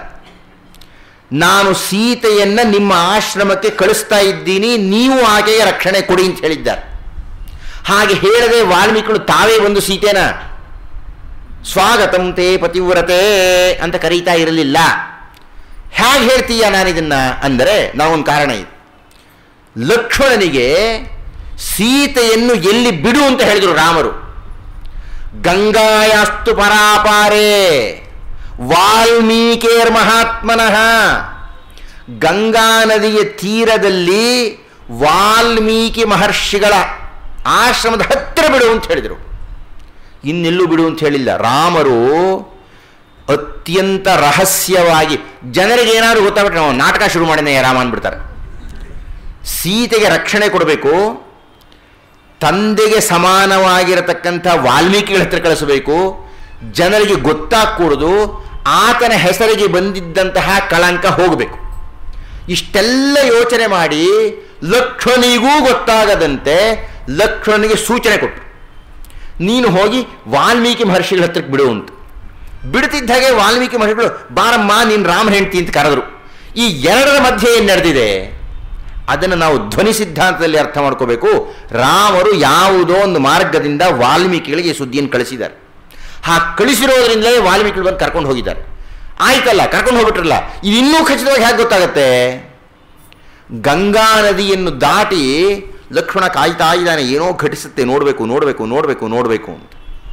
ನಾನು ಸೀತೆಯನ್ನ ನಿಮ್ಮ ಆಶ್ರಮಕ್ಕೆ ಕಳಿಸ್ತಾ ಇದ್ದೀನಿ ನೀವು ಆಕೆಯ ರಕ್ಷಣೆ ಕೊಡಿ ಅಂತ ಹೇಳಿದ್ದಾರೆ ಹಾಗೆ ಹೇಳದೆ ವಾಲ್ಮೀಕಿಗಳು ತಾವೇ ಒಂದು ಸೀತೆನ ಸ್ವಾಗತಂ ತೇ ಪತಿವ್ರತೆ ಅಂತ ಕರೀತಾ ಇರಲಿಲ್ಲ ಹೇಗೆ ಹೇಳ್ತೀಯ ನಾನಿದನ್ನ ಅಂದರೆ ನಾವೊಂದು ಕಾರಣ ಇದೆ ಲಕ್ಷ್ಮಣನಿಗೆ ಸೀತೆಯನ್ನು ಎಲ್ಲಿ ಬಿಡು ಅಂತ ಹೇಳಿದರು ರಾಮರು ಗಂಗಾಯಾಸ್ತು ಪರಾಪಾರೇ ವಾಲ್ಮೀಕೇರ್ ಮಹಾತ್ಮನಃ ಗಂಗಾ ನದಿಯ ತೀರದಲ್ಲಿ ವಾಲ್ಮೀಕಿ ಮಹರ್ಷಿಗಳ ಆಶ್ರಮದ ಹತ್ತಿರ ಬಿಡು ಅಂತ ಹೇಳಿದರು ಇನ್ನೆಲ್ಲೂ ಬಿಡು ಅಂತ ಹೇಳಿಲ್ಲ ರಾಮರು ಅತ್ಯಂತ ರಹಸ್ಯವಾಗಿ ಜನರಿಗೆ ಏನಾದರೂ ಗೊತ್ತಾಗ್ಬಿಟ್ರೆ ನಾವು ನಾಟಕ ಶುರು ಮಾಡಿನೇ ರಾಮ ಅಂದ್ಬಿಡ್ತಾರೆ ಸೀತೆಗೆ ರಕ್ಷಣೆ ಕೊಡಬೇಕು ತಂದೆಗೆ ಸಮಾನವಾಗಿರತಕ್ಕಂಥ ವಾಲ್ಮೀಕಿಗಳ ಹತ್ರ ಕಳಿಸಬೇಕು ಜನರಿಗೆ ಗೊತ್ತಾಗಕೂಡದು ಆತನ ಹೆಸರಿಗೆ ಬಂದಿದ್ದಂತಹ ಕಳಂಕ ಹೋಗಬೇಕು ಇಷ್ಟೆಲ್ಲ ಯೋಚನೆ ಮಾಡಿ ಲಕ್ಷ್ಮಣಿಗೂ ಗೊತ್ತಾಗದಂತೆ ಲಕ್ಷ್ಮಣನಿಗೆ ಸೂಚನೆ ಕೊಟ್ಟರು ನೀನು ಹೋಗಿ ವಾಲ್ಮೀಕಿ ಮಹರ್ಷಿಗಳ ಹತ್ರಕ್ಕೆ ಬಿಡು ಅಂತ ಬಿಡ್ತಿದ್ದ ಹಾಗೆ ವಾಲ್ಮೀಕಿ ಮಹರ್ಷಿಗಳು ಬಾರಮ್ಮ ನೀನು ರಾಮ ಹೆಂಡ್ತಿ ಅಂತ ಕರೆದರು ಈ ಎರಡರ ಮಧ್ಯೆ ಏನು ನಡೆದಿದೆ ಅದನ್ನು ನಾವು ಧ್ವನಿ ಸಿದ್ಧಾಂತದಲ್ಲಿ ಅರ್ಥ ಮಾಡ್ಕೋಬೇಕು ರಾಮರು ಯಾವುದೋ ಒಂದು ಮಾರ್ಗದಿಂದ ವಾಲ್ಮೀಕಿಗಳಿಗೆ ಈ ಸುದ್ದಿಯನ್ನು ಕಳಿಸಿದ್ದಾರೆ ಆ ಕಳಿಸಿರೋದ್ರಿಂದಲೇ ವಾಲ್ಮೀಕಿಗಳು ಬಂದು ಕರ್ಕೊಂಡು ಹೋಗಿದ್ದಾರೆ ಆಯ್ತಲ್ಲ ಕರ್ಕೊಂಡು ಹೋಗ್ಬಿಟ್ರಲ್ಲ ಇದು ಇನ್ನೂ ಖಚಿತವಾಗಿ ಹೇಗೆ ಗೊತ್ತಾಗತ್ತೆ ಗಂಗಾ ನದಿಯನ್ನು ದಾಟಿ ಲಕ್ಷ್ಮಣ ಕಾಯ್ತಾ ಇದ್ದಾನೆ ಏನೋ ಘಟಿಸುತ್ತೆ ನೋಡಬೇಕು ನೋಡಬೇಕು ನೋಡಬೇಕು ನೋಡಬೇಕು ಅಂತ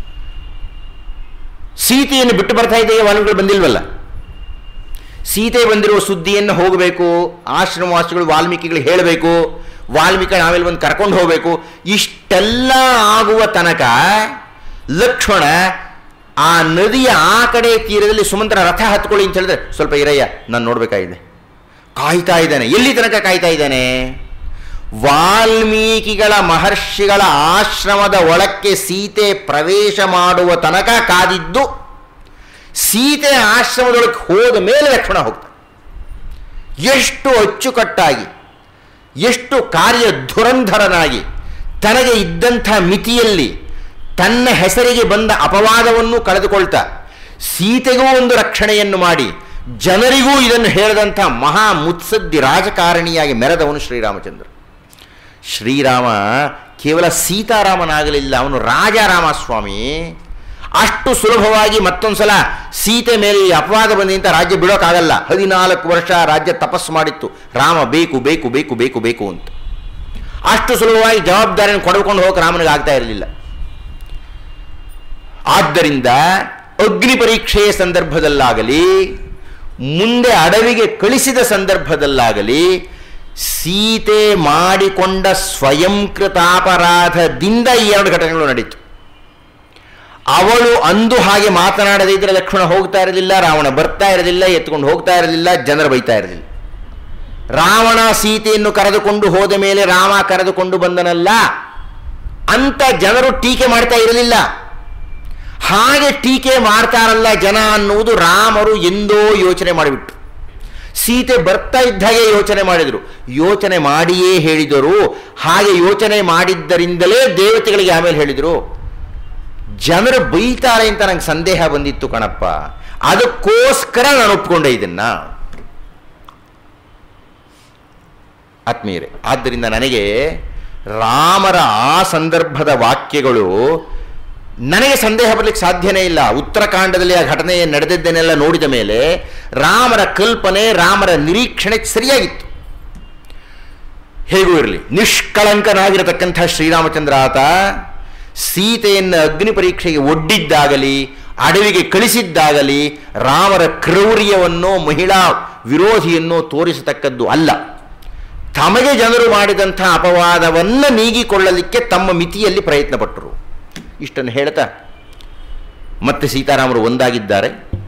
ಸೀತೆಯನ್ನು ಬಿಟ್ಟು ಬರ್ತಾ ಇದೆಯೇ ವಾಲ್ಮೀಕಿಗಳು ಬಂದಿಲ್ವಲ್ಲ ಸೀತೆ ಬಂದಿರುವ ಸುದ್ದಿಯನ್ನು ಹೋಗಬೇಕು ಆಶ್ರಮವಾಸಿಗಳು ವಾಲ್ಮೀಕಿಗಳಿಗೆ ಹೇಳಬೇಕು ವಾಲ್ಮೀಕಿ ಆಮೇಲೆ ಬಂದು ಕರ್ಕೊಂಡು ಹೋಗಬೇಕು ಇಷ್ಟೆಲ್ಲ ಆಗುವ ತನಕ ಲಕ್ಷ್ಮಣ ಆ ನದಿಯ ಆ ಕಡೆ ತೀರದಲ್ಲಿ ಸುಮಂತ್ರ ರಥ ಹತ್ಕೊಳ್ಳಿ ಅಂತ ಹೇಳಿದ್ರೆ ಸ್ವಲ್ಪ ಇರಯ್ಯ ನಾನು ನೋಡಬೇಕಾಗಿದೆ ಕಾಯ್ತಾ ಇದ್ದಾನೆ ಎಲ್ಲಿ ತನಕ ಕಾಯ್ತಾ ಇದ್ದಾನೆ ವಾಲ್ಮೀಕಿಗಳ ಮಹರ್ಷಿಗಳ ಆಶ್ರಮದ ಒಳಕ್ಕೆ ಸೀತೆ ಪ್ರವೇಶ ಮಾಡುವ ತನಕ ಕಾದಿದ್ದು ಸೀತೆ ಆಶ್ರಮದೊಳಗೆ ಹೋದ ಮೇಲೆ ಲಕ್ಷ್ಮಣ ಹೋಗ್ತಾನೆ ಎಷ್ಟು ಅಚ್ಚುಕಟ್ಟಾಗಿ ಎಷ್ಟು ಕಾರ್ಯ ಧುರಂಧರನಾಗಿ ತನಗೆ ಇದ್ದಂಥ ಮಿತಿಯಲ್ಲಿ ತನ್ನ ಹೆಸರಿಗೆ ಬಂದ ಅಪವಾದವನ್ನು ಕಳೆದುಕೊಳ್ತಾ ಸೀತೆಗೂ ಒಂದು ರಕ್ಷಣೆಯನ್ನು ಮಾಡಿ ಜನರಿಗೂ ಇದನ್ನು ಹೇಳಿದಂಥ ಮಹಾ ಮುತ್ಸದ್ದಿ ರಾಜಕಾರಣಿಯಾಗಿ ಮೆರೆದವನು ಶ್ರೀರಾಮಚಂದ್ರ ಶ್ರೀರಾಮ ಕೇವಲ ಸೀತಾರಾಮನಾಗಲಿಲ್ಲ ಅವನು ರಾಜಾರಾಮಸ್ವಾಮಿ ಅಷ್ಟು ಸುಲಭವಾಗಿ ಮತ್ತೊಂದು ಸಲ ಸೀತೆ ಮೇಲೆ ಈ ಅಪವಾದ ಬಂದಿಂತ ರಾಜ್ಯ ಬಿಡೋಕ್ಕಾಗಲ್ಲ ಹದಿನಾಲ್ಕು ವರ್ಷ ರಾಜ್ಯ ತಪಸ್ಸು ಮಾಡಿತ್ತು ರಾಮ ಬೇಕು ಬೇಕು ಬೇಕು ಬೇಕು ಬೇಕು ಅಂತ ಅಷ್ಟು ಸುಲಭವಾಗಿ ಜವಾಬ್ದಾರಿಯನ್ನು ಕೊಡ್ಕೊಂಡು ಹೋಗಕ್ಕೆ ರಾಮನಿಗೆ ಆಗ್ತಾ ಇರಲಿಲ್ಲ ಆದ್ದರಿಂದ ಅಗ್ನಿ ಪರೀಕ್ಷೆಯ ಸಂದರ್ಭದಲ್ಲಾಗಲಿ ಮುಂದೆ ಅಡವಿಗೆ ಕಳಿಸಿದ ಸಂದರ್ಭದಲ್ಲಾಗಲಿ ಸೀತೆ ಮಾಡಿಕೊಂಡ ಸ್ವಯಂಕೃತಾಪರಾಧದಿಂದ ಈ ಎರಡು ಘಟನೆಗಳು ನಡೀತು ಅವಳು ಅಂದು ಹಾಗೆ ಮಾತನಾಡದೇ ಇದ್ರೆ ಲಕ್ಷ್ಮಣ ಹೋಗ್ತಾ ಇರಲಿಲ್ಲ ರಾವಣ ಬರ್ತಾ ಇರಲಿಲ್ಲ ಎತ್ಕೊಂಡು ಹೋಗ್ತಾ ಇರಲಿಲ್ಲ ಜನರು ಬೈತಾ ಇರಲಿಲ್ಲ ರಾವಣ ಸೀತೆಯನ್ನು ಕರೆದುಕೊಂಡು ಹೋದ ಮೇಲೆ ರಾಮ ಕರೆದುಕೊಂಡು ಬಂದನಲ್ಲ ಅಂತ ಜನರು ಟೀಕೆ ಮಾಡ್ತಾ ಇರಲಿಲ್ಲ ಹಾಗೆ ಟೀಕೆ ಮಾಡ್ತಾರಲ್ಲ ಜನ ಅನ್ನುವುದು ರಾಮರು ಎಂದೋ ಯೋಚನೆ ಮಾಡಿಬಿಟ್ಟು ಸೀತೆ ಬರ್ತಾ ಇದ್ದ ಹಾಗೆ ಯೋಚನೆ ಮಾಡಿದರು ಯೋಚನೆ ಮಾಡಿಯೇ ಹೇಳಿದರು ಹಾಗೆ ಯೋಚನೆ ಮಾಡಿದ್ದರಿಂದಲೇ ದೇವತೆಗಳಿಗೆ ಆಮೇಲೆ ಹೇಳಿದರು ಜನರು ಬೈತಾರೆ ಅಂತ ನಂಗೆ ಸಂದೇಹ ಬಂದಿತ್ತು ಕಣಪ್ಪ ಅದಕ್ಕೋಸ್ಕರ ನಾನು ಒಪ್ಕೊಂಡೆ ಇದನ್ನ ಆತ್ಮೀಯರೇ ಆದ್ದರಿಂದ ನನಗೆ ರಾಮರ ಆ ಸಂದರ್ಭದ ವಾಕ್ಯಗಳು ನನಗೆ ಸಂದೇಹ ಬರಲಿಕ್ಕೆ ಸಾಧ್ಯನೇ ಇಲ್ಲ ಉತ್ತರಕಾಂಡದಲ್ಲಿ ಆ ಘಟನೆ ನಡೆದಿದ್ದನ್ನೆಲ್ಲ ನೋಡಿದ ಮೇಲೆ ರಾಮರ ಕಲ್ಪನೆ ರಾಮರ ನಿರೀಕ್ಷಣೆ ಸರಿಯಾಗಿತ್ತು ಹೇಗೂ ಇರಲಿ ನಿಷ್ಕಳಂಕನಾಗಿರತಕ್ಕಂಥ ಶ್ರೀರಾಮಚಂದ್ರ ಆತ ಸೀತೆಯನ್ನು ಅಗ್ನಿ ಪರೀಕ್ಷೆಗೆ ಒಡ್ಡಿದ್ದಾಗಲಿ ಅಡವಿಗೆ ಕಳಿಸಿದ್ದಾಗಲಿ ರಾಮರ ಕ್ರೌರ್ಯವನ್ನೋ ಮಹಿಳಾ ವಿರೋಧಿಯನ್ನೋ ತೋರಿಸತಕ್ಕದ್ದು ಅಲ್ಲ ತಮಗೆ ಜನರು ಮಾಡಿದಂಥ ಅಪವಾದವನ್ನು ನೀಗಿಕೊಳ್ಳಲಿಕ್ಕೆ ತಮ್ಮ ಮಿತಿಯಲ್ಲಿ ಪ್ರಯತ್ನ ಪಟ್ಟರು ಇಷ್ಟನ್ನು ಹೇಳ್ತಾ ಮತ್ತೆ ಸೀತಾರಾಮರು ಒಂದಾಗಿದ್ದಾರೆ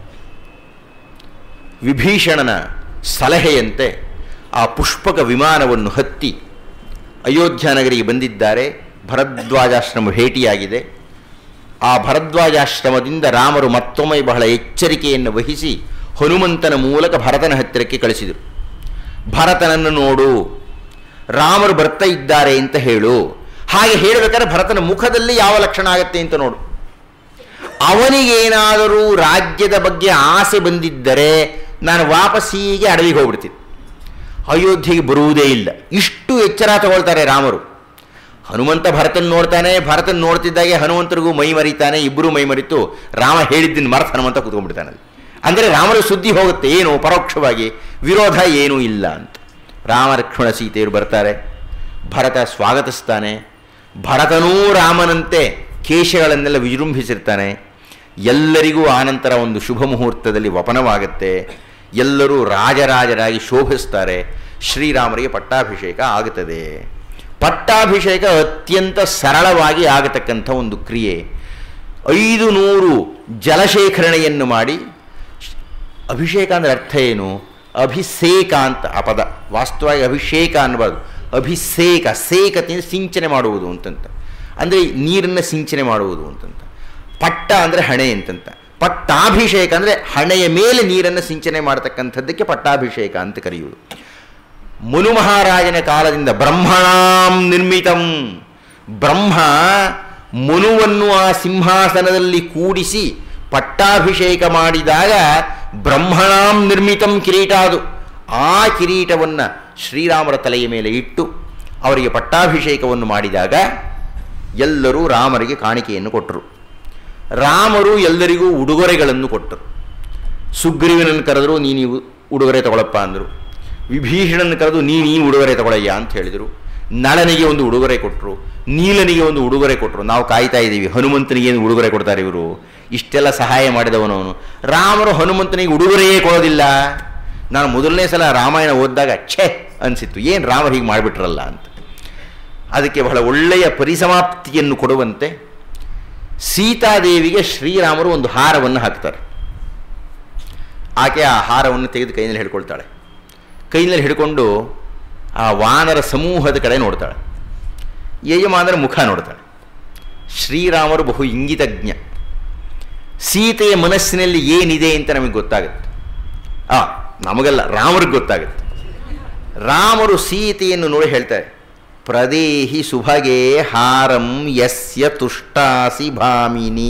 ವಿಭೀಷಣನ ಸಲಹೆಯಂತೆ ಆ ಪುಷ್ಪಕ ವಿಮಾನವನ್ನು ಹತ್ತಿ ಅಯೋಧ್ಯ ನಗರಿಗೆ ಬಂದಿದ್ದಾರೆ ಭರದ್ವಾಜಾಶ್ರಮ ಭೇಟಿಯಾಗಿದೆ ಆ ಭರದ್ವಾಜಾಶ್ರಮದಿಂದ ರಾಮರು ಮತ್ತೊಮ್ಮೆ ಬಹಳ ಎಚ್ಚರಿಕೆಯನ್ನು ವಹಿಸಿ ಹನುಮಂತನ ಮೂಲಕ ಭರತನ ಹತ್ತಿರಕ್ಕೆ ಕಳಿಸಿದರು ಭರತನನ್ನು ನೋಡು ರಾಮರು ಬರ್ತಾ ಇದ್ದಾರೆ ಅಂತ ಹೇಳು ಹಾಗೆ ಹೇಳಬೇಕಾದ್ರೆ ಭರತನ ಮುಖದಲ್ಲಿ ಯಾವ ಲಕ್ಷಣ ಆಗತ್ತೆ ಅಂತ ನೋಡು ಅವನಿಗೇನಾದರೂ ರಾಜ್ಯದ ಬಗ್ಗೆ ಆಸೆ ಬಂದಿದ್ದರೆ ನಾನು ವಾಪಸ್ ಹೀಗೆ ಅಡವಿಗೆ ಹೋಗ್ಬಿಡ್ತೀನಿ ಅಯೋಧ್ಯೆಗೆ ಬರುವುದೇ ಇಲ್ಲ ಇಷ್ಟು ಎಚ್ಚರ ತಗೊಳ್ತಾರೆ ರಾಮರು ಹನುಮಂತ ಭರತನ್ ನೋಡ್ತಾನೆ ಭರತನ್ ನೋಡ್ತಿದ್ದಾಗೆ ಹನುಮಂತರಿಗೂ ಮೈ ಮರಿತಾನೆ ಇಬ್ಬರು ಮೈ ಮರಿತು ರಾಮ ಹೇಳಿದ್ದನ್ನು ಮರೆತು ಹನುಮಂತ ಕೂತ್ಕೊಂಡ್ಬಿಡ್ತಾನೆ ಅಲ್ಲಿ. ಅಂದರೆ ರಾಮರ ಸುದ್ದಿ ಹೋಗುತ್ತೆ ಏನು ಪರೋಕ್ಷವಾಗಿ ವಿರೋಧ ಏನೂ ಇಲ್ಲ ಅಂತ ರಾಮ ಲಕ್ಷ್ಮಣ ಸೀತೆಯರು ಬರ್ತಾರೆ ಭರತ ಸ್ವಾಗತಿಸ್ತಾನೆ ಭರತನೂ ರಾಮನಂತೆ ಕೇಶಗಳನ್ನೆಲ್ಲ ವಿಜೃಂಭಿಸಿರ್ತಾನೆ ಎಲ್ಲರಿಗೂ ಆನಂತರ ಒಂದು ಶುಭ ಮುಹೂರ್ತದಲ್ಲಿ ವಪನವಾಗುತ್ತೆ ಎಲ್ಲರೂ ರಾಜರಾಜರಾಗಿ ಶೋಭಿಸ್ತಾರೆ ಶ್ರೀರಾಮರಿಗೆ ಪಟ್ಟಾಭಿಷೇಕ ಆಗುತ್ತದೆ ಪಟ್ಟಾಭಿಷೇಕ ಅತ್ಯಂತ ಸರಳವಾಗಿ ಆಗತಕ್ಕಂಥ ಒಂದು ಕ್ರಿಯೆ ಐದು ನೂರು ಜಲಶೇಖರಣೆಯನ್ನು ಮಾಡಿ ಅಭಿಷೇಕ ಅಂದರೆ ಅರ್ಥ ಏನು ಅಭಿಷೇಕ ಅಂತ ಆ ಪದ ವಾಸ್ತವವಾಗಿ ಅಭಿಷೇಕ ಅನ್ನಬಾರ್ದು ಅಭಿಷೇಕ ಸೇಕತೆ ಸಿಂಚನೆ ಮಾಡುವುದು ಅಂತಂತ ಅಂದರೆ ನೀರನ್ನು ಸಿಂಚನೆ ಮಾಡುವುದು ಅಂತಂತ ಪಟ್ಟ ಅಂದರೆ ಹಣೆ ಅಂತಂತ ಪಟ್ಟಾಭಿಷೇಕ ಅಂದರೆ ಹಣೆಯ ಮೇಲೆ ನೀರನ್ನು ಸಿಂಚನೆ ಮಾಡತಕ್ಕಂಥದ್ದಕ್ಕೆ ಪಟ್ಟಾಭಿಷೇಕ ಅಂತ ಕರೆಯುವುದು ಮುನು ಮಹಾರಾಜನ ಕಾಲದಿಂದ ಬ್ರಹ್ಮಣಾಂ ನಿರ್ಮಿತಂ ಬ್ರಹ್ಮ ಮುನುವನ್ನು ಆ ಸಿಂಹಾಸನದಲ್ಲಿ ಕೂಡಿಸಿ ಪಟ್ಟಾಭಿಷೇಕ ಮಾಡಿದಾಗ ಬ್ರಹ್ಮಣಾಂ ನಿರ್ಮಿತಂ ಕಿರೀಟ ಅದು ಆ ಕಿರೀಟವನ್ನು ಶ್ರೀರಾಮರ ತಲೆಯ ಮೇಲೆ ಇಟ್ಟು ಅವರಿಗೆ ಪಟ್ಟಾಭಿಷೇಕವನ್ನು ಮಾಡಿದಾಗ ಎಲ್ಲರೂ ರಾಮರಿಗೆ ಕಾಣಿಕೆಯನ್ನು ಕೊಟ್ಟರು ರಾಮರು ಎಲ್ಲರಿಗೂ ಉಡುಗೊರೆಗಳನ್ನು ಕೊಟ್ಟರು ಸುಗ್ರೀವನನ್ನು ಕರೆದ್ರು ನೀನು ಈ ಉಡುಗೊರೆ ತಗೊಳಪ್ಪ ಅಂದರು ವಿಭೀಷಣನ ಕರೆದು ನೀನು ಈ ಉಡುಗೊರೆ ತಗೊಳಯ್ಯ ಅಂತ ಹೇಳಿದರು ನಳನಿಗೆ ಒಂದು ಉಡುಗೊರೆ ಕೊಟ್ಟರು ನೀಲನಿಗೆ ಒಂದು ಉಡುಗೊರೆ ಕೊಟ್ಟರು ನಾವು ಕಾಯ್ತಾ ಇದ್ದೀವಿ ಹನುಮಂತನಿಗೆ ಏನು ಉಡುಗೊರೆ ಕೊಡ್ತಾರೆ ಇವರು ಇಷ್ಟೆಲ್ಲ ಸಹಾಯ ಮಾಡಿದವನು ಅವನು ರಾಮರು ಹನುಮಂತನಿಗೆ ಉಡುಗೊರೆಯೇ ಕೊಡೋದಿಲ್ಲ ನಾನು ಮೊದಲನೇ ಸಲ ರಾಮಾಯಣ ಓದಿದಾಗ ಛೇ ಅನಿಸಿತ್ತು ಏನು ರಾಮರು ಹೀಗೆ ಮಾಡಿಬಿಟ್ರಲ್ಲ ಅಂತ ಅದಕ್ಕೆ ಬಹಳ ಒಳ್ಳೆಯ ಪರಿಸಮಾಪ್ತಿಯನ್ನು ಕೊಡುವಂತೆ ಸೀತಾದೇವಿಗೆ ಶ್ರೀರಾಮರು ಒಂದು ಹಾರವನ್ನು ಹಾಕ್ತಾರೆ ಆಕೆ ಆ ಹಾರವನ್ನು ತೆಗೆದು ಕೈನಲ್ಲಿ ಹಿಡ್ಕೊಳ್ತಾಳೆ ಕೈನಲ್ಲಿ ಹಿಡ್ಕೊಂಡು ಆ ವಾನರ ಸಮೂಹದ ಕಡೆ ನೋಡ್ತಾಳೆ ಯಜಮಾನರ ಮುಖ ನೋಡ್ತಾಳೆ ಶ್ರೀರಾಮರು ಬಹು ಇಂಗಿತಜ್ಞ ಸೀತೆಯ ಮನಸ್ಸಿನಲ್ಲಿ ಏನಿದೆ ಅಂತ ನಮಗೆ ಗೊತ್ತಾಗುತ್ತೆ ಆ ನಮಗಲ್ಲ ರಾಮರಿಗೆ ಗೊತ್ತಾಗುತ್ತೆ ರಾಮರು ಸೀತೆಯನ್ನು ನೋಡಿ ಹೇಳ್ತಾರೆ ಪ್ರದೇಹಿ ಸುಭಗೆ ಹಾರಂ ಯಸ್ಯ ತುಷ್ಟಾಸಿ ಭಾಮಿನಿ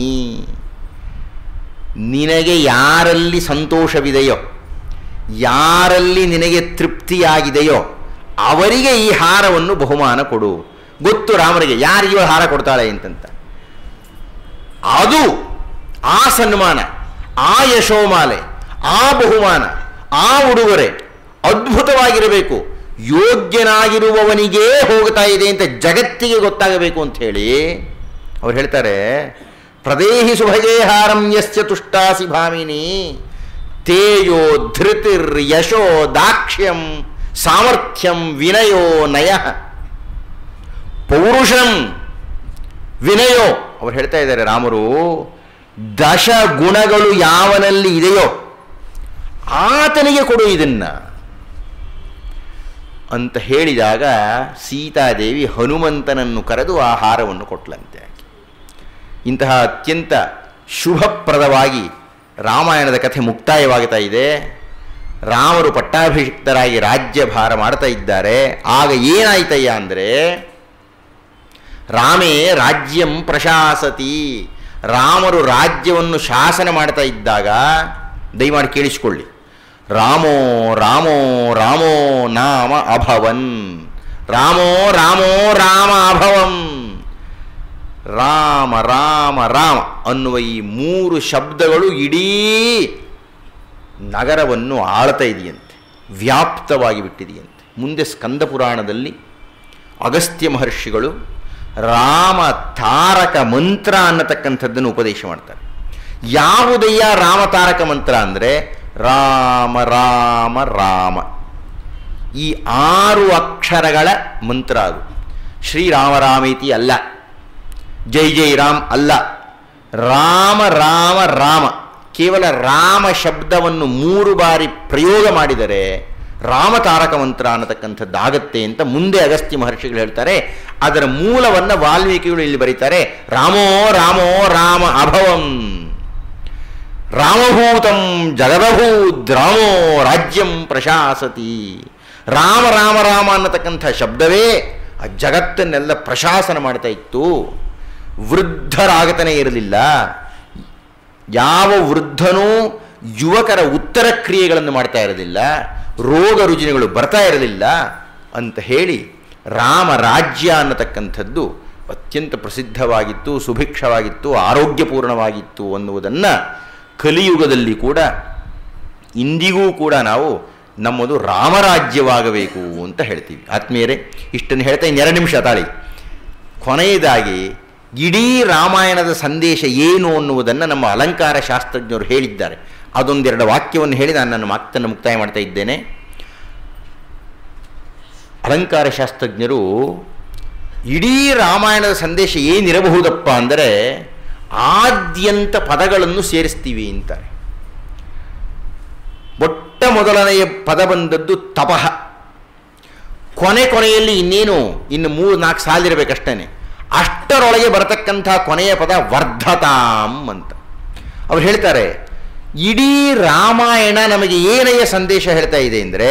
ನಿನಗೆ ಯಾರಲ್ಲಿ ಸಂತೋಷವಿದೆಯೋ ಯಾರಲ್ಲಿ ನಿನಗೆ ತೃಪ್ತಿಯಾಗಿದೆಯೋ ಅವರಿಗೆ ಈ ಹಾರವನ್ನು ಬಹುಮಾನ ಕೊಡು ಗೊತ್ತು ರಾಮರಿಗೆ ಯಾರಿಗೆ ಇವಳು ಹಾರ ಕೊಡ್ತಾಳೆ ಅಂತಂತ ಅದು ಆ ಸನ್ಮಾನ ಆ ಯಶೋಮಾಲೆ ಆ ಬಹುಮಾನ ಆ ಉಡುಗೊರೆ ಅದ್ಭುತವಾಗಿರಬೇಕು ಯೋಗ್ಯನಾಗಿರುವವನಿಗೇ ಹೋಗ್ತಾ ಇದೆ ಅಂತ ಜಗತ್ತಿಗೆ ಗೊತ್ತಾಗಬೇಕು ಅಂತ ಹೇಳಿ ಅವ್ರು ಹೇಳ್ತಾರೆ ಪ್ರದೇಹಿ ಸುಭಗೇ ಹಾರಂ ಯಸ್ಯ ತುಷ್ಟಾಸಿ ಭಾಮಿನಿ ತೇಜೋ ಧೃತಿರ್ ಯಶೋ ದಾಕ್ಷ್ಯಂ ಸಾಮರ್ಥ್ಯಂ ವಿನಯೋ ನಯ ಪೌರುಷಂ ವಿನಯೋ ಅವ್ರು ಹೇಳ್ತಾ ಇದ್ದಾರೆ ರಾಮರು ದಶ ಗುಣಗಳು ಯಾವನಲ್ಲಿ ಇದೆಯೋ ಆತನಿಗೆ ಕೊಡು ಇದನ್ನ ಅಂತ ಹೇಳಿದಾಗ ಸೀತಾದೇವಿ ಹನುಮಂತನನ್ನು ಕರೆದು ಆ ಹಾರವನ್ನು ಕೊಟ್ಲಂತೆ ಆಕೆ ಇಂತಹ ಅತ್ಯಂತ ಶುಭಪ್ರದವಾಗಿ ರಾಮಾಯಣದ ಕಥೆ ಮುಕ್ತಾಯವಾಗ್ತಾ ಇದೆ ರಾಮರು ಪಟ್ಟಾಭಿಷಿಕ್ತರಾಗಿ ರಾಜ್ಯಭಾರ ಮಾಡ್ತಾ ಇದ್ದಾರೆ ಆಗ ಏನಾಯ್ತಯ್ಯ ಅಂದರೆ ರಾಮೇ ರಾಜ್ಯಂ ಪ್ರಶಾಸತಿ ರಾಮರು ರಾಜ್ಯವನ್ನು ಶಾಸನ ಮಾಡ್ತಾ ಇದ್ದಾಗ ದಯಮಾಡಿ ಕೇಳಿಸಿಕೊಳ್ಳಿ ರಾಮೋ ರಾಮೋ ರಾಮೋ ನಾಮ ಅಭವನ್ ರಾಮೋ ರಾಮೋ ರಾಮ ಅಭವಂ ರಾಮ ರಾಮ ರಾಮ ಅನ್ನುವ ಈ ಮೂರು ಶಬ್ದಗಳು ಇಡೀ ನಗರವನ್ನು ಆಳ್ತಾ ಇದೆಯಂತೆ ವ್ಯಾಪ್ತವಾಗಿ ಬಿಟ್ಟಿದೆಯಂತೆ ಮುಂದೆ ಸ್ಕಂದ ಪುರಾಣದಲ್ಲಿ ಅಗಸ್ತ್ಯ ಮಹರ್ಷಿಗಳು ರಾಮ ತಾರಕ ಮಂತ್ರ ಅನ್ನತಕ್ಕಂಥದ್ದನ್ನು ಉಪದೇಶ ಮಾಡ್ತಾರೆ ಯಾವುದಯ್ಯ ರಾಮ ತಾರಕ ಮಂತ್ರ ಅಂದರೆ ರಾಮ ರಾಮ ರಾಮ ಈ ಆರು ಅಕ್ಷರಗಳ ಮಂತ್ರ ಅದು ಶ್ರೀರಾಮ ರಾಮೇತಿ ಅಲ್ಲ ಜೈ ಜೈ ರಾಮ್ ಅಲ್ಲ ರಾಮ ರಾಮ ರಾಮ ಕೇವಲ ರಾಮ ಶಬ್ದವನ್ನು ಮೂರು ಬಾರಿ ಪ್ರಯೋಗ ಮಾಡಿದರೆ ರಾಮತಾರಕ ಮಂತ್ರ ಅನ್ನತಕ್ಕಂಥದ್ದಾಗತ್ತೆ ಅಂತ ಮುಂದೆ ಅಗಸ್ತ್ಯ ಮಹರ್ಷಿಗಳು ಹೇಳ್ತಾರೆ ಅದರ ಮೂಲವನ್ನು ವಾಲ್ಮೀಕಿಗಳು ಇಲ್ಲಿ ಬರೀತಾರೆ ರಾಮೋ ರಾಮೋ ರಾಮ ಅಭವಂ ರಾಮಭೂತಂ ಜಗದಭೂತ್ ರಾಮೋ ರಾಜ್ಯಂ ಪ್ರಶಾಸತಿ ರಾಮ ರಾಮ ರಾಮ ಅನ್ನತಕ್ಕಂಥ ಶಬ್ದವೇ ಆ ಜಗತ್ತನ್ನೆಲ್ಲ ಪ್ರಶಾಸನ ಮಾಡ್ತಾ ಇತ್ತು ವೃದ್ಧರಾಗತನೇ ಇರಲಿಲ್ಲ ಯಾವ ವೃದ್ಧನೂ ಯುವಕರ ಉತ್ತರ ಕ್ರಿಯೆಗಳನ್ನು ಮಾಡ್ತಾ ಇರಲಿಲ್ಲ ರೋಗ ರುಜಿನಗಳು ಬರ್ತಾ ಇರಲಿಲ್ಲ ಅಂತ ಹೇಳಿ ರಾಮ ರಾಜ್ಯ ಅನ್ನತಕ್ಕಂಥದ್ದು ಅತ್ಯಂತ ಪ್ರಸಿದ್ಧವಾಗಿತ್ತು ಸುಭಿಕ್ಷವಾಗಿತ್ತು ಆರೋಗ್ಯಪೂರ್ಣವಾಗಿತ್ತು ಅನ್ನುವುದನ್ನು ಕಲಿಯುಗದಲ್ಲಿ ಕೂಡ ಇಂದಿಗೂ ಕೂಡ ನಾವು ನಮ್ಮದು ರಾಮರಾಜ್ಯವಾಗಬೇಕು ಅಂತ ಹೇಳ್ತೀವಿ ಆತ್ಮೀಯರೇ ಇಷ್ಟನ್ನು ಹೇಳ್ತಾ ಇನ್ನೆರಡು ನಿಮಿಷ ತಾಳಿ ಕೊನೆಯದಾಗಿ ಇಡೀ ರಾಮಾಯಣದ ಸಂದೇಶ ಏನು ಅನ್ನುವುದನ್ನು ನಮ್ಮ ಅಲಂಕಾರ ಶಾಸ್ತ್ರಜ್ಞರು ಹೇಳಿದ್ದಾರೆ ಅದೊಂದೆರಡು ವಾಕ್ಯವನ್ನು ಹೇಳಿ ನಾನು ನನ್ನ ಮಾತನ್ನು ಮುಕ್ತಾಯ ಮಾಡ್ತಾ ಇದ್ದೇನೆ ಅಲಂಕಾರ ಶಾಸ್ತ್ರಜ್ಞರು ಇಡೀ ರಾಮಾಯಣದ ಸಂದೇಶ ಏನಿರಬಹುದಪ್ಪ ಅಂದರೆ ಆದ್ಯಂತ ಪದಗಳನ್ನು ಸೇರಿಸ್ತೀವಿ ಅಂತಾರೆ ಮೊಟ್ಟ ಮೊದಲನೆಯ ಪದ ಬಂದದ್ದು ತಪಃ ಕೊನೆ ಕೊನೆಯಲ್ಲಿ ಇನ್ನೇನು ಇನ್ನು ಮೂರು ನಾಲ್ಕು ಸಾಲಿರಬೇಕಷ್ಟೇ ಅಷ್ಟರೊಳಗೆ ಬರತಕ್ಕಂಥ ಕೊನೆಯ ಪದ ವರ್ಧತಾಂ ಅಂತ ಅವ್ರು ಹೇಳ್ತಾರೆ ಇಡೀ ರಾಮಾಯಣ ನಮಗೆ ಏನಯ್ಯ ಸಂದೇಶ ಹೇಳ್ತಾ ಇದೆ ಅಂದರೆ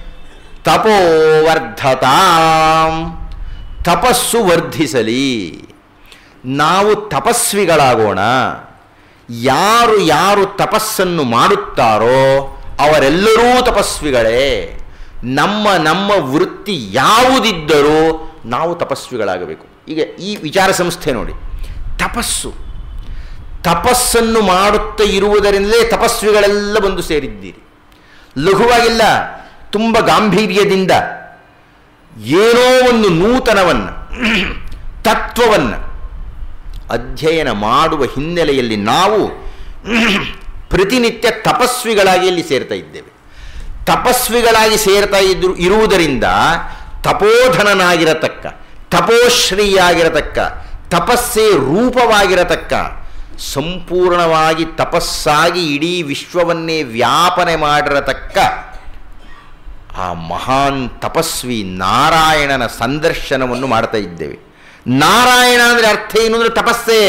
ತಪೋವರ್ಧತಾಂ ತಪಸ್ಸು ವರ್ಧಿಸಲಿ ನಾವು ತಪಸ್ವಿಗಳಾಗೋಣ ಯಾರು ಯಾರು ತಪಸ್ಸನ್ನು ಮಾಡುತ್ತಾರೋ ಅವರೆಲ್ಲರೂ ತಪಸ್ವಿಗಳೇ ನಮ್ಮ ನಮ್ಮ ವೃತ್ತಿ ಯಾವುದಿದ್ದರೂ ನಾವು ತಪಸ್ವಿಗಳಾಗಬೇಕು ಈಗ ಈ ವಿಚಾರ ಸಂಸ್ಥೆ ನೋಡಿ ತಪಸ್ಸು ತಪಸ್ಸನ್ನು ಮಾಡುತ್ತಾ ಇರುವುದರಿಂದಲೇ ತಪಸ್ವಿಗಳೆಲ್ಲ ಬಂದು ಸೇರಿದ್ದೀರಿ ಲಘುವಾಗಿಲ್ಲ ತುಂಬ ಗಾಂಭೀರ್ಯದಿಂದ ಏನೋ ಒಂದು ನೂತನವನ್ನು ತತ್ವವನ್ನು ಅಧ್ಯಯನ ಮಾಡುವ ಹಿನ್ನೆಲೆಯಲ್ಲಿ ನಾವು ಪ್ರತಿನಿತ್ಯ ತಪಸ್ವಿಗಳಾಗಿ ಇಲ್ಲಿ ಸೇರ್ತಾ ಇದ್ದೇವೆ ತಪಸ್ವಿಗಳಾಗಿ ಸೇರ್ತಾ ಇದ್ರು ಇರುವುದರಿಂದ ತಪೋಧನನಾಗಿರತಕ್ಕ ತಪೋಶ್ರೀಯಾಗಿರತಕ್ಕ ತಪಸ್ಸೇ ರೂಪವಾಗಿರತಕ್ಕ ಸಂಪೂರ್ಣವಾಗಿ ತಪಸ್ಸಾಗಿ ಇಡೀ ವಿಶ್ವವನ್ನೇ ವ್ಯಾಪನೆ ಮಾಡಿರತಕ್ಕ ಆ ಮಹಾನ್ ತಪಸ್ವಿ ನಾರಾಯಣನ ಸಂದರ್ಶನವನ್ನು ಮಾಡ್ತಾ ಇದ್ದೇವೆ ನಾರಾಯಣ ಅಂದರೆ ಅರ್ಥ ಏನು ಅಂದರೆ ತಪಸ್ಸೇ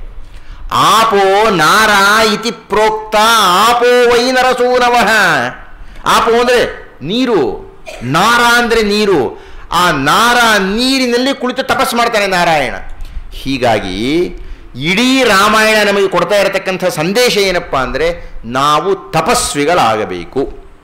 ಆಪೋ ನಾರ ಇತಿ ಪ್ರೋಕ್ತ ಆಪೋ ವೈ ನರಸೂನವಃ ಆಪೋ ಅಂದರೆ ನೀರು ನಾರ ಅಂದರೆ ನೀರು ಆ ನಾರ ನೀರಿನಲ್ಲಿ ಕುಳಿತು ತಪಸ್ಸು ಮಾಡ್ತಾನೆ ನಾರಾಯಣ ಹೀಗಾಗಿ ಇಡೀ ರಾಮಾಯಣ ನಮಗೆ ಕೊಡ್ತಾ ಇರತಕ್ಕಂಥ ಸಂದೇಶ ಏನಪ್ಪ ಅಂದರೆ ನಾವು ತಪಸ್ವಿಗಳಾಗಬೇಕು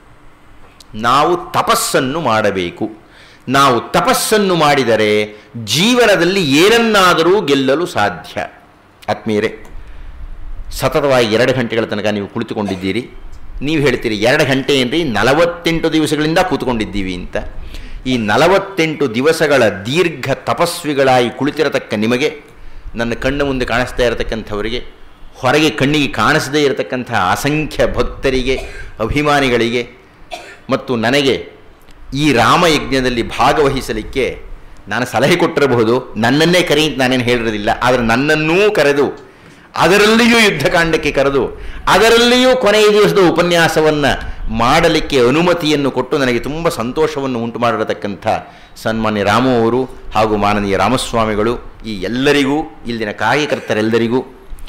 ನಾವು ತಪಸ್ಸನ್ನು ಮಾಡಬೇಕು ನಾವು ತಪಸ್ಸನ್ನು ಮಾಡಿದರೆ ಜೀವನದಲ್ಲಿ ಏನನ್ನಾದರೂ ಗೆಲ್ಲಲು ಸಾಧ್ಯ ಆತ್ಮೀಯರೇ ಸತತವಾಗಿ ಎರಡು ಗಂಟೆಗಳ ತನಕ ನೀವು ಕುಳಿತುಕೊಂಡಿದ್ದೀರಿ ನೀವು ಹೇಳ್ತೀರಿ ಎರಡು ಗಂಟೆ ಏನ್ರಿ ನಲವತ್ತೆಂಟು ದಿವಸಗಳಿಂದ ಕೂತ್ಕೊಂಡಿದ್ದೀವಿ ಅಂತ ಈ ನಲವತ್ತೆಂಟು ದಿವಸಗಳ ದೀರ್ಘ ತಪಸ್ವಿಗಳಾಗಿ ಕುಳಿತಿರತಕ್ಕ ನಿಮಗೆ ನನ್ನ ಕಣ್ಣ ಮುಂದೆ ಕಾಣಿಸ್ತಾ ಇರತಕ್ಕಂಥವರಿಗೆ ಹೊರಗೆ ಕಣ್ಣಿಗೆ ಕಾಣಿಸದೇ ಇರತಕ್ಕಂಥ ಅಸಂಖ್ಯ ಭಕ್ತರಿಗೆ ಅಭಿಮಾನಿಗಳಿಗೆ ಮತ್ತು ನನಗೆ ಈ ರಾಮಯಜ್ಞದಲ್ಲಿ ಭಾಗವಹಿಸಲಿಕ್ಕೆ ನಾನು ಸಲಹೆ ಕೊಟ್ಟಿರಬಹುದು ನನ್ನನ್ನೇ ಕರಿ ಅಂತ ನಾನೇನು ಹೇಳಿರೋದಿಲ್ಲ ಆದರೆ ನನ್ನನ್ನೂ ಕರೆದು ಅದರಲ್ಲಿಯೂ ಯುದ್ಧಕಾಂಡಕ್ಕೆ ಕರೆದು ಅದರಲ್ಲಿಯೂ ಕೊನೆಯ ದಿವಸದ ಉಪನ್ಯಾಸವನ್ನು ಮಾಡಲಿಕ್ಕೆ ಅನುಮತಿಯನ್ನು ಕೊಟ್ಟು ನನಗೆ ತುಂಬ ಸಂತೋಷವನ್ನು ಉಂಟು ಮಾಡಿರತಕ್ಕಂಥ ಸನ್ಮಾನ್ಯ ರಾಮು ಅವರು ಹಾಗೂ ಮಾನನೀಯ ರಾಮಸ್ವಾಮಿಗಳು ಈ ಎಲ್ಲರಿಗೂ ಇಲ್ಲಿನ ಕಾರ್ಯಕರ್ತರೆಲ್ಲರಿಗೂ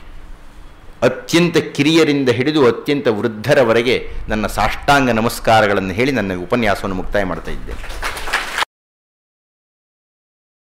ಅತ್ಯಂತ ಕಿರಿಯರಿಂದ ಹಿಡಿದು ಅತ್ಯಂತ ವೃದ್ಧರವರೆಗೆ ನನ್ನ ಸಾಷ್ಟಾಂಗ ನಮಸ್ಕಾರಗಳನ್ನು ಹೇಳಿ ನನ್ನ ಉಪನ್ಯಾಸವನ್ನು ಮುಕ್ತಾಯ ಮಾಡ್ತಾ ಇದ್ದೇನೆ